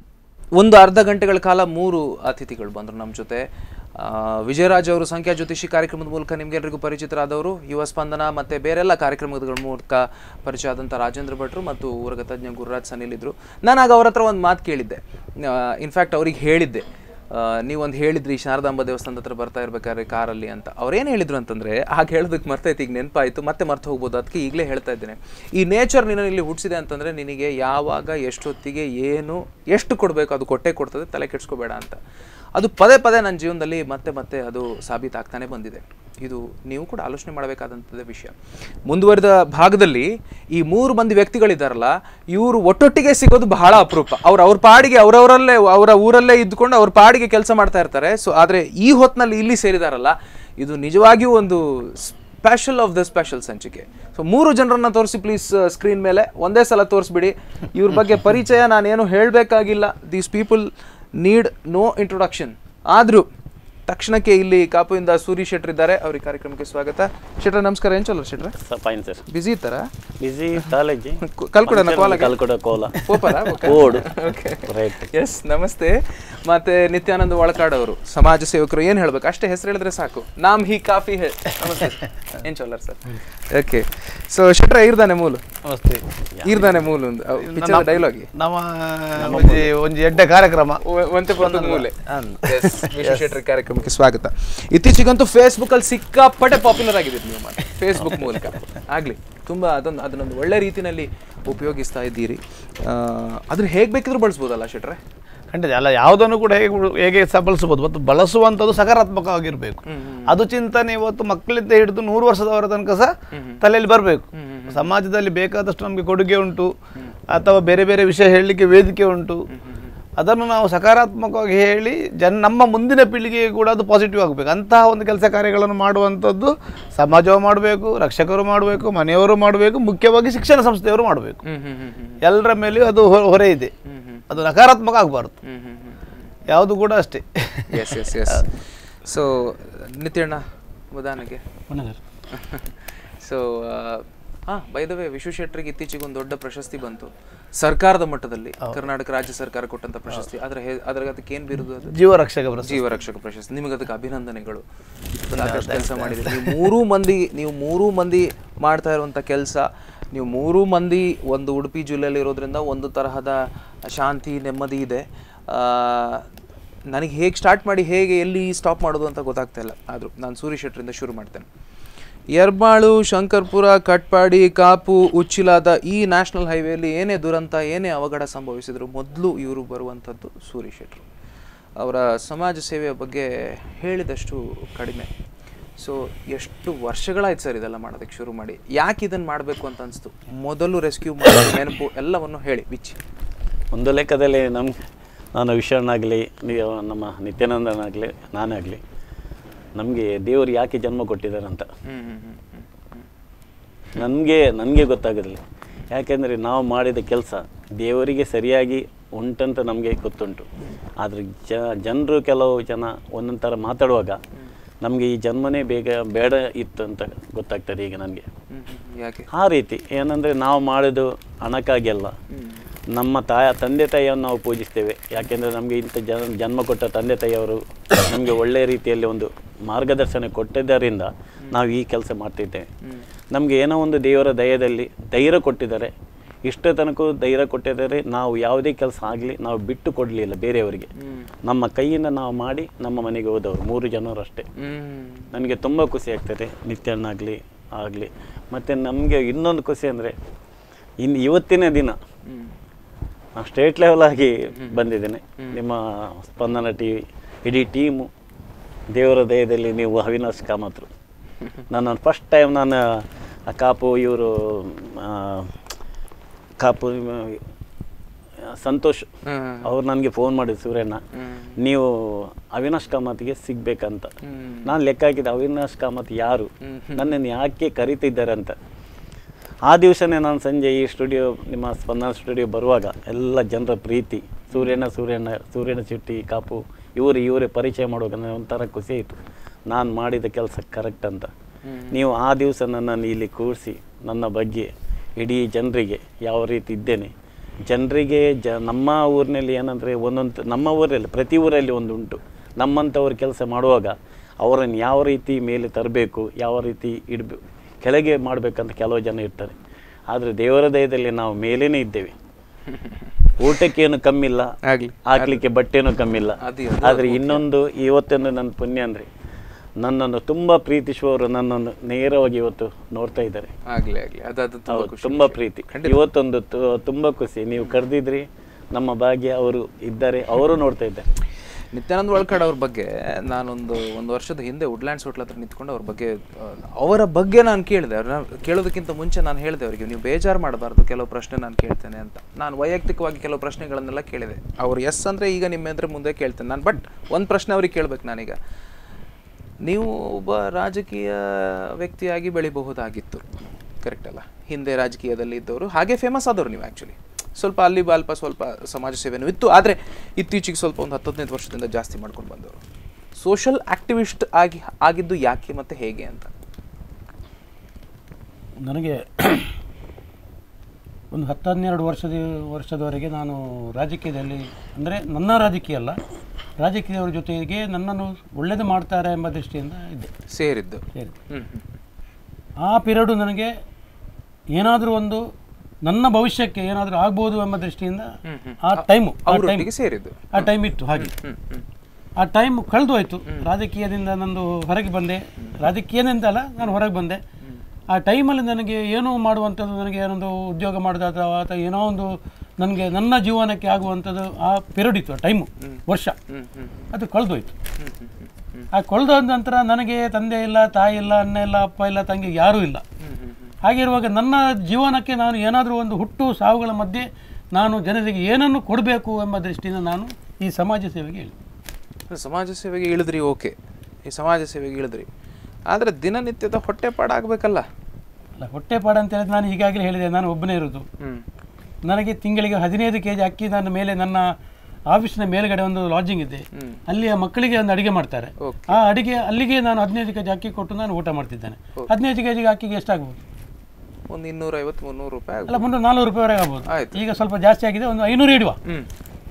ಒಂದು ಅರ್ಧ ಗಂಟೆಗಳ ಕಾಲ ಮೂರು ಅತಿಥಿಗಳು ಬಂದರು ನಮ್ಮ ಜೊತೆ ಆ, ವಿಜಯರಾಜ್ ಅವರು ಸಂಖ್ಯಾ ಜ್ಯೋತಿಷಿ ಕಾರ್ಯಕ್ರಮದ ಮೂಲಕ ನಿಮಗೆಲ್ಲರಿಗೂ ಪರಿಚಿತರಾದವರು ಯುವ ಸ್ಪಂದನ ಮತ್ತು ಬೇರೆಲ್ಲ ಕಾರ್ಯಕ್ರಮಗಳ ಮೂಲಕ ಪರಿಚಯ ಆದಂಥ ರಾಜೇಂದ್ರ ಭಟ್ರು ಮತ್ತು ಊರಗ ತಜ್ಞ ಗುರುರಾಜ್ ಸನಿಲ್ ಇದ್ರು ನಾನು ಆಗ ಅವ್ರ ಹತ್ರ ಒಂದು ಮಾತು ಕೇಳಿದ್ದೆ ಇನ್ಫ್ಯಾಕ್ಟ್ ಅವ್ರಿಗೆ ಹೇಳಿದ್ದೆ ಆ, ನೀವೊಂದು ಹೇಳಿದ್ರಿ ಶಾರದಾಂಬ ದೇವಸ್ಥಾನದ ಹತ್ರ ಬರ್ತಾ ಇರ್ಬೇಕಾದ್ರೆ ಕಾರಲ್ಲಿ ಅಂತ ಅವ್ರೇನು ಹೇಳಿದ್ರು ಅಂತಂದ್ರೆ ಆಗ ಹೇಳೋದಕ್ಕೆ ಮರ್ತೈತಿ ಈಗ ನೆನಪಾಯಿತು ಮತ್ತೆ ಮರ್ತು ಹೋಗ್ಬೋದು ಅದಕ್ಕೆ ಈಗಲೇ ಹೇಳ್ತಾ ಇದ್ದೇನೆ ಈ ನೇಚರ್ ನಿನ್ನನ್ನು ಇಲ್ಲಿ ಹುಟ್ಟಿಸಿದೆ ಅಂತಂದ್ರೆ ನಿನಗೆ ಯಾವಾಗ ಎಷ್ಟೊತ್ತಿಗೆ ಏನು ಎಷ್ಟು ಕೊಡಬೇಕು ಅದು ಕೊಟ್ಟೆ ಕೊಡ್ತದೆ ತಲೆ ಕೆಡ್ಸ್ಕೋಬೇಡ ಅಂತ ಅದು ಪದೇ ಪದೇ ನನ್ನ ಜೀವನದಲ್ಲಿ ಮತ್ತೆ ಮತ್ತೆ ಅದು ಸಾಬೀತಾಗ್ತಾನೆ ಬಂದಿದೆ ಇದು ನೀವು ಕೂಡ ಆಲೋಚನೆ ಮಾಡಬೇಕಾದಂಥದ್ದೇ ವಿಷಯ ಮುಂದುವರಿದ ಭಾಗದಲ್ಲಿ ಈ ಮೂರು ಮಂದಿ ವ್ಯಕ್ತಿಗಳಿದ್ದಾರಲ್ಲ ಇವರು ಒಟ್ಟೊಟ್ಟಿಗೆ ಸಿಗೋದು ಬಹಳ ಅಪರೂಪ ಅವ್ರು ಅವ್ರ ಪಾಡಿಗೆ ಅವರವರಲ್ಲೇ ಅವರ ಊರಲ್ಲೇ ಇದ್ದುಕೊಂಡು ಅವ್ರ ಪಾಡಿಗೆ ಕೆಲಸ ಮಾಡ್ತಾ ಇರ್ತಾರೆ ಸೊ ಆದರೆ ಈ ಹೊತ್ತಿನಲ್ಲಿ ಇಲ್ಲಿ ಸೇರಿದಾರಲ್ಲ ಇದು ನಿಜವಾಗಿಯೂ ಒಂದು ಸ್ಪೆಷಲ್ ಆಫ್ ದ ಸ್ಪೆಷಲ್ ಸಂಚಿಕೆ ಸೊ ಮೂರು ಜನರನ್ನ ತೋರಿಸಿ ಪ್ಲೀಸ್ ಸ್ಕ್ರೀನ್ ಮೇಲೆ ಒಂದೇ ಸಲ ತೋರಿಸ್ಬಿಡಿ ಇವ್ರ ಬಗ್ಗೆ ಪರಿಚಯ ನಾನೇನು ಹೇಳಬೇಕಾಗಿಲ್ಲ these people need no introduction ಆದರೂ ತಕ್ಷಣಕ್ಕೆ ಇಲ್ಲಿ ಕಾಪುವಿಂದ ಸೂರಿ ಶೆಟ್ರ್ ಇದ್ದಾರೆ ಅವ್ರಿಗೆ ಕಾರ್ಯಕ್ರಮಕ್ಕೆ ಸ್ವಾಗತ ಶೆಟ್ರ ನಮಸ್ಕಾರ ಏನ್ ಚಲೋ ಶೆಟ್ರ ಸರ್ ಫೈನ್ ಸರ್ ಬಿಸಿ ಇತ್ತಾರ ಬಿಸಿ ಕಾಲೇಜಿ ಕಲ್ಕೊಡೋಣ ಕೋಲಾಗೆ ಕಲ್ಕೊಡ ಕೋಲ ಪೋಪರ ಕೋಡು ರೈಟ್ ಎಸ್ ನಮಸ್ತೆ ಮತ್ತೆ ನಿತ್ಯಾನಂದ ಒಳಕಾಡ್ ಅವರು ಸಮಾಜ ಸೇವಕರು ಏನ್ ಹೇಳ್ಬೇಕು ಅಷ್ಟೇ ಹೆಸರು ಹೇಳಿದ್ರೆ ಸಾಕು ನಾಮ್ ಹಿ ಕಾಫಿ ಹೇ ನಮಸ್ತೆ ಏನ್ ಚೊಲ್ಲರ್ ಸರ್ ಓಕೆ ಸೊ ಶೆಟ್ರ ಇರ್ದಾನೆ ಮೂಲು ನಮಸ್ತೆ ಇರ್ದಾನೆ ಮೂಲು ಒಂದು ಪಿಕ್ಚರ್ ಡೈಲಾಗಿ ನಮ್ಮ ಒಂಜಿ ಒಂಜಿ ಎಡ್ಡೆ ಕಾರ್ಯಕ್ರಮ ಒಂತೆ ಒಂದು ಮೂಲೆ Yes, ವಿಶ್ವ ಶೆಟ್ಟಿ ಕಾರ್ಯಕ್ರಮಕ್ಕೆ ಸ್ವಾಗತ ಇತ್ತೀಚೆಗಂತೂ ಫೇಸ್ಬುಕ್ ಅಲ್ಲಿ ಸಿಕ್ಕಾಪಟ್ಟೆ ಪಾಪ್ಯುಲರ್ ಆಗಿದ್ದೀರಿ ನೀವು ಫೇಸ್ಬುಕ್ ಮೂಲಕ ಆಗ್ಲಿ ತುಂಬಾ ಅದೊಂದು ಅದನ್ನೊಂದು ಒಳ್ಳೆ ರೀತಿನಲ್ಲಿ ಉಪಯೋಗಿಸ್ತಾ ಇದ್ದೀರಿ ಆ, ಅದನ್ನ ಹೇಗ್ ಬೇಕಿದ್ರು ಬಳಸ್ಬೋದಲ್ಲ ಶೆಟ್ರೆ ಖಂಡಿತ ಅಲ್ಲ ಯಾವುದನ್ನು ಕೂಡ ಹೇಗೆ ಉಳು- ಹೇಗೆ ಸಹ ಬಳಸಬಹುದು ಮತ್ತು ಬಳಸುವಂಥದ್ದು ಸಕಾರಾತ್ಮಕವಾಗಿರಬೇಕು ಅದು ಚಿಂತನೆ ಇವತ್ತು ಮಕ್ಕಳಿಂದ ಹಿಡಿದು ನೂರು ವರ್ಷದವರ ತನಕ ಸಹ ತಲೆಯಲ್ಲಿ ಬರಬೇಕು ಸಮಾಜದಲ್ಲಿ ಬೇಕಾದಷ್ಟು ನಮಗೆ ಕೊಡುಗೆ ಉಂಟು ಅಥವಾ ಬೇರೆ ಬೇರೆ ವಿಷಯ ಹೇಳಲಿಕ್ಕೆ ವೇದಿಕೆ ಉಂಟು ಅದನ್ನು ನಾವು ಸಕಾರಾತ್ಮಕವಾಗಿ ಹೇಳಿ ಜನ ನಮ್ಮ ಮುಂದಿನ ಪೀಳಿಗೆಗೆ ಕೂಡ ಅದು ಪಾಸಿಟಿವ್ ಆಗಬೇಕು ಅಂತಹ ಒಂದು ಕೆಲಸ ಕಾರ್ಯಗಳನ್ನು ಮಾಡುವಂಥದ್ದು ಸಮಾಜವು ಮಾಡಬೇಕು ರಕ್ಷಕರು ಮಾಡಬೇಕು ಮನೆಯವರು ಮಾಡಬೇಕು ಮುಖ್ಯವಾಗಿ ಶಿಕ್ಷಣ ಸಂಸ್ಥೆಯವರು ಮಾಡಬೇಕು ಎಲ್ಲರ ಮೇಲೆಯೂ ಅದು ಹೊ- ಹೊರೆ ಇದೆ ಅದು ನಕಾರಾತ್ಮಕ ಆಗಬಾರ್ದು ಯಾವುದು ಕೂಡ ಅಷ್ಟೇ ಎಸ್ ಎಸ್ ಎಸ್ ಸೊ ನಿತ್ಯಣ್ಣ ಉದಾಹರಣೆಗೆ ಸೊ ಹಾ ಬೈದವೇ ವಿಶ್ವ ಶೆಟ್ಟರಿಗೆ ಇತ್ತೀಚೆಗೆ ಒಂದು ದೊಡ್ಡ ಪ್ರಶಸ್ತಿ ಬಂತು ಸರ್ಕಾರದ ಮಟ್ಟದಲ್ಲಿ ಕರ್ನಾಟಕ ರಾಜ್ಯ ಸರ್ಕಾರ ಕೊಟ್ಟಂತ ಪ್ರಶಸ್ತಿ ಆದ್ರೆ ಹೇ- ಅದ್ರ ಅದಕ್ಕೆ ಏನ್ ಬಿರುದು ಅದು ಜೀವ ರಕ್ಷಕ ಪ್ರಶಸ್ತಿ. ಜೀವ ರಕ್ಷಕ ಪ್ರಶಸ್ತಿ ನಿಮಗೆ ಅದಕ್ಕೆ ಅಭಿನಂದನೆಗಳು ಸಾಕಷ್ಟು ಕೆಲಸ ಮಾಡಿದ್ದೀರಿ ನೀವು ಮೂರೂ ಮಂದಿ ನೀವು ಮೂರೂ ಮಂದಿ ಮಾಡ್ತಾ ಇರುವಂತ ಕೆಲಸ ನೀವು ಮೂರೂ ಮಂದಿ ಒಂದು ಉಡುಪಿ ಜಿಲ್ಲೆಯಲ್ಲಿ ಇರೋದ್ರಿಂದ ಒಂದು ತರಹದ ಶಾಂತಿ ನೆಮ್ಮದಿ ಇದೆ ಆ, ನನಗೆ ಹೇಗೆ ಸ್ಟಾರ್ಟ್ ಮಾಡಿ ಹೇಗೆ ಎಲ್ಲಿ ಸ್ಟಾಪ್ ಮಾಡೋದು ಅಂತ ಗೊತ್ತಾಗ್ತಾ ಇಲ್ಲ ಆದರೂ ನಾನು ಸೂರ್ಯ ಶೆಟ್ಟರಿಂದ ಶುರು ಮಾಡ್ತೇನೆ ಯರ್ಮಾಳು ಶಂಕರ್ಪುರ ಕಟ್ಪಾಡಿ ಕಾಪು ಉಚ್ಚಿಲಾದ ಈ ನ್ಯಾಷನಲ್ ಹೈವೇಲಿ ಏನೇ ದುರಂತ ಏನೇ ಅವಘಡ ಸಂಭವಿಸಿದ್ರು ಮೊದಲು ಇವರು ಬರುವಂಥದ್ದು ಸೂರ್ಯ ಶೆಟ್ಟರು ಅವರ ಸಮಾಜ ಸೇವೆಯ ಬಗ್ಗೆ ಹೇಳಿದಷ್ಟು ಕಡಿಮೆ ಸೊ ಎಷ್ಟು ವರ್ಷಗಳಾಯ್ತು ಸರ್ ಇದೆಲ್ಲ ಮಾಡೋದಕ್ಕೆ ಶುರು ಮಾಡಿ ಯಾಕೆ ಇದನ್ನು ಮಾಡಬೇಕು ಅಂತ ಅನಿಸ್ತು ಮೊದಲು ರೆಸ್ಕ್ಯೂ ಮಾಡೋ ನೆನಪು ಎಲ್ಲವನ್ನು ಹೇಳಿ ಬಿಚ್ಚಿ ಒಂದು ಲೆಕ್ಕದಲ್ಲಿ ನಮ್ಗೆ ನಾನು ವಿಶ್ವನಾಗಲಿ ನಮ್ಮ ನಿತ್ಯಾನಂದನಾಗಲಿ ನಾನಾಗಲಿ ನಮಗೆ ದೇವರು ಯಾಕೆ ಜನ್ಮ ಕೊಟ್ಟಿದ್ದಾರೆ ಅಂತ ಹ್ಮ್ ಹ್ಮ್ ಹ್ಮ್ ಹ್ಮ್ ನನಗೆ ನನಗೆ ಗೊತ್ತಾಗೋದಿಲ್ಲ ಯಾಕೆಂದರೆ ನಾವು ಮಾಡಿದ ಕೆಲಸ ದೇವರಿಗೆ ಸರಿಯಾಗಿ ಉಂಟಂತ ನಮಗೆ ಗೊತ್ತುಂಟು ಆದರೆ ಜ ಜನರು ಕೆಲವು ಜನ ಒಂದೊಂದು ಥರ ಮಾತಾಡುವಾಗ ನಮಗೆ ಈ ಜನ್ಮನೇ ಬೇಗ ಬೇಡ ಇತ್ತು ಅಂತ ಗೊತ್ತಾಗ್ತದೆ ಈಗ ನನಗೆ ಹ್ಮ್ ಹ್ಮ್ ಯಾಕೆ ಆ ರೀತಿ ಏನಂದರೆ ನಾವು ಮಾಡೋದು ಹಣಕ್ಕಾಗಿ ಅಲ್ಲ ನಮ್ಮ ತಾಯ ತಂದೆ ತಾಯಿಯನ್ನು ನಾವು ಪೂಜಿಸ್ತೇವೆ ಯಾಕೆಂದರೆ ನಮಗೆ ಇಂಥ ಜನ ಜನ್ಮ ಕೊಟ್ಟ ತಂದೆ ತಾಯಿಯವರು ನಮಗೆ ಒಳ್ಳೆಯ ರೀತಿಯಲ್ಲಿ ಒಂದು ಮಾರ್ಗದರ್ಶನ ಕೊಟ್ಟಿದ್ದರಿಂದ ನಾವು ಈ ಕೆಲಸ ಮಾಡ್ತಿದ್ದೇವೆ ನಮಗೆ ಏನೋ ಒಂದು ದೇವರ ದಯದಲ್ಲಿ ಧೈರ್ಯ ಕೊಟ್ಟಿದ್ದಾರೆ ಇಷ್ಟ ತನಕ ಧೈರ್ಯ ಕೊಟ್ಟಿದ್ದಾರೆ ನಾವು ಯಾವುದೇ ಕೆಲಸ ಆಗಲಿ ನಾವು ಬಿಟ್ಟು ಕೊಡಲಿಲ್ಲ ಬೇರೆಯವರಿಗೆ ನಮ್ಮ ಕೈಯಿಂದ ನಾವು ಮಾಡಿ ನಮ್ಮ ಮನೆಗೆ ಹೋದವರು ಮೂರು ಜನರು ಅಷ್ಟೇ ಹ್ಮ್ ನನಗೆ ತುಂಬ ಖುಷಿ ಆಗ್ತದೆ ನಿತ್ಯಣ್ಣಾಗಲಿ ಆಗಲಿ ಮತ್ತು ನಮಗೆ ಇನ್ನೊಂದು ಖುಷಿ ಅಂದರೆ ಇನ್ನು ಇವತ್ತಿನ ದಿನ ನಾನು ಸ್ಟೇಟ್ ಲೆವೆಲ್ ಆಗಿ ಬಂದಿದ್ದೇನೆ ನಿಮ್ಮ ಸ್ಪಂದನ ಟಿ ವಿ ಇಡೀ ಟೀಮು ದೇವರ ದಯದಲ್ಲಿ ನೀವು ಅವಿನಾಶ್ ಕಾಮತ್ರು ನಾನು ಫಸ್ಟ್ ಟೈಮ್ ನಾನು ಆ ಕಾಪು ಇವರು ಕಾಪು ಆ, ಸಂತೋಷ್ ಹ್ಮ್. ಅವ್ರು ನನಗೆ ಫೋನ್ ಮಾಡಿದ್ರು ಸೂರ್ಯಣ್ಣ ನೀವು ಅವಿನಾಶ್ ಕಾಮತ್ಗೆ ಸಿಗ್ಬೇಕಂತ ನಾನು ಲೆಕ್ಕ ಹಾಕಿದೆ ಅವಿನಾಶ್ ಕಾಮತ್ ಯಾರು ನನ್ನನ್ನು ಯಾಕೆ ಕರೀತಿದ್ದಾರೆ ಅಂತ ಆ ದಿವಸನೇ ನಾನು ಸಂಜೆ ಈ ಸ್ಟುಡಿಯೋ ನಿಮ್ಮ ಸ್ಪಂದನ ಸ್ಟುಡಿಯೋ ಬರುವಾಗ ಎಲ್ಲ ಜನರ ಪ್ರೀತಿ ಸೂರ್ಯನ ಸೂರ್ಯನ ಸೂರ್ಯನ ಶೆಟ್ಟಿ ಕಾಪು ಇವರು ಇವರೇ ಪರಿಚಯ ಮಾಡುವಾಗ ನನಗೆ ಒಂಥರ ಖುಷಿ ಆಯಿತು ನಾನು ಮಾಡಿದ ಕೆಲಸ ಕರೆಕ್ಟ್ ಅಂತ ನೀವು ಆ ದಿವಸ ನನ್ನನ್ನು ಇಲ್ಲಿ ಕೂರಿಸಿ ನನ್ನ ಬಗ್ಗೆ ಇಡೀ ಜನರಿಗೆ ಯಾವ ರೀತಿ ಇದ್ದೇನೆ ಜನರಿಗೆ ಜ ನಮ್ಮ ಊರಿನಲ್ಲಿ ಏನಂದರೆ ಒಂದೊಂದು ನಮ್ಮ ಊರಲ್ಲಿ ಪ್ರತಿ ಊರಲ್ಲಿ ಒಂದು ಉಂಟು ನಮ್ಮಂಥವ್ರು ಕೆಲಸ ಮಾಡುವಾಗ ಅವರನ್ನು ಯಾವ ರೀತಿ ಮೇಲೆ ತರಬೇಕು ಯಾವ ರೀತಿ ಇಡಬೇಕು ಕೆಳಗೆ ಮಾಡಬೇಕಂತ ಕೆಲವು ಜನ ಇರ್ತಾರೆ ಆದರೆ ದೇವರ ದಯದಲ್ಲಿ ನಾವು ಮೇಲೇನೇ ಇದ್ದೇವೆ ಊಟಕ್ಕೇನು ಕಮ್ಮಿಲ್ಲ ಆಗ್ಲಿ. ಹಾಕ್ಲಿಕ್ಕೆ ಬಟ್ಟೆನೂ ಕಮ್ಮಿಲ್ಲ ಅದು- ಆದರೆ ಇನ್ನೊಂದು ಇವತ್ತೊಂದು ನನ್ನ ಪುಣ್ಯ ಅಂದರೆ ನನ್ನನ್ನು ತುಂಬ ಪ್ರೀತಿಸುವವರು ನನ್ನನ್ನು ನೇರವಾಗಿ ಇವತ್ತು ನೋಡ್ತಾ ಇದ್ದಾರೆ ಆಗ್ಲಿ ಆಗ್ಲಿ ಅದಾದ ತುಂಬಾ ಹೌದು ಖುಷಿ ತುಂಬ ವಿಷಯ. ಪ್ರೀತಿ ಖಂಡಿತ. ಇವತ್ತೊಂದು ತು- ತುಂಬ ಖುಷಿ ನೀವು ಕರೆದಿದ್ರಿ ನಮ್ಮ ಭಾಗ್ಯ ಅವರು ಇದ್ದಾರೆ ಅವರು ನೋಡ್ತಾ ಇದ್ದಾರೆ ನಿತ್ಯಾನಂದ ಒಳ್ಕಡ್ ಅವ್ರ ಬಗ್ಗೆ ನಾನೊಂದು ಒಂದು ವರ್ಷದ ಹಿಂದೆ ವುಡ್ಲ್ಯಾಂಡ್ಸ್ ಹೋಟ್ಲ್ ಹತ್ರ ನಿಂತ್ಕೊಂಡು ಅವ್ರ ಬಗ್ಗೆ ಆ, ಅವರ ಬಗ್ಗೆ ನಾನು ಕೇಳಿದೆ ಅವ್ರನ್ನ ಕೇಳೋದಕ್ಕಿಂತ ಮುಂಚೆ ನಾನು ಹೇಳಿದೆ ಅವರಿಗೆ ನೀವು ಬೇಜಾರು ಮಾಡಬಾರ್ದು ಕೆಲವು ಪ್ರಶ್ನೆ ನಾನು ಕೇಳ್ತೇನೆ ಅಂತ ನಾನು ವೈಯಕ್ತಿಕವಾಗಿ ಕೆಲವು ಪ್ರಶ್ನೆಗಳನ್ನೆಲ್ಲ ಕೇಳಿದೆ ಅವ್ರು ಎಸ್ ಅಂದರೆ ಈಗ ನಿಮ್ಮ ಎದುರು ಮುಂದೆ ಕೇಳ್ತೇನೆ ನಾನು ಬಟ್ ಒಂದು ಪ್ರಶ್ನೆ ಅವ್ರಿಗೆ ಕೇಳ್ಬೇಕು ನಾನೀಗ ನೀವು ಒಬ್ಬ ರಾಜಕೀಯ ವ್ಯಕ್ತಿಯಾಗಿ ಬೆಳಿಬಹುದಾಗಿತ್ತು ಕರೆಕ್ಟ್ ಅಲ್ಲ ಹಿಂದೆ ರಾಜಕೀಯದಲ್ಲಿ ಇದ್ದವರು ಹಾಗೆ ಫೇಮಸ್ ಆದವರು ನೀವು ಆ್ಯಕ್ಚುಲಿ ಸ್ವಲ್ಪ ಅಲ್ಲಿ ಬ- ಅಲ್ಪ ಸ್ವಲ್ಪ ಸಮಾಜ ಸೇವೆನೂ ಇತ್ತು ಆದರೆ ಇತ್ತೀಚೆಗೆ ಸ್ವಲ್ಪ ಒಂದು ಹತ್ತು ಹದಿನೈದು ವರ್ಷದಿಂದ ಜಾಸ್ತಿ ಮಾಡ್ಕೊಂಡು ಬಂದವರು ಸೋಷಲ್ ಆಕ್ಟಿವಿಸ್ಟ್ ಆಗಿ ಆಗಿದ್ದು ಯಾಕೆ ಮತ್ತು ಹೇಗೆ ಅಂತ ನನಗೆ ಒಂದು ಹತ್ತು ಹನ್ನೆರಡು ವರ್ಷದ ವರ್ಷದವರೆಗೆ ನಾನು ರಾಜಕೀಯದಲ್ಲಿ ಅಂದರೆ ನನ್ನ ರಾಜಕೀಯ ಅಲ್ಲ ರಾಜಕೀಯದವರ ಜೊತೆಗೆ ನನ್ನನ್ನು ಒಳ್ಳೆಯದು ಮಾಡ್ತಾರೆ ಎಂಬ ದೃಷ್ಟಿಯಿಂದ ಇದ್ದೆ ಸೇರಿದ್ದು ಸೇರಿ ಹ್ಮ್ ಹ್ಮ್. ಆ ಪಿರಿಯಡು ನನಗೆ ಏನಾದರೂ ಒಂದು ನನ್ನ ಭವಿಷ್ಯಕ್ಕೆ ಏನಾದರೂ ಆಗ್ಬೋದು ಎಂಬ ದೃಷ್ಟಿಯಿಂದ ಆ ಟೈಮು ಆ ಟೈಮ್ ಅವರೊಟ್ಟಿಗೆ ಸೇರಿದ್ದು ಆ ಟೈಮ್ ಇತ್ತು ಹಾಗೆ ಆ ಟೈಮ್ ಕಳೆದು ಹೋಯ್ತು ರಾಜಕೀಯದಿಂದ ನಂದು ಹೊರಗೆ ಬಂದೆ ರಾಜಕೀಯದಿಂದ ಅಲ್ಲ ನಾನು ಹೊರಗೆ ಬಂದೆ ಆ ಟೈಮಲ್ಲಿ ನನಗೆ ಏನೋ ಮಾಡುವಂಥದ್ದು ನನಗೆ ಏನೊಂದು ಉದ್ಯೋಗ ಮಾಡೋದು ಅಥವಾ ಅಥವಾ ಏನೋ ಒಂದು ನನಗೆ ನನ್ನ ಜೀವನಕ್ಕೆ ಆಗುವಂಥದ್ದು ಆ ಪಿರಿಯಡ್ ಇತ್ತು ಆ ಟೈಮು ವರ್ಷ ಅದು ಕಳೆದೋಯ್ತು ಆ ಕಳೆದೋದ ನಂತರ ನನಗೆ ತಂದೆ ಇಲ್ಲ ತಾಯಿ ಇಲ್ಲ ಅಣ್ಣ ಇಲ್ಲ ಅಪ್ಪ ಇಲ್ಲ ತಂಗಿ ಯಾರೂ ಇಲ್ಲ ಹಾಗಿರುವಾಗ ನನ್ನ ಜೀವನಕ್ಕೆ ನಾನು ಏನಾದರೂ ಒಂದು ಹುಟ್ಟು ಸಾವುಗಳ ಮಧ್ಯೆ ನಾನು ಜನರಿಗೆ ಏನನ್ನು ಕೊಡಬೇಕು ಎಂಬ ದೃಷ್ಟಿಯಿಂದ ನಾನು ಈ ಸಮಾಜ ಸೇವೆಗೆ ಇಳಿದೆ ಸಮಾಜ ಸೇವೆಗೆ ಇಳಿದ್ರಿ ಓಕೆ ಈ ಸಮಾಜ ಸೇವೆಗೆ ಇಳಿದ್ರಿ ಆದರೆ ದಿನನಿತ್ಯದ ಹೊಟ್ಟೆಪಾಡ ಆಗಬೇಕಲ್ಲ ಅಲ್ಲ ಹೊಟ್ಟೆಪಾಡ ಅಂತ ಹೇಳಿದ್ರೆ ನಾನು ಈಗಾಗಲೇ ಹೇಳಿದೆ ನಾನು ಒಬ್ಬನೇ ಇರೋದು ಹ್ಞೂ ನನಗೆ ತಿಂಗಳಿಗೆ ಹದಿನೈದು ಕೆ ಜಿ ಅಕ್ಕಿ ನನ್ನ ಮೇಲೆ ನನ್ನ ಆಫೀಸಿನ ಮೇಲ್ಗಡೆ ಒಂದು ಲಾಡ್ಜಿಂಗ್ ಇದೆ ಅಲ್ಲಿ ಆ ಮಕ್ಕಳಿಗೆ ಒಂದು ಅಡಿಗೆ ಮಾಡ್ತಾರೆ ಆ ಅಡಿಗೆ ಅಲ್ಲಿಗೆ ನಾನು ಹದಿನೈದು ಕೆ ಜಿ ಅಕ್ಕಿ ಕೊಟ್ಟು ನಾನು ಊಟ ಮಾಡ್ತಿದ್ದೇನೆ ಹದಿನೈದು ಕೆ ಜಿಗೆ ಅಕ್ಕಿಗೆ ಎಷ್ಟಾಗ್ಬೋದು ಒಂದು ಇನ್ನೂರೈವತ್ತು ಮುನ್ನೂರು ರೂಪಾಯಿ ಅಲ್ಲ ಆಗ್ಬೋದು. ಮುನ್ನೂರು ನಾಲ್ನೂರು ರೂಪಾಯಿವರೆಗೆ ಆಗ್ಬೋದು ಆಯ್ತು. ಈಗ ಸ್ವಲ್ಪ ಜಾಸ್ತಿ ಆಗಿದೆ ಒಂದು ಐನೂರು ಇಡುವ ಹ್ಮ್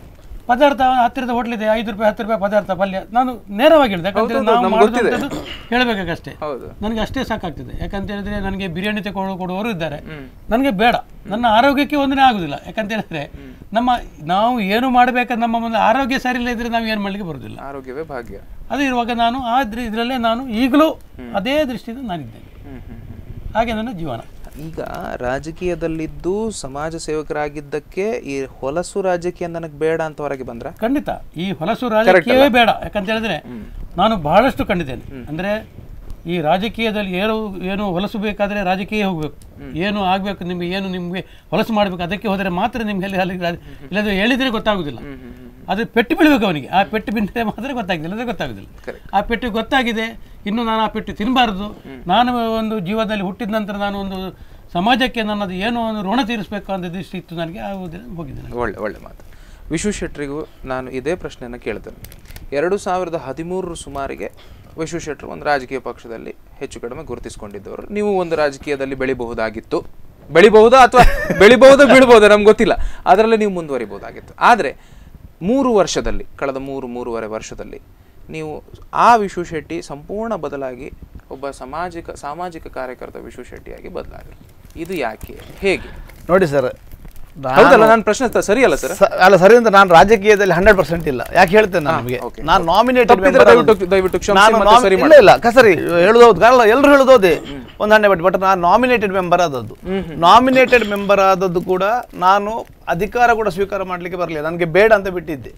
ಪದಾರ್ಥ ಹತ್ತಿರದ ಹೋಟ್ಲಿದೆ ಐದು ರೂಪಾಯಿ ಹತ್ತು ರೂಪಾಯಿ ಪದಾರ್ಥ ಪಲ್ಯ ನಾನು ನೇರವಾಗಿ ಹೇಳಿದೆ ಯಾಕಂದ್ರೆ ಹೌದು, ನಾವು ನಮ್ಗೆ ಗೊತ್ತಿದೆ. ಮಾಡೋದಂಥದ್ದು ಹೇಳ್ಬೇಕಾಗಷ್ಟೇ ಹೌದು ನನಗೆ ಅಷ್ಟೇ ಸಾಕಾಗ್ತದೆ ಯಾಕಂತ ಹೇಳಿದ್ರೆ ನನಗೆ ಬಿರಿಯಾನಿ ತಗೊಳ್ಳೋ ಕೊಡುವವರು ಇದ್ದಾರೆ ನನಗೆ ಬೇಡ ನನ್ನ ಆರೋಗ್ಯಕ್ಕೆ ಒಂದನೇ ಆಗುದಿಲ್ಲ ಯಾಕಂತ ಹೇಳಿದ್ರೆ ನಮ್ಮ ನಾವು ಏನು ಮಾಡಬೇಕಾದ್ರೆ ನಮ್ಮ ಮುಂದೆ ಆರೋಗ್ಯ ಸರಿ ಇಲ್ಲ ಇದ್ರೆ ನಾವು ಏನು ಮಾಡಲಿಕ್ಕೆ ಬರುದಿಲ್ಲ ಆರೋಗ್ಯವೇ ಭಾಗ್ಯ ಅದು ಇರುವಾಗ ನಾನು ಆ ದೃ- ಇದರಲ್ಲೇ ನಾನು ಈಗಲೂ ಅದೇ ದೃಷ್ಟಿಯಿಂದ ನಾನಿದ್ದೇನೆ ಹ್ಮ್ ಹ್ಮ್ ಹ್ಮ್. ಹಾಗೆ ನನ್ನ ಜೀವನ ಈಗ ರಾಜಕೀಯದಲ್ಲಿದ್ದು ಸಮಾಜ ಸೇವಕರಾಗಿದ್ದಕ್ಕೆ ಈ ಹೊಲಸು ರಾಜಕೀಯ ನನಗೆ ಬೇಡ ಅಂತ ಹೊರಗೆ ಬಂದ್ರ ಖಂಡಿತ ಈ ಹೊಲಸು ರಾಜಕೀಯವೇ ಬೇಡ ಯಾಕಂತ ಹೇಳಿದ್ರೆ ನಾನು ಬಹಳಷ್ಟು ಕಂಡಿದ್ದೇನೆ ಅಂದ್ರೆ ಈ ರಾಜಕೀಯದಲ್ಲಿ ಏನು ಏನು ಹೊಲಸು ಬೇಕಾದ್ರೆ ರಾಜಕೀಯ ಹೋಗ್ಬೇಕು ಏನು ಆಗ್ಬೇಕು ನಿಮ್ಗೆ ಏನು ನಿಮ್ಗೆ ಹೊಲಸು ಮಾಡ್ಬೇಕು ಅದಕ್ಕೆ ಹೋದರೆ ಮಾತ್ರ ನಿಮ್ಗೆ ಎಲ್ಲಿ ಅಲ್ಲಿ ರಾಜ- ಇಲ್ಲದ್ರೆ ಹೇಳಿದ್ರೆ ಗೊತ್ತಾಗುದಿಲ್ಲ ಅದು ಪೆಟ್ಟು ಬೀಳ್ಬೇಕು ಅವನಿಗೆ ಆ ಪೆಟ್ಟು ಬಿದ್ದರೆ ಮಾತ್ರ ಗೊತ್ತಾಗುದಿಲ್ಲ ಅಂದ್ರೆ ಗೊತ್ತಾಗುದಿಲ್ಲ ಆ ಪೆಟ್ಟು ಗೊತ್ತಾಗಿದೆ ಇನ್ನು ನಾನು ಆ ಪೆಟ್ಟು ತಿನ್ನಬಾರ್ದು ನಾನು ಒಂದು ಜೀವನದಲ್ಲಿ ಹುಟ್ಟಿದ ನಂತರ ನಾನು ಒಂದು ಸಮಾಜಕ್ಕೆ ನನ್ನದು ಏನೋ ಒಂದು ಋಣ ತೀರಿಸಬೇಕು ಅಂತ ದೃಷ್ಟಿ ಇತ್ತು ನನಗೆ ಆಗುವುದಿಲ್ಲ ಹೋಗಿದ್ದೇನೆ ಒಳ್ಳೆ ಒಳ್ಳೆ ಮಾತು ವಿಶ್ವ ಶೆಟ್ರಿಗೂ ನಾನು ಇದೇ ಪ್ರಶ್ನೆಯನ್ನು ಕೇಳ್ತೇನೆ ಎರಡು ಸಾವಿರದ ಹದಿಮೂರರ ಸುಮಾರಿಗೆ ವಿಶ್ವ ಶೆಟ್ರು ಒಂದು ರಾಜಕೀಯ ಪಕ್ಷದಲ್ಲಿ ಹೆಚ್ಚು ಕಡಿಮೆ ಗುರುತಿಸಿಕೊಂಡಿದ್ದವರು ನೀವು ಒಂದು ರಾಜಕೀಯದಲ್ಲಿ ಬೆಳಿಬಹುದಾಗಿತ್ತು ಬೆಳಿಬಹುದಾ ಅಥವಾ ಬೆಳಿಬಹುದಾ ಬೀಳ್ಬೋದಾ ನಮ್ಗೆ ಗೊತ್ತಿಲ್ಲ ಅದರಲ್ಲೇ ನೀವು ಮುಂದುವರಿಬಹುದಾಗಿತ್ತು ಆದರೆ ಮೂರು ವರ್ಷದಲ್ಲಿ ಕಳೆದ ಮೂರು ಮೂರುವರೆ ವರ್ಷದಲ್ಲಿ ನೀವು ಆ ವಿಶ್ವ ಶೆಟ್ಟಿ ಸಂಪೂರ್ಣ ಬದಲಾಗಿ ಒಬ್ಬ ಸಾಮಾಜಿಕ ಸಾಮಾಜಿಕ ಕಾರ್ಯಕರ್ತ ವಿಶ್ವ ಶೆಟ್ಟಿಯಾಗಿ ಬದಲಾಗಲಿ ಇದು ಯಾಕೆ ಹೇಗೆ ನೋಡಿ ಸರ್ ಹೌದಲ್ಲ ನನ್ನ ಪ್ರಶ್ನೆ ತ- ಸರಿಯಲ್ಲ ಸರ್ ಅಲ್ಲ ಸರಿ ಅಂತ ನಾನು ರಾಜಕೀಯದಲ್ಲಿ ಹಂಡ್ರೆಡ್ ಪರ್ಸೆಂಟ್ ಇಲ್ಲ ಯಾಕೆ ಹೇಳ್ತೇನೆ ನಾನು ನಿಮಗೆ okay. ನಾನು ನಾಮಿನೇಟೆಡ್ ತಪ್ಪಿದ್ರೆ ದಯವಿಟ್ಟು- ದಯವಿಟ್ಟು ಕ್ಷಮಿಸಿ ಮತ್ತೆ ಸರಿ ಇಲ್ಲ ಇಲ್ಲ ಕ- ಸರಿ ಹೇಳುದೌದು ಅಲ್ಲ ಎಲ್ಲರೂ ಹೇಳುದೋದೆ ಒಂದು ಹಂಡ್ರೆಡ್ ಬಟ್ ಬಟ್ ನಾನು ನಾಮಿನೇಟೆಡ್ ಮೆಂಬರ್ ಆದದ್ದು ನಾಮಿನೇಟೆಡ್ ಮೆಂಬರ್ ಆದದ್ದು ಕೂಡ ನಾನು ಅಧಿಕಾರ ಕೂಡ ಸ್ವೀಕಾರ ಮಾಡಲಿಕ್ಕೆ ಬರಲಿಲ್ಲ ನನಗೆ ಬೇಡ ಅಂತ ಬಿಟ್ಟಿದ್ದೆ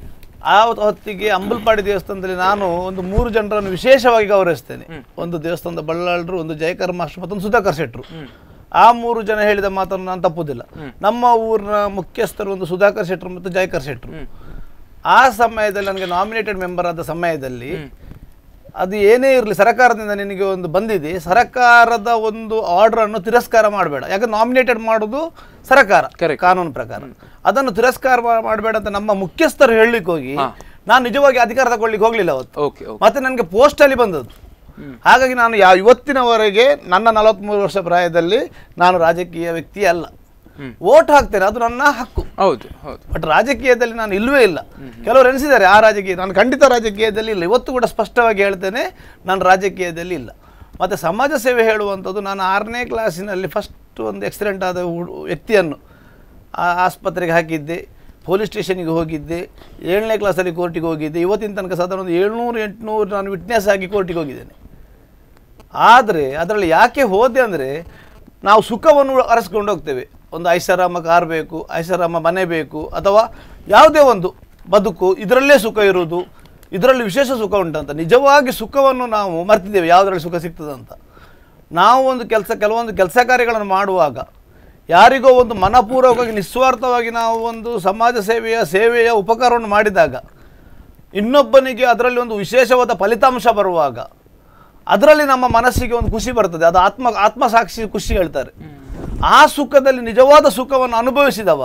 ಆ ಹೊತ್ತಿಗೆ ಅಂಬಲ್ಪಾಡಿ ದೇವಸ್ಥಾನದಲ್ಲಿ ನಾನು ಒಂದು ಮೂರು ಜನರನ್ನು ವಿಶೇಷವಾಗಿ ಗೌರವಿಸ್ತೇನೆ ಒಂದು ದೇವಸ್ಥಾನದ ಬಳ್ಳಾಳರು ಒಂದು ಜಯಕರ್ ಮಾಸ್ಟರ್ ಮತ್ತೊಂದು ಸುಧಾಕರ್ ಶೆಟ್ರು ಆ ಮೂರು ಜನ ಹೇಳಿದ ಮಾತನ್ನು ನಾನು ತಪ್ಪುದಿಲ್ಲ ನಮ್ಮ ಊರಿನ ಮುಖ್ಯಸ್ಥರು ಒಂದು ಸುಧಾಕರ್ ಶೆಟ್ರು ಮತ್ತು ಜಯಕರ್ ಶೆಟ್ರು ಆ ಸಮಯದಲ್ಲಿ ನನಗೆ ನಾಮಿನೇಟೆಡ್ ಮೆಂಬರ್ ಆದ ಸಮಯದಲ್ಲಿ ಅದು ಏನೇ ಇರಲಿ ಸರ್ಕಾರದಿಂದ ನಿನಗೆ ಒಂದು ಬಂದಿದೆ ಸರ್ಕಾರದ ಒಂದು ಆರ್ಡರ್ ಅನ್ನು ತಿರಸ್ಕಾರ ಮಾಡಬೇಡ ಯಾಕಂದ್ರೆ ನಾಮಿನೇಟೆಡ್ ಮಾಡೋದು ಸರ್ಕಾರ Correct. ಕಾನೂನು ಪ್ರಕಾರ ಅದನ್ನು ತಿರಸ್ಕಾರ ಮಾಡಬೇಡ ಅಂತ ನಮ್ಮ ಮುಖ್ಯಸ್ಥರು ಹೇಳಲಿಕ್ಕೆ ಹೋಗಿ ನಾನು ನಿಜವಾಗಿ ಅಧಿಕಾರ ತಗೊಳ್ಳಿಕ್ಕೆ ಹೋಗ್ಲಿಲ್ಲ ಅವತ್ತು ಓಕೆ ಓಕೆ ಮತ್ತೆ ನನಗೆ ಪೋಸ್ಟ್ ಅಲ್ಲಿ ಬಂದದ್ದು ಹಾಗಾಗಿ ನಾನು ಯಾವ ಇವತ್ತಿನವರೆಗೆ ನನ್ನ ನಲವತ್ಮೂರು ವರ್ಷ ಪ್ರಾಯದಲ್ಲಿ ನಾನು ರಾಜಕೀಯ ವ್ಯಕ್ತಿ ಅಲ್ಲ ವೋಟ್ ಹಾಕ್ತೇನೆ ಅದು ನನ್ನ ಹಕ್ಕು ಹೌದು ಹೌದು ಬಟ್ ರಾಜಕೀಯದಲ್ಲಿ ನಾನು ಇಲ್ಲವೇ ಇಲ್ಲ ಕೆಲವರು ಎನಿಸಿದ್ದಾರೆ ಆ ರಾಜಕೀಯ ನಾನು ಖಂಡಿತ ರಾಜಕೀಯದಲ್ಲಿ ಇಲ್ಲ ಇವತ್ತು ಕೂಡ ಸ್ಪಷ್ಟವಾಗಿ ಹೇಳ್ತೇನೆ ನಾನು ರಾಜಕೀಯದಲ್ಲಿ ಇಲ್ಲ ಮತ್ತು ಸಮಾಜ ಸೇವೆ ಹೇಳುವಂಥದ್ದು ನಾನು ಆರನೇ ಕ್ಲಾಸಿನಲ್ಲಿ ಫಸ್ಟ್ ಒಂದು ಆಕ್ಸಿಡೆಂಟ್ ಆದ ಹುಡು- ವ್ಯಕ್ತಿಯನ್ನು ಆ ಆಸ್ಪತ್ರೆಗೆ ಹಾಕಿದ್ದೆ ಪೊಲೀಸ್ ಸ್ಟೇಷನಿಗೆ ಹೋಗಿದ್ದೆ ಏಳನೇ ಕ್ಲಾಸಲ್ಲಿ ಕೋರ್ಟಿಗೆ ಹೋಗಿದ್ದೆ ಇವತ್ತಿನ ತನಕ ಸಾಧಾರಣ ಒಂದು ಏಳ್ನೂರು ಎಂಟುನೂರು ನಾನು ವಿಟ್ನೆಸ್ ಆಗಿ ಕೋರ್ಟಿಗೆ ಹೋಗಿದ್ದೇನೆ ಆದರೆ ಅದರಲ್ಲಿ ಯಾಕೆ ಹೋದೆ ಅಂದರೆ ನಾವು ಸುಖವನ್ನು ಅರಸ್ಕೊಂಡು ಹೋಗ್ತೇವೆ ಒಂದು ಐಷಾರಾಮ ಕಾರ್ ಬೇಕು ಐಷಾರಾಮ ಮನೆ ಬೇಕು ಅಥವಾ ಯಾವುದೇ ಒಂದು ಬದುಕು ಇದರಲ್ಲೇ ಸುಖ ಇರುವುದು ಇದರಲ್ಲಿ ವಿಶೇಷ ಸುಖ ಉಂಟಂತ ನಿಜವಾಗಿ ಸುಖವನ್ನು ನಾವು ಮರ್ತಿದ್ದೇವೆ ಯಾವುದರಲ್ಲಿ ಸುಖ ಸಿಗ್ತದಂತ ನಾವು ಒಂದು ಕೆಲಸ ಕೆಲವೊಂದು ಕೆಲಸ ಕಾರ್ಯಗಳನ್ನು ಮಾಡುವಾಗ ಯಾರಿಗೋ ಒಂದು ಮನಪೂರ್ವಕವಾಗಿ ನಿಸ್ವಾರ್ಥವಾಗಿ ನಾವು ಒಂದು ಸಮಾಜ ಸೇವೆಯ ಸೇವೆಯ ಉಪಕಾರವನ್ನು ಮಾಡಿದಾಗ ಇನ್ನೊಬ್ಬನಿಗೆ ಅದರಲ್ಲಿ ಒಂದು ವಿಶೇಷವಾದ ಫಲಿತಾಂಶ ಬರುವಾಗ ಅದರಲ್ಲಿ ನಮ್ಮ ಮನಸ್ಸಿಗೆ ಒಂದು ಖುಷಿ ಬರ್ತದೆ ಅದು ಆತ್ಮ ಆತ್ಮಸಾಕ್ಷಿ ಖುಷಿ ಹೇಳ್ತಾರೆ ಆ ಸುಖದಲ್ಲಿ ನಿಜವಾದ ಸುಖವನ್ನು ಅನುಭವಿಸಿದವ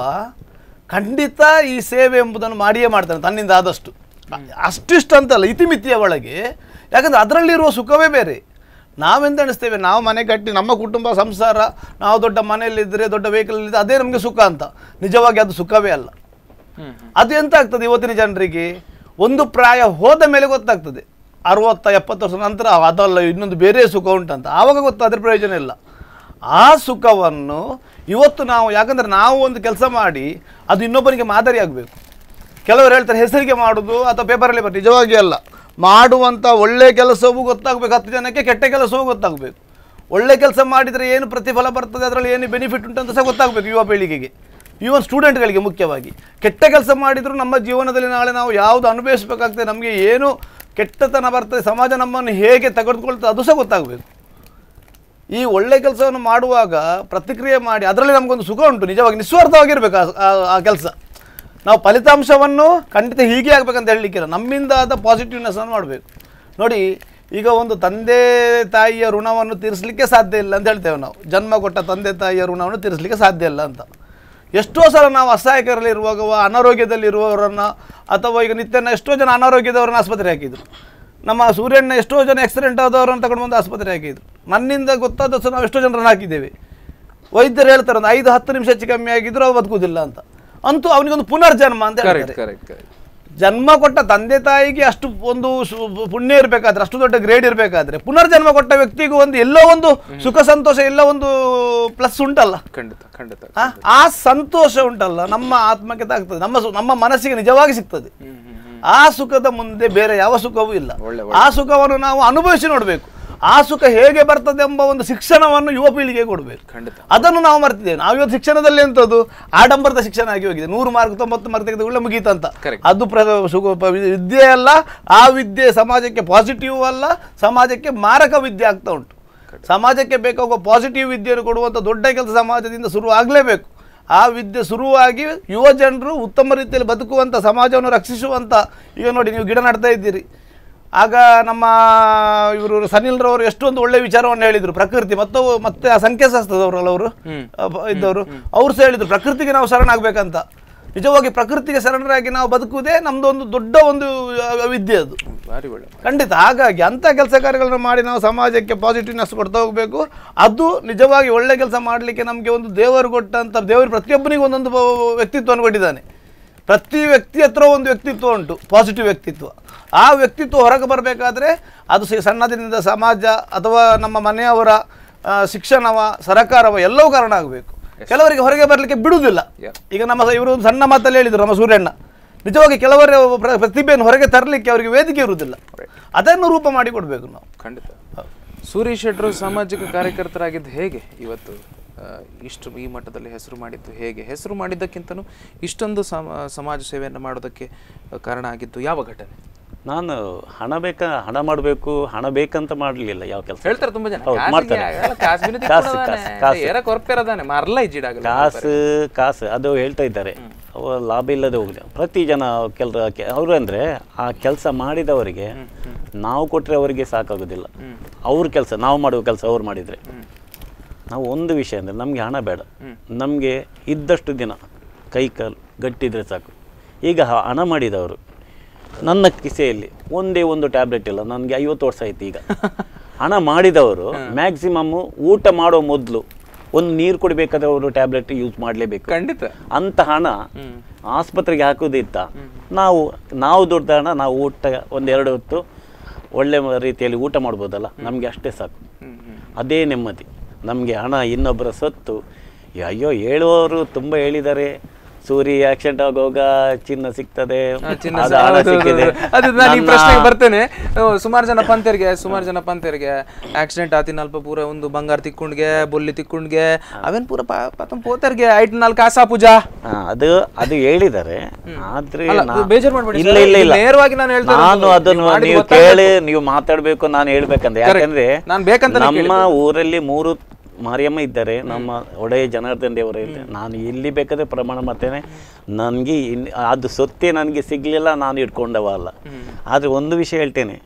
ಖಂಡಿತ ಈ ಸೇವೆ ಎಂಬುದನ್ನು ಮಾಡಿಯೇ ಮಾಡ್ತಾನೆ ತನ್ನಿಂದ ಆದಷ್ಟು ಅಷ್ಟಿಷ್ಟು ಅಂತಲ್ಲ ಇತಿಮಿತಿಯ ಒಳಗೆ ಯಾಕಂದ್ರೆ ಅದರಲ್ಲಿರುವ ಸುಖವೇ ಬೇರೆ ನಾವೆಂತ ಎಣಿಸ್ತೇವೆ ನಾವು ಮನೆ ಕಟ್ಟಿ ನಮ್ಮ ಕುಟುಂಬ ಸಂಸಾರ ನಾವು ದೊಡ್ಡ ಮನೆಯಲ್ಲಿದ್ದರೆ ದೊಡ್ಡ ವೆಹಿಕಲ್ ಇದ್ದರೆ ಅದೇ ನಮಗೆ ಸುಖ ಅಂತ ನಿಜವಾಗಿ ಅದು ಸುಖವೇ ಅಲ್ಲ ಅದು ಎಂತ ಆಗ್ತದೆ ಇವತ್ತಿನ ಜನರಿಗೆ ಒಂದು ಪ್ರಾಯ ಹೋದ ಮೇಲೆ ಗೊತ್ತಾಗ್ತದೆ ಅರವತ್ತ ಎಪ್ಪತ್ತು ವರ್ಷ ನಂತರ ಅದಲ್ಲ ಇನ್ನೊಂದು ಬೇರೆ ಸುಖ ಉಂಟಂತ ಆವಾಗ ಗೊತ್ತು ಅದ್ರ ಪ್ರಯೋಜನ ಇಲ್ಲ ಆ ಸುಖವನ್ನು ಇವತ್ತು ನಾವು ಯಾಕಂದ್ರೆ ನಾವು ಒಂದು ಕೆಲಸ ಮಾಡಿ ಅದು ಇನ್ನೊಬ್ಬನಿಗೆ ಮಾದರಿ ಆಗಬೇಕು ಕೆಲವರು ಹೇಳ್ತಾರೆ ಹೆಸರಿಗೆ ಮಾಡೋದು ಅಥವಾ ಪೇಪರಲ್ಲಿ ಬರ್ತದೆ ನಿಜವಾಗಿ ಅಲ್ಲ ಮಾಡುವಂಥ ಒಳ್ಳೆ ಕೆಲಸವೂ ಗೊತ್ತಾಗಬೇಕು ಹತ್ತು ಜನಕ್ಕೆ ಕೆಟ್ಟ ಕೆಲಸವೂ ಗೊತ್ತಾಗಬೇಕು ಒಳ್ಳೆ ಕೆಲಸ ಮಾಡಿದರೆ ಏನು ಪ್ರತಿಫಲ ಬರ್ತದೆ ಅದರಲ್ಲಿ ಏನು ಬೆನಿಫಿಟ್ ಉಂಟು ಅಂತ ಸಹ ಗೊತ್ತಾಗಬೇಕು ಯುವ ಪೀಳಿಗೆಗೆ ಯುವ ಸ್ಟೂಡೆಂಟ್ಗಳಿಗೆ ಮುಖ್ಯವಾಗಿ ಕೆಟ್ಟ ಕೆಲಸ ಮಾಡಿದರೂ ನಮ್ಮ ಜೀವನದಲ್ಲಿ ನಾಳೆ ನಾವು ಯಾವುದು ಅನುಭವಿಸಬೇಕಾಗ್ತದೆ ನಮಗೆ ಏನು ಕೆಟ್ಟತನ ಬರ್ತದೆ ಸಮಾಜ ನಮ್ಮನ್ನು ಹೇಗೆ ತೆಗೆದುಕೊಳ್ತದೆ ಅದು ಸಹ ಗೊತ್ತಾಗಬೇಕು ಈ ಒಳ್ಳೆ ಕೆಲಸವನ್ನು ಮಾಡುವಾಗ ಪ್ರತಿಕ್ರಿಯೆ ಮಾಡಿ ಅದರಲ್ಲಿ ನಮಗೊಂದು ಸುಖ ಉಂಟು ನಿಜವಾಗಿ ನಿಸ್ವಾರ್ಥವಾಗಿರ್ಬೇಕು ಆ- ಆ- ಆ ಕೆಲಸ ನಾವು ಫಲಿತಾಂಶವನ್ನು ಖಂಡಿತ ಹೀಗೆ ಆಗಬೇಕಂತ ಹೇಳಲಿಕ್ಕಿಲ್ಲ ನಮ್ಮಿಂದ ಆದ ಪಾಸಿಟಿವ್ನೆಸ್ ಅನ್ನು ಮಾಡಬೇಕು ನೋಡಿ ಈಗ ಒಂದು ತಂದೆ ತಾಯಿಯ ಋಣವನ್ನು ತೀರಿಸಲಿಕ್ಕೆ ಸಾಧ್ಯ ಇಲ್ಲ ಅಂತ ಹೇಳ್ತೇವೆ ನಾವು ಜನ್ಮ ಕೊಟ್ಟ ತಂದೆ ತಾಯಿಯ ಋಣವನ್ನು ತೀರಿಸಲಿಕ್ಕೆ ಸಾಧ್ಯ ಇಲ್ಲ ಅಂತ ಎಷ್ಟೋ ಸಲ ನಾವು ಅಸಹಾಯಕರಲ್ಲಿರುವಾಗ ಅನಾರೋಗ್ಯದಲ್ಲಿರುವವರನ್ನು ಅಥವಾ ಈಗ ನಿತ್ಯನ ಎಷ್ಟೋ ಜನ ಅನಾರೋಗ್ಯದವರನ್ನ ಆಸ್ಪತ್ರೆ ಹಾಕಿದ್ರು ನಮ್ಮ ಸೂರ್ಯಣ್ಣ ಎಷ್ಟೋ ಜನ ಆಕ್ಸಿಡೆಂಟ್ ಆದವರನ್ನು ತಗೊಂಡು ಬಂದು ಆಸ್ಪತ್ರೆ ಹಾಕಿದ್ರು ನನ್ನಿಂದ ಗೊತ್ತಾದ ಸಹ ನಾವು ಎಷ್ಟೋ ಜನರನ್ನು ಹಾಕಿದ್ದೇವೆ ವೈದ್ಯರು ಹೇಳ್ತಾರೆ ಒಂದು ಐದು ಹತ್ತು ನಿಮಿಷ ಹೆಚ್ಚು ಕಮ್ಮಿ ಆಗಿದ್ರು ಅವ್ರು ಬದುಕುವುದಿಲ್ಲ ಅಂತ ಅಂತೂ ಅವನಿಗೊಂದು ಪುನರ್ಜನ್ಮ ಅಂತ ಕರೆಕ್ಟ್ ಹೇಳ್ತಾರೆ ಕರೆಕ್ಟ್ ಕರೆಕ್ಟ್ ಜನ್ಮ ಕೊಟ್ಟ ತಂದೆ ತಾಯಿಗೆ ಅಷ್ಟು ಒಂದು ಸು- ಪುಣ್ಯ ಇರಬೇಕಾದ್ರೆ ಅಷ್ಟು ದೊಡ್ಡ ಗ್ರೇಡ್ ಇರಬೇಕಾದ್ರೆ ಪುನರ್ಜನ್ಮ ಕೊಟ್ಟ ವ್ಯಕ್ತಿಗೂ ಒಂದು ಎಲ್ಲೋ ಒಂದು ಸುಖ ಸಂತೋಷ ಎಲ್ಲೋ ಒಂದು ಪ್ಲಸ್ ಉಂಟಲ್ಲ ಖಂಡಿತ ಖಂಡಿತ ಆ- ಆ ಸಂತೋಷ ಉಂಟಲ್ಲ ನಮ್ಮ ಆತ್ಮಕ್ಕೆ ತಾಗ್ತದೆ ನಮ್ಮ ಸು- ನಮ್ಮ ಮನಸ್ಸಿಗೆ ನಿಜವಾಗಿ ಸಿಗ್ತದೆ ಆ ಸುಖದ ಮುಂದೆ ಬೇರೆ ಯಾವ ಸುಖವೂ ಇಲ್ಲ ಆ ಸುಖವನ್ನು ನಾವು ಅನುಭವಿಸಿ ನೋಡಬೇಕು ಆ ಸುಖ ಹೇಗೆ ಬರ್ತದೆ ಎಂಬ ಒಂದು ಶಿಕ್ಷಣವನ್ನು ಯುವ ಪೀಳಿಗೆ ಕೊಡಬೇಕು ಖಂಡಿತ. ಅದನ್ನು ನಾವು ಮರ್ತಿದ್ದೇವೆ ನಾವು ಇವತ್ತು ಶಿಕ್ಷಣದಲ್ಲಿ ಎಂತದ್ದು ಆಡಂಬರದ ಶಿಕ್ಷಣ ಆಗಿ ಹೋಗಿದೆ ನೂರು ಮಾರ್ಕ್ ತೊಂಬತ್ತು ಮಾರ್ಕ್ ತೆಗೆದು ಒಳ್ಳೆ ಮುಗೀತಂತ Correct. ಅದು ಪ್ರ ಸುಖ ಪ- ವಿದ್ಯೆ ಅಲ್ಲ ಆ ವಿದ್ಯೆ ಸಮಾಜಕ್ಕೆ ಪಾಸಿಟಿವ್ ಅಲ್ಲ ಸಮಾಜಕ್ಕೆ ಮಾರಕ ವಿದ್ಯೆ ಆಗ್ತಾ ಉಂಟು ಸಮಾಜಕ್ಕೆ ಬೇಕಾಗುವ ಪಾಸಿಟಿವ್ ವಿದ್ಯೆಯನ್ನು ಕೊಡುವಂಥ ದೊಡ್ಡ ಕೆಲಸ ಸಮಾಜದಿಂದ ಶುರು ಆಗಲೇಬೇಕು ಆ ವಿದ್ಯೆ ಶುರುವಾಗಿ ಯುವ ಜನರು ಉತ್ತಮ ರೀತಿಯಲ್ಲಿ ಬದುಕುವಂಥ ಸಮಾಜವನ್ನು ರಕ್ಷಿಸುವಂಥ ಈಗ ನೋಡಿ ನೀವು ಗಿಡ ನಡ್ತಾ ಇದ್ದೀರಿ ಆಗ ನಮ್ಮ ಇವರು ಸನಿಲ್ರವರು ಎಷ್ಟೊಂದು ಒಳ್ಳೆ ವಿಚಾರವನ್ನು ಹೇಳಿದರು ಪ್ರಕೃತಿ ಮತ್ತು ಮತ್ತೆ ಆ ಸಂಖ್ಯಾಶಾಸ್ತ್ರದವರಲ್ಲ ಅವರು ಇದ್ದವರು ಅವರು ಸಹ ಹೇಳಿದರು ಪ್ರಕೃತಿಗೆ ನಾವು ಶರಣಾಗಬೇಕಂತ ನಿಜವಾಗಿ ಪ್ರಕೃತಿಗೆ ಶರಣರಾಗಿ ನಾವು ಬದುಕುವುದೇ ನಮ್ದು ಒಂದು ದೊಡ್ಡ ಒಂದು ಆ, ವಿದ್ಯೆ ಅದು ಭಾರಿ ಒಳ್ಳೆ ಖಂಡಿತ ಹಾಗಾಗಿ ಅಂಥ ಕೆಲಸ ಕಾರ್ಯಗಳನ್ನು ಮಾಡಿ ನಾವು ಸಮಾಜಕ್ಕೆ ಪಾಸಿಟಿವ್ನೆಸ್ ಕೊಡ್ತಾ ಹೋಗಬೇಕು ಅದು ನಿಜವಾಗಿ ಒಳ್ಳೆ ಕೆಲಸ ಮಾಡಲಿಕ್ಕೆ ನಮಗೆ ಒಂದು ದೇವರು ಕೊಟ್ಟಂಥ ದೇವರು ಪ್ರತಿಯೊಬ್ಬನಿಗೂ ಒಂದೊಂದು ಬ- ವ್ಯಕ್ತಿತ್ವವನ್ನು ಕೊಟ್ಟಿದ್ದಾನೆ ಪ್ರತಿ ವ್ಯಕ್ತಿ ಹತ್ರ ಒಂದು ವ್ಯಕ್ತಿತ್ವ ಉಂಟು ಪಾಸಿಟಿವ್ ವ್ಯಕ್ತಿತ್ವ ಆ ವ್ಯಕ್ತಿತ್ವ ಹೊರಗೆ ಬರಬೇಕಾದ್ರೆ ಅದು ಸಿ- ಸಣ್ಣದಿನಿಂದ ಸಮಾಜ ಅಥವಾ ನಮ್ಮ ಮನೆಯವರ ಆ, ಶಿಕ್ಷಣವ ಸರಕಾರವ ಎಲ್ಲವೂ ಕಾರಣ ಆಗಬೇಕು ಕೆಲವರಿಗೆ ಹೊರಗೆ ಬರಲಿಕ್ಕೆ ಬಿಡುವುದಿಲ್ಲ Yeah. ಈಗ ನಮ್ಮ ಸ- ಇವರು ಒಂದು ಸಣ್ಣ ಮಾತಲ್ಲಿ ಹೇಳಿದರು ನಮ್ಮ ಸೂರ್ಯಣ್ಣ ನಿಜವಾಗಿ ಕೆಲವರ ಪ್ರ- ಪ್ರತಿಭೆಯನ್ನು ಹೊರಗೆ ತರಲಿಕ್ಕೆ ಅವರಿಗೆ ವೇದಿಕೆ ಇರುವುದಿಲ್ಲ ಅದನ್ನು ರೂಪ ಮಾಡಿ ಕೊಡಬೇಕು ನಾವು ಖಂಡಿತ ಸೂರ್ಯ ಶೆಟ್ರು ಸಾಮಾಜಿಕ ಕಾರ್ಯಕರ್ತರಾಗಿದ್ದು ಹೇಗೆ ಇವತ್ತು ಆ, ಇಷ್ಟು ಈ ಮಟ್ಟದಲ್ಲಿ ಹೆಸರು ಮಾಡಿದ್ದು ಹೇಗೆ ಹೆಸರು ಮಾಡಿದ್ದಕ್ಕಿಂತನೂ ಇಷ್ಟೊಂದು ಸಮ ಸಮಾಜ ಸೇವೆಯನ್ನು ಮಾಡೋದಕ್ಕೆ ಆ, ಕಾರಣ ಆಗಿದ್ದು ಯಾವ ಘಟನೆ ನಾನು ಹಣ ಬೇಕಾ ಹಣ ಮಾಡಬೇಕು ಹಣ ಬೇಕಂತ ಮಾಡಲಿಲ್ಲ ಯಾವ ಕೆಲಸ ಹೇಳ್ತಾರೆ ತುಂಬಾ ಜನ ಹೌದು, ಕಾಸಿಗೆ ಮಾಡ್ತಾರೆ. ಆಗಲ್ಲ, ಕಾಸಿನ ಕಾಸು, ತಿಕ್ಕೊಳದಾನೆ. ಕಾಸು, ಕಾಸು. ಏರ ಕೊರ್ಪೆರದಾನೆ ಮರಲ್ಲ ಇಜ್ಜಿಡಾಗಲ್ಲ ಕಾಸು ಕಾಸು ಅದು ಹೇಳ್ತಾ ಇದ್ದಾರೆ ಅವ ಲಾಭ ಇಲ್ಲದೆ ಹೋಗಿದೆ ಪ್ರತಿ ಜನ ಕೆಲ ಅವರು ಅಂದರೆ ಆ ಕೆಲಸ ಮಾಡಿದವರಿಗೆ ನಾವು ಕೊಟ್ಟರೆ ಅವರಿಗೆ ಸಾಕಾಗೋದಿಲ್ಲ ಅವ್ರ ಕೆಲಸ ನಾವು ಮಾಡುವ ಕೆಲಸ ಅವ್ರು ಮಾಡಿದರೆ ನಾವು ಒಂದು ವಿಷಯ ಅಂದರೆ ನಮಗೆ ಹಣ ಬೇಡ ನಮಗೆ ಇದ್ದಷ್ಟು ದಿನ ಕೈ ಕಾಲು ಗಟ್ಟಿದ್ರೆ ಸಾಕು ಈಗ ಹ- ಹಣ ಮಾಡಿದವರು ನನ್ನ ಕಿಸೆಯಲ್ಲಿ ಒಂದೇ ಒಂದು ಟ್ಯಾಬ್ಲೆಟ್ ಇಲ್ಲ ನನಗೆ ಐವತ್ತು ವರ್ಷ ಆಯ್ತು ಈಗ ಹಣ ಮಾಡಿದವರು ಮ್ಯಾಕ್ಸಿಮಮ್ ಊಟ ಮಾಡೋ ಮೊದಲು ಒಂದು ನೀರು ಕುಡಿಬೇಕಾದ್ರೆ ಅವರು ಟ್ಯಾಬ್ಲೆಟ್ ಯೂಸ್ ಮಾಡಲೇಬೇಕು ಖಂಡಿತ ಅಂತ ಹಣ ಆಸ್ಪತ್ರೆಗೆ ಹಾಕೋದಿತ್ತ ನಾವು ನಾವು ದೊಡ್ಡ ಹಣ ನಾವು ಊಟ ಒಂದೆರಡು ಹೊತ್ತು ಒಳ್ಳೆ ಮ- ರೀತಿಯಲ್ಲಿ ಊಟ ಮಾಡ್ಬೋದಲ್ಲ ನಮಗೆ ಅಷ್ಟೇ ಸಾಕು ಅದೇ ನೆಮ್ಮದಿ ನಮಗೆ ಹಣ ಇನ್ನೊಬ್ಬರ ಸೊತ್ತು ಅಯ್ಯೋ ಹೇಳುವವರು ತುಂಬ ಹೇಳಿದ್ದಾರೆ ಸೂರಿ ಆಕ್ಸಿಡೆಂಟ್ ಆಗುವಾಗ ಚಿನ್ನ ಸಿಗ್ತದೆ ಆ, ಚಿನ್ನ ಅದು ಸ- ಹಣ ಹೌದು, ಹೌದು, ಸಿಕ್ಕಿದೆ ಹೌದು. ಅದು ನಾನು ಈ ನನ್ನ- ಪ್ರಶ್ನೆಗೆ ಬರ್ತೇನೆ ಸುಮಾರು ಜನ ಪಂತೇರಿಗೆ ಸುಮಾರು ಜನ ಪಂತೇರಿಗೆ ಆಕ್ಸಿಡೆಂಟ್ ಆತಿನ ಅಲ್ಪ ಪೂರ ಒಂದು ಬಂಗಾರ ತಿಕ್ಕೊಂಡ್ಗೆ ಬೊಲ್ಲಿ ತಿಕ್ಕೊಂಡ್ಗೆ ಅವೇನ್ ಪೂರ ಪಾ- ಪತಂ ಪೋತರ್ಗೆ ಐಟ್ ನಾಲ್ಕು ಕಾಸಾ ಪೂಜಾ ಹಾ, ಅದು ಅದು ಹೇಳಿದ್ದಾರೆ ಆದ್ರೆ ಅಲ್ಲ, ನಾ- ಬೇಜಾರ್ ಮಾಡ್ಬೇಡಿ ಇಲ್ಲ ಸರ್. ಇಲ್ಲ ಇಲ್ಲ ಇದು ನೇರವಾಗಿ ನಾನು ಹೇಳ್ತಾ ನಾನು ಇರೋದು. ಅದನ್ನು ನೀವು ಮಾಡಿದ್ದು ನೀವು ಗೊತ್ತಾಗ್ಬೇಕು. ಕೇಳಿ ನೀವು ಮಾತಾಡ್ಬೇಕು ನಾನು ಹೇಳ್ಬೇಕಂದ್ರೆ ಯಾಕಂದ್ರೆ ನಾನ್ ಬೇಕಂತಾನೆ ನಮ್ಮ ಊರಲ್ಲಿ ಮೂರು ಮಾರಿಯಮ್ಮ ಇದ್ದಾರೆ ನಮ್ಮ ಒಡೆಯ ಜನಾರ್ದನ್ ದೇವರು ಇದ್ದಾರೆ ನಾನು ಎಲ್ಲಿ ಬೇಕಾದ್ರೆ ಪ್ರಮಾಣ ಮಾಡ್ತೇನೆ ನನಗೆ ಅದು ಸೊತ್ತೆ ನನಗೆ ಸಿಗ್ಲಿಲ್ಲ ನಾನು ಇಟ್ಕೊಂಡವ ಅಲ್ಲ ಆದ್ರೆ ಒಂದು ವಿಷಯ ಹೇಳ್ತೇನೆ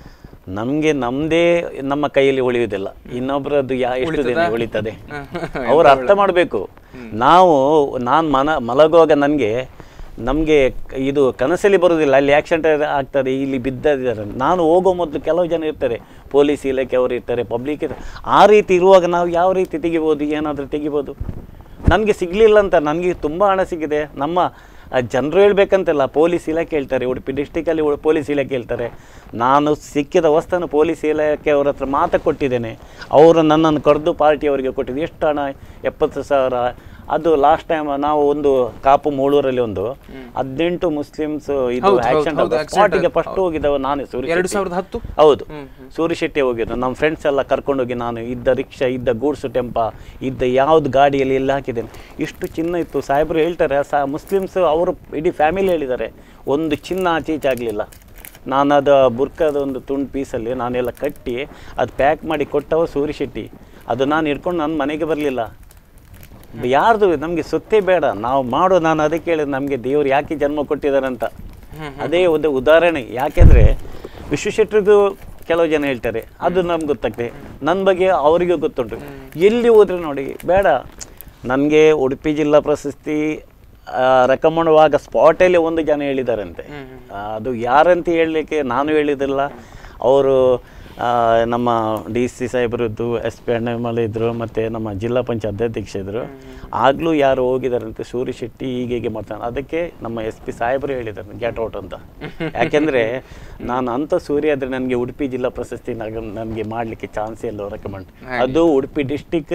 ನಮಗೆ ನಮ್ಮದೇ ನಮ್ಮ ಕೈಯಲ್ಲಿ ಉಳಿಯುವುದಿಲ್ಲ ಇನ್ನೊಬ್ಬರದ್ದು ಯಾ ಎಷ್ಟು ದಿನ ಉಳಿತದೆ ಅವ್ರು ಅರ್ಥ ಮಾಡಬೇಕು ನಾವು ನಾನು ಮನ ಮಲಗುವಾಗ ನನಗೆ ನಮಗೆ ಇದು ಕನಸಲ್ಲಿ ಬರುವುದಿಲ್ಲ ಅಲ್ಲಿ ಆಕ್ಸಿಡೆಂಟ್ ಆಗ್ತದೆ ಇಲ್ಲಿ ಬಿದ್ದಿದ್ದಾರೆ ನಾನು ಹೋಗೋ ಮೊದಲು ಕೆಲವು ಜನ ಇರ್ತಾರೆ ಪೊಲೀಸ್ ಇಲಾಖೆಯವರು ಇರ್ತಾರೆ ಪಬ್ಲಿಕ್ ಇರ್ತಾರೆ ಆ ರೀತಿ ಇರುವಾಗ ನಾವು ಯಾವ ರೀತಿ ತೆಗಿಬೋದು ಏನಾದರೂ ತೆಗಿಬೋದು ನನಗೆ ಸಿಗಲಿಲ್ಲ ಅಂತ ನನಗೆ ತುಂಬ ಹಣ ಸಿಕ್ಕಿದೆ ನಮ್ಮ ಜನರು ಹೇಳ್ಬೇಕಂತಲ್ಲ ಪೊಲೀಸ್ ಇಲಾಖೆ ಹೇಳ್ತಾರೆ ಉಡುಪಿ ಡಿಸ್ಟಿಕಲ್ಲಿ ಪೊಲೀಸ್ ಇಲಾಖೆ ಹೇಳ್ತಾರೆ ನಾನು ಸಿಕ್ಕಿದ ವಸ್ತುನ ಪೊಲೀಸ್ ಇಲಾಖೆ ಅವ್ರ ಹತ್ರ ಮಾತು ಕೊಟ್ಟಿದ್ದೇನೆ ಅವರು ನನ್ನನ್ನು ಕರೆದು ಪಾರ್ಟಿಯವರಿಗೆ ಕೊಟ್ಟಿದ್ದು ಎಷ್ಟು ಹಣ ಎಪ್ಪತ್ತು ಸಾವಿರ ಅದು ಲಾಸ್ಟ್ ಟೈಮ್ ನಾವು ಒಂದು ಕಾಪು ಮೂಳೂರಲ್ಲಿ ಒಂದು ಹದಿನೆಂಟು ಮುಸ್ಲಿಮ್ಸ್ ಇದು ಹೌದು, ಹೌದು, ಆಕ್ಸಿಡೆಂಟ್ ಹೌದು, accident ಸ್ಪಾಟಿಗೆ ಆಯ್ತು. ಫಸ್ಟ್ ಹೋಗಿದ್ದವ ನಾನೇ ಸೂರ್ಯ ಎರಡು ಶೆಟ್ಟಿ. ಸಾವಿರದ ಹತ್ತು? ಹೌದು ಸೂರ್ಯ ಶೆಟ್ಟಿ ಹೋಗಿದ್ದು ನಮ್ಮ ಫ್ರೆಂಡ್ಸ್ ಎಲ್ಲ ಕರ್ಕೊಂಡೋಗಿ ನಾನು ಇದ್ದ ರಿಕ್ಷಾ ಇದ್ದ ಗೂಡ್ಸ್ ಟೆಂಪ ಇದ್ದ ಯಾವ್ದು ಗಾಡಿಯಲ್ಲಿ ಎಲ್ಲ ಹಾಕಿದ್ದೇನೆ ಇಷ್ಟು ಚಿನ್ನ ಇತ್ತು ಸಾಹೇಬರು ಹೇಳ್ತಾರೆ ಸಾ ಮುಸ್ಲಿಮ್ಸ್ ಅವರು ಇಡೀ ಫ್ಯಾಮಿಲಿ ಹೇಳಿದ್ದಾರೆ ಒಂದು ಚಿನ್ನ ಆಚೆ ಈಚೆ ಆಗಲಿಲ್ಲ ನಾನು ಅದು ಬುರ್ಕದ ಒಂದು ತುಂಡು ಪೀಸಲ್ಲಿ ನಾನೆಲ್ಲ ಕಟ್ಟಿ ಅದು ಪ್ಯಾಕ್ ಮಾಡಿ ಕೊಟ್ಟವ ಸೂರ್ಯ ಶೆಟ್ಟಿ ಅದು ನಾನು ಹಿಡ್ಕೊಂಡು ನನ್ನ ಮನೆಗೆ ಬರಲಿಲ್ಲ ಯಾರ್ದು ನಮಗೆ ಸೊತ್ತೇ ಬೇಡ ನಾವು ಮಾಡೋ ನಾನು ಅದಕ್ಕೆ ಹೇಳಿದ್ ನಮಗೆ ದೇವ್ರು ಯಾಕೆ ಜನ್ಮ ಕೊಟ್ಟಿದ್ದಾರೆ ಅಂತ ಅದೇ ಒಂದು ಉದಾಹರಣೆ ಯಾಕೆಂದರೆ ವಿಶ್ವಶೆಟ್ಟರಿಗೂ ಕೆಲವು ಜನ ಹೇಳ್ತಾರೆ ಅದು ನಮ್ಗೆ ಗೊತ್ತಾಗ್ತದೆ ನನ್ನ ಬಗ್ಗೆ ಅವರಿಗೂ ಗೊತ್ತುಂಟು ಎಲ್ಲಿ ಹೋದ್ರೆ ನೋಡಿ ಬೇಡ ನನಗೆ ಉಡುಪಿ ಜಿಲ್ಲಾ ಪ್ರಶಸ್ತಿ ರೆಕಮೆಂಡುವಾಗ ಸ್ಪಾಟಲ್ಲಿ ಒಂದು ಜನ ಹೇಳಿದಾರಂತೆ ಆ, ಅದು ಯಾರಂತ ಹೇಳಲಿಕ್ಕೆ ನಾನು ಹೇಳಿದಿಲ್ಲ ಅವರು ನಮ್ಮ ಡಿ ಸಿ ಸಾಹೇಬರದ್ದು ಎಸ್ ಪಿ ಅಣ್ಣಮಲೆ ಇದ್ದರು ಮತ್ತು ನಮ್ಮ ಜಿಲ್ಲಾ ಪಂಚಾಯತ್ ಅಧ್ಯಕ್ಷ ಇದ್ದರು ಆಗಲೂ ಯಾರು ಹೋಗಿದಾರಂತೆ ಸೂರ್ಯ ಶೆಟ್ಟಿ ಹೀಗೆ ಹೀಗೆ ಮಾಡ್ತಾನೆ ಅದಕ್ಕೆ ನಮ್ಮ ಎಸ್ ಪಿ ಸಾಹೇಬರು ಹೇಳಿದ್ದಾರೆ ಗೆಟ್ ಔಟ್ ಅಂತ ಯಾಕೆಂದರೆ ನಾನು ಅಂಥ ಸೂರ್ಯ ಆದರೆ ನನಗೆ ಉಡುಪಿ ಜಿಲ್ಲಾ ಪ್ರಶಸ್ತಿ ನನಗೆ ಮಾಡಲಿಕ್ಕೆ ಚಾನ್ಸೇ ಇಲ್ಲ ರೆಕಮೆಂಡ್ ಅದು ಉಡುಪಿ ಡಿಸ್ಟಿಕ್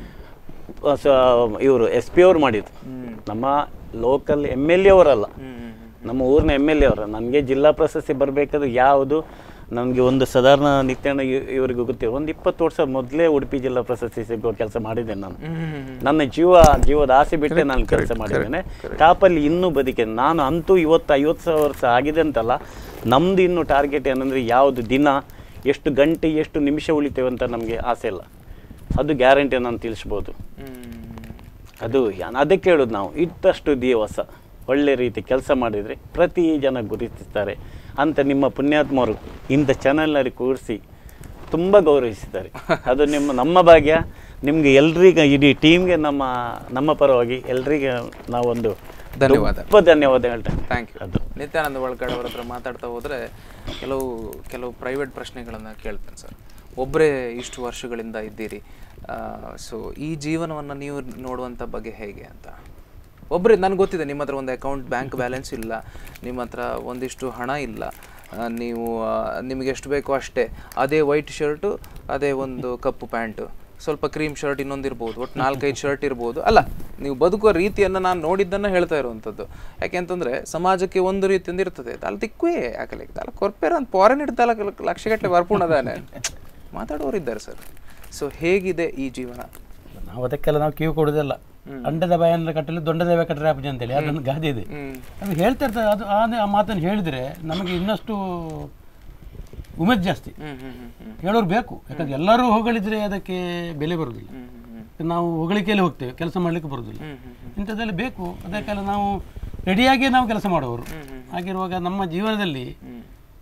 ಇವರು ಎಸ್ ಪಿ ಅವ್ರು ಮಾಡಿದ್ದು ನಮ್ಮ ಲೋಕಲ್ ಎಮ್ ಎಲ್ ಎ ಅವರಲ್ಲ ನಮ್ಮ ಊರಿನ ಎಮ್ ಎಲ್ ಎ ಅವರು ನನಗೆ ಜಿಲ್ಲಾ ಪ್ರಶಸ್ತಿ ಬರಬೇಕಾದ್ರೆ ಯಾವುದು ನನಗೆ ಒಂದು ಸಾಧಾರಣ ನಿತ್ಯಾನ ಇವರಿಗೂ ಗೊತ್ತಿಲ್ಲ ಒಂದು ಇಪ್ಪತ್ತು ವರ್ಷ ಮೊದಲೇ ಉಡುಪಿ ಜಿಲ್ಲಾ ಪ್ರಶಸ್ತಿ ಸಿಗೋ ಕೆಲಸ ಮಾಡಿದ್ದೇನೆ ನಾನು ನನ್ನ ಜೀವ ಜೀವದ ಆಸೆ ಬಿಟ್ಟೆ ನಾನು ಕೆಲಸ ಮಾಡಿದ್ದೇನೆ ಟಾಪಲ್ಲಿ ಇನ್ನೂ ಬದುಕಿದೆ ನಾನು ಅಂತೂ ಇವತ್ತು ಐವತ್ತು ಸಾವಿರ ವರ್ಷ ಆಗಿದೆ ಅಂತಲ್ಲ ನಮ್ದು ಇನ್ನು ಟಾರ್ಗೆಟ್ ಏನಂದರೆ ಯಾವುದು ದಿನ ಎಷ್ಟು ಗಂಟೆ ಎಷ್ಟು ನಿಮಿಷ ಉಳಿತೇವೆ ಅಂತ ನಮಗೆ ಆಸೆ ಇಲ್ಲ ಅದು ಗ್ಯಾರಂಟಿ ನಾನು ತಿಳಿಸ್ಬೋದು ಅದು ಯಾ- ಅದಕ್ಕೆ ಹೇಳೋದು ನಾವು ಇದ್ದಷ್ಟು ದಿವಸ ಒಳ್ಳೆ ರೀತಿ ಕೆಲಸ ಮಾಡಿದರೆ ಪ್ರತಿ ಜನ ಗುರುತಿಸ್ತಾರೆ ಅಂತ ನಿಮ್ಮ ಪುಣ್ಯಾತ್ಮರು ಇಂಥ ಚಾನಲ್ನಲ್ಲಿ ಕೂರಿಸಿ ತುಂಬ ಗೌರವಿಸಿದ್ದಾರೆ ಅದು ನಿಮ್ಮ ನಮ್ಮ ಭಾಗ್ಯ ನಿಮಗೆ ಎಲ್ರಿಗ ಇಡೀ ಟೀಮ್ಗೆ ನಮ್ಮ ನಮ್ಮ ಪರವಾಗಿ ಎಲ್ರಿಗೆ ನಾವೊಂದು ಧನ್ಯವಾದ. ತುಂಬ ಧನ್ಯವಾದ ಹೇಳ್ತೇನೆ ಥ್ಯಾಂಕ್ ಯು ಅದು ನಿತ್ಯಾನಂದ ಒಳಗಡೆ ಅವ್ರ ಹತ್ರ ಮಾತಾಡ್ತಾ ಹೋದ್ರೆ ಕೆಲವು ಕೆಲವು ಪ್ರೈವೇಟ್ ಪ್ರಶ್ನೆಗಳನ್ನು ಕೇಳ್ತೇನೆ ಸರ್ ಒಬ್ಬರೇ ಇಷ್ಟು ವರ್ಷಗಳಿಂದ ಇದ್ದೀರಿ ಸೊ ಈ ಜೀವನವನ್ನು ನೀವು ನೋಡುವಂಥ ಬಗ್ಗೆ ಹೇಗೆ ಅಂತ ಒಬ್ಬರೇ ನನಗೆ ಗೊತ್ತಿದೆ ನಿಮ್ಮ ಹತ್ರ ಒಂದು ಅಕೌಂಟ್ ಬ್ಯಾಂಕ್ ಬ್ಯಾಲೆನ್ಸ್ ಇಲ್ಲ ನಿಮ್ಮ ಹತ್ರ ಒಂದಿಷ್ಟು ಹಣ ಇಲ್ಲ ಆ, ನೀವು ಆ, ನಿಮಗೆ ಎಷ್ಟು ಬೇಕೋ ಅಷ್ಟೇ ಅದೇ ವೈಟ್ ಶರ್ಟು ಅದೇ ಒಂದು ಕಪ್ಪು ಪ್ಯಾಂಟು ಸ್ವಲ್ಪ ಕ್ರೀಮ್ ಶರ್ಟ್ ಇನ್ನೊಂದಿರ್ಬೋದು ಒಟ್ಟು ನಾಲ್ಕೈದು ಶರ್ಟ್ ಇರ್ಬೋದು ಅಲ್ಲ ನೀವು ಬದುಕುವ ರೀತಿಯನ್ನು ನಾನು ನೋಡಿದ್ದನ್ನು ಹೇಳ್ತಾ ಇರುವಂಥದ್ದು ಯಾಕೆಂತಂದರೆ ಸಮಾಜಕ್ಕೆ ಒಂದು ರೀತಿಯಿಂದ ಇರ್ತದೆ ತಾಲ ತಿಕ್ಕುವೆ ಯಾಕಲೆ ತಾಲ ಕೊರ್ಪೇರ ಅಂತ ಪೋರನ್ ಇಡ್ತಾಲ ಲಕ್ಷಗಟ್ಟಲೆ ಬರ್ಪುಣದಾನೆ ಮಾತಾಡೋರು ಇದ್ದಾರೆ ಸರ್ ಸೊ ಹೇಗಿದೆ ಈ ಜೀವನ ನಾವು ಅದಕ್ಕೆಲ್ಲ ನಾವು ಕಿವಿ ಕೊಡುವುದಿಲ್ಲ ಅಂಡದ ಬಾಯನ್ನ ಕಟ್ಟಲು ದೊಡ್ಡದ ಬಾಯ ಕಟ್ಟರೆ ಅಪ್ಪಜಿ ಅಂತೇಳಿ ಅದೊಂದು ಗಾದೆ ಇದೆ ಅದು ಹೇಳ್ತಾ ಇರ್ತಾರೆ ಅದು ಆ ಆ ಮಾತನ್ನು ಹೇಳಿದರೆ ನಮಗೆ ಇನ್ನಷ್ಟು ಉಮೇದ್ ಜಾಸ್ತಿ ಹೇಳೋರು ಬೇಕು ಯಾಕಂದ್ರೆ ಎಲ್ಲರೂ ಹೊಗಳಿದ್ರೆ ಅದಕ್ಕೆ ಬೆಲೆ ಬರುವುದಿಲ್ಲ ನಾವು ಹೊಗಳಿಕೆಯಲ್ಲಿ ಹೋಗ್ತೇವೆ ಕೆಲಸ ಮಾಡಲಿಕ್ಕೆ ಬರುವುದಿಲ್ಲ ಇಂಥದ್ದೆಲ್ಲ ಬೇಕು ಅದಕ್ಕೆಲ್ಲ ನಾವು ರೆಡಿಯಾಗಿಯೇ ನಾವು ಕೆಲಸ ಮಾಡುವವರು ಹಾಗಿರುವಾಗ ನಮ್ಮ ಜೀವನದಲ್ಲಿ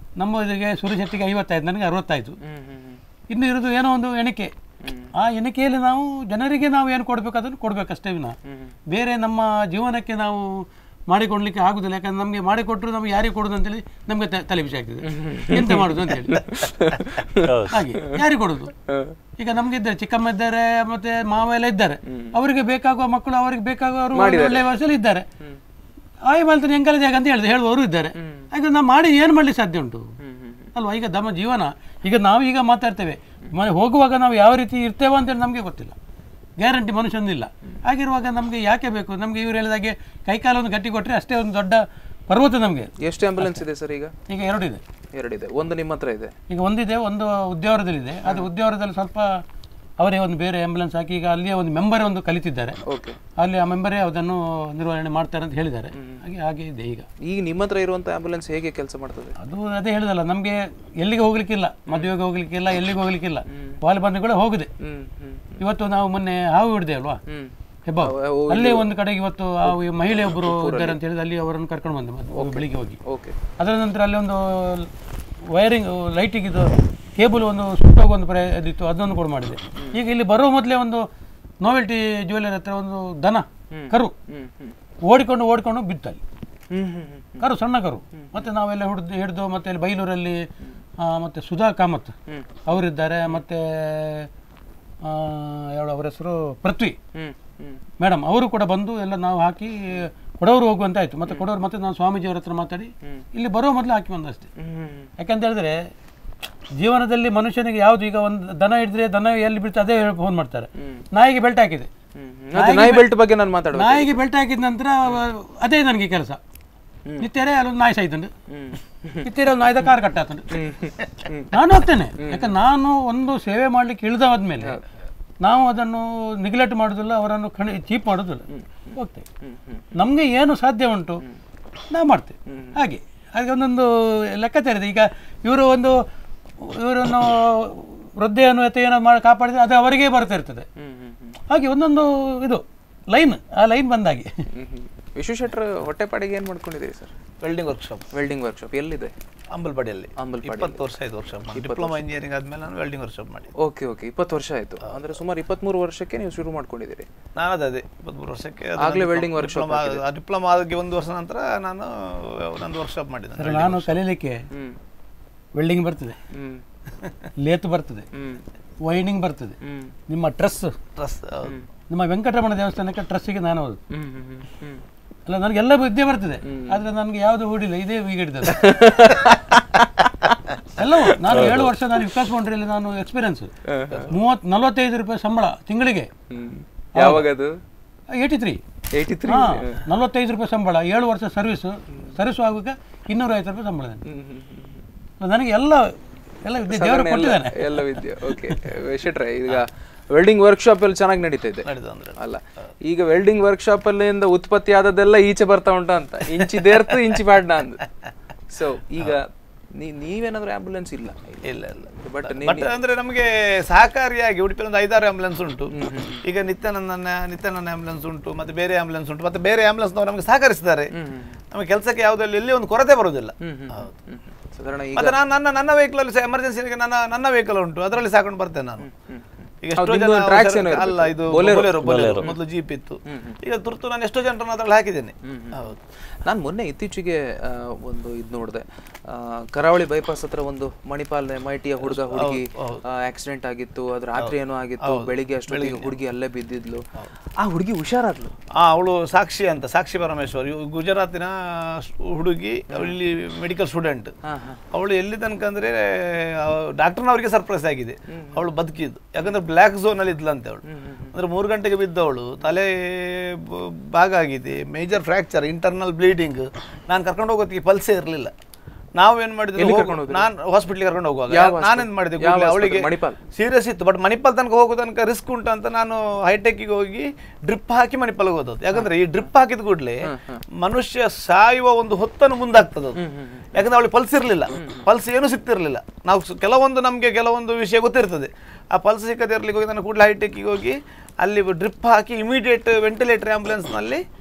ನಮ್ಮ ಇದಕ್ಕೆ ಸುರೇಶೆಟ್ಟಿಗೆ ಐವತ್ತಾಯ್ತು ನನಗೆ ಅರವತ್ತಾಯ್ತು ಹ್ಮ್ ಹ್ಮ್ ಹ್ಮ್ ಇನ್ನು ಇರೋದು ಏನೋ ಒಂದು ಎಣಿಕೆ ಆ ಎಣಿಕೆಯಲ್ಲಿ ನಾವು ಜನರಿಗೆ ನಾವು ಏನು ಕೊಡಬೇಕು ಅದನ್ನು ಕೊಡಬೇಕಷ್ಟೇ ವಿನ ಬೇರೆ ನಮ್ಮ ಜೀವನಕ್ಕೆ ನಾವು ಮಾಡಿಕೊಡ್ಲಿಕ್ಕೆ ಆಗುದಿಲ್ಲ ಯಾಕಂದ್ರೆ ನಮಗೆ ಮಾಡಿಕೊಟ್ರು ನಮ್ಗೆ ಯಾರಿಗೆ ಕೊಡುದು ಅಂತೇಳಿ ನಮಗೆ ತ- ತಲೆ ಬಿಸಿ ಆಗ್ತದೆ ಎಂತ ಮಾಡುದು ಅಂತೇಳಿ ಹಾಗೆ ಯಾರಿಗೆ ಕೊಡುದು ಈಗ ನಮ್ಗೆ ಇದ್ದಾರೆ ಚಿಕ್ಕಮ್ಮ ಇದ್ದಾರೆ ಮತ್ತೆ ಮಾವ ಎಲ್ಲ ಇದ್ದಾರೆ ಅವರಿಗೆ ಬೇಕಾಗುವ ಮಕ್ಕಳು ಅವರಿಗೆ ಬೇಕಾಗುವವರು ಒಂದು ಒಳ್ಳೆಯ ವಯಸ್ಸಲ್ಲಿ ಇದ್ದಾರೆ ಆಯ್ ಮಾಡ್ತಾನೆ ಎಂಕಲ ಜಾಗ ಅಂತ ಹೇಳಿದೆ ಹೇಳುವವರು ಇದ್ದಾರೆ ಹಾಗೆ ನಾವು ಮಾಡಿ ಏನು ಮಾಡ್ಲಿಕ್ಕೆ ಸಾಧ್ಯ ಉಂಟು ಅಲ್ವಾ ಈಗ ನಮ್ಮ ಜೀವನ ಈಗ ನಾವು ಈಗ ಮಾತಾಡ್ತೇವೆ ಮನೆ ಹೋಗುವಾಗ ನಾವು ಯಾವ ರೀತಿ ಇರ್ತೇವೆ ಅಂತೇಳಿ ನಮಗೆ ಗೊತ್ತಿಲ್ಲ ಗ್ಯಾರಂಟಿ ಮನುಷ್ಯನಿಲ್ಲ ಹಾಗಿರುವಾಗ ನಮಗೆ ಯಾಕೆ ಬೇಕು ನಮಗೆ ಇವ್ರು ಹೇಳಿದಾಗೆ ಕೈಕಾಲೊಂದು ಗಟ್ಟಿ ಕೊಟ್ಟರೆ ಅಷ್ಟೇ ಒಂದು ದೊಡ್ಡ ಪರ್ವತ ನಮಗೆ ಎಷ್ಟು ಆಂಬ್ಯುಲೆನ್ಸ್ ಇದೆ ಸರ್ ಈಗ ಈಗ ಎರಡಿದೆ ಎರಡಿದೆ ಒಂದು ನಿಮ್ಮ ಹತ್ರ ಇದೆ ಈಗ ಒಂದಿದೆ ಒಂದು ಉದ್ಯಾವರದಲ್ಲಿದೆ ಅದು ಉದ್ಯಾವರದಲ್ಲಿ ಸ್ವಲ್ಪ ಅವರೇ ಒಂದು ಬೇರೆ ಆಂಬುಲೆನ್ಸ್ ಹಾಕಿ ಈಗ ಅಲ್ಲಿಯ ಒಂದು ಮೆಂಬರ್ ಒಂದು ಕಲಿತಿದ್ದಾರೆ ಓಕೆ ಅಲ್ಲಿ ಆ ಮೆಂಬರೇ ಅದನ್ನು ನಿರ್ವಹಣೆ ಮಾಡ್ತಾರೆ ಅಂತ ಹೇಳಿದ್ದಾರೆ ಹಾಗೆ ಹಾಗೆ ಇದೆ ಈಗ ಈಗ ನಿಮ್ಮ ಹತ್ರ ಇರುವಂತ ಆಂಬ್ಯುಲೆನ್ಸ್ ಹೇಗೆ ಕೆಲಸ ಮಾಡ್ತದೆ ಅದು ಅದೇ ಹೇಳಿದಲ್ಲ ನಮಗೆ ಎಲ್ಲಿಗೆ ಹೋಗ್ಲಿಕ್ಕಿಲ್ಲ ಮದುವೆಗೆ ಹೋಗ್ಲಿಕ್ಕಿಲ್ಲ ಎಲ್ಲಿಗೆ ಹೋಗ್ಲಿಕ್ಕಿಲ್ಲ ವಾಲಿ ಬಂದು ಹೋಗಿದೆ ಹ್ಮ್ ಹ್ಮ್ ಇವತ್ತು ನಾವು ಮೊನ್ನೆ ಹಾವು ಹಿಡಿದೆ ಅಲ್ವಾ ಹ್ಮ್ ಹೆಬ್ಬಾವು ಅಲ್ಲೇ ಒಂದು ಕಡೆಗೆ ಇವತ್ತು ಆ ಈ ಮಹಿಳೆ ಒಬ್ಬರು ಇದ್ದಾರೆ ಅಂತ ಹೇಳಿದ್ರೆ ಅಲ್ಲಿ ಅವರನ್ನು ಕರ್ಕೊಂಡು ಬಂದೆ ಮತ್ತೆ ಬೆಳಿಗ್ಗೆ ಹೋಗಿ ಓಕೆ ಅದರ ನಂತರ ಅಲ್ಲಿ ಒಂದು ವೈರಿಂಗ್ ಲೈಟಿಗೆ ಇದು ಕೇಬಲ್ ಒಂದು ಸುಟ್ಟೋಗುವ ಒಂದು ಪ್ರಯ ಇದಿತ್ತು ಅದನ್ನು ಕೂಡ ಮಾಡಿದೆ ಈಗ ಇಲ್ಲಿ ಬರೋ ಮೊದಲೇ ಒಂದು ನೋವೆಲ್ಟಿ ಜ್ಯುವೆಲರಿ ಹತ್ರ ಒಂದು ದನ ಕರು ಹ್ಮ್ ಹ್ಮ್ ಓಡಿಕೊಂಡು ಓಡಿಕೊಂಡು ಬಿತ್ತಲ್ಲಿ ಹ್ಮ್ ಹ್ಮ್ ಹ್ಮ್ ಕರು ಸಣ್ಣ ಕರು ಮತ್ತೆ ನಾವೆಲ್ಲ ಹಿಡಿದು ಹಿಡಿದು ಮತ್ತೆ ಅಲ್ಲಿ ಬೈಲೂರಲ್ಲಿ ಆ, ಮತ್ತೆ ಸುಧಾ ಕಾಮತ್ ಅವರಿದ್ದಾರೆ ಮತ್ತೆ ಆ, ಯಾವಳು ಅವರ ಹೆಸರು ಪೃಥ್ವಿ ಹ್ಮ್ ಹ್ಮ್ ಮೇಡಮ್ ಅವರು ಕೂಡ ಬಂದು ಎಲ್ಲ ನಾವು ಹಾಕಿ ಕೊಡವರು ಹೋಗುವಂತ ಆಯ್ತು ಮತ್ತೆ ಕೊಡವರು ಮತ್ತೆ ನಾನು ಸ್ವಾಮೀಜಿಯವ್ರ ಹತ್ರ ಮಾತಾಡಿ ಇಲ್ಲಿ ಬರೋ ಮೊದಲು ಹಾಕಿ ಬಂದ ಅಷ್ಟೇ ಹ್ಮ್ ಯಾಕಂತ ಹೇಳಿದ್ರೆ ಜೀವನದಲ್ಲಿ ಮನುಷ್ಯನಿಗೆ ಯಾವುದು ಈಗ ಒಂದು ದನ ಹಿಡಿದ್ರೆ ದನ ಎಲ್ಲಿ ಬಿಡ್ತು ಅದೇ ಫೋನ್ ಮಾಡ್ತಾರೆ ನಾಯಿಗೆ ಬೆಲ್ಟ್ ಹಾಕಿದೆ ಹ್ಮ್ ಅದೇ ನಾಯಿ ಬೆಲ್ಟ್ ಬಗ್ಗೆ ನಾನು ಮಾತಾಡುವ ನಾಯಿಗೆ ಬೆಲ್ಟ್ ಹಾಕಿದ ನಂತರ ಅವ- ಅದೇ ನನಗೆ ಕೆಲಸ ನಿತ್ಯರೇ ಅಲ್ಲೊಂದು ನಾಯಿ ಸಾಯ್ತುಂಡು ನಿತ್ಯರೇ ಒಂದು ನಾಯ್ದ ಕಾರ್ ಕಟ್ಟಾತುಂಡು ನಾನು ಹೋಗ್ತೇನೆ ಯಾಕಂದ್ರೆ ನಾನು ಒಂದು ಸೇವೆ ಮಾಡ್ಲಿಕ್ಕೆ ಇಳಿದಾದ್ಮೇಲೆ ನಾವು ಅದನ್ನು ನಿಗ್ಲೆಕ್ಟ್ ಮಾಡೋದಿಲ್ಲ ಅವರನ್ನು ಖಂಡಿ ಚೀಪ್ ಮಾಡೋದಿಲ್ಲ ಹೋಗ್ತೇವೆ ನಮಗೆ ಏನು ಸಾಧ್ಯ ಉಂಟು ನಾವು ಮಾಡ್ತೇವೆ ಹಾಗೆ ಹಾಗೆ ಒಂದೊಂದು ಲೆಕ್ಕಾಚಾರ ಇದೆ ಈಗ ಇವರು ಒಂದು ಇವರನ್ನು ವೃದ್ಧೆಯನ್ನು ಅಥವಾ ಏನೋ ಮಾಡಿ ಕಾಪಾಡಿದ್ರೆ ಅದು ಅವರಿಗೆ ಬರ್ತಾ ಇರ್ತದೆ ಹಾಗೆ ಒಂದೊಂದು ಇದು ಲೈನ್ ಆ ಲೈನ್ ಬಂದಾಗೆ ವಿಶ್ವ ಶೆಟ್ರ್ ಹೊಟ್ಟೆಪಾಡಿಗೆ ಏನ್ ಮಾಡ್ಕೊಂಡಿದ್ದೀರಿ sir welding workshop welding workshop ಎಲ್ಲಿದೆ ಅಂಬಲ್ಪಾಡಿಯಲ್ಲಿ ಅಂಬಲ್ಪಾಡಿ ಇಪ್ಪತ್ತು ವರ್ಷ ಆಯ್ತು ವರ್ಕ್ಶಾಪ್ ಮಾಡಿ ಡಿಪ್ಲೊಮಾ ಇಂಜಿನಿಯರಿಂಗ್ ಆದ್ಮೇಲೆ ನಾನು ವೆಲ್ಡಿಂಗ್ ವರ್ಕ್ಶಾಪ್ ಮಾಡಿ ಓಕೆ ಓಕೆ ಇಪ್ಪತ್ತು ವರ್ಷ ಆಯ್ತು ಅಂದ್ರೆ ಸುಮಾರು ಇಪ್ಪತ್ಮೂರು ವರ್ಷಕ್ಕೆ ನೀವು ಶುರು ಮಾಡ್ಕೊಂಡಿದ್ದೀರಿ ನಾನು ಅದೇ ಅದೇ ಇಪ್ಪತ್ಮೂರು ವರ್ಷಕ್ಕೆ ಅದು ಆಗ್ಲೇ ನಾನು welding workshop ಡಿಪ್ಲೊಮಾ ಆ ಡಿಪ್ಲೊಮಾ ಆಗಿ ಒಂದು ವರ್ಷ ನಂತರ ನಾನು ನಂದು ವರ್ಕ್ಶಾಪ್ ಮಾಡಿದ್ದೆ ಸರ್ ನಾನು ಕಲೀಲಿಕ್ಕೆ ಹ್ಮ್ ವೆಲ್ಡಿಂಗ್ ಬರ್ತದೆ ಹ್ಮ್ ಲೇತ್ ಬರ್ತದೆ ಹ್ಮ್ ವೈಂಡಿಂಗ್ ಬರ್ತದೆ ಹ್ಮ್ ನಿಮ್ಮ ಟ್ರಸ್ ಟ್ರಸ್ ನಿಮ್ಮ ವೆಂಕಟರಮಣ ದೇವಸ್ಥಾನಕ್ಕೆ ಟ್ರಸ್ಸಿಗೆ ನಾನು ಹೋದು ಹ್ಮ್ ಹ್ಮ್ ಹ್ಮ್ ಹ್ಮ್ ಅಲ್ಲ ನನಗೆಲ್ಲ ವಿದ್ಯೆ ಬರ್ತದೆ ಆದ್ರೆ ನನಗೆ ಯಾವುದು ಹೂಡಿಲ್ಲ ಇದೇ ಈಗ ಹಿಡಿದದ್ದು ಎಲ್ಲವೂ ನಾನು ಏಳು ವರ್ಷ ನಾನು ವಿಕಾಸ್ ಬೌಂಡ್ರಿಯಲ್ಲಿ ನಾನು ಎಕ್ಸ್ಪೀರಿಯನ್ಸ್ ಮೂವತ್ ನಲವತ್ತೈದು ರೂಪಾಯಿ ಸಂಬಳ ತಿಂಗಳಿಗೆ ಹ್ಮ್ ಯಾವಾಗ ಅದು ಏಯ್ಟಿ ತ್ರೀ ಏಯ್ಟಿ ತ್ರೀ ಹಾ ನಲವತ್ತೈದು ರೂಪಾಯಿ ಸಂಬಳ ಏಳು ವರ್ಷ ಸರ್ವಿಸ್ ಸರ್ವಿಸ್ ಆಗುವಾಗ ಇನ್ನೂರ ಐವತ್ತು ರೂಪಾಯಿ ಸಂಬಳ ನನಗೆ. ನನಗೆ ಎಲ್ಲ ಎಲ್ಲ ವಿದ್ಯೆ ದೇವರು ಕೊಟ್ಟಿದ್ದಾನೆ ಎಲ್ಲ ವಿದ್ಯೆ ಓಕೆ ಶೆಟ್ರೆ ಈಗ ವೆಲ್ಡಿಂಗ್ ವರ್ಕ್ಶಾಪ್ ಅಲ್ಲಿ ಚೆನ್ನಾಗಿ ನಡೀತಾ ಇದೆ ನಡೀತು ಅಂದ್ರೆ ಅಲ್ಲ ಈಗ ವೆಲ್ಡಿಂಗ್ ವರ್ಕ್ಶಾಪ್ ಅಲ್ಲಿಂದ ಉತ್ಪತ್ತಿ ಆದದ್ದೆಲ್ಲ ಈಚೆ ಬರ್ತಾ ಉಂಟ ಅಂತ ಇಂಚಿ ದೇರ್ತು ಇಂಚಿ ಮಾಡ್ನ ಅಂದ್ ಸೊ ಈಗ ನೀ- ನೀವೇನಾದ್ರೂ ಆಂಬುಲೆನ್ಸ್ ಇಲ್ಲ ಇಲ್ಲ ಇಲ್ಲ ಬಟ್ ಬಟ್ ಅಂದ್ರೆ ನಮಗೆ ಸಹಕಾರಿಯಾಗಿ ಉಡುಪಿಯಲ್ಲಿ ಒಂದು ಐದಾರು ಆಂಬುಲೆನ್ಸ್ ಉಂಟು ಈಗ ನಿತ್ಯಾನಂದನ ನಿತ್ಯಾನಂದ ಆಂಬುಲೆನ್ಸ್ ಉಂಟು ಮತ್ತೆ ಬೇರೆ ಆಂಬುಲೆನ್ಸ್ ಉಂಟು ಮತ್ತೆ ಬೇರೆ ಆಂಬುಲೆನ್ಸ್ನವರು ನಮಗೆ ಸಹಕರಿಸಿದ್ದಾರೆ ನಮಗೆ ಕೆಲಸಕ್ಕೆ ಯಾವುದಲ್ಲಿ ಎಲ್ಲಿ ಒಂದು ಕೊರತೆ ಬರುವುದಿಲ್ಲ ಹೌದು. ಸಾಧಾರಣ ಈಗ ಮತ್ತೆ ನಾನು ನನ್ನ ನನ್ನ ವೆಹಿಕಲ್ ಅಲ್ಲಿ ಎಮರ್ಜೆನ್ಸಿಗೆ ನನ್ನ ನನ್ನ ವೆಹಿಕಲ್ ಉಂಟು ಅದರಲ್ಲಿ ಸಾಕೊಂಡು ಬರ್ತೇನೆ ನಾನು ಈಗ ಎಷ್ಟೋ ಹೌದು, ಜನ ನಿಮ್ದು tracks ಏನೋ ಅವಸರ- ಅಲ್ಲ ಇದು Bolero. Bolero, Bolero. ಮೊದಲು ಜೀಪ್ ಇತ್ತು ಈಗ ತುರ್ತು ನಾನು ಎಷ್ಟೋ ಜನರನ್ನ ಅದ್ರಲ್ಲಿ ಹಾಕಿದ್ದೇನೆ ಹೌದು ನಾನು ಮೊನ್ನೆ ಇತ್ತೀಚೆಗೆ ಆ, ಒಂದು ಇದು ನೋಡಿದೆ ಕರಾವಳಿ ಬೈಪಾಸ್ ಹತ್ರ ಒಂದು ಮಣಿಪಾಲ್ ಮೈಟಿಯ ಹುಡುಗ ಹುಡುಗಿ ಆಕ್ಸಿಡೆಂಟ್ ಆಗಿತ್ತು ಅದು ರಾತ್ರಿ ಏನೋ ಆಗಿತ್ತು ಬೆಳಿಗ್ಗೆ ಅಷ್ಟೊತ್ತಿಗೆ ಹುಡುಗಿ ಅಲ್ಲೇ ಬಿದ್ದಿದ್ಲು ಆ ಹುಡುಗಿ ಹುಷಾರಾದ್ಲು ಆ ಅವಳು ಸಾಕ್ಷಿ ಅಂತ ಸಾಕ್ಷಿ ಪರಮೇಶ್ವರ್ ಇವ್ ಗುಜರಾತಿನ ಸ್- ಹುಡುಗಿ ಅವಳಿ ಮೆಡಿಕಲ್ ಸ್ಟೂಡೆಂಟ್ ಅವಳು ಎಲ್ಲಿ ತನಕ ಅಂದ್ರೆ ಡಾಕ್ಟರ್ನವರಿಗೆ ಸರ್ಪ್ರೈಸ್ ಆಗಿದೆ ಅವಳು ಬದುಕಿದ್ದು ಯಾಕಂದ್ರೆ ಬ್ಲ್ಯಾಕ್ ಝೋನ್ ಅಲ್ಲಿ ಇದ್ಲಂತೆ ಅವಳು ಅಂದ್ರೆ ಮೂರು ಗಂಟೆಗೆ ಬಿದ್ದವಳು ತಲೆ ಬ- ಭಾಗ ಆಗಿದೆ ಮೇಜರ್ ಫ್ರಾಕ್ಚರ್ ಇಂಟರ್ನಲ್ ಬ್ಲೀಡಿಂಗ್ ನಾನು ಕರ್ಕೊಂಡು ಹೋಗೋದಕ್ಕೆ ಪಲ್ಸೇ ಇರಲಿಲ್ಲ ನಾವೇನ್ ಮಾಡಿದ್ವಿ ನಾನು ಹಾಸ್ಪಿಟ್ಲಿಗೆ ಕರ್ಕೊಂಡು ಹೋಗುವಾಗ ನಾನೇನ್ ಮಾಡಿದೆ ಯಾವ ಕೂಡ್ಲೇ hospital? ಅವಳಿಗೆ ಮಣಿಪಾಲ್? ಸೀರಿಯಸ್ ಇತ್ತು ಬಟ್ ಮಣಿಪಾಲ್ ತನಕ ಹೋಗೋ ತನಕ ರಿಸ್ಕ್ ಉಂಟು ಅಂತ ನಾನು ಹೈಟೆಕ್ಗೆ ಹೋಗಿ ಡ್ರಿಪ್ ಹಾಕಿ ಮಣಿಪಾಲ್ಗೆ ಹೋದದ್ದು ಯಾಕಂದ್ರೆ ಈ ಡ್ರಿಪ್ ಹಾಕಿದ ಕೂಡಲೇ ಮನುಷ್ಯ ಸಾಯುವ ಒಂದು ಹೊತ್ತನ್ನು ಮುಂದಾಗ್ತದೆ ಅದು ಯಾಕಂದ್ರೆ ಅವಳಿಗೆ ಪಲ್ಸ್ ಇರಲಿಲ್ಲ ಪಲ್ಸ್ ಏನು ಸಿಗ್ತಿರ್ಲಿಲ್ಲ ನಾವು ಸು- ಕೆಲವೊಂದು ನಮಗೆ ಕೆಲವೊಂದು ವಿಷಯ ಗೊತ್ತಿರ್ತದೆ ಆ ಪಲ್ಸ್ ಸಿಕ್ಕದೇ ಇರ್ಲಿಕ್ಕೆ ಹೋಗಿ ನಾನು ಕೂಡಲೇ ಹೈಟೆಕ್ಕಿಗೆ ಹೋಗಿ ಅಲ್ಲಿ ಡ್ರಿಪ್ ಹಾಕಿ ಇಮಿಡಿಯೇಟ್ ವೆಂಟಿಲೇಟರ್ ಆಂಬುಲೆನ್ಸ್ನಲ್ಲಿ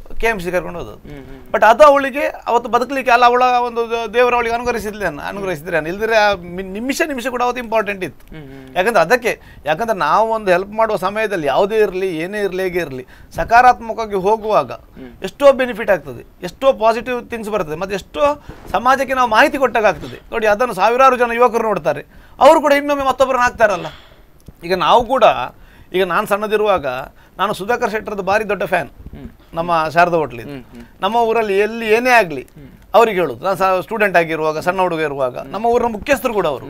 ಕೆ ಎಮ್ ಸಿ ಕರ್ಕೊಂಡು ಹೋದದ್ದು ಬಟ್ ಅದು ಅವಳಿಗೆ ಅವತ್ತು ಬದುಕಲಿಕ್ಕೆ ಅಲ್ಲ ಅವಳ ಒಂದು ದ- ದೇವರು ಅವಳಿಗೆ ಅನುಗ್ರಹಿಸಿದ್ಲೇನು ಅನುಗ್ರಹಿಸಿದ್ರೇನು ಇಲ್ದಿರೆ ಆ ಮಿ- ನಿಮಿಷ ನಿಮಿಷ ಕೂಡ ಅವತ್ತು ಇಂಪಾರ್ಟೆಂಟ್ ಇತ್ತು ಯಾಕಂದ್ರೆ ಅದಕ್ಕೆ ಯಾಕಂದ್ರೆ ನಾವು ಒಂದು ಹೆಲ್ಪ್ ಮಾಡುವ ಸಮಯದಲ್ಲಿ ಯಾವುದೇ ಇರಲಿ ಏನೇ ಇರಲಿ ಹೇಗೆ ಇರಲಿ ಸಕಾರಾತ್ಮಕವಾಗಿ ಹೋಗುವಾಗ ಎಷ್ಟೋ ಬೆನಿಫಿಟ್ ಆಗ್ತದೆ ಎಷ್ಟೋ ಪಾಸಿಟಿವ್ ಥಿಂಗ್ಸ್ ಬರ್ತದೆ ಮತ್ತು ಎಷ್ಟೋ ಸಮಾಜಕ್ಕೆ ನಾವು ಮಾಹಿತಿ ಕೊಟ್ಟಾಗ ಆಗ್ತದೆ ನೋಡಿ ಅದನ್ನು ಸಾವಿರಾರು ಜನ ಯುವಕರು ನೋಡ್ತಾರೆ ಅವರು ಕೂಡ ಇನ್ನೊಮ್ಮೆ ಮತ್ತೊಬ್ಬರನ್ನ ಹಾಕ್ತಾರಲ್ಲ ಈಗ ನಾವು ಕೂಡ ಈಗ ನಾನು ಸಣ್ಣದಿರುವಾಗ ನಾನು ಸುಧಾಕರ್ ಶೆಟ್ಟರ್ದು ಭಾರಿ ದೊಡ್ಡ ಫ್ಯಾನ್ ನಮ್ಮ ಶಾರದಾ ಹೋಟ್ಲಿದ್ದು ನಮ್ಮ ಊರಲ್ಲಿ ಎಲ್ಲಿ ಏನೇ ಆಗಲಿ ಅವ್ರಿಗೆ ಹೇಳುದು ನಾನು ಸ್ಟೂಡೆಂಟ್ ಆಗಿರುವಾಗ ಸಣ್ಣ ಹುಡುಗ ಇರುವಾಗ ನಮ್ಮ ಊರಿನ ಮುಖ್ಯಸ್ಥರು ಕೂಡ ಅವರು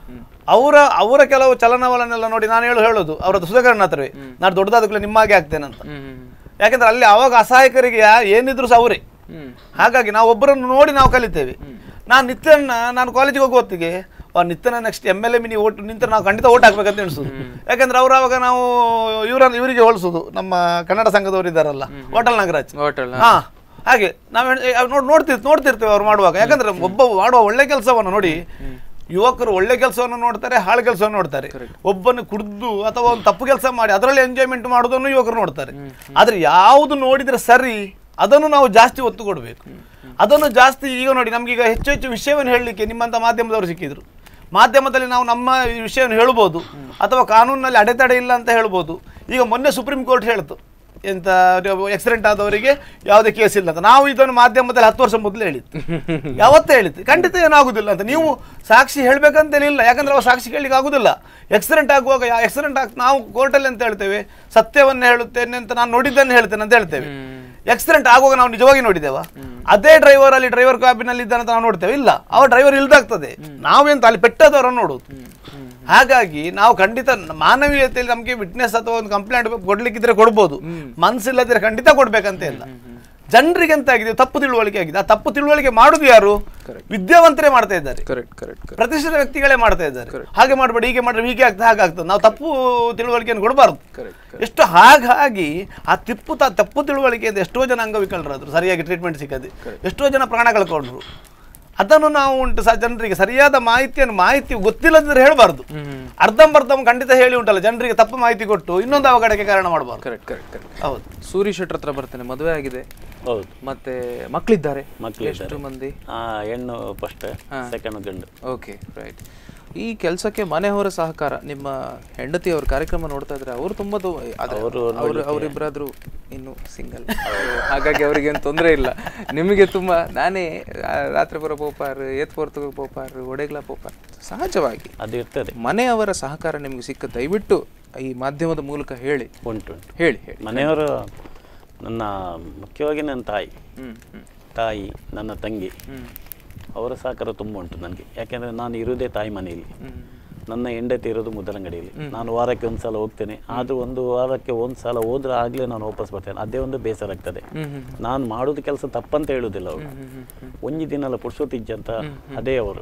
ಅವರ ಅವರ ಕೆಲವು ಚಲನವಲನೆಲ್ಲ ನೋಡಿ ನಾನು ಹೇಳು ಹೇಳೋದು ಅವರದ್ದು ಸುಧಾಕರನ ಹತ್ರವೇ ನಾನು ದೊಡ್ಡದಾದ ಕೂಡಲೇ ನಿಮ್ಮಾಗೆ ಆಗ್ತೇನೆ ಅಂತ ಯಾಕಂದ್ರೆ ಅಲ್ಲಿ ಅವಾಗ ಅಸಹಾಯಕರಿಗೆ ಯಾ- ಏನಿದ್ರು ಸಹ ಅವರೇ ಹಾಗಾಗಿ ನಾವು ಒಬ್ಬರನ್ನು ನೋಡಿ ನಾವು ಕಲಿತೇವೆ ನಾನು ನಿತ್ಯನ ನಾನು ಕಾಲೇಜಿಗೆ ಹೋಗುವ ಹೊತ್ತಿಗೆ ಆ ನಿತ್ಯನ ನೆಕ್ಸ್ಟ್ ಎಮ್ ಎಲ್ ಎ ಮಿನಿ ಓಟ್ ನಿಂತ ನಾವು ಖಂಡಿತ ಓಟ್ ಹಾಕ್ಬೇಕಂತ ಎಣಿಸೋದು ಯಾಕಂದ್ರೆ ಅವರು ಅವಾಗ ನಾವು ಇವರನ್ನು ಇವರಿಗೆ ಹೋಲಿಸೋದು ನಮ್ಮ ಕನ್ನಡ ಸಂಘದವರು ಇದ್ದಾರಲ್ಲ ಹೋಟೆಲ್ ನಾಗರಾಜ್ ಹೋಟೆಲ್ ಹಾ ಹಾಗೆ ನಾವು ನೋಡಿ ನೋಡ್ತಿರ್ ನೋಡ್ತಿರ್ತೇವೆ ಅವ್ರು ಮಾಡುವಾಗ ಯಾಕಂದ್ರೆ ಒಬ್ಬ ಮಾಡುವ ಒಳ್ಳೆ ಕೆಲಸವನ್ನು ನೋಡಿ ಯುವಕರು ಒಳ್ಳೆ ಕೆಲಸವನ್ನು ನೋಡ್ತಾರೆ ಹಾಳು ಕೆಲಸವನ್ನು ನೋಡ್ತಾರೆ ಒಬ್ಬನು ಕುಡ್ದು ಅಥವಾ ಒಂದು ತಪ್ಪು ಕೆಲಸ ಮಾಡಿ ಅದರಲ್ಲಿ ಎಂಜಾಯ್ಮೆಂಟ್ ಮಾಡೋದನ್ನು ಯುವಕರು ನೋಡ್ತಾರೆ ಆದ್ರೆ ಯಾವುದು ನೋಡಿದ್ರೆ ಸರಿ ಅದನ್ನು ನಾವು ಜಾಸ್ತಿ ಒತ್ತು ಕೊಡಬೇಕು ಅದನ್ನು ಜಾಸ್ತಿ ಈಗ ನೋಡಿ ನಮ್ಗೀಗ ಹೆಚ್ಚು ಹೆಚ್ಚು ವಿಷಯವನ್ನು ಹೇಳಲಿಕ್ಕೆ ನಿಮ್ಮಂಥ ಮಾಧ್ಯಮದವರು ಸಿಕ್ಕಿದ್ರು ಮಾಧ್ಯಮದಲ್ಲಿ ನಾವು ನಮ್ಮ ಈ ವಿಷಯವನ್ನು ಹೇಳ್ಬೋದು ಅಥವಾ ಕಾನೂನಿನಲ್ಲಿ ಅಡೆತಡೆ ಇಲ್ಲ ಅಂತ ಹೇಳ್ಬೋದು ಈಗ ಮೊನ್ನೆ ಸುಪ್ರೀಂ ಕೋರ್ಟ್ ಹೇಳ್ತು ಎಂತ ಆಕ್ಸಿಡೆಂಟ್ ಆದವರಿಗೆ ಯಾವುದೇ ಕೇಸ್ ಇಲ್ಲ ಅಂತ ನಾವು ಇದನ್ನು ಮಾಧ್ಯಮದಲ್ಲಿ ಹತ್ತು ವರ್ಷ ಮೊದಲು ಹೇಳಿತ್ತು ಯಾವತ್ತೇ ಹೇಳಿತ್ತು ಖಂಡಿತ ಏನಾಗುದಿಲ್ಲ ಅಂತ ನೀವು ಸಾಕ್ಷಿ ಹೇಳ್ಬೇಕಂತೇನಿಲ್ಲ ಯಾಕಂದ್ರೆ ಅವ ಸಾಕ್ಷಿ ಕೇಳಲಿಕ್ಕೆ ಆಗುದಿಲ್ಲ ಆಕ್ಸಿಡೆಂಟ್ ಆಗುವಾಗ ಆಕ್ಸಿಡೆಂಟ್ ಆಗ್ ನಾವು ಕೋರ್ಟಲ್ಲಿ ಅಂತ ಹೇಳ್ತೇವೆ ಸತ್ಯವನ್ನ ಹೇಳುತ್ತೇನೆ ಅಂತ ನಾನು ನೋಡಿದ್ದನ್ನು ಹೇಳ್ತೇನೆ ಅಂತ ಹೇಳ್ತೇವೆ ಆಕ್ಸಿಡೆಂಟ್ ಆಗುವಾಗ ನಾವು ನಿಜವಾಗಿ ನೋಡಿದ್ದೇವಾ ಅದೇ ಡ್ರೈವರ್ ಅಲ್ಲಿ ಡ್ರೈವರ್ ಕ್ಯಾಬಿನಲ್ಲಿ ಇದ್ದಾನೆ ಅಂತ ನಾವು ನೋಡ್ತೇವೆ ಇಲ್ಲ ಅವ ಡ್ರೈವರ್ ಇಲ್ದಾಗ್ತದೆ ನಾವೆಂತ ಅಲ್ಲಿ ಪೆಟ್ಟದವರನ್ನು ನೋಡುದು ಹಾಗಾಗಿ ನಾವು ಖಂಡಿತ ಮಾನವೀಯತೆಯಲ್ಲಿ ನಮಗೆ ವಿಟ್ನೆಸ್ ಅಥವಾ ಒಂದು ಕಂಪ್ಲೇಂಟ್ ಕೊಡ್ಲಿಕ್ಕಿದ್ರೆ ಕೊಡ್ಬೋದು ಮನಸ್ಸಿಲ್ಲದ್ರೆ ಖಂಡಿತ ಕೊಡ್ಬೇಕಂತ ಇಲ್ಲ ಜನರಿಗೆ ಎಂತ ಆಗಿದೆ ತಪ್ಪು ತಿಳುವಳಿಕೆ ಆಗಿದೆ ಆ ತಪ್ಪು ತಿಳುವಳಿಕೆ ಮಾಡುದು ಯಾರು ವಿದ್ಯಾವಂತರೇ ಮಾಡ್ತಾ ಇದ್ದಾರೆ ಕರೆಕ್ಟ್ ಕರೆಕ್ಟ್ ಕರೆಕ್ಟ್ ಪ್ರತಿಷ್ಠಿತ ವ್ಯಕ್ತಿಗಳೇ ಮಾಡ್ತಾ ಇದ್ದಾರೆ ಹಾಗೆ ಮಾಡಬೇಡಿ ಹೀಗೆ ಮಾಡ್ರಿ ಹೀಗೆ ಆಗ್ತದೆ ಹಾಗೆ ಆಗ್ತದೆ ನಾವು ತಪ್ಪು ತಿಳುವಳಿಕೆಯನ್ನು ಕೊಡಬಾರ್ದು ಎಷ್ಟು ಹಾಗಾಗಿ ಆ ತಿಪ್ಪು ತ- ತಪ್ಪು ತಿಳುವಳಿಕೆಯಿಂದ ಎಷ್ಟೋ ಜನ ಅಂಗವಿಕಲರಾದ್ರು ಸರಿಯಾಗಿ ಟ್ರೀಟ್ಮೆಂಟ್ ಸಿಕ್ಕದೆ ಎಷ್ಟೋ ಜನ ಪ್ರಾಣ ಕಳ್ಕೊಂಡ್ರು ಅದನ್ನು ನಾವು ಉಂಟು ಸ ಜನರಿಗೆ ಸರಿಯಾದ ಮಾಹಿತಿಯನ್ನು ಮಾಹಿತಿ ಗೊತ್ತಿಲ್ಲದಿದ್ರೆ ಹೇಳಬಾರ್ದು ಅರ್ಧಂಬರ್ಧಂ ಖಂಡಿತ ಹೇಳಿ ಉಂಟಲ್ಲ ಜನರಿಗೆ ತಪ್ಪು ಮಾಹಿತಿ ಕೊಟ್ಟು ಇನ್ನೊಂದು ಅವಘಡಕ್ಕೆ ಕಾರಣ ಮಾಡಬಾರ್ದು ಕರೆಕ್ಟ್ ಕರೆಕ್ಟ್ ಕರೆಕ್ಟ್ ಹೌದು ಸೂರಿ ಶೆಟ್ರ್ ಹತ್ರ ಬರ್ತೇನೆ ಮದುವೆ ಆಗಿದೆ ಹೌದು ಮತ್ತೆ ಮಕ್ಕಳಿದ್ದಾರೆ ಮಕ್ಕಳಿದ್ದಾರೆ. ಎಷ್ಟು ಮಂದಿ ಆ ಹೆಣ್ಣು ಫಸ್ಟ್ ಸೆಕೆಂಡ್ ಗಂಡು ಓಕೆ ರೈಟ್ ಈ ಕೆಲಸಕ್ಕೆ ಮನೆಯವರ ಸಹಕಾರ ನಿಮ್ಮ ಹೆಂಡತಿ ಅವ್ರ ಕಾರ್ಯಕ್ರಮ ನೋಡ್ತಾ ಇದ್ರೆ ಅವರು ತುಂಬಾ ತು- ಆದ್ರೆ ಅವ್ರು ಅವ್ರು ಅವರಿಬ್ಬರಾದ್ರು ಇನ್ನು ಸಿಂಗಲ್ ಹಾಗಾಗಿ ಅವ್ರಿಗೇನು ತೊಂದರೆ ಇಲ್ಲ ನಿಮಗೆ ತುಂಬಾ ನಾನೇ ಆ, ರಾತ್ರಿ ಬರೋ ಪೋಪಾರ್ ಏತ್ ಪೋರ್ತಗ ಪೋಪಾರ್ ಒಡೆಗ್ಲ ಪೋಪಾರ್ ಸಹಜವಾಗಿ ಅದು ಇರ್ತದೆ ಮನೆಯವರ ಸಹಕಾರ ನಿಮ್ಗೆ ಸಿಕ್ಕ ದಯವಿಟ್ಟು ಈ ಮಾಧ್ಯಮದ ಮೂಲಕ ಹೇಳಿ ಉಂಟು ಉಂಟು ಹೇಳಿ ಹೇಳಿ ಮನೆಯವರು ನನ್ನ ಮುಖ್ಯವಾಗಿ ನನ್ನ ತಾಯಿ ಹ್ಮ್ ಹ್ಮ್ ತಾಯಿ ನನ್ನ ತಂಗಿ ಹ್ಮ್ ಅವರ ಸಹಕಾರ ತುಂಬ ಉಂಟು ನನಗೆ ಯಾಕೆಂದರೆ ನಾನು ಇರುವುದೇ ತಾಯಿ ಮನೆಯಲ್ಲಿ ನನ್ನ ಹೆಂಡತಿ ಇರೋದು ಮುದರಂಗಡಿಯಲ್ಲಿ ನಾನು ವಾರಕ್ಕೆ ಒಂದು ಸಲ ಹೋಗ್ತೇನೆ ಆದರೂ ಒಂದು ವಾರಕ್ಕೆ ಒಂದು ಸಲ ಹೋದ್ರೆ ಆಗಲೇ ನಾನು ವಾಪಸ್ ಬರ್ತೇನೆ ಅದೇ ಒಂದು ಬೇಸರ ಆಗ್ತದೆ ನಾನು ಮಾಡೋದು ಕೆಲಸ ತಪ್ಪಂತ ಹೇಳುವುದಿಲ್ಲ ಅವರು ಒಂಜಿ ದಿನ ಅಲ್ಲ ಪುರ್ಸೋತಿಜ್ಜ ಅಂತ ಅದೇ ಅವರು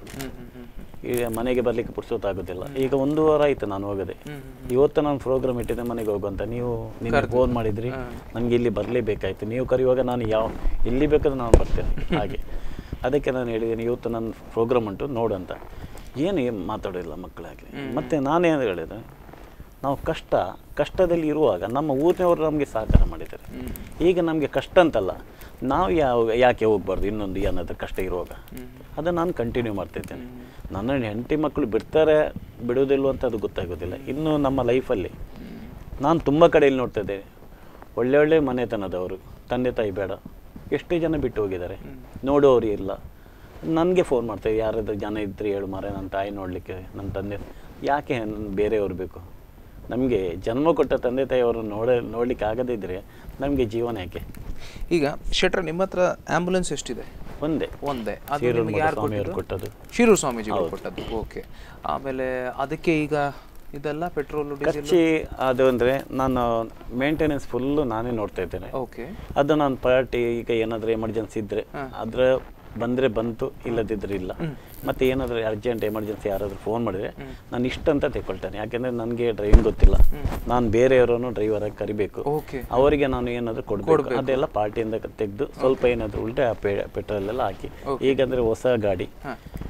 ಈಗ ಮನೆಗೆ ಬರ್ಲಿಕ್ಕೆ ಪುರ್ಸೋತಾಗೋದಿಲ್ಲ ಈಗ ಒಂದು ವಾರ ಆಯ್ತು ನಾನು ಹೋಗದೆ ಇವತ್ತು ನಾನು ಪ್ರೋಗ್ರಾಮ್ ಇಟ್ಟಿದ್ದೆ ಮನೆಗೆ ಹೋಗುವಂತ ನೀವು ನಿನ್ನೆ ಫೋನ್ ಮಾಡಿದ್ರಿ ನನಗೆ ಇಲ್ಲಿ ಬರಲೇಬೇಕಾಯ್ತು ನೀವು ಕರೆಯುವಾಗ ನಾನು ಯಾವ ಎಲ್ಲಿ ಬೇಕಾದ್ರೂ ನಾನು ಬರ್ತೇನೆ ಹಾಗೆ ಅದಕ್ಕೆ ನಾನು ಹೇಳಿದ್ದೀನಿ ಇವತ್ತು ನನ್ನ ಪ್ರೋಗ್ರಾಮ್ ಉಂಟು ನೋಡಂತ ಏನು ಏನು ಮಾತಾಡೋದಿಲ್ಲ ಮಕ್ಕಳಾಗಲಿ ಮತ್ತು ನಾನೇನು ಹೇಳಿದೆ ನಾವು ಕಷ್ಟ ಕಷ್ಟದಲ್ಲಿ ಇರುವಾಗ ನಮ್ಮ ಊರಿನವರು ನಮಗೆ ಸಹಕಾರ ಮಾಡಿದ್ದಾರೆ ಈಗ ನಮಗೆ ಕಷ್ಟ ಅಂತಲ್ಲ ನಾವು ಯಾವ ಯಾಕೆ ಹೋಗ್ಬಾರ್ದು ಇನ್ನೊಂದು ಏನಾದರೂ ಕಷ್ಟ ಇರುವಾಗ ಅದನ್ನು ನಾನು ಕಂಟಿನ್ಯೂ ಮಾಡ್ತಿದ್ದೇನೆ ನನ್ನ ಹೆಂಡತಿ ಮಕ್ಕಳು ಬಿಡ್ತಾರೆ ಬಿಡೋದಿಲ್ವ ಅಂತ ಅದು ಗೊತ್ತಾಗೋದಿಲ್ಲ ಇನ್ನು ನಮ್ಮ ಲೈಫಲ್ಲಿ ನಾನು ತುಂಬ ಕಡೆಯಲ್ಲಿ ನೋಡ್ತಾ ಇದ್ದೇನೆ ಒಳ್ಳೆ ಒಳ್ಳೆ ಮನೆತನದವರು ತಂದೆ ತಾಯಿ ಬೇಡ ಎಷ್ಟೇ ಜನ ಬಿಟ್ಟು ಹೋಗಿದ್ದಾರೆ ನೋಡೋರು ಇಲ್ಲ ನನಗೆ ಫೋನ್ ಮಾಡ್ತಾರೆ ಯಾರಾದ್ರೂ ಜನ ಇದ್ರೆ ಹೇಳು ಮಾರೆ ನನ್ನ ತಾಯಿ ನೋಡಲಿಕ್ಕೆ ನನ್ನ ತಂದೆ ಯಾಕೆ ನನ್ ಬೇರೆಯವ್ರು ಬೇಕು ನಮಗೆ ಜನ್ಮ ಕೊಟ್ಟ ತಂದೆ ತಾಯಿಯವರು ನೋಡ ನೋಡ್ಲಿಕ್ಕೆ ಆಗದೇ ಇದ್ರೆ ನಮಗೆ ಜೀವನ ಯಾಕೆ ಈಗ ಶೆಟ್ರ ನಿಮ್ಮ ಹತ್ರ ಆಂಬುಲೆನ್ಸ್ ಎಷ್ಟಿದೆ ಒಂದೇ ಒಂದೇ ಅದು ಶಿರೂರು ನಿಮ್ಗೆ ಯಾರು ಸ್ವಾಮಿಯವರು ಕೊಟ್ಟಿದ್ದು ಕೊಟ್ಟದ್ದು ಶಿರೂರು ಸ್ವಾಮೀಜಿಗಳು ಕೊಟ್ಟದ್ದು ಓಕೆ ಆಮೇಲೆ ಅದಕ್ಕೆ ಈಗ ಇದೆಲ್ಲ ಪೆಟ್ರೋಲ್ ಡೀಸೆಲ್ ಖರ್ಚಿ ಅದು ಅಂದರೆ ನಾನು ಮೇಂಟೆನೆನ್ಸ್ ಫುಲ್ಲು ನಾನೇ ನೋಡ್ತಾ ಇದ್ದೇನೆ ಓಕೆ ಅದು ನಾನು ಪಾರ್ಟಿ ಈಗ ಏನಾದರೂ ಎಮರ್ಜೆನ್ಸಿ ಇದ್ದರೆ ಅದರ ಬಂದರೆ ಬಂತು ಇಲ್ಲದಿದ್ರೆ ಇಲ್ಲ ಮತ್ತೆ ಏನಾದರೂ ಅರ್ಜೆಂಟ್ ಎಮರ್ಜೆನ್ಸಿ ಯಾರಾದರೂ ಫೋನ್ ಮಾಡಿದ್ರೆ ನಾನು ಇಷ್ಟಂತ ತೆಗೊಳ್ತೇನೆ ಯಾಕೆಂದರೆ ನನಗೆ ಡ್ರೈವಿಂಗ್ ಗೊತ್ತಿಲ್ಲ ನಾನು ಬೇರೆಯವರನ್ನು ಡ್ರೈವರಾಗಿ ಕರಿಬೇಕು ಓಕೆ ಅವರಿಗೆ ನಾನು ಏನಾದರೂ ಕೊಡಬೇಕು ಅದೆಲ್ಲ ಪಾರ್ಟಿಯಿಂದ ತೆಗೆದು ಸ್ವಲ್ಪ ಏನಾದರೂ ಉಲ್ಟೆ ಆ ಪೆ ಪೆಟ್ರೋಲ್ ಎಲ್ಲ ಹಾಕಿ ಈಗಂದರೆ ಹೊಸ ಗಾಡಿ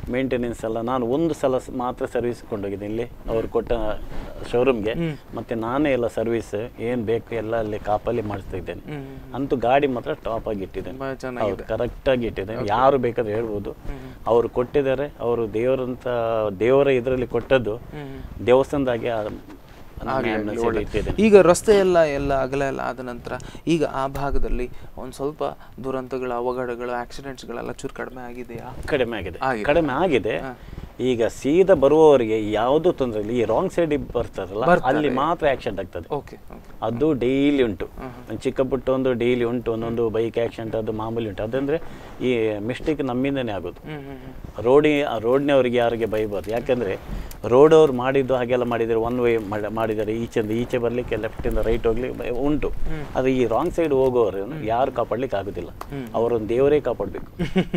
ಮೇಂಟೆನೆನ್ಸ್ ಎಲ್ಲ ನಾನು ಒಂದು ಸಲ ಸ್- ಮಾತ್ರ ಸರ್ವಿಸ್ ಕೊಂಡೋಗಿದ್ದೀನಿ ಇಲ್ಲಿ ಅವ್ರು ಕೊಟ್ಟ ಶೋರೂಮ್ಗೆ ಮತ್ತೆ ನಾನೇ ಎಲ್ಲ ಸರ್ವಿಸ್ ಏನು ಬೇಕು ಎಲ್ಲ ಅಲ್ಲಿ ಕಾಪಲ್ಲಿ ಮಾಡಿಸ್ತಾ ಇದ್ದೇನೆ ಅಂತೂ ಗಾಡಿ ಮಾತ್ರ ಟಾಪ್ ಆಗಿ ಇಟ್ಟಿದ್ದೇನೆ ತುಂಬಾ ಚೆನ್ನಾಗಿದೆ. ಹೌದು ಕರೆಕ್ಟ್ ಆಗಿ ಇಟ್ಟಿದ್ದೇನೆ ಯಾರು ಬೇಕಾದ್ರೆ ಹೇಳ್ಬೋದು ಅವರು ಕೊಟ್ಟಿದ್ದಾರೆ ಅವರು ದೇವರಂತ ದೇವರ ಇದರಲ್ಲಿ ಕೊಟ್ಟದ್ದು ದೇವಸ್ಥಾನದಾಗೆ ಆ- ನನ್ನ ಸೈಡ್ ಇಟ್ಟಿದ್ದೇನೆ ಈಗ ರಸ್ತೆ ಎಲ್ಲ ಎಲ್ಲ ಅಗಲ ಎಲ್ಲ ಆದ ನಂತರ ಈಗ ಆ ಭಾಗದಲ್ಲಿ ಒಂದು ಸ್ವಲ್ಪ ದುರಂತಗಳ ಅವಘಡಗಳು ಆಕ್ಸಿಡೆಂಟ್ಸ್ಗಳೆಲ್ಲ ಚೂರು ಕಡಿಮೆ ಆಗಿದೆಯಾ ಕಡಿಮೆ ಆಗಿದೆ ಆಗಿದೆ. ಕಡಿಮೆ ಆಗಿದೆ ಈಗ ಸೀದಾ ಬರುವವರಿಗೆ ಯಾವುದೂ ತೊಂದರೆ ಇಲ್ಲ ಈ ರಾಂಗ್ ಸೈಡ್ ಬರ್ತಾರಲ್ಲ ಅಲ್ಲಿ ಮಾತ್ರ ಆಕ್ಸಿಡೆಂಟ್ ಆಗ್ತದೆ ಓಕೆ ಓಕೆ ಅದು ಡೈಲಿ ಉಂಟು ಒಂದು ಚಿಕ್ಕ ಪುಟ್ಟ ಒಂದು ಡೈಲಿ ಉಂಟು ಒಂದೊಂದು ಬೈಕ್ ಆಕ್ಸಿಡೆಂಟ್ ಅದು ಮಾಮೂಲಿ ಉಂಟು ಅದಂದ್ರೆ ಈ ಮಿಸ್ಟೇಕ್ ನಮ್ಮಿಂದನೇ ಆಗೋದು ರೋಡಿ ರೋಡ್ನವರಿಗೆ ಯಾರಿಗೆ ಬೈಬಾರ್ದು ಯಾಕೆಂದ್ರೆ ರೋಡ್ ಅವ್ರು ಮಾಡಿದ್ದು ಹಾಗೆಲ್ಲ ಮಾಡಿದರೆ ಒನ್ ವೇ ಮಾಡಿದ್ದಾರೆ ಈಚೆಯಿಂದ ಈಚೆ ಬರಲಿಕ್ಕೆ ಲೆಫ್ಟಿಂದ ರೈಟ್ ಹೋಗ್ಲಿಕ್ಕೆ ಉಂಟು ಅದು ಈ ರಾಂಗ್ ಸೈಡ್ ಹೋಗೋರು ಯಾರು ಕಾಪಾಡ್ಲಿಕ್ಕೆ ಆಗೋದಿಲ್ಲ ಅವರೊಂದು ದೇವರೇ ಕಾಪಾಡಬೇಕು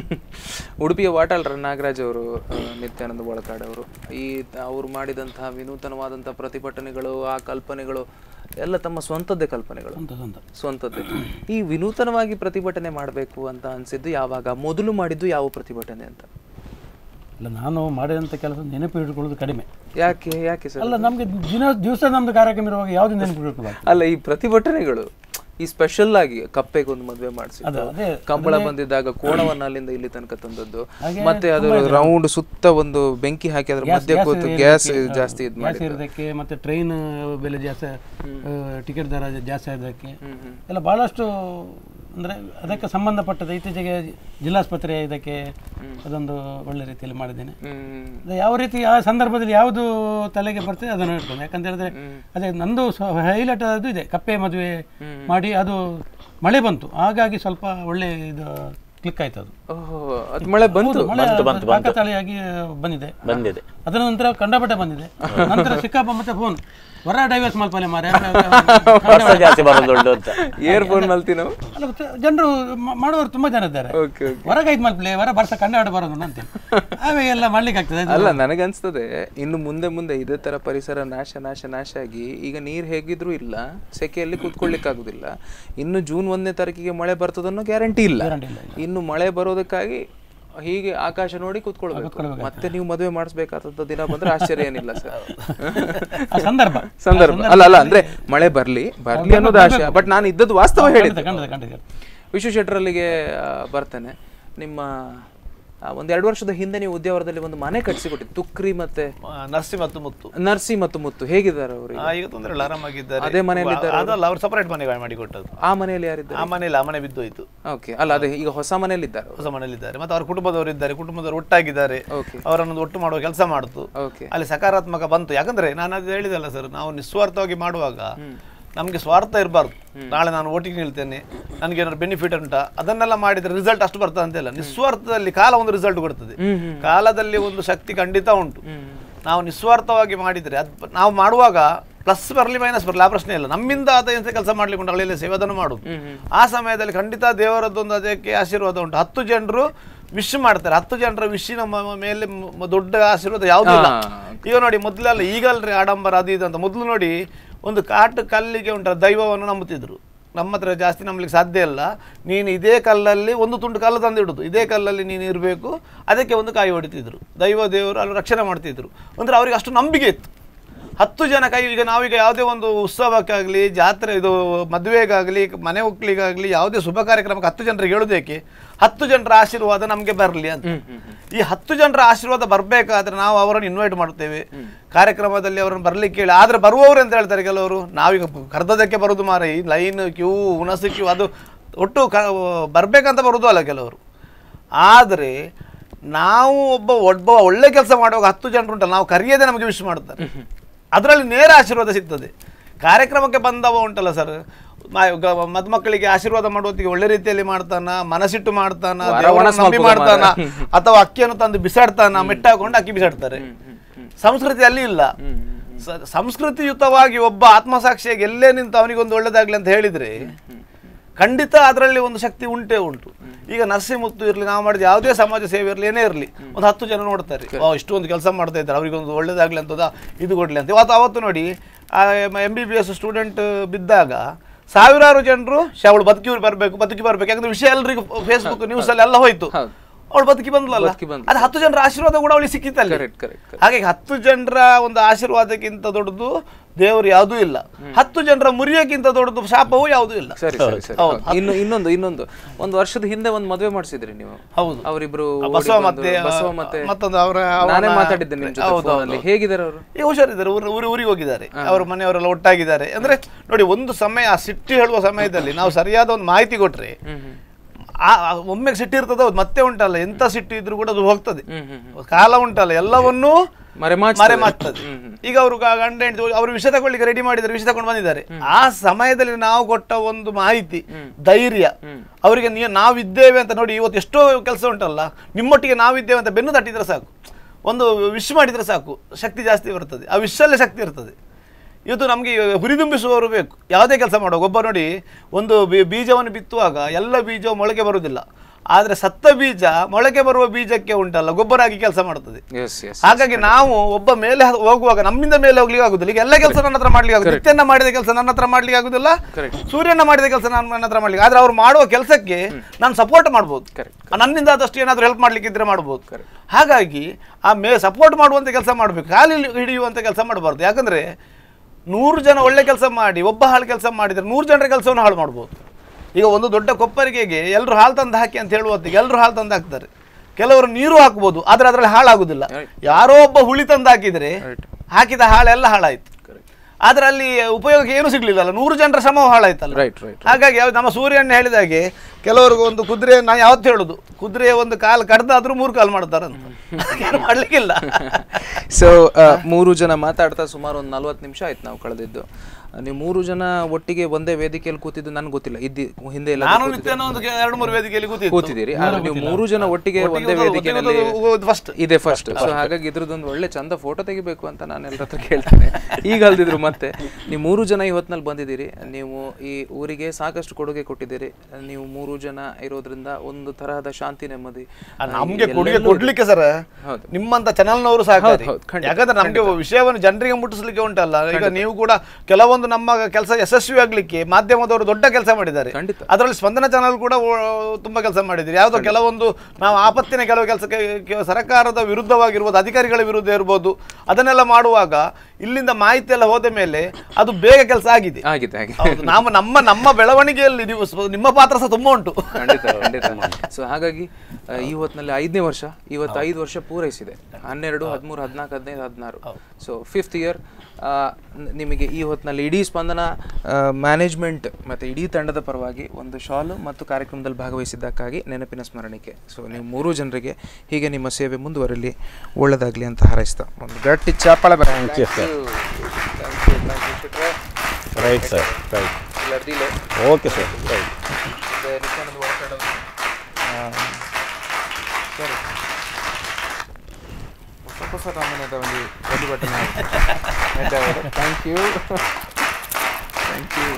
ಉಡುಪಿಯ ವಾಟಾಳ್ರ ನಾಗರಾಜ್ ಅವರು ಆ, ನಿತ್ಯಾನಂದ ಬಳಕಾಡ್ ಅವರು ಈ ಅವರು ಮಾಡಿದಂತಹ ವಿನೂತನವಾದಂತಹ ಪ್ರತಿಭಟನೆಗಳು ಆ ಕಲ್ಪನೆಗಳು ಎಲ್ಲ ತಮ್ಮ ಸ್ವಂತದ್ದೇ ಕಲ್ಪನೆಗಳು ಸ್ವಂತ ಸ್ವಂತ ಸ್ವಂತದ್ದೇ ಈ ವಿನೂತನವಾಗಿ ಪ್ರತಿಭಟನೆ ಮಾಡಬೇಕು ಅಂತ ಅನ್ಸಿದ್ದು ಯಾವಾಗ ಮೊದಲು ಮಾಡಿದ್ದು ಯಾವ ಪ್ರತಿಭಟನೆ ಅಂತ ಅಲ್ಲ ನಾನು ಮಾಡಿದಂಥ ಕೆಲಸ ನೆನಪು ಇಟ್ಕೊಳ್ಳೋದು ಕಡಿಮೆ ಯಾಕೆ ಯಾಕೆ ಸರ್ ಅಲ್ಲ ನಮಗೆ ದಿನ ದಿವಸ ನಮ್ಮದು ಕಾರ್ಯಕ್ರಮ ಇರುವಾಗ ಯಾವುದು ನೆನಪು ಇಟ್ಕೊಳ್ಳೋದು ಅಲ್ಲ ಈ ಪ್ರತಿಭಟನೆಗಳು ಈ ಸ್ಪೆಷಲ್ ಆಗಿ ಕಪ್ಪೆಗೆ ಒಂದು ಮದುವೆ ಮಾಡಿಸಿದ್ದು ಅದು ಅದೇ ಕಂಬಳ ಬಂದಿದ್ದಾಗ ಕೋಣವನ್ನ ಅಲ್ಲಿಂದ ಇಲ್ಲಿ ತನಕ ತಂದದ್ದು ಮತ್ತೆ ಅದು ರೌಂಡ್ ಸುತ್ತ ಒಂದು ಬೆಂಕಿ ಹಾಕಿ ಅದ್ರ ಮಧ್ಯೆ ಕೂತು ಗ್ಯಾಸ್ ಜಾಸ್ತಿ ಇದ್ ಗ್ಯಾಸ್ ಮಾಡಿ ಇರೋದಕ್ಕೆ ಮತ್ತೆ ಟ್ರೈನ್ ಬೆಲೆ ಜಾಸ್ತಿ ಟಿಕೆಟ್ ದರ ಜಾಸ್ತಿ ಆಗೋದಕ್ಕೆ ಎಲ್ಲ ಬಹಳಷ್ಟು ಅಂದ್ರೆ ಅದಕ್ಕೆ ಸಂಬಂಧಪಟ್ಟದ ಇತ್ತೀಚೆಗೆ ಜಿಲ್ಲಾಸ್ಪತ್ರೆ ಇದಕ್ಕೆ ಅದೊಂದು ಒಳ್ಳೆ ರೀತಿಯಲ್ಲಿ ಮಾಡಿದ್ದೇನೆ ಹ್ಮ್ ಅದು ಯಾವ ರೀತಿ ಆ ಸಂದರ್ಭದಲ್ಲಿ ಯಾವುದು ತಲೆಗೆ ಬರ್ತದೆ ಅದನ್ನು ಇಟ್ಕೊಂಡು ಯಾಕಂತ ಹೇಳಿದ್ರೆ ಅದೇ ನಂದು ಹೈಲೈಟ್ ಅದು ಇದೆ ಕಪ್ಪೆ ಮದುವೆ ಮಾಡಿ ಅದು ಮಳೆ ಬಂತು ಹಾಗಾಗಿ ಸ್ವಲ್ಪ ಒಳ್ಳೆ ಇದು ಕ್ಲಿಕ್ ಆಯ್ತು ಅದು ಓಹೋ ಅದ್ ಮಳೆ ಬಂತು ಮಳೆ ಬಂತು, ಬಂತು, ಬಂತು. ಕಾಕತಾಳೀಯಾಗಿ ಬಂದಿದೆ ಬಂದಿದೆ ಅದರ ನಂತರ ಕಂಡಪಟ್ಟೆ ಬಂದಿದೆ ನಂತರ ಸಿಕ್ಕಾಪ ಮತ್ತೆ ಫೋನ್ ಹೊರ ಡೈವರ್ಸ್ ಮಲ್ಪನೆ ಮಾರೆ ವರ್ಷ ಜಾಸ್ತಿ ಬರೋದುಂಟು ಅಂತ ಏರ್ ಫೋನ್ ಮಲ್ತಿ ನಾವು ಅಲ್ಲ ಮತ್ತೆ ಜನರು ಮ- ಮಾಡುವವರು ತುಂಬಾ ಜನ ಇದ್ದಾರೆ ಓಕೆ ಹೊರಗೆ ಐದು ಮಲ್ಪಲೆ ಹೊರ ಬರ್ಸ ಕನ್ನಡ ಬರೋದು ಅಂತ ಆಮೇಲೆ ಎಲ್ಲ ಮಾಡ್ಲಿಕ್ಕೆ ಆಗ್ತದೆ ಇದು- ಅಲ್ಲ ನನಗನ್ಸ್ತದೆ ಇನ್ನು ಮುಂದೆ ಮುಂದೆ ಇದೇ ತರ ಪರಿಸರ ನಾಶ ನಾಶ ನಾಶ ಆಗಿ ಈಗ ನೀರ್ ಹೇಗಿದ್ರು ಇಲ್ಲ ಸೆಕೆಯಲ್ಲಿ ಕೂತ್ಕೊಳ್ಳಿಕ್ಕೆ ಆಗುದಿಲ್ಲ ಇನ್ನು ಜೂನ್ ಒಂದನೇ ತಾರೀಕಿಗೆ ಮಳೆ ಬರ್ತದನ್ನೋ ಗ್ಯಾರಂಟಿ ಇಲ್ಲ ಇನ್ನು ಮಳೆ ಬರೋದಕ್ಕಾಗಿ ಹೀಗೆ ಆಕಾಶ ನೋಡಿ ಕೂತ್ಕೊಳ್ಬೇಕು ಮತ್ತೆ ನೀವು ಮದುವೆ ಮಾಡಿಸ್ಬೇಕಾದಂತ ದಿನ ಬಂದ್ರೆ ಆಶ್ಚರ್ಯ ಏನಿಲ್ಲ ಸರ್ ಆ ಸಂದರ್ಭ ಸಂದರ್ಭ ಅಲ್ಲ ಅಲ್ಲ ಅಂದ್ರೆ ಮಳೆ ಬರ್ಲಿ ಬರ್ಲಿ ಅನ್ನೋದು ಆಶೆ ಬಟ್ ನಾನು ಇದ್ದದ್ದು ವಾಸ್ತವ ಹೇಳಿದ್ದೆ ಖಂಡಿತ ಖಂಡಿತ ವಿಶ್ವ ಶೆಟ್ಟರಲ್ಲಿಗೆ ಆ, ಬರ್ತೇನೆ ನಿಮ್ಮ ಆ, ಒಂದ್ ಎರಡು ವರ್ಷದ ಹಿಂದೆ ನೀವು ಉದ್ಯಾವರದಲ್ಲಿ ಒಂದು ಮನೆ ಕಟ್ಟಿಸಿಕೊಟ್ಟಿದ್ದು ತುಕ್ರಿ ಮತ್ತೆ ನರ್ಸಿ ಮತ್ತು ಮುತ್ತು ನರ್ಸಿ ಮತ್ತು ಮುತ್ತು ಹೇಗಿದ್ದಾರೆ ಅವರು ಆ, ಈಗ ತೊಂದರೆ ಇಲ್ಲ ಆರಾಮಾಗಿದ್ದಾರೆ ಅದೇ ಮನೆಯಲ್ಲಿ ಆ- ಅದಲ್ಲ ಅವ್ರು ಸಪರೇಟ್ ಮನೆ ಮಾಡಿಕೊಟ್ಟದ್ದು ಆ ಮನೆಯಲ್ಲಿ ಯಾರಿದ್ದಾರೆ ಆ ಮನೆಯಲ್ಲಿ ಆ ಮನೆ ಬಿದ್ದೋಯ್ತು ಓಕೆ ಅಲ್ಲ ಅದೇ ಈಗ ಹೊಸ ಮನೆಯಲ್ಲಿ ಇದ್ದಾರೆ ಹೊಸ ಮನೆಯಲ್ಲಿದ್ದಾರೆ ಮತ್ತೆ ಅವ್ರ ಕುಟುಂಬದವರು ಇದ್ದಾರೆ ಕುಟುಂಬದವರು ಒಟ್ಟಾಗಿದ್ದಾರೆ Okay. ಅವರನ್ನು ಒಟ್ಟು ಮಾಡುವ ಕೆಲಸ ಮಾಡ್ತು ಓಕೆ ಅಲ್ಲಿ ಸಕಾರಾತ್ಮಕ ಬಂತು ಯಾಕಂದ್ರೆ ನಾನು ಅದು ಹೇಳಿದಲ್ಲ ಸರ್ ನಾವು ನಿಸ್ವಾರ್ಥವಾಗಿ ಮಾಡುವಾಗ ನಮಗೆ ಸ್ವಾರ್ಥ ಇರಬಾರ್ದು ನಾಳೆ ನಾನು ಓಟಿಗೆ ನಿಲ್ತೇನೆ ನನಗೆ ಏನಾದ್ರು ಬೆನಿಫಿಟ್ ಉಂಟಾ ಅದನ್ನೆಲ್ಲ ಮಾಡಿದ್ರೆ ರಿಸಲ್ಟ್ ಅಷ್ಟು ಬರ್ತದೆ ಅಂತಿಲ್ಲ ನಿಸ್ವಾರ್ಥದಲ್ಲಿ ಕಾಲ ಒಂದು ರಿಸಲ್ಟ್ ಕೊಡ್ತದೆ ಕಾಲದಲ್ಲಿ ಒಂದು ಶಕ್ತಿ ಖಂಡಿತ ಉಂಟು ನಾವು ನಿಸ್ವಾರ್ಥವಾಗಿ ಮಾಡಿದರೆ ಅದು ನಾವು ಮಾಡುವಾಗ ಪ್ಲಸ್ ಬರಲಿ ಮೈನಸ್ ಬರಲಿ ಆ ಪ್ರಶ್ನೆ ಇಲ್ಲ ನಮ್ಮಿಂದ ಆದ ಎಂತ ಕೆಲಸ ಮಾಡ್ಲಿಕ್ಕೆ ಉಂಟು ಅಲ್ಲಿಲ್ಲ ಸೇವೆ ಅದನ್ನು ಮಾಡುದು ಆ ಸಮಯದಲ್ಲಿ ಖಂಡಿತ ದೇವರದ್ದೊಂದು ಅದಕ್ಕೆ ಆಶೀರ್ವಾದ ಉಂಟು ಹತ್ತು ಜನರು ವಿಶ್ ಮಾಡ್ತಾರೆ ಹತ್ತು ಜನರ ವಿಶ್ನ ಮ- ಮೇಲೆ ಮ- ದೊಡ್ಡ ಆಶೀರ್ವಾದ ಯಾವುದೂ ಇಲ್ಲ ಈಗ ನೋಡಿ ಮೊದಲೆಲ್ಲ ಈಗಲ್ರಿ ಆಡಂಬರ ಅದು ಇದು ಅಂತ ಮೊದಲು ನೋಡಿ ಒಂದು ಕಾಟು ಕಲ್ಲಿಗೆ ಉಂಟ ದೈವವನ್ನು ನಂಬುತ್ತಿದ್ರು ನಮ್ಮ ಹತ್ರ ಜಾಸ್ತಿ ನಂಬಲಿಕ್ಕೆ ಸಾಧ್ಯ ಇಲ್ಲ ನೀನು ಇದೇ ಕಲ್ಲಲ್ಲಿ ಒಂದು ತುಂಡು ಕಲ್ಲು ತಂದಿಡುದು ಇದೇ ಕಲ್ಲಲ್ಲಿ ನೀನು ಇರಬೇಕು ಅದಕ್ಕೆ ಒಂದು ಕಾಯಿ ಹೊಡಿತಿದ್ರು ದೈವ ದೇವರು ಅಲ್ಲಿ ರಕ್ಷಣೆ ಮಾಡ್ತಿದ್ರು ಅಂದ್ರೆ ಅವರಿಗೆ ಅಷ್ಟು ನಂಬಿಕೆ ಇತ್ತು ಹತ್ತು ಜನ ಕೈ ಈಗ ನಾವೀಗ ಯಾವುದೇ ಒಂದು ಉತ್ಸವಕ್ಕಾಗಲಿ ಜಾತ್ರೆ ಇದು ಮದುವೆಗಾಗಲಿ ಮನೆ ಒಕ್ಕಲಿಗಾಗಲಿ ಯಾವುದೇ ಶುಭ ಕಾರ್ಯಕ್ರಮಕ್ಕೆ ಹತ್ತು ಜನರಿಗೆ ಹೇಳೋದೇಕೆ ಹತ್ತು ಜನರ ಆಶೀರ್ವಾದ ನಮಗೆ ಬರಲಿ ಅಂತ ಈ ಹತ್ತು ಜನರ ಆಶೀರ್ವಾದ ಬರಬೇಕಾದ್ರೆ ನಾವು ಅವರನ್ನು ಇನ್ವೈಟ್ ಮಾಡ್ತೇವೆ ಕಾರ್ಯಕ್ರಮದಲ್ಲಿ ಅವರನ್ನು ಬರ್ಲಿಕ್ಕೆ ಹೇಳಿ ಆದ್ರೆ ಬರುವವರು ಅಂತ ಹೇಳ್ತಾರೆ ಕೆಲವರು ನಾವೀಗ ಕರ್ದದಕ್ಕೆ ಬರೋದು ಮಾರ ಈ ಲೈನ್ ಕ್ಯೂ ಹುಣಸು ಕ್ಯೂ ಅದು ಒಟ್ಟು ಕ ಬರ್ಬೇಕಂತ ಬರೋದು ಅಲ್ಲ ಕೆಲವರು ಆದರೆ ನಾವು ಒಬ್ಬ ಒಬ್ಬ ಒಳ್ಳೆ ಕೆಲಸ ಮಾಡುವಾಗ ಹತ್ತು ಜನರು ಉಂಟಲ್ಲ ನಾವು ಕರೆಯದೆ ನಮಗೆ ವಿಶ್ ಮಾಡ್ತಾರೆ ಅದರಲ್ಲಿ ನೇರ ಆಶೀರ್ವಾದ ಸಿಗ್ತದೆ ಕಾರ್ಯಕ್ರಮಕ್ಕೆ ಬಂದವ ಉಂಟಲ್ಲ ಸರ್ ಮದುಮಕ್ಕಳಿಗೆ ಆಶೀರ್ವಾದ ಮಾಡುವತ್ತಿಗೆ ಒಳ್ಳೆ ರೀತಿಯಲ್ಲಿ ಮಾಡ್ತಾನ ಮನಸ್ಸಿಟ್ಟು ಮಾಡ್ತಾನ ವಾರ ದೇವರನ್ನ ಒಣಗ್ಸ್ ನಂಬಿ ಮಾಡ್ಬೋದಾ ಮಾಡ್ತಾನ ಮಾರ್ರೆ? ಅಥವಾ ಅಕ್ಕಿಯನ್ನು ತಂದು ಬಿಸಾಡ್ತಾನ ಮೆಟ್ಟ ಹಾಕೊಂಡು ಅಕ್ಕಿ ಬಿಸಾಡ್ತಾರೆ ಸಂಸ್ಕೃತಿ ಅಲ್ಲಿ ಇಲ್ಲ ಸ- ಸಂಸ್ಕೃತಿಯುತವಾಗಿ ಒಬ್ಬ ಆತ್ಮಸಾಕ್ಷಿಯಾಗಿ ಎಲ್ಲೇ ನಿಂತು ಅವನಿಗೊಂದು ಒಳ್ಳೇದಾಗ್ಲಿ ಅಂತ ಹೇಳಿದ್ರೆ ಖಂಡಿತ ಅದರಲ್ಲಿ ಒಂದು ಶಕ್ತಿ ಉಂಟೇ ಉಂಟು ಈಗ ನರಸಿಂಹಮುತ್ತು ಇರಲಿ ನಾವು ಮಾಡಿದ ಯಾವುದೇ ಸಮಾಜ ಸೇವೆ ಇರಲಿ ಏನೇ ಇರಲಿ ಒಂದು ಹತ್ತು ಜನ ನೋಡ್ತಾರೆ ಓ ಇಷ್ಟೊಂದು ಕೆಲಸ ಮಾಡ್ತಾ ಇದ್ದಾರೆ ಅವರಿಗೊಂದು ಒಳ್ಳೇದಾಗ್ಲಿ ಅಂತದ ಇದು ಕೊಡ್ಲಿ ಅಂತ ಇವತ್ತು ಅವತ್ತು ನೋಡಿ M B B S student ಬಿದ್ದಾಗ ಸಾವಿರಾರು ಜನರು ಅವಳು ಬದುಕಿ ಬರಬೇಕು ಬದುಕಿ ಬರಬೇಕು ಯಾಕಂದ್ರೆ ವಿಷಯ ಎಲ್ರಿಗೂ ಫೇಸ್ಬುಕ್ ನ್ಯೂಸಲ್ಲಿ ಎಲ್ಲ ಹೋಯ್ತು ಅವಳು ಬದುಕಿ ಬಂದ್ಲಲ್ಲ ಬದುಕಿ ಬಂದ್ಲು. ಅದು ಹತ್ತು ಜನರ ಆಶೀರ್ವಾದ ಕೂಡ ಅವಳಿಗೆ ಸಿಕ್ಕಿತ್ತಲ್ಲ Correct, correct, correct. ಹಾಗಾಗಿ ಹತ್ತು ಜನರ ಒಂದು ಆಶೀರ್ವಾದಕ್ಕಿಂತ ದೊಡ್ಡದು ದೇವರು ಯಾವುದೂ ಇಲ್ಲ ಹತ್ತು ಜನರ ಮುರಿಯೋಕ್ಕಿಂತ ದೊಡ್ಡದು ಶಾಪವೂ ಯಾವುದೂ ಇಲ್ಲ ಸರಿ ಸರಿ ಸರಿ ಹೌದು. ಇನ್ನು ಇನ್ನೊಂದು ಇನ್ನೊಂದು ಒಂದು ವರ್ಷದ ಹಿಂದೆ ಒಂದು ಮದುವೆ ಮಾಡಿಸಿದ್ರಿ ನೀವು ಹೌದು. ಅವರಿಬ್ರು ಆ ಬಸವ ಓಡಿ ಬಂದು- ಮತ್ತೆ, ಬಸವ ಆ, ಮತ್ತೆ ಮತ್ತೊಂದು ಅವರ- ಅವನ- ನಾನೇ ಮಾತಾಡಿದ್ದೆ ನಿಮ್ ಜೊತೆ ಹೌದು, phone ಅಲ್ಲಿ. ಹೇಗಿದ್ದಾರೆ ಅವರು ಈಗ ಹುಷಾರಿದ್ದಾರೆ ಊರು ಊರು ಊರಿಗೆ ಹೋಗಿದ್ದಾರೆ ಅವರ ಮನೆಯವರೆಲ್ಲ ಒಟ್ಟಾಗಿದ್ದಾರೆ ಅಂದ್ರೆ ನೋಡಿ ಒಂದು ಸಮಯ ಆ ಸಿಟ್ಟಿ ಹೇಳುವ ಸಮಯದಲ್ಲಿ ನಾವು ಸರಿಯಾದ ಒಂದು ಮಾಹಿತಿ ಕೊಟ್ರೆ ಆ ಆ ಒಮ್ಮೆಗೆ ಸಿಟ್ಟು ಇರ್ತದೆ ಹೌದು ಮತ್ತೆ ಉಂಟಲ್ಲ ಎಂತ ಸಿಟ್ಟು ಇದ್ರೂ ಕೂಡ ಅದು ಹೋಗ್ತದೆ ಕಾಲ ಉಂಟಲ್ಲ ಎಲ್ಲವನ್ನೂ ಮರೆಮಾಚ್ತದೆ. ಮರೆಮಾಚ್ತದೆ ಈಗ ಅವರು ಗಂಡ ಹೆಂಡತಿ ಅವರು ವಿಷ ತಗೊಳ್ಳಿಕ್ಕೆ ರೆಡಿ ಮಾಡಿದ್ದಾರೆ ವಿಷ ತಗೊಂಡು ಬಂದಿದ್ದಾರೆ ಆ ಸಮಯದಲ್ಲಿ ನಾವು ಕೊಟ್ಟ ಒಂದು ಮಾಹಿತಿ ಧೈರ್ಯ ಅವರಿಗೆ ನೀವು ನಾವಿದ್ದೇವೆ ಅಂತ ನೋಡಿ ಇವತ್ತು ಎಷ್ಟೋ ಕೆಲಸ ಉಂಟಲ್ಲ ನಿಮ್ಮೊಟ್ಟಿಗೆ ನಾವಿದ್ದೇವೆ ಅಂತ ಬೆನ್ನು ತಟ್ಟಿದ್ರೆ ಸಾಕು ಒಂದು ವಿಶ್ ಮಾಡಿದ್ರೆ ಸಾಕು ಶಕ್ತಿ ಜಾಸ್ತಿ ಬರ್ತದೆ ಆ ವಿಶ್ವಲ್ಲೇ ಶಕ್ತಿ ಇರ್ತದೆ ಇವತ್ತು ನಮಗೆ ಹುರಿದುಂಬಿಸುವವರು ಬೇಕು ಯಾವುದೇ ಕೆಲಸ ಮಾಡುವಾಗ ಒಬ್ಬ ನೋಡಿ ಒಂದು ಬೀ- ಬೀಜವನ್ನು ಬಿತ್ತುವಾಗ ಎಲ್ಲ ಬೀಜವು ಮೊಳಕೆ ಬರುವುದಿಲ್ಲ ಆದರೆ ಸತ್ತ ಬೀಜ ಮೊಳಕೆ ಬರುವ ಬೀಜಕ್ಕೆ ಉಂಟಲ್ಲ ಗೊಬ್ಬರ ಆಗಿ ಕೆಲಸ ಮಾಡುತ್ತದೆ ಎಸ್ ಎಸ್ ಹಾಗಾಗಿ ನಾವು ಒಬ್ಬ ಮೇಲೆ ಹ- ಹೋಗುವಾಗ ನಮ್ಮಿಂದ ಮೇಲೆ ಹೋಗ್ಲಿಕ್ಕೆ ಆಗುದಿಲ್ಲ ಈಗ ಎಲ್ಲ ಕೆಲಸ ನನ್ನ ಹತ್ರ ಮಾಡ್ಲಿಕ್ಕೆ ಆಗುದಿಲ್ಲ ನಿತ್ಯನ ಮಾಡಿದ ಕೆಲಸ ನನ್ನ ಹತ್ರ ಮಾಡ್ಲಿಕ್ಕೆ ಆಗುದಿಲ್ಲ ಸೂರ್ಯನ ಮಾಡಿದ ಕೆಲಸ ನಾನು ನನ್ನ ಹತ್ರ ಮಾಡ್ಲಿಕ್ಕೆ ಆದ್ರೆ ಅವ್ರು ಮಾಡುವ ಕೆಲಸಕ್ಕೆ ನಾನು ಸಪೋರ್ಟ್ ಮಾಡ್ಬೋದು ನನ್ನಿಂದ ಆದಷ್ಟು ಏನಾದರೂ ಹೆಲ್ಪ್ ಮಾಡ್ಲಿಕ್ಕೆ ಇದ್ರೆ ಮಾಡ್ಬೋದು ಹಾಗಾಗಿ ಆ ಮೇ ಸಪೋರ್ಟ್ ಮಾಡುವಂತ ಕೆಲಸ ಮಾಡಬೇಕು ಕಾಲಿ ಹಿಡಿಯುವಂತ ಕೆಲಸ ಮಾಡಬಾರ್ದು ಯಾಕಂದ್ರೆ ನೂರು ಜನ ಒಳ್ಳೆ ಕೆಲಸ ಮಾಡಿ ಒಬ್ಬ ಹಾಳು ಕೆಲಸ ಮಾಡಿದ್ರೆ ನೂರು ಜನರ ಕೆಲಸವನ್ನು ಹಾಳು ಮಾಡ್ಬೋದು ಈಗ ಒಂದು ದೊಡ್ಡ ಕೊಪ್ಪರಿಗೆಗೆ ಎಲ್ಲರೂ ಹಾಲು ತಂದು ಹಾಕಿ ಅಂತ ಹೇಳುವತ್ತಿಗೆ ಎಲ್ಲರೂ ಹಾಲು ತಂದು ಹಾಕ್ತಾರೆ ಕೆಲವರು ನೀರು ಹಾಕ್ಬೋದು ಆದ್ರೆ ಅದರಲ್ಲಿ ಹಾಳಾಗುದಿಲ್ಲ ಯಾರೋ ಒಬ್ಬ ಹುಳಿ ತಂದು ಹಾಕಿದ್ರೆ ಹಾಕಿದ ಹಾಳೆಲ್ಲ ಹಾಳಾಯ್ತು ಆದ್ರೆ ಅಲ್ಲಿ ಉಪಯೋಗಕ್ಕೆ ಏನು ಸಿಗ್ಲಿಲ್ಲ ನೂರು ಜನರ ಶ್ರಮವು ಹಾಳಾಯ್ತಲ್ಲ Right, right, ಹಾಗಾಗಿ ಯಾವ್ದು ನಮ್ಮ ಸೂರ್ಯನ ಹೇಳಿದ ಹಾಗೆ ಕೆಲವರಿಗೆ ಒಂದು ಕುದುರೆ ನಾ ಯಾವತ್ತು ಹೇಳುದು ಕುದುರೆಯ ಒಂದು ಕಾಲು ಕಡ್ದಾದ್ರೂ ಮೂರು ಕಾಲು ಮಾಡ್ತಾರಂತ ಏನು ಮಾಡ್ಲಿಕ್ಕಿಲ್ಲ ಸೊ ಮೂರು ಜನ ಮಾತಾಡ್ತಾ ಸುಮಾರು ಒಂದು ನಲ್ವತ್ತು ನಿಮಿಷ ಆಯ್ತು ನಾವು ಕಳೆದಿದ್ದು ಆ, ನೀವು ಮೂರು ಜನ ಒಟ್ಟಿಗೆ ಒಂದೇ ವೇದಿಕೆಯಲ್ಲಿ ಕೂತಿದ್ದು ನನಗೆ ಗೊತ್ತಿಲ್ಲ ಇದ್ದಿ ಹಿಂದೆ ಎಲ್ಲ ನಾನು ನಿತ್ಯನ ಒಂದು ಕೆ- ಎರಡು ಮೂರು ವೇದಿಕೆಯಲ್ಲಿ ಕೂತಿದ್ದು ಕೂತಿದ್ದೀರಿ ಆದ್ರೆ ನೀವು ಮೂರು ಜನ ಒಟ್ಟಿಗೆ ಒಂದೇ ವೇದಿಕೆಯಲ್ಲಿ ಫಸ್ಟ್ ಇದೆ ಫಸ್ಟ್ ಸೊ ಹಾಗಾಗಿ ಇದ್ರದ್ದೊಂದು ಒಳ್ಳೆ ಚಂದ ಫೋಟೋ ತೆಗಿಬೇಕು ಅಂತ ನಾನು ಎಲ್ಲರ ಹತ್ರ ಕೇಳ್ತೇನೆ ಈಗ ಅಲ್ದಿದ್ರು ಮತ್ತೆ ನೀವು ಮೂರು ಜನ ಈ ಹೊತ್ನಲ್ಲಿ ಬಂದಿದ್ದೀರಿ ನೀವು ಈ ಊರಿಗೆ ಸಾಕಷ್ಟು ಕೊಡುಗೆ ಕೊಟ್ಟಿದ್ದೀರಿ ನೀವು ಮೂರು ಜನ ಇರೋದ್ರಿಂದ ಒಂದು ತರಹದ ಶಾಂತಿ ನೆಮ್ಮದಿ ಆ, ನಮ್ಗೆ ಎಲ್ಲೆಲ್ಲೂ ಕೊಡುಗೆ ಇದೆ. ಕೊಡ್ಲಿಕ್ಕೆ ಸರ್ ಹೌದು. ನಿಮ್ಮಂತ ಚಾನಲ್ನವರು ಸಹಕಾರಿ ಹೌದು, ಖಂಡಿತ, ಯಾಕಂದ್ರೆ ನಮ್ಗೆ ವಿಷಯವನ್ನು ಜನರಿಗೆ ಮುಟ್ಟಿಸ್ಲಿಕ್ಕೆ ಉಂಟಲ್ಲ ಈಗ ನೀವು ಕೂಡ ಕೆಲವೊಂದು ನಮ್ಮ ಕೆಲಸ ಯಶಸ್ವಿ ಆಗ್ಲಿಕ್ಕೆ ಮಾಧ್ಯಮದವರು ದೊಡ್ಡ ಕೆಲಸ ಮಾಡಿದ್ದಾರೆ ಖಂಡಿತ. ಅದರಲ್ಲಿ ಸ್ಪಂದನ ಚಾನಲ್ ಕೂಡ ಓ- ತುಂಬಾ ಕೆಲಸ ಮಾಡಿದ್ದೀರಿ ಯಾವುದೋ ಕೆಲವೊಂದು ನಾವು ಆಪತ್ತಿನ ಕೆಲವು ಕೆಲಸಕ್ಕೆ ಕೆ- ಸರ್ಕಾರದ ವಿರುದ್ಧವಾಗಿರ್ಬೋದು ಅಧಿಕಾರಿಗಳ ವಿರುದ್ಧ ಇರ್ಬೋದು ಅದನ್ನೆಲ್ಲ ಮಾಡುವಾಗ ಇಲ್ಲಿಂದ ಮಾಹಿತಿ ಎಲ್ಲ ಹೋದ ಮೇಲೆ ಅದು ಬೇಗ ಕೆಲಸ ಆಗಿದೆ ಆಗಿದೆ ಆಗಿದೆ ಹೌದು ನಾವು ನಮ್ಮ ನಮ್ಮ ಬೆಳವಣಿಗೆಯಲ್ಲಿ ನೀವು ಸ್ವ- ನಿಮ್ಮ ಪಾತ್ರ ಸಹ ತುಂಬಾ ಉಂಟು ಖಂಡಿತ ಖಂಡಿತ ಸೊ ಹಾಗಾಗಿ ಆ, ಈ ಹೊತ್ತಿನಲ್ಲಿ ಐದನೇ ವರ್ಷ ಇವತ್ತು ಐದು ವರ್ಷ ಪೂರೈಸಿದೆ ಹನ್ನೆರಡು ಹದಿಮೂರು ಹದಿನಾಲ್ಕು ಹದಿನೈದು ಹದಿನಾರು ಸೊ ಫಿಫ್ತ್ ಇಯರ್ ನಿಮಗೆ ಈ ಹೊತ್ತಿನಲ್ಲಿ ಇಡೀ ಸ್ಪಂದನ ಮ್ಯಾನೇಜ್ಮೆಂಟ್ ಮತ್ತು ಇಡೀ ತಂಡದ ಪರವಾಗಿ ಒಂದು ಶಾಲು ಮತ್ತು ಕಾರ್ಯಕ್ರಮದಲ್ಲಿ ಭಾಗವಹಿಸಿದ್ದಕ್ಕಾಗಿ ನೆನಪಿನ ಸ್ಮರಣಿಕೆ ಸೊ ನೀವು ಮೂರು ಜನರಿಗೆ ಹೀಗೆ ನಿಮ್ಮ ಸೇವೆ ಮುಂದುವರಲಿ ಒಳ್ಳೆಯದಾಗಲಿ ಅಂತ ಹಾರೈಸ್ತಾ ಒಂದು ಗಟ್ಟಿ ಚಾಪಳ ಬರ right sir right okay sir right ಹೊಸ ಹೊಸ ಕಾಂಬಿನೇದ ಒಂದು ಪ್ರತಿಭಟನೆ ಥ್ಯಾಂಕ್ ಯು ಥ್ಯಾಂಕ್ ಯು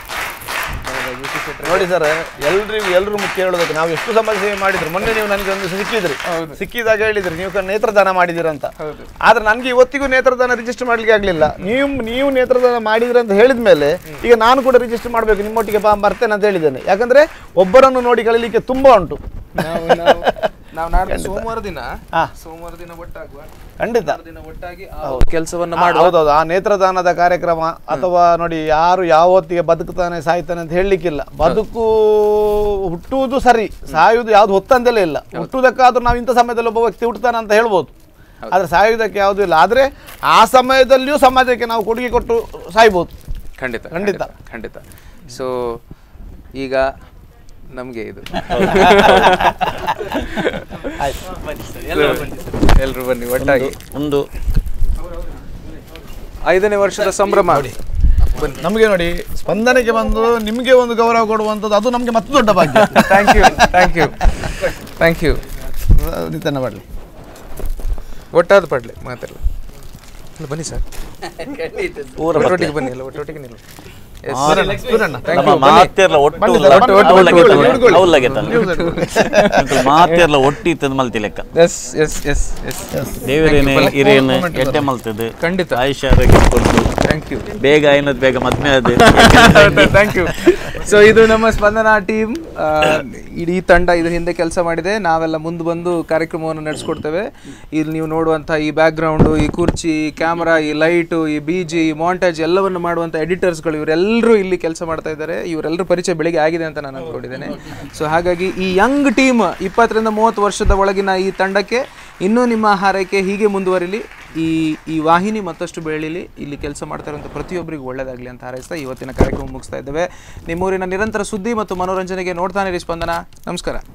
ನೋಡಿ ಸರ್ ಎಲ್ರಿಗೂ ಎಲ್ರು ಮುಖ್ಯ ಹೇಳೋದಕ್ಕೆ ನಾವು ಎಷ್ಟು ಸಮಾಜ ಸೇವೆ ಮಾಡಿದ್ರು ಮೊನ್ನೆ ನೀವು ನನಗೆ ಒಂದು ಸಿಕ್ಕಿದ್ರಿ ಸಿಕ್ಕಿದಾಗ ಹೇಳಿದ್ರಿ ನೀವು ಕ- ನೇತ್ರದಾನ ಮಾಡಿದಿರ ಅಂತ ಆದ್ರೆ ನನಗೆ ಇವತ್ತಿಗೂ ನೇತ್ರದಾನ ರಿಜಿಸ್ಟರ್ ಮಾಡ್ಲಿಕ್ಕೆ ಆಗ್ಲಿಲ್ಲ ನೀವು ನೀವು ನೇತ್ರದಾನ ಮಾಡಿದ್ರಿ ಅಂತ ಹೇಳಿದ ಮೇಲೆ ಈಗ ನಾನು ಕೂಡ ರಿಜಿಸ್ಟರ್ ಮಾಡಬೇಕು ನಿಮ್ಮೊಟ್ಟಿಗೆ ಬಾ ಬರ್ತೇನೆ ಅಂತ ಹೇಳಿದ್ದೇನೆ ಯಾಕಂದ್ರೆ ಒಬ್ಬರನ್ನು ನೋಡಿ ಕಳೀಲಿಕ್ಕೆ ತುಂಬಾ ಉಂಟು ನಾವು ನಾವು ನಾವು ನಾಡ್ದು ಸೋಮವಾರ ದಿನ ಹಾ. ಸೋಮವಾರ ದಿನ ಒಟ್ಟಾಗುವ ಖಂಡಿತ ಸೋಮವಾರ ದಿನ ಒಟ್ಟಾಗಿ ಆ ಕೆಲಸವನ್ನ ಆ, ಮಾಡುವ ಹೌದೌದು ಆ ನೇತ್ರದಾನದ ಕಾರ್ಯಕ್ರಮ ಅಥವಾ ನೋಡಿ ಯಾರು ಯಾವತ್ತಿಗೆ ಬದುಕ್ತಾನೆ ಸಾಯ್ತಾನೆ ಅಂತ ಹೇಳಲಿಕ್ಕಿಲ್ಲ ಬದುಕು ಹುಟ್ಟುವುದು ಸರಿ ಸಾಯುವುದು ಯಾವ್ದು ಹೊತ್ತಂದಲೇ ಇಲ್ಲ ಹುಟ್ಟುವುದಕ್ಕಾದ್ರೂ ನಾವು ಇಂಥ ಸಮಯದಲ್ಲಿ ಒಬ್ಬ ವ್ಯಕ್ತಿ ಹುಟ್ಟುತ್ತಾನೆ ಅಂತ ಹೇಳ್ಬೋದು ಆದ್ರೆ ಸಾಯುವುದಕ್ಕೆ ಯಾವುದೂ ಇಲ್ಲ ಆದ್ರೆ ಆ ಸಮಯದಲ್ಲಿಯೂ ಸಮಾಜಕ್ಕೆ ನಾವು ಕೊಡುಗೆ ಕೊಟ್ಟು ಸಾಯ್ಬೋದು ಖಂಡಿತ ಖಂಡಿತ. ಖಂಡಿತ ಸೊ ಈಗ ನಮಗೆ ಇದು ಎಲ್ಲರೂ ಬನ್ನಿ ಒಟ್ಟಾಗಿ ಒಂದು ಐದನೇ ವರ್ಷದ ಸಂಭ್ರಮ ನಮಗೆ ನೋಡಿ ಸ್ಪಂದನೆಗೆ ಬಂದು ನಿಮಗೆ ಒಂದು ಗೌರವ ಕೊಡುವಂಥದ್ದು ಅದು ನಮಗೆ ಮತ್ತೆ ದೊಡ್ಡ ಭಾಗ್ಯ thank you thank you thank you ನಿತ್ಯನ ಮಾಡಲಿ ಒಟ್ಟಾದ ಪಡ್ಲಿ ಮಾತಾಡಲ್ಲ ಇಲ್ಲ ಬನ್ನಿ ಸರ್ ಪೂರ ಒಟ್ಟೊಟ್ಟಿಗೆ ಬನ್ನಿ ಎಲ್ಲ ಒಟ್ಟೊಟ್ಟಿಗೆ ನಿಲ್ಲ ನಮ್ಮ ಮಾತೆರ್ಲ ಒಟ್ಟು ಅವಲ್ಲಾಗೆ ಮಾತೆರ್ಲ ಒಟ್ಟು ಇತ್ತದ ಮಲ್ತಿ ಲೆಕ್ಕ ಎಸ್ ಎಸ್ ಎಸ್ ಎಸ್ ದೇವರೇನೆ ಹಿರೇನು ಎಡ್ಡೆ ಮಲ್ತದ್ದು ಖಂಡಿತ ಆಯುಷ್ಯ ಆರೋಗ್ಯ ಕೊಟ್ಟು ಥ್ಯಾಂಕ್ ಯು ಬೇಗ ಐನದ್ ಬೇಗ ಮದ್ಮೆ ಅದು ಥ್ಯಾಂಕ್ ಯು ಸೊ ಇದು ನಮ್ಮ ಸ್ಪಂದನ ಟೀಮ್ ಇಡೀ ತಂಡ ಇದ್ರ ಹಿಂದೆ ಕೆಲಸ ಮಾಡಿದೆ ನಾವೆಲ್ಲ ಮುಂದೆ ಬಂದು ಕಾರ್ಯಕ್ರಮವನ್ನು ನಡೆಸ್ಕೊಡ್ತೇವೆ ಇಲ್ಲಿ ನೀವು ನೋಡುವಂಥ ಈ ಬ್ಯಾಕ್ಗ್ರೌಂಡು ಈ ಕುರ್ಚಿ ಕ್ಯಾಮ್ರಾ ಈ ಲೈಟು ಈ ಬಿ ಜಿ ಈ ಮಾಂಟೇಜ್ ಎಲ್ಲವನ್ನು ಮಾಡುವಂಥ ಎಡಿಟರ್ಸ್ಗಳು ಇವರೆಲ್ಲರೂ ಇಲ್ಲಿ ಕೆಲಸ ಮಾಡ್ತಾ ಇದ್ದಾರೆ ಇವರೆಲ್ಲರೂ ಪರಿಚಯ ಬೆಳಿಗ್ಗೆ ಆಗಿದೆ ಅಂತ ನಾನು ಅಂದ್ಕೊಂಡಿದ್ದೇನೆ ಸೊ ಹಾಗಾಗಿ ಈ ಯಂಗ್ ಟೀಮ್ ಇಪ್ಪತ್ತರಿಂದ ಮೂವತ್ತು ವರ್ಷದ ಒಳಗಿನ ಈ ತಂಡಕ್ಕೆ ಇನ್ನೂ ನಿಮ್ಮ ಹಾರೈಕೆ ಹೀಗೆ ಮುಂದುವರಿಲಿ ಈ ಈ ವಾಹಿನಿ ಮತ್ತಷ್ಟು ಬೆಳೀಲಿ ಇಲ್ಲಿ ಕೆಲಸ ಮಾಡ್ತಾ ಇರುವಂಥ ಪ್ರತಿಯೊಬ್ಬರಿಗೂ ಒಳ್ಳೆಯದಾಗಲಿ ಅಂತ ಹಾರೈಸ್ತಾ ಇವತ್ತಿನ ಕಾರ್ಯಕ್ರಮ ಮುಗಿಸ್ತಾ ಇದ್ದೇವೆ ನಿಮ್ಮೂರಿನ ನಿರಂತರ ಸುದ್ದಿ ಮತ್ತು ಮನೋರಂಜನೆಗೆ ನೋಡ್ತಾನೆ ರೀ ಸ್ಪಂದನ ನಮಸ್ಕಾರ